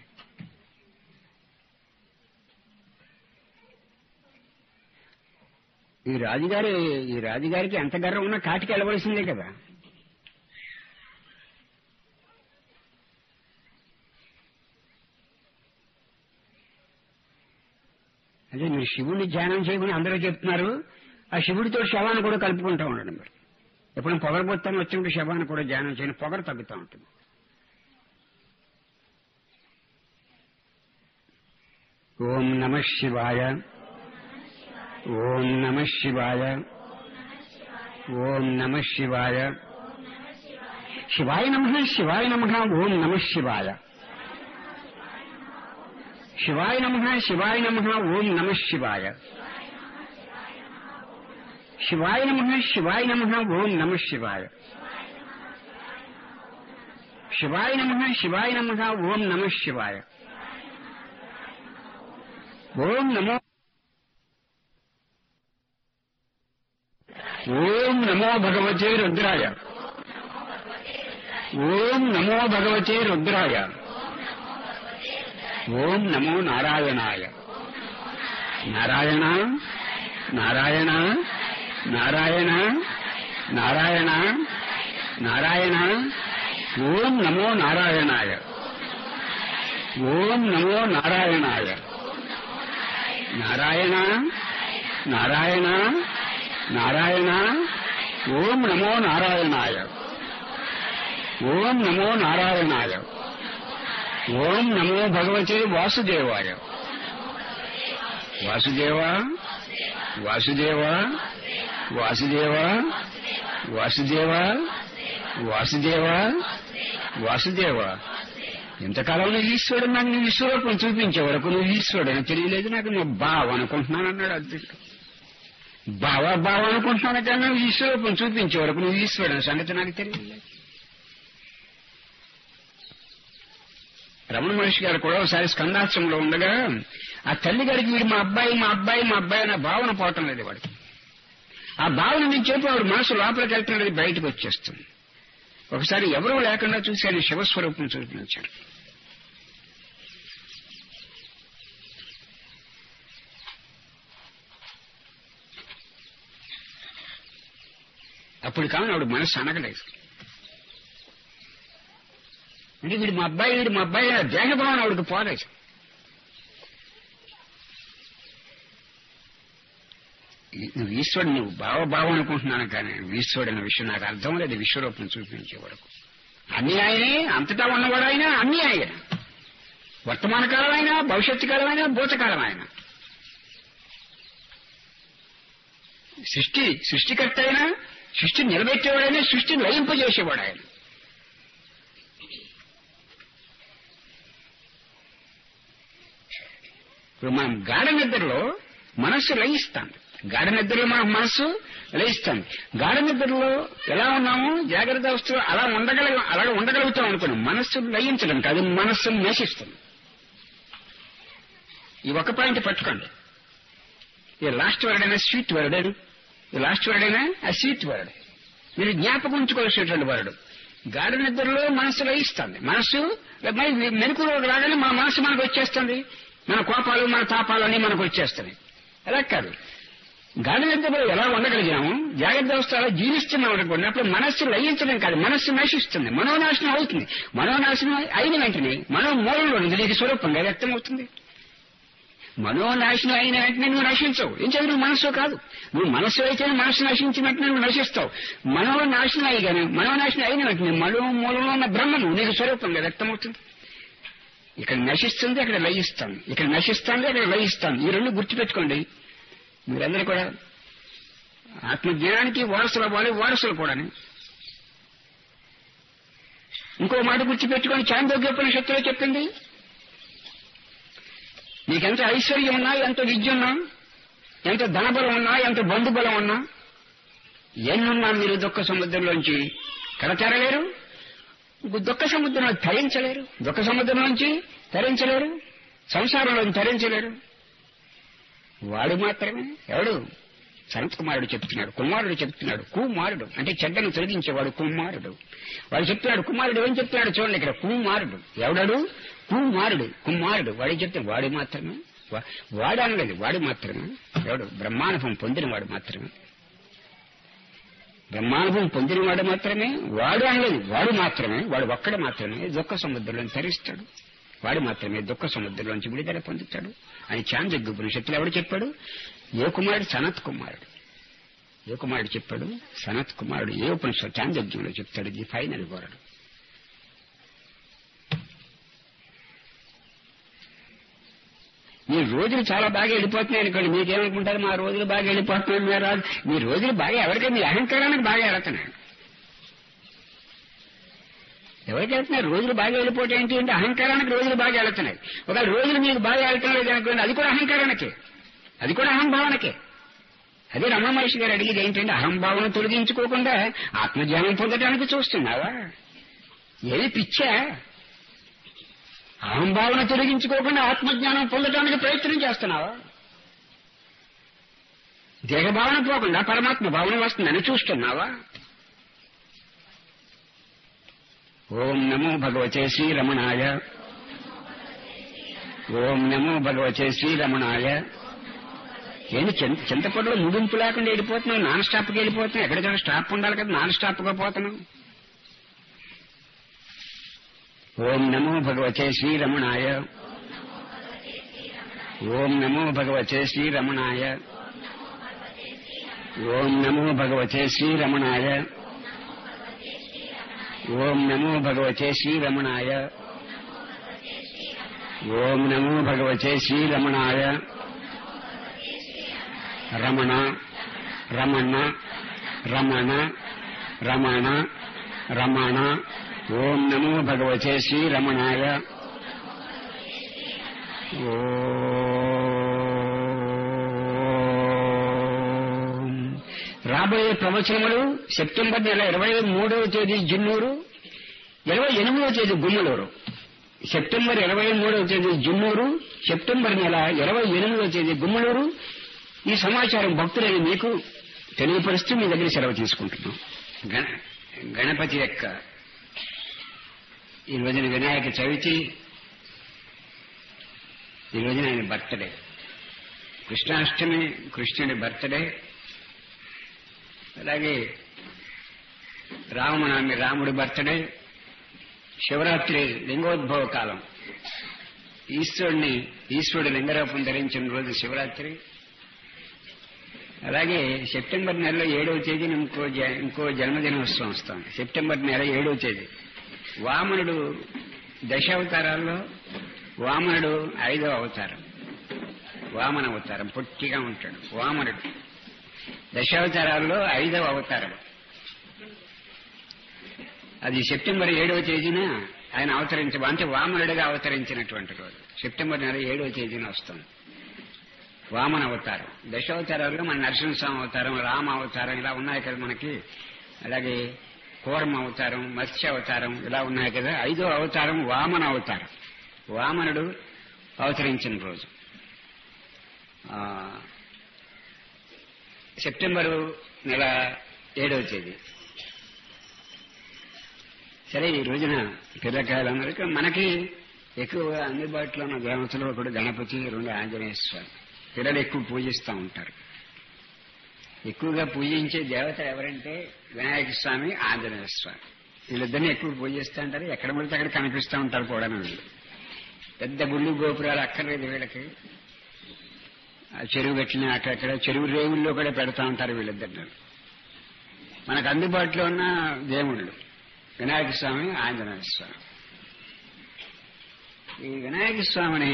A: ఈ రాజుగారి ఈ రాజుగారికి ఎంత గర్వం ఉన్నా కాటికి వెళ్ళవలసిందే కదా అదే మీరు శివుణ్ణి ధ్యానం చేయమని అందరూ చెప్తున్నారు ఆ శివుడితో శవాన్ని కూడా కలుపుకుంటా ఉండండి మీరు ఎప్పుడైనా పొగరబోత్తాను వచ్చినప్పుడు శవాన్ని కూడా ధ్యానం చేయని పొగరు తగ్గుతూ ఉంటుంది ఓం నమ శివాయ ఓం నమ శివాయ ఓం నమ శివాయ శివాయ నమ శివాయ నమ ఓం నమ శివాయ శివాయ నమ శివాయ నమ ఓం నమ శివాయ శివాయ నమ శివాయ నమ ఓం నమ శివాయ శివాయ నమ శివాయ నమ ఓం నమ శివాయ ఓం నమో ఓం నమో భగవతే రుద్రాయ ఓం నమో భగవతే రుద్రాయ ఓం నమో నారాయణాయ నారాయణ నారాయణ నారాయణ నారాయణ నారాయణ ఓం నమో నారాయణాయ ఓం నమో నారాయణాయ నారాయణ నారాయణ నారాయణ ఓం నమో నారాయణాయ ఓం నమో నారాయణాయ ఓం నమో భగవతే వాసుదేవాయ వాసుదేవ వాసుదేవ వాసుదేవ వాసుదేవ వాసుదేవ వాసుదేవ ఇంతకాలం నువ్వు ఈశ్వరుడు నాకు నువ్వు ఈశ్వరూపం చూపించే వరకు నువ్వు ఈశ్వరుడు అని తెలియలేదు నాకు నువ్వు బావ అనుకుంటున్నాను అన్నాడు అద్భుతం బావ బావ అనుకుంటున్నాను కానీ నువ్వు ఈశ్వరూపం చూపించే వరకు నువ్వు ఈశ్వరుడు అనే సంగతి నాకు తెలియలేదు రమణ మహర్షి గారు కూడా ఒకసారి స్కందాశ్రమంలో ఉండగా ఆ తల్లి గారికి వీడు మా అబ్బాయి మా అబ్బాయి మా అబ్బాయి అనే భావన పోవటం లేదు వాడికి ఆ భావన నుంచి చెప్పి ఆవిడ మనసు లోపలికి వెళ్తున్నది బయటకు వచ్చేస్తుంది ఒకసారి ఎవరూ లేకుండా చూసి ఆయన శివస్వరూపం చూపించారు అప్పుడు కానీ ఆవిడ మనసు అనగలేదు అంటే వీడు మా అబ్బాయి వీడు మా అబ్బాయి అనే దేహభావన ఆవిడకి పోలేదు నువ్వు ఈశ్వరుడు నువ్వు భావభావం అనుకుంటున్నాను కానీ ఈశ్వరుడు అనే విషయం నాకు అర్థం లేదు విశ్వరూపం చూపించే వరకు అన్ని ఆయనే అంతటా ఉన్నవాడు ఆయన అన్ని ఆయన వర్తమాన కాలం అయినా భవిష్యత్తు కాలం అయినా భూతకాలం ఆయన సృష్టి సృష్టికర్త అయినా సృష్టి నిలబెట్టేవాడైనా సృష్టిని లయింపజేసేవాడు ఆయన ఇప్పుడు మనం గాఢ నిద్రలో మనస్సు లయిస్తాం గాఢ నిద్రలో మన మనస్సు లయిస్తాం గాఢ నిద్రలో ఎలా ఉన్నామో జాగ్రత్త అవస్థలో అలా ఉండగల అలా ఉండగలుగుతాం అనుకున్నాం మనస్సు లయించడం కాదు మనస్సు నశిస్తుంది ఈ ఒక పాయింట్ పట్టుకోండి ఈ లాస్ట్ వర్డ్ అయినా స్వీట్ వర్డ్ అని ఈ లాస్ట్ వర్డ్ అయినా ఆ స్వీట్ వర్డ్ మీరు జ్ఞాపకం ఉంచుకోవాల్సినటువంటి వర్డ్ గాఢ నిద్రలో మనస్సు లయిస్తుంది మనస్సు మరి మెరుకులో రాగానే మన మనస్సు మనకు వచ్చేస్తుంది మన కోపాలు మన తాపాలు అన్నీ మనకు వచ్చేస్తాయి అలా కాదు గాఢ నిద్రలో ఎలా ఉండగలిగాము జాగ్రత్త అవస్థ అలా జీవిస్తున్నాం అనుకోండి అప్పుడు మనస్సు లయించడం కాదు మనస్సు నశిస్తుంది మనోనాశనం అవుతుంది మనోనాశనం అయిన వెంటనే మనో మూలంలో ఉంది నీకు స్వరూపంగా వ్యక్తమవుతుంది మనోనాశనం అయిన వెంటనే నువ్వు నశించవు ఏం చదువు నువ్వు మనస్సు కాదు నువ్వు మనస్సు అయితే మనస్సు నశించిన వెంటనే నువ్వు నశిస్తావు మనోనాశనం అయ్యగానే మనోనాశనం అయిన వెంటనే మనో మూలంలో ఉన్న బ్రహ్మము నీకు స్వరూపంగా వ్యక్తమవుతుంది ఇక్కడ నశిస్తుంది అక్కడ లయిస్తాం ఇక్కడ నశిస్తుంది అక్కడ లయిస్తాం ఈ రెండు గుర్తుపెట్టుకోండి మీరందరూ కూడా ఆత్మజ్ఞానానికి వారసులు అవ్వాలి వారసులు కూడా ఇంకో మాట గుర్తుపెట్టుకొని చాందోగ్యోపనిషత్తులో చెప్పింది నీకెంత ఐశ్వర్యం ఉన్నా ఎంత విద్య ఉన్నా ఎంత ధనబలం ఉన్నా ఎంత బంధుబలం ఉన్నా ఎన్నున్నా మీరు దుఃఖ సముద్రంలోంచి కడతెరలేరు దుఃఖ సముద్రంలో తరించలేరు దుఃఖ సముద్రంలోంచి తరించలేరు సంసారంలో తరించలేరు వాడు మాత్రమే ఎవడు సనత్ కుమారుడు చెప్తున్నాడు కుమారుడు చెప్తున్నాడు కుమారుడు అంటే చెడ్డను తొలగించేవాడు కుమారుడు వాడు చెప్తున్నాడు కుమారుడు ఏం చెప్తున్నాడు చూడండి ఇక్కడ కుమారుడు ఎవడాడు కుమారుడు కుమారుడు వాడు చెప్తే వాడు మాత్రమే వా- వాడు అనలేదు వాడు మాత్రమే ఎవడు బ్రహ్మానుభవం పొందినవాడు మాత్రమే బ్రహ్మానుభవం పొందినవాడు మాత్రమే వాడు అనలేదు వాడు మాత్రమే వాడు ఒక్కడు మాత్రమే దుఃఖ సముద్రంలో తరిస్తాడు వాడు మాత్రమే దుఃఖ సముద్రంలోంచి విడుదల పొందుతాడు అని చాంద్రగ్గు ఉపనిషత్తులు ఎవడు చెప్పాడు ఏ కుమారుడు సనత్ కుమారుడు ఏ కుమారుడు చెప్పాడు సనత్ కుమారుడు ఏ ఉపనిషత్తు చాంద్రజ్ఞంలో చెప్తాడు ఇది ఫైనల్ వరడు మీ రోజులు చాలా బాగా వెళ్ళిపోతున్నాయి అనుకోండి మీకేమనుకుంటారు మా రోజులు బాగా వెళ్ళిపోతున్నాయి మీరు రాదు మీ రోజులు బాగా ఎవరికైనా మీ అహంకారానికి బాగా వెళుతున్నాయి ఎవరికి వెళ్తున్నారు రోజులు బాగా వెళ్ళిపోవటం ఏంటి అంటే అహంకారానికి రోజులు బాగా వెళ్తున్నాయి ఒకవేళ రోజులు మీకు బాగా వెళ్తున్నాయి అనుకోండి అది కూడా అహంకారానికే అది కూడా అహంభావనకే అదే రమణ మహర్షి గారు అడిగేది ఏంటంటే అహంభావన తొలగించుకోకుండా ఆత్మజ్ఞానం పొందడానికి చూస్తున్నావా ఏది పిచ్చా అహంభావన తొలగించుకోకుండా ఆత్మజ్ఞానం పొందడానికి ప్రయత్నం చేస్తున్నావా దేహభావన పోకుండా పరమాత్మ భావన వస్తుందని చూస్తున్నావా ఓం నమో భగవతే శ్రీరమణాయ ఓం నమో భగవతే శ్రీరమణాయ ఏంటి చింత చింతపొడలో ముగింపు లేకుండా వెళ్ళిపోతున్నావు నాన్ స్టాప్కి వెళ్ళిపోతున్నావు ఎక్కడికైనా స్టాప్ ఉండాలి కదా నాన్ స్టాప్గా పోతున్నావు ఓం నమో భగవతే శ్రీరమణాయ ఓం నమో భగవతే శ్రీరమణాయ ఓం నమో భగవతే శ్రీరమణాయ ఓం నమో భగవతే శ్రీరమణాయ ఓం నమో భగవతే శ్రీరమణాయ రమణ రమణ రమణ రమణ రమణ ఓం నమో భగవతే శ్రీరమణాయ ఓం. రాబోయే ప్రవచనములు సెప్టెంబర్ నెల ఇరవై మూడవ తేదీ జున్నూరు ఇరవై ఎనిమిదవ తేదీ గుమ్మలూరు సెప్టెంబర్ ఇరవై మూడవ తేదీ జున్నూరు సెప్టెంబర్ నెల ఇరవై ఎనిమిదవ తేదీ గుమ్మలూరు ఈ సమాచారం భక్తులైన మీకు తెలియపరుస్తూ మీ దగ్గర సెలవు తీసుకుంటున్నాం గణ గణపతి యొక్క ఈ రోజున వినాయక చవితి ఈ రోజున ఆయన బర్త్డే కృష్ణాష్టమి కృష్ణుడి బర్త్డే అలాగే రామనవమి రాముడి బర్త్డే శివరాత్రి లింగోద్భవ కాలం ఈశ్వరుడిని ఈశ్వరుడు లింగరూపం ధరించిన రోజు శివరాత్రి అలాగే సెప్టెంబర్ నెలలో ఏడవ తేదీన ఇంకో జ- ఇంకో జన్మదినోత్సవం వస్తుంది సెప్టెంబర్ నెల ఏడవ తేదీ వామనుడు దశావతారాల్లో వామనుడు ఐదవ అవతారం వామన అవతారం పొట్టిగా ఉంటాడు వామనుడు దశావతారాల్లో ఐదవ అవతారం అది సెప్టెంబర్ ఏడవ తేదీన ఆయన అవతరించ అంటే వామనుడిగా అవతరించినటువంటి రోజు సెప్టెంబర్ నెల ఏడవ తేదీన వస్తుంది వామన అవతారం దశావతారాలుగా మన నరసింహస్వామి అవతారం రామ అవతారం ఇలా ఉన్నాయి కదా మనకి అలాగే కూర్మ అవతారం మత్స్య అవతారం ఇలా ఉన్నాయి కదా ఐదో అవతారం వామన అవతారం వామనుడు అవతరించిన రోజు ఆ, సెప్టెంబరు నెల ఏడవ తేదీ సరే ఈ రోజున పిల్లకాయలందరికీ మనకి ఎక్కువగా అందుబాటులో ఉన్న దేవతలు ఒకడు గణపతి రెండు ఆంజనేయ స్వామి పిల్లలు ఎక్కువ పూజిస్తూ ఉంటారు ఎక్కువగా పూజించే దేవత ఎవరంటే వినాయక స్వామి ఆంజనేయ స్వామి వీళ్ళిద్దరిని ఎక్కువ పూజిస్తూ ఉంటారు ఎక్కడ పడితే అక్కడ కనిపిస్తూ ఉంటారు కూడా వీళ్ళు పెద్ద గుళ్ళు గోపురాలు అక్కర్లేదు వీళ్ళకి ఆ చెరువు కట్టిన అక్కడక్కడ చెరువు రేవుల్లో కూడా పెడతా ఉంటారు వీళ్ళిద్దరిని మనకు అందుబాటులో ఉన్న దేవుళ్ళు వినాయక స్వామి ఆంజనేయ స్వామి ఈ వినాయక స్వామిని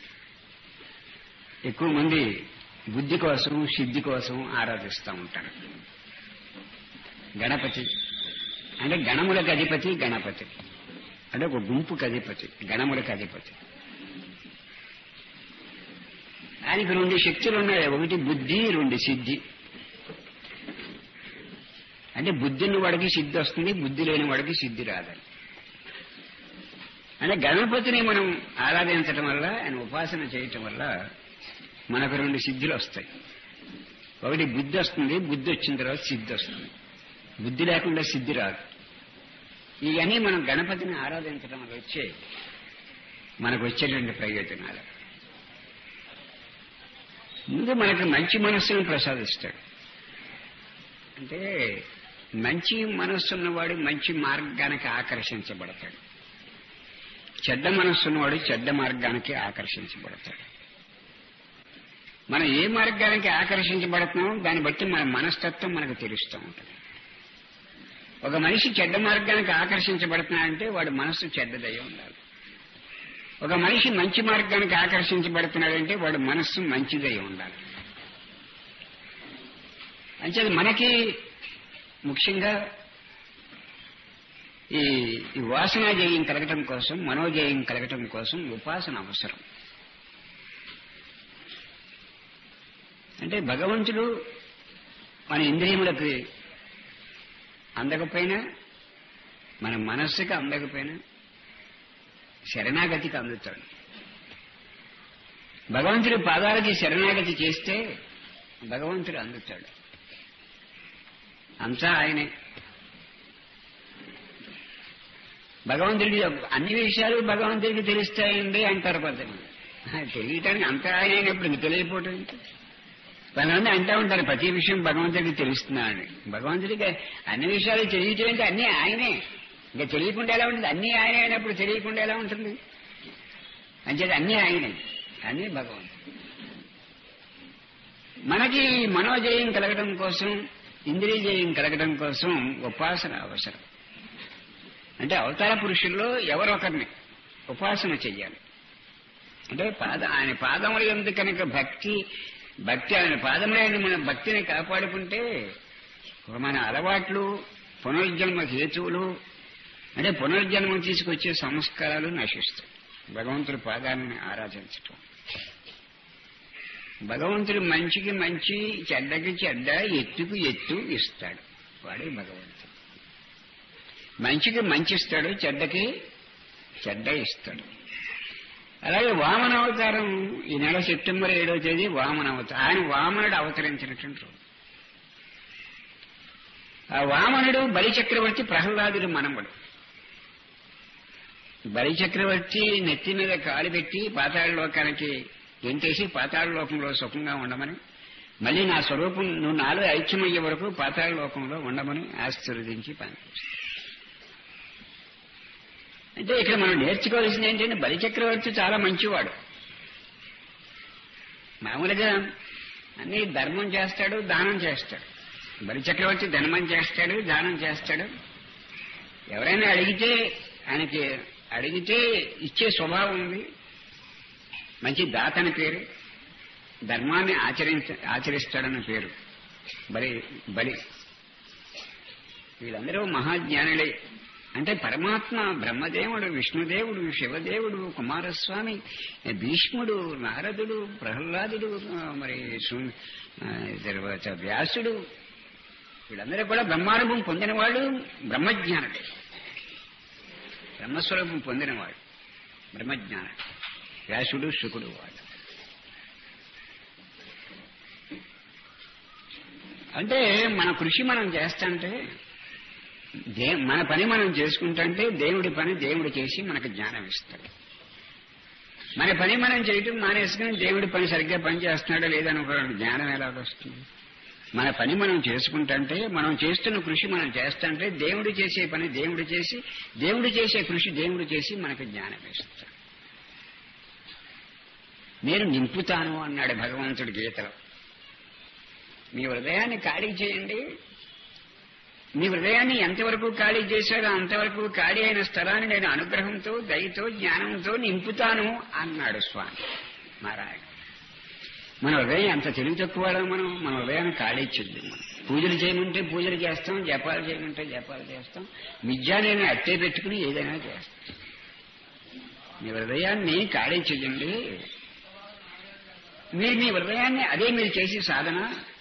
A: ఎక్కువ మంది బుద్ధి కోసం సిద్ధి కోసం ఆరాధిస్తూ ఉంటారు గణపతి అంటే గణములకు అధిపతి గణపతి అంటే ఒక గుంపుకి అధిపతి గణములకు అధిపతి ఆయనకి రెండు శక్తులు ఉన్నాయి ఒకటి బుద్ధి రెండు సిద్ధి అంటే బుద్ధిని వాడికి సిద్ధి వస్తుంది బుద్ధి లేని వాడికి సిద్ధి రాదని అంటే గణపతిని మనం ఆరాధించడం వల్ల ఆయన ఉపాసన చేయటం వల్ల మనకు రెండు సిద్ధులు వస్తాయి ఒకటి బుద్ధి వస్తుంది బుద్ధి వచ్చిన తర్వాత సిద్ధి వస్తుంది బుద్ధి లేకుండా సిద్ధి రాదు ఇవన్నీ మనం గణపతిని ఆరాధించడం వల్ల వచ్చే మనకు వచ్చేటువంటి ప్రయోజనాలు ముందు మనకు మంచి మనస్సును ప్రసాదిస్తాడు అంటే మంచి మనస్సున్నవాడు మంచి మార్గానికి ఆకర్షించబడతాడు చెడ్డ మనస్సున్నవాడు చెడ్డ మార్గానికి ఆకర్షించబడతాడు మనం ఏ మార్గానికి ఆకర్షించబడుతున్నామో దాన్ని బట్టి మన మనస్తత్వం మనకు తెలుస్తూ ఉంటుంది ఒక మనిషి చెడ్డ మార్గానికి ఆకర్షించబడుతున్నాడంటే వాడి మనస్సు చెడ్డదై ఉండాలి ఒక మనిషి మంచి మార్గానికి ఆకర్షించబడుతున్నాడంటే వాడి మనస్సు మంచిదై ఉండాలి అంచేది మనకి ముఖ్యంగా ఈ ఈ వాసనా జయం కలగటం కోసం మనోజయం కలగటం కోసం ఉపాసన అవసరం అంటే భగవంతుడు మన ఇంద్రియములకు అందకపోయినా మన మనస్సుకి అందకపోయినా శరణాగతికి అందుతాడు భగవంతుడి పాదాలకి శరణాగతి చేస్తే భగవంతుడు అందుతాడు అంతా ఆయనే భగవంతుడికి అన్ని విషయాలు భగవంతుడికి తెలుస్తాయండి అంటారు పద్ధతి తెలియటానికి అంత ఆయన అయినప్పుడు ఇంక తెలియకపోవటం ఏంటి? కొంతమంది అంటూ ఉంటారు ప్రతి విషయం భగవంతుడికి తెలుస్తున్నాడని భగవంతుడికి అన్ని విషయాలు తెలియటం అంటే అన్నీ ఆయనే ఇంకా తెలియకుండా ఎలా ఉంటుంది అన్నీ ఆయనే అయినప్పుడు తెలియకుండా ఎలా ఉంటుంది అంచేది అన్నీ ఆయనే అన్నీ భగవంతుడు మనకి మనోజయం కలగడం కోసం ఇంద్రియ జయం కలగడం కోసం ఉపాసన అవసరం అంటే అవతార పురుషుల్లో ఎవరొకరిని ఉపాసన చెయ్యాలి అంటే పాద ఆయన పాదముల ఎందు కనుక భక్తి భక్తి ఆయన పాదములైన మన భక్తిని కాపాడుకుంటే మన అలవాట్లు పునర్జన్మ హేతువులు అంటే పునర్జన్మ తీసుకొచ్చే సంస్కారాలు నశిస్తాయి భగవంతుడి పాదాలను ఆరాధించటం భగవంతుడు మంచికి మంచి చెడ్డకి చెడ్డ ఎత్తుకు ఎత్తు ఇస్తాడు వాడే భగవంతుడు మంచికి మంచి ఇస్తాడు చెడ్డకి చెడ్డ ఇస్తాడు అలాగే వామన అవతారం ఈ నెల సెప్టెంబర్ ఏడో తేదీ వామన అవతారం ఆయన వామనుడు అవతరించినటువంటి రోజు ఆ వామనుడు బలిచక్రవర్తి ప్రహ్లాదుడు మనముడు బలిచక్రవర్తి నెత్తి మీద కాలు పెట్టి పాతాళ లోకానికి ఎంటేసి పాతాళ లోకంలో సుఖంగా ఉండమని మళ్ళీ నా స్వరూపం నువ్వు నాలో ఐక్యమయ్యే వరకు పాతాళ లోకంలో ఉండమని ఆశీర్వదించి పనిచేస్తాడు అంటే ఇక్కడ మనం నేర్చుకోవాల్సింది ఏంటంటే బలిచక్రవర్తి చాలా మంచివాడు మామూలుగా అన్ని ధర్మం చేస్తాడు దానం చేస్తాడు బలిచక్రవర్తి ధర్మం చేస్తాడు దానం చేస్తాడు ఎవరైనా అడిగితే ఆయనకి అడిగితే ఇచ్చే స్వభావం ఉంది మంచి దాతని పేరు ధర్మాన్ని ఆచరించ ఆచరిస్తాడన్న పేరు బలి బలి వీళ్ళందరూ మహాజ్ఞానులే అంటే పరమాత్మ బ్రహ్మదేవుడు విష్ణుదేవుడు శివదేవుడు కుమారస్వామి భీష్ముడు నారదుడు ప్రహ్లాదుడు ఆ, మరి సు- ఆ, తర్వాత వ్యాసుడు వీళ్ళందరూ కూడా బ్రహ్మానుభవం పొందినవాడు బ్రహ్మజ్ఞానుడే బ్రహ్మస్వరూపం పొందినవాడు బ్రహ్మజ్ఞానుడు వ్యాసుడు శుకుడు వాడు అంటే మన కృషి మనం చేస్తాంటే దే మన పని మనం చేసుకుంటుంటే దేవుడి పని దేవుడు చేసి మనకు జ్ఞానం ఇస్తాడు మన పని మనం చేయటం మానేసుకుని దేవుడి పని సరిగ్గా పని చేస్తున్నాడో లేదనుకోవడం జ్ఞానం ఎలా వస్తుంది మన పని మనం చేసుకుంటుంటే మనం చేస్తున్న కృషి మనం చేస్తుంటే దేవుడు చేసే పని దేవుడు చేసి దేవుడు చేసే కృషి దేవుడు చేసి మనకు జ్ఞానం ఇస్తాడు నేను నింపుతాను అన్నాడు భగవంతుడి గీతలో మీ హృదయాన్ని ఖాళీ చేయండి మీ హృదయాన్ని ఎంతవరకు ఖాళీ చేశాడో అంతవరకు ఖాళీ అయిన స్థలాన్ని నేను అనుగ్రహంతో దయతో జ్ఞానంతో నింపుతాను అన్నాడు స్వామి నారాయణ మన హృదయం ఎంత తెలివి తక్కువ మనం మన హృదయాన్ని ఖాళీ చేద్దాం మనం పూజలు చేయమంటే పూజలు చేస్తాం జపాలు చేయమంటే జపాలు చేస్తాం విద్య నేను అట్టే పెట్టుకుని ఏదైనా చేస్తాం మీ హృదయాన్ని ఖాళీ చెయ్యండి మీరు మీ హృదయాన్ని అదే మీరు చేసే సాధన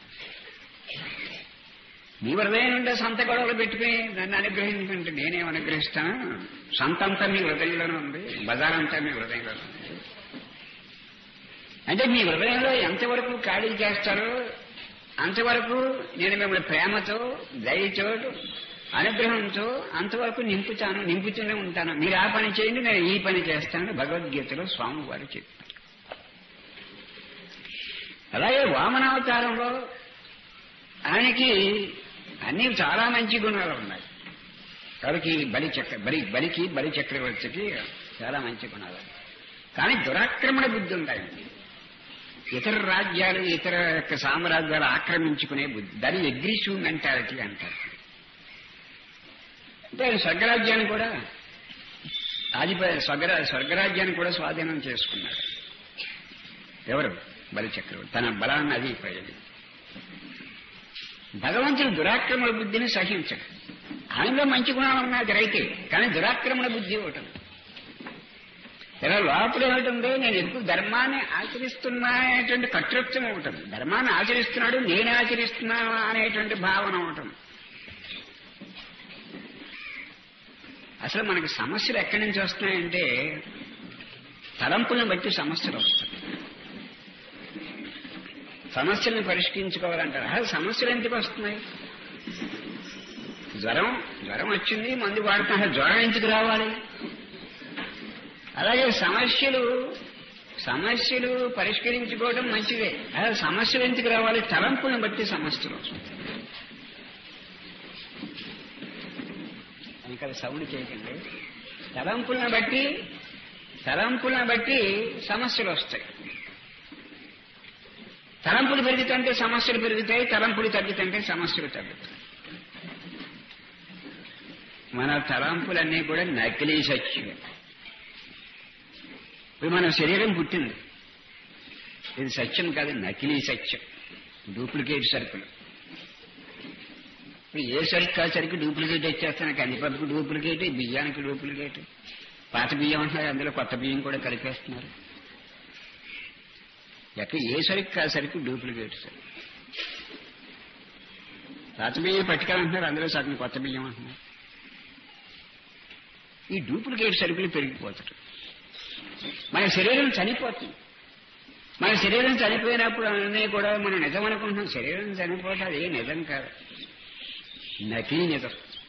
A: మీ హృదయం నుండే సంత గొడవలు పెట్టుకుని నన్ను అనుగ్రహించుకుంటే నేనేం అనుగ్రహిస్తాను సంత అంతా మీ హృదయంలోనే ఉంది బజార్ అంతా మీ హృదయంలోనే ఉంది అంటే మీ హృదయంలో ఎంతవరకు ఖాళీ చేస్తారో అంతవరకు నేను మిమ్మల్ని ప్రేమతో దయతో అనుగ్రహంతో అంతవరకు నింపుతాను నింపుతూనే ఉంటాను మీరు ఆ పని చేయండి నేను ఈ పని చేస్తానని భగవద్గీతలో స్వామివారు చెప్పారు అలాగే వామనావతారంలో ఆయనకి అన్ని చాలా మంచి గుణాలు ఉన్నాయి ఎవరికి బలి చక్ర బలి బలికి బలి చక్రవర్తికి చాలా మంచి గుణాలు ఉన్నాయి. కానీ దురాక్రమణ బుద్ధి ఉంది ఆయనకి ఇతర రాజ్యాలు ఇతర యొక్క సామ్రాజ్యాలు ఆక్రమించుకునే బుద్ధి దాని అగ్రెసివ్ మెంటాలిటీ అంటారు అంటే ఆయన స్వర్గరాజ్యాన్ని కూడా ఆదిప స్వర్గ స్వర్గరాజ్యాన్ని కూడా స్వాధీనం చేసుకున్నాడు ఎవరు బలి చక్రవర్తి తన బలాన్ని అది ప్రయోజనం భగవంతుడు దురాక్రమణ బుద్ధిని సహించడు ఆయనలో మంచి గుణాలు ఉన్నాయి రైతే కానీ దురాక్రమణ బుద్ధి ఒకటి ఉంది. ఇలా లోపల ఏమిటి నేను ఎక్కువ ధర్మాన్ని ఆచరిస్తున్నా అనేటువంటి కర్తృత్వం ఒకటి ఉంది. ధర్మాన్ని ఆచరిస్తున్నాడు నేను ఆచరిస్తున్నాను అనేటువంటి భావన ఒకటి ఉంది. అసలు మనకి సమస్యలు ఎక్కడి నుంచి వస్తున్నాయంటే తలంపులను బట్టి సమస్యలు వస్తాయి సమస్యలను పరిష్కరించుకోవాలంటారు అసలు సమస్యలు ఎందుకు వస్తున్నాయి జ్వరం జ్వరం వచ్చింది మందు వాడుతున్నా జ్వరం ఎందుకు రావాలి అలాగే సమస్యలు సమస్యలు పరిష్కరించుకోవడం మంచిదే అసలు సమస్యలు ఎందుకు రావాలి తలంపులను బట్టి సమస్యలు వస్తాయి ఇంకా సౌండ్ చేయకండి తలంపులను బట్టి తలంపులను బట్టి సమస్యలు వస్తాయి తలంపులు పెరుగుతుంటే సమస్యలు పెరుగుతాయి తలంపులు తగ్గుతుంటే సమస్యలు తగ్గుతాయి మన తలంపులన్నీ కూడా నకిలీ సత్యం ఇప్పుడు మన శరీరం పుట్టింది ఇది సత్యం కాదు నకిలీ సత్యం డూప్లికేట్ సరుకులు ఇప్పుడు ఏ సరుకు ఆ సరుకు డూప్లికేట్ వచ్చేస్తాను కందిపప్పుకు డూప్లికేట్ బియ్యానికి డూప్లికేట్ పాత బియ్యం అంటున్నారు అందులో కొత్త బియ్యం కూడా కలిపేస్తున్నారు ఎక్కడ ఏ సరుకు ఆ సరుకు డూప్లికేట్ సరుకు పాత బియ్యం పట్టుకెళ్ళంటున్నారు అందులో సగం కొత్త బియ్యం అంటున్నారు ఈ డూప్లికేట్ సరుకులు పెరిగిపోతారు మన శరీరం చనిపోతుంది మన శరీరం చనిపోయినప్పుడు అన్నీ కూడా మనం నిజం అనుకుంటున్నాం శరీరం చనిపోతే అది ఏ నిజం కాదు నకిలీ నిజం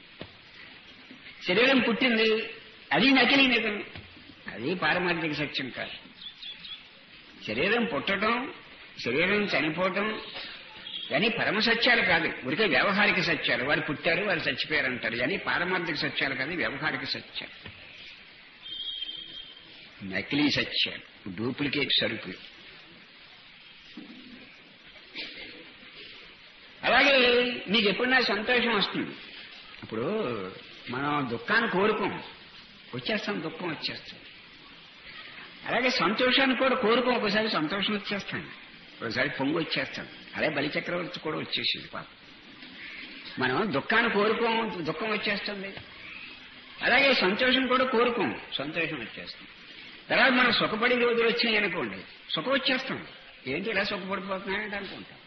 A: శరీరం పుట్టింది అది నకిలీ నిజం అది పారమార్థిక సత్యం కాదు శరీరం పుట్టడం శరీరం చనిపోవటం ఇవన్నీ పరమ సత్యాలు కాదు ఉరికే వ్యవహారిక సత్యాలు వారు పుట్టారు వారు చచ్చిపోయారు అంటారు ఇవన్నీ పారమార్థిక సత్యాలు కాదు వ్యవహారిక సత్యాలు నకిలీ సత్యాలు డూప్లికేట్ సరుకులు అలాగే మీకు ఎప్పుడన్నా సంతోషం వస్తుంది ఇప్పుడు మనం దుఃఖాన్ని కోరుకోం వచ్చేస్తాం దుఃఖం వచ్చేస్తాం అలాగే సంతోషాన్ని కూడా కోరుకోం ఒకసారి సంతోషం వచ్చేస్తాను ఒకసారి పొంగు వచ్చేస్తాను అదే బలి చక్రవర్తి కూడా వచ్చేసింది పాప మనం దుఃఖాన్ని కోరుకోం దుఃఖం వచ్చేస్తుంది అలాగే సంతోషం కూడా కోరుకోం సంతోషం వచ్చేస్తుంది తర్వాత మనం సుఖపడి రోజులు వచ్చినాయి అనుకోండి సుఖం వచ్చేస్తాం ఏంటి ఇలా సుఖపడిపోతున్నాయంటే అనుకుంటాం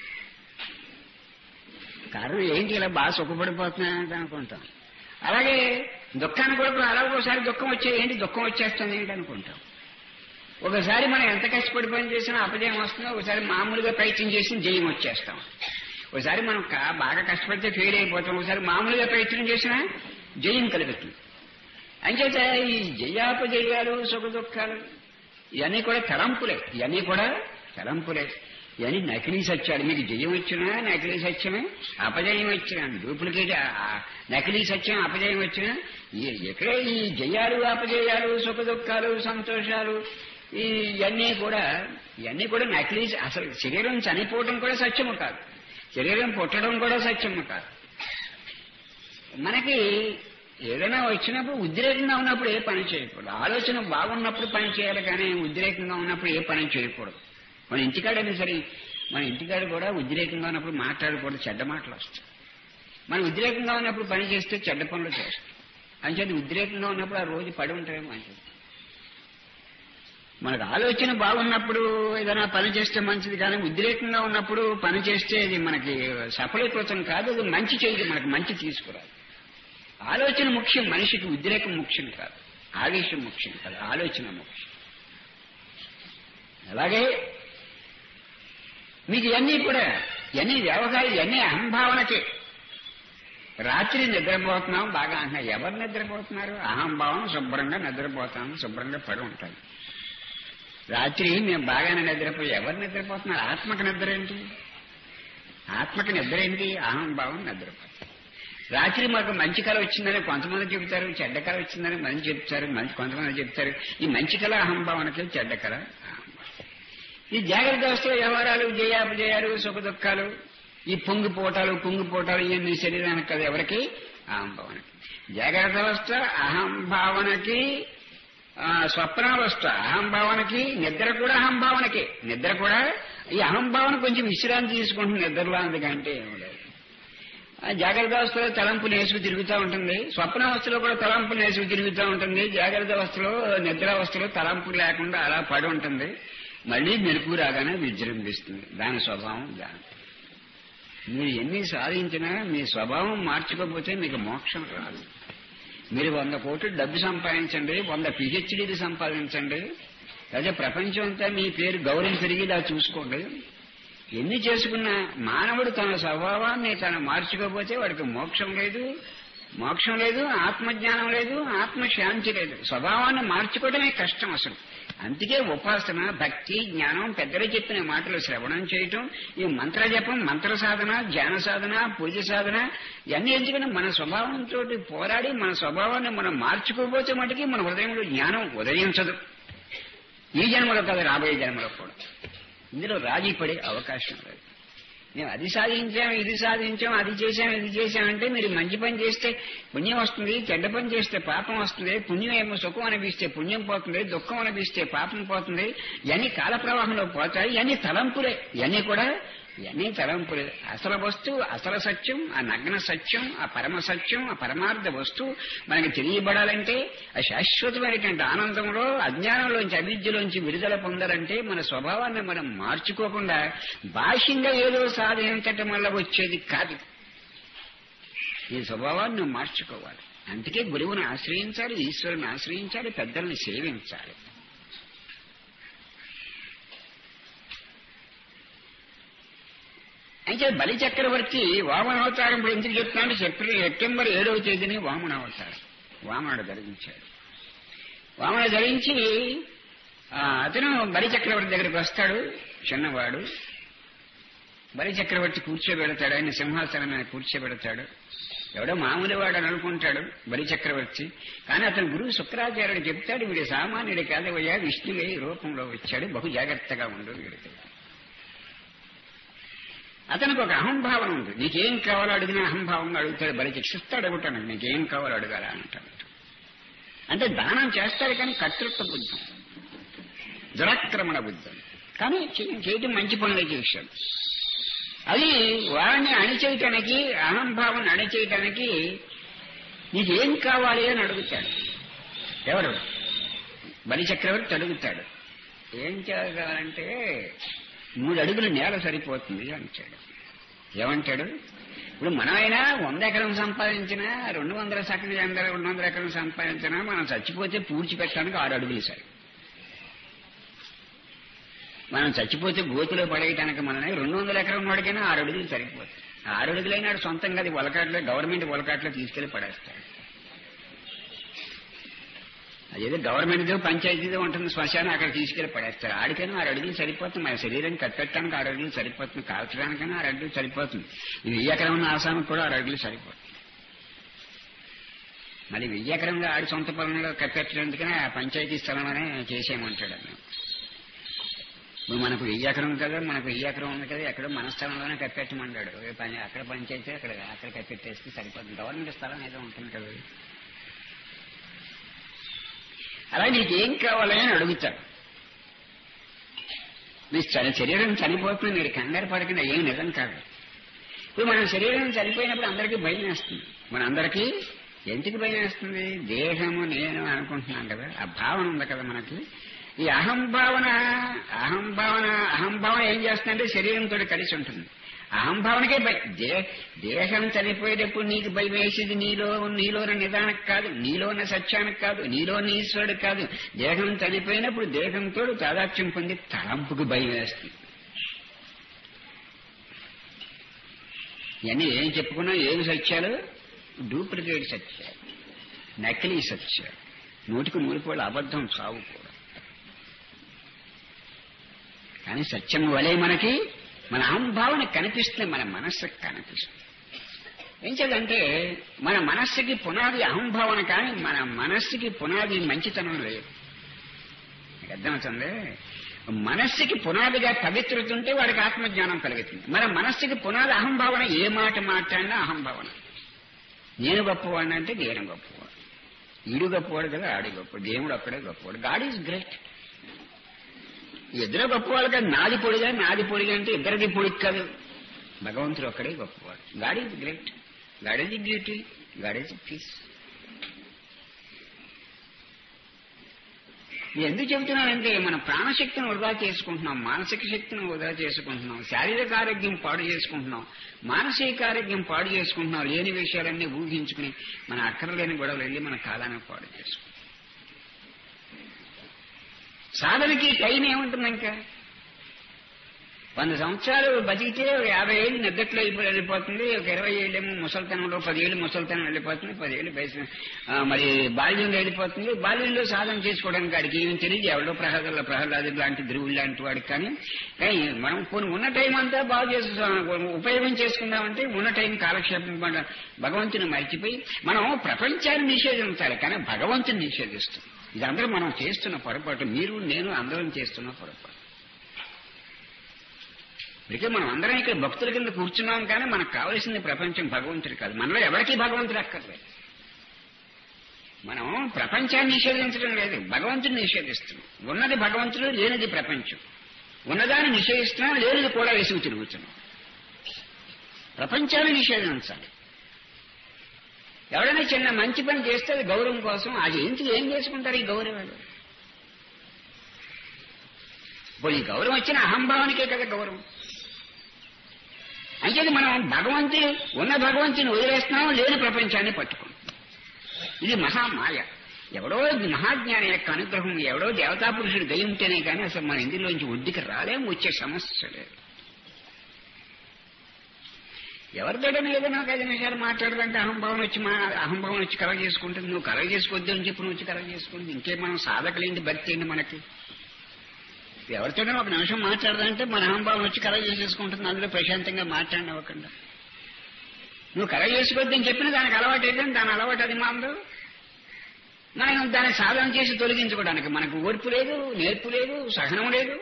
A: కారణం ఏంటి ఇలా బాగా సుఖపడిపోతున్నాయంటే అనుకుంటాం అలాగే దుఃఖాన్ని కూడా అలా ఒకసారి దుఃఖం వచ్చే ఏంటి దుఃఖం వచ్చేస్తుంది ఏంటి అనుకుంటాం ఒకసారి మనం ఎంత కష్టపడి పని చేసినా అపజయం వస్తుందో ఒకసారి మామూలుగా ప్రయత్నం చేసి జయం వచ్చేస్తాం ఒకసారి మనం కా- బాగా కష్టపడితే ఫెయిల్ అయిపోతాం ఒకసారి మామూలుగా ప్రయత్నం చేసినా జయం కలుగుతుంది అంచేత ఈ జయాపజయాలు సుఖ దుఃఖాలు ఇవన్నీ కూడా తలంపులే ఇవన్నీ కూడా తలంపులే ఇవన్నీ నకిలీ సత్యాలు మీకు జయం వచ్చినా నకిలీ సత్యమే అపజయం వచ్చినా డూప్లికేట్ ఆ- ఆ నకిలీ సత్యం అపజయం వచ్చినా ఈ- ఎక్కడే ఈ జయాలు అపజయాలు సుఖ దుఃఖాలు సంతోషాలు ఈ ఇవన్నీ కూడా ఇవన్నీ కూడా నకిలీ అసలు శరీరం చనిపోవడం కూడా సత్యము కాదు శరీరం పుట్టడం కూడా సత్యము కాదు మనకి ఏదైనా వచ్చినప్పుడు ఉద్రేకంగా ఉన్నప్పుడు ఏ పని చేయకూడదు ఆలోచన బాగున్నప్పుడు పని చేయాలి కానీ ఉద్రేకంగా ఉన్నప్పుడు ఏ పని చేయకూడదు మన ఇంటికాడైనా సరే మన ఇంటికాడ కూడా ఉద్రేకంగా ఉన్నప్పుడు మాట్లాడకూడదు చెడ్డ మాటలు వస్తాయి మనం ఉద్రేకంగా ఉన్నప్పుడు పని చేస్తే చెడ్డ పనులు చేస్తాం అంచేది ఉద్రేకంగా ఉన్నప్పుడు ఆ రోజు పడి ఉంటామే మంచిది మనకు ఆలోచన బాగున్నప్పుడు ఏదైనా పని చేస్తే మంచిది కానీ ఉద్రేకంగా ఉన్నప్పుడు పని చేస్తే అది మనకి సఫలీకృతం కాదు అది మంచి చేయదు మనకి మంచి తీసుకురాదు ఆలోచన ముఖ్యం మనిషికి ఉద్రేకం ముఖ్యం కాదు ఆవేశం ముఖ్యం కాదు ఆలోచన ముఖ్యం అలాగే మీకు ఇవన్నీ కూడా ఇవన్నీ వ్యవహారం ఇవన్నీ అహంభావనకే రాత్రి నిద్రపోతున్నాం బాగా అంటున్నారు ఎవరు నిద్రపోతున్నారు అహంభావం శుభ్రంగా నిద్రపోతాను శుభ్రంగా పడి ఉంటాను రాత్రి మేము బాగానే నిద్రపోయి ఎవరు నిద్రపోతున్నారు ఆత్మకి నిద్ర ఏంటి ఆత్మకి నిద్ర ఏంటి అహంభావం నిద్రపోతాం రాత్రి మాకు మంచి కళ వచ్చిందని కొంతమంది చెబుతారు చెడ్డ కళ వచ్చిందని మంచి చెప్తారు మంచి కొంతమంది చెప్తారు ఈ మంచి కళ అహంభావనకి చెడ్డ కళ అహంభావం. ఈ జాగ్రత్త అవస్థ వ్యవహారాలు జయాపజయాలు సుఖ దుఃఖాలు ఈ పొంగిపోటాలు కుంగిపోటాలు ఇవన్నీ శరీరానికి కదా ఎవరికి అహంభావనకి జాగ్రత్త అవస్థ అహంభావనకి ఆ, స్వప్నావస్థ అహంభావనకి నిద్ర కూడా అహంభావనకే నిద్ర కూడా ఈ అహంభావన కొంచెం విశ్రాంతి తీసుకుంటుంది నిద్రలో అందుకంటే ఏం లేదు ఆ జాగ్రత్త అవస్థలో తలంపులు వేసుకు తిరుగుతూ ఉంటుంది స్వప్నావస్థలో కూడా తలంపులు వేసుకు తిరుగుతూ ఉంటుంది జాగ్రత్త అవస్థలో నిద్రావస్థలో తలంపులు లేకుండా అలా పడి ఉంటుంది మళ్ళీ మెరుపు రాగానే విజృంభిస్తుంది దాని స్వభావం దాని మీరు ఎన్ని సాధించినా మీ స్వభావం మార్చుకోకపోతే మీకు మోక్షం రాదు మీరు వంద కోట్లు డబ్బు సంపాదించండి వంద పిహెచ్డీలు సంపాదించండి అదే ప్రపంచం అంతా మీ పేరు గౌరవం పెరిగేలా చూసుకోండి ఎన్ని చేసుకున్నా మానవుడు తన స్వభావాన్ని తను మార్చుకోకపోతే వాడికి మోక్షం లేదు మోక్షం లేదు ఆత్మజ్ఞానం లేదు ఆత్మశాంతి లేదు స్వభావాన్ని మార్చుకోవడమే కష్టం అసలు అందుకే ఉపాసన భక్తి జ్ఞానం పెద్దలు చెప్పిన మాటలు శ్రవణం చేయటం ఈ మంత్ర జపం మంత్ర సాధన ధ్యాన సాధన పూజ సాధన ఇవన్నీ ఎందుకంటే మన స్వభావంతో పోరాడి మన స్వభావాన్ని మనం మార్చుకోకపోతే మటుకి మన హృదయంలో జ్ఞానం ఉదయించదు ఈ జన్మలో కాదు రాబోయే జన్మలో కూడా ఇందులో రాజీ పడే అవకాశం లేదు మేము అది సాధించాం ఇది సాధించాం అది చేశాం ఇది చేశామంటే మీరు మంచి పని చేస్తే పుణ్యం వస్తుంది చెడ్డ పని చేస్తే పాపం వస్తుంది పుణ్యం ఏమో సుఖం అనిపిస్తే పుణ్యం పోతుంది దుఃఖం అనిపిస్తే పాపం పోతుంది ఇవన్నీ కాల ప్రవాహంలో పోతాయి ఇవన్నీ తలంపులే ఇవన్నీ కూడా ఇవన్నీ తలంపులే అసలు వస్తువు అసలు సత్యం ఆ నగ్న సత్యం ఆ పరమ సత్యం ఆ పరమార్థ వస్తువు మనకి తెలియబడాలంటే ఆ శాశ్వతమైనటువంటి ఆనందంలో అజ్ఞానంలోంచి అవిద్యలోంచి విడుదల పొందాలంటే మన స్వభావాన్ని మనం మార్చుకోకుండా బాహ్యంగా ఏదో సాధించటం వల్ల వచ్చేది కాదు ఈ స్వభావాన్ని నువ్వు మార్చుకోవాలి అందుకే గురువుని ఆశ్రయించాలి ఈశ్వరుని ఆశ్రయించాలి పెద్దల్ని సేవించాలి అయితే బలి చక్రవర్తి వామనావతారం ఇప్పుడు ఎందుకు చెప్తున్నాడు సెప్టెంబర్ సెప్టెంబర్ ఏడవ తేదీని వామనావతారం వామనుడు ధరించాడు వామనుడు ధరించి ఆ, అతను బలి చక్రవర్తి దగ్గరికి వస్తాడు చిన్నవాడు బలి చక్రవర్తి కూర్చోబెడతాడు ఆయన సింహాసనం మీద కూర్చోబెడతాడు ఎవడో మామూలు వాడు అని అనుకుంటాడు బలి చక్రవర్తి కానీ అతను గురువు శుక్రాచార్యుడు చెప్తాడు వీడి సామాన్యుడి కాదవయ్యా విష్ణువే ఈ రూపంలో వచ్చాడు బహు జాగ్రత్తగా ఉండు వీడికి అతనికి ఒక అహంభావన ఉంది నీకేం కావాలో అడిగినా అహంభావంగా అడుగుతాడు బలి శిస్తాడు అడుగుతాను నీకేం కావాలో అడగాల అంటాడు అంటే దానం చేస్తాడు కానీ కర్తృత్వ బుద్ధం దురాక్రమణ బుద్ధం కానీ చే- చేయటం మంచి పనులే చేశాడు అది వాడిని అణిచేయటానికి అహంభావం అణిచేయటానికి నీకేం కావాలి అని అడుగుతాడు ఎవరు బలి చక్రవర్తి అడుగుతాడు ఏం చేయాలంటే మూడు అడుగులు నేల సరిపోతుంది అంటాడు ఏమంటాడు ఇప్పుడు మనం అయినా వంద ఎకరం సంపాదించినా రెండు వందల సకల రెండు వందల ఎకరం సంపాదించినా మనం చచ్చిపోతే పూడ్చిపెట్టడానికి ఆరు అడుగులు సరి మనం చచ్చిపోతే గోతిలో పడేయటానికి మననే రెండు వందల ఎకరం వాడికైనా ఆరు అడుగులు సరిపోతుంది ఆరు అడుగులైనా ఆడు సొంతంగా అది ఒలకాట్లో గవర్నమెంట్ ఒలకాట్లో తీసుకెళ్లి పడేస్తాడు అదేదో గవర్నమెంట్దో పంచాయతీదో ఉంటుంది శ్మశానం అక్కడ తీసుకెళ్లి పడేస్తారు ఆడికైనా ఆరు అడుగులు సరిపోతుంది మన శరీరాన్ని కట్టడానికి ఆరు అడుగులు సరిపోతుంది కాల్చడానికైనా ఆరు అడుగులు సరిపోతుంది ఈ వెయ్యి ఎకరం ఉన్న ఆసానికి కూడా ఆరు అడుగులు సరిపోతుంది మళ్ళీ వెయ్యి ఎకరంలో ఆడి సొంత పొలంలో కట్టేటందుకనే ఆ పంచాయతీ స్థలంలోనే చేసేయమంటాడు అన్న ఇప్పుడు మనకు వెయ్యి ఎకరం కదా మనకు వెయ్యి ఎకరం ఉంది కదా ఎక్కడో మన స్థలంలోనే కప్పెట్టమన్నాడు ఏ పని అక్కడ పంచాయతీ అక్కడ అక్కడ కప్పెట్టేస్తే సరిపోతుంది గవర్నమెంట్ స్థలం ఏదో ఉంటుంది కదా అలా నీకు ఏం కావాలని అడుగుతాడు మీ చ- శరీరం చనిపోతుంది మీరు కంగారు పడకుండా ఏం నిజం కాదు ఇప్పుడు మన శరీరం చనిపోయినప్పుడు అందరికీ భయం వేస్తుంది మన అందరికీ ఎందుకు భయం వేస్తుంది దేహము నేను అనుకుంటున్నాం కదా ఆ భావన ఉంది కదా మనకి ఈ అహంభావన అహంభావన అహంభావన ఏం చేస్తుందంటే శరీరంతో కలిసి ఉంటుంది అహంభావనకే భయం దే- దేహం చనిపోయేటప్పుడు నీకు భయం వేసేది నీలో నీలోని నిదానికి కాదు నీలోని సత్యానికి కాదు నీలోని ఈశ్వరుడు కాదు దేహం చనిపోయినప్పుడు దేహంతో తాదాత్యం పొంది తలంపుకు భయం వేస్తుంది ఇవన్నీ ఏం చెప్పుకున్నా ఏమి సత్యాలు డూప్లికేట్ సత్యాలు నకిలీ సత్యాలు నూటికి నూరిపోళ్ళు అబద్ధం సాగు కూడా కానీ సత్యం వలె మనకి మన అహంభావన కనిపిస్తుంది మన మనస్సుకి కనిపిస్తుంది ఏం చేయాలంటే మన మనస్సుకి పునాది అహంభావన కానీ మన మనస్సుకి పునాది మంచితనం లేదు మీకు అర్థమవుతుంది మనస్సుకి పునాదిగా పవిత్రత ఉంటే వాడికి ఆత్మజ్ఞానం కలుగుతుంది మన మనస్సుకి పునాది అహంభావన ఏ మాట మాట్లాడినా అహంభావన నేను గొప్పవాడిని అంటే నేను గొప్పవాడు ఈడు గొప్పవాడు కదా ఆడి గొప్పవాడు దేవుడు అక్కడే గొప్పవాడు గాడ్ ఈజ్ గ్రేట్ ఇద్దరు గొప్పవాళ్ళు కాదు నాది పొడిగా నాది పొడిగా అంటే ఇద్దరిది పొడికి కాదు భగవంతుడు ఒక్కడే గొప్పవాడు God is great God is the beauty God is the peace నేను ఎందుకు చెబుతున్నానంటే మన ప్రాణశక్తిని వృధా చేసుకుంటున్నాం మానసిక శక్తిని వృధా చేసుకుంటున్నాం శారీరక ఆరోగ్యం పాడు చేసుకుంటున్నాం మానసిక ఆరోగ్యం పాడు చేసుకుంటున్నాం లేని విషయాలన్నీ ఊహించుకుని మన అక్కర్లేని గొడవలు వెళ్ళి మన కాలాన్ని పాడు చేసుకుంటాం సాధనకి టైం ఏముంటుంది ఇంకా వంద సంవత్సరాలు బతికితే ఒక యాభై ఏళ్ళు నిద్దట్లో అయిపోయి వెళ్ళిపోతుంది ఒక ఇరవై ఏళ్ళేమో ముసలితనంలో పదేళ్ళు ముసలితనం వెళ్ళిపోతుంది పదేళ్ళు వయసు ఆ, మరి బాల్యంలో వెళ్ళిపోతుంది బాల్యంలో సాధన చేసుకోవడానికి వాడికి ఏం తెలియదు ఎవడో ప్రహ్లాద ప్రహ్లాదు లాంటి ధ్రువులు లాంటి వాడికి కానీ కానీ మనం కొన్ని ఉన్న టైం అంతా బాగా చేసు ఉపయోగం చేసుకుందామంటే ఉన్న టైం కాలక్షేపం మన భగవంతుని మర్చిపోయి మనం ప్రపంచాన్ని నిషేధించాలి కానీ భగవంతుని నిషేధిస్తాం ఇదందరూ మనం చేస్తున్న పొరపాటు మీరు నేను అందరం చేస్తున్న పొరపాటు అందుకే మనం అందరం ఇక్కడ భక్తుల కింద కూర్చున్నాం కానీ మనకు కావలసింది ప్రపంచం భగవంతుడు కాదు మనలో ఎవరికీ భగవంతుడు అక్కర్లేదు మనం ప్రపంచాన్ని నిషేధించడం లేదు భగవంతుడిని నిషేధిస్తున్నాం ఉన్నది భగవంతుడు లేనిది ప్రపంచం ఉన్నదాన్ని నిషేధిస్తున్నాం లేనిది కూడా వెసుగు తిరుగుతున్నాం ప్రపంచాన్ని నిషేధించాలి ఎవరైనా చిన్న మంచి పని చేస్తే అది గౌరవం కోసం అది ఎందుకు ఏం చేసుకుంటారు ఈ గౌరవాలు ఇప్పుడు ఈ గౌరవం వచ్చిన అహంభావానికే కదా గౌరవం అంటే మనం భగవంతుని ఉన్న భగవంతుని వదిలేస్తున్నాం లేని ప్రపంచాన్ని పట్టుకుంటాం ఇది మహామాయ ఎవడో మహాజ్ఞాని యొక్క అనుగ్రహం ఎవడో దేవతా పురుషుడు దయ ఉంటేనే కానీ అసలు మన ఇందులోంచి ఒడ్డుకి రాలేం వచ్చే సమస్య లేదు ఎవరితోటైనా ఏదైనా ఒక ఐదు నిమిషాలు మాట్లాడదంటే అహంభావం వచ్చి మా అహంభావం వచ్చి కలగ చేసుకుంటుంది నువ్వు కలగ చేసుకోవద్దు అని చెప్పి నువ్వు వచ్చి కలగ చేసుకుంటుంది ఇంకే మనం సాధకులేంటి భక్తి ఏంటి మనకి ఎవరితోనైనా ఒక నిమిషం మాట్లాడదంటే మన అహంభావం వచ్చి కలగ చేసేసుకుంటుంది అందులో ప్రశాంతంగా మాట్లాడినవ్వకుండా నువ్వు కలగ చేసుకోవద్దు అని చెప్పిన దానికి అలవాటు ఏంటంటే దాని అలవాటు అది మాందో మనం దాన్ని సాధన చేసి తొలగించుకోవడానికి మనకు ఓర్పు లేదు నేర్పు లేదు సహనం లేదు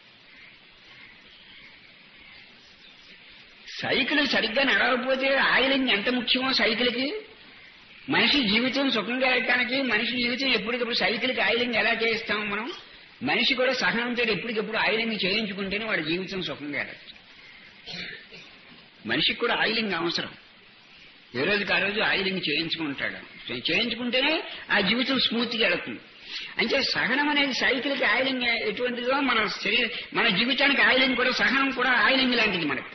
A: సైకిల్ సరిగ్గా నడవకపోతే ఆయిలింగ్ ఎంత ముఖ్యమో సైకిల్కి మనిషి జీవితం సుఖంగా వెళ్ళటానికి మనిషి జీవితం ఎప్పటికప్పుడు సైకిల్కి ఆయిలింగ్ ఎలా చేయిస్తాం మనం మనిషి కూడా సహనంతో ఎప్పటికప్పుడు ఆయిలింగ్ చేయించుకుంటేనే వాడి జీవితం సుఖంగా వెళ్ళచ్చు మనిషికి కూడా ఆయిలింగ్ అవసరం ఏ రోజుకి ఆ రోజు ఆయిలింగ్ చేయించుకుంటాడు చేయించుకుంటేనే ఆ జీవితం స్మూత్గా వెళుతుంది అంటే సహనం అనేది సైకిల్కి ఆయిలింగ్ ఎటువంటిదో మన శరీర మన జీవితానికి ఆయిలింగ్ కూడా సహనం కూడా ఆయిలింగ్ లాంటిది మనకి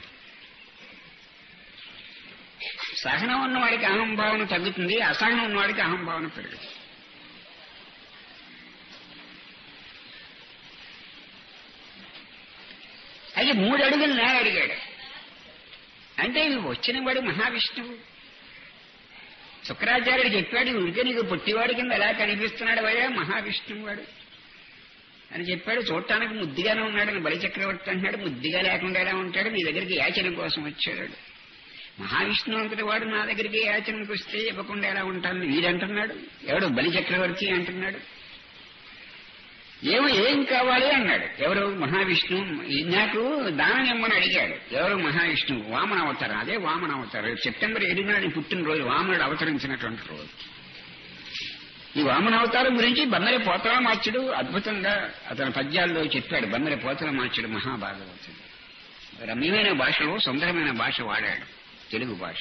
A: సహనం ఉన్నవాడికి అహంభావన తగ్గుతుంది అసహనం ఉన్నవాడికి అహంభావన పెరుగుతుంది అయితే మూడు అడుగులు నేల అడిగాడు అంటే వచ్చిన వాడు మహావిష్ణువు శుక్రాచార్యుడు చెప్పాడు ఉడికే నీకు పుట్టివాడి కింద ఎలా కనిపిస్తున్నాడు వయ్యా మహావిష్ణువు వాడు అని చెప్పాడు చూడటానికి ముద్దుగానే ఉన్నాడు బలి చక్రవర్తి అంటున్నాడు ముద్దుగా లేకుండా ఎలా ఉంటాడు నీ దగ్గరికి యాచన కోసం వచ్చాడు మహావిష్ణువు అంతటి వాడు నా దగ్గరికి యాచనకు వస్తే ఇవ్వకుండా ఎలా ఉంటాను వీడంటున్నాడు ఎవడు బలి చక్రవర్తి అంటున్నాడు ఏమో ఏం కావాలి అన్నాడు ఎవరు మహావిష్ణు నాకు దానం ఇమ్మని అడిగాడు ఎవరు మహావిష్ణువు వామన అవతారం అదే వామన అవతారం రేపు సెప్టెంబర్ ఏడు నాడు పుట్టినరోజు వామనుడు అవతరించినటువంటి రోజు ఈ వామన అవతారం గురించి బందరి పోతరామాచ్యుడు అద్భుతంగా అతని పద్యాల్లో చెప్పాడు బందరి పోతరామాచ్యుడు మహాభాగవతుడు రమ్యమైన భాషలో సుందరమైన భాష వాడాడు తెలుగు భాష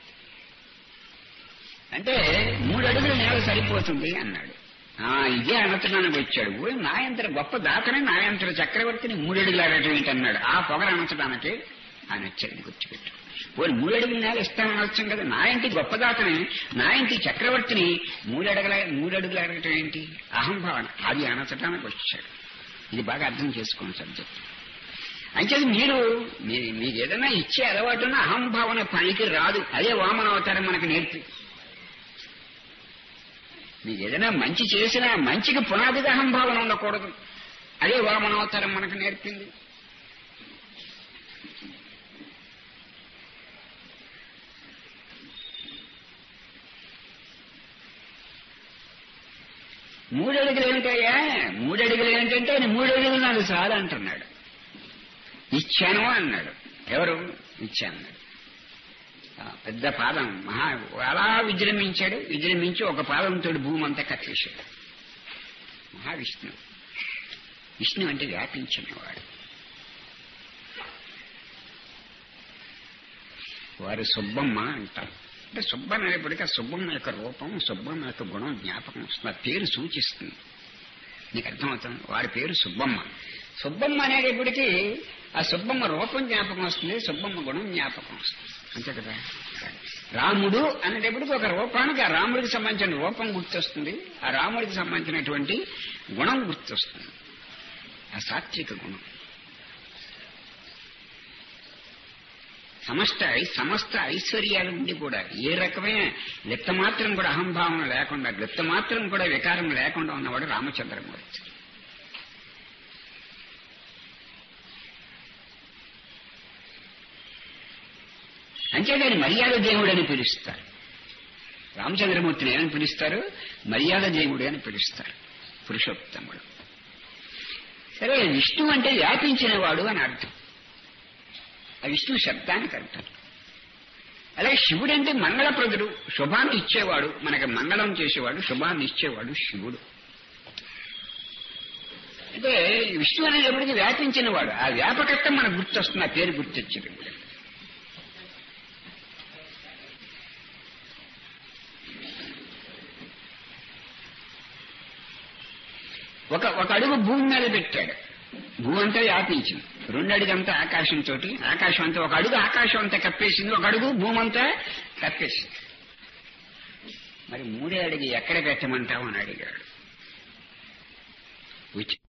A: అంటే మూడు అడుగుల నేల సరిపోతుంది అన్నాడు ఆ ఇదే అనచడానికి వచ్చాడు ఓ నాయంతర గొప్ప దాతనే నాయంతర చక్రవర్తిని మూడడుగులు ఆడటం ఏంటన్నాడు ఆ పొగర అనచడానికే ఆయన వచ్చాడు గుర్తుపెట్టు పోయి మూడడుగుల నేల ఇస్తాననొచ్చాం కదా నా ఇంటి గొప్ప దాతని నా ఇంటి చక్రవర్తిని మూడడుగుల మూడడుగులు అడగటం ఏంటి అహంభావన అది అనచడానికి వచ్చాడు ఇది బాగా అర్థం చేసుకోండి సబ్జెక్ట్ అంటే మీరు మీ- మీకు ఏదైనా ఇచ్చే అలవాటున్న అహంభావన పనికి రాదు అదే వామన అవతారం మనకు నేర్పి మీకు ఏదైనా మంచి చేసినా మంచికి పునాదిగా అహంభావన ఉండకూడదు అదే వామన అవతారం మనకు నేర్పింది మూడడుగులు ఏమిటయ్యా మూడడుగులు ఏంటంటే ఆయన మూడడుగులు నాకు చాలు అంటున్నాడు ఇచ్చాను అన్నాడు ఎవరు ఇచ్చాను ఆ, పెద్ద పాదం మహా అలా విజృంభించాడు విజృంభించి ఒక పాదంతో భూమి అంతా కట్టేశాడు మహావిష్ణు విష్ణు అంటే వ్యాపించినవాడు వారు సుబ్బమ్మ అంటారు అంటే సుబ్బన్ అనేప్పటికీ ఆ సుబ్బమ్మ యొక్క రూపం సుబ్బమ్మ యొక్క గుణం జ్ఞాపకం వస్తుంది ఆ పేరు సూచిస్తుంది నీకు అర్థమవుతుంది వాడి పేరు సుబ్బమ్మ సుబ్బమ్మ అనేటప్పటికీ ఆ సుబ్బమ్మ రూపం జ్ఞాపకం వస్తుంది సుబ్బమ్మ గుణం జ్ఞాపకం వస్తుంది అంతే కదా రాముడు అనేటప్పటికి ఒక రూపానికి ఆ రాముడికి సంబంధించిన రూపం గుర్తొస్తుంది ఆ రాముడికి సంబంధించినటువంటి గుణం గుర్తొస్తుంది ఆ సాత్విక గుణం సమస్త ఐ- సమస్త ఐశ్వర్యాల నుండి కూడా ఏ రకమైన లిప్త మాత్రం కూడా అహంభావం లేకుండా లిప్త మాత్రం కూడా వికారం లేకుండా ఉన్నవాడు రామచంద్రమూర్తి అంతేగాని మర్యాద దేవుడు అని పిలుస్తారు రామచంద్రమూర్తిని ఏమని పిలుస్తారు మర్యాద దేవుడు అని పిలుస్తారు పురుషోత్తముడు సరే విష్ణు అంటే వ్యాపించిన వాడు అని అర్థం ఆ విష్ణు శబ్దానికి అర్థం అలాగే శివుడు అంటే మంగళప్రదుడు శుభాన్ని ఇచ్చేవాడు మనకి మంగళం చేసేవాడు శుభాన్ని ఇచ్చేవాడు శివుడు అంటే విష్ణు అనేటప్పటికి వ్యాపించిన వాడు ఆ వ్యాపకత్వం మనకు గుర్తొస్తుంది ఆ పేరు గుర్తొచ్చింది ఒక ఒక అడుగు భూమి మీద పెట్టాడు భూమి అంతా వ్యాపించింది రెండు అడుగంతా ఆకాశంతో ఆకాశం అంతా ఒక అడుగు ఆకాశం అంతా కప్పేసింది ఒక అడుగు భూమి అంతా కప్పేసింది మరి మూడే అడిగి ఎక్కడ పెట్టమంటావు అని అడిగాడు విచ్-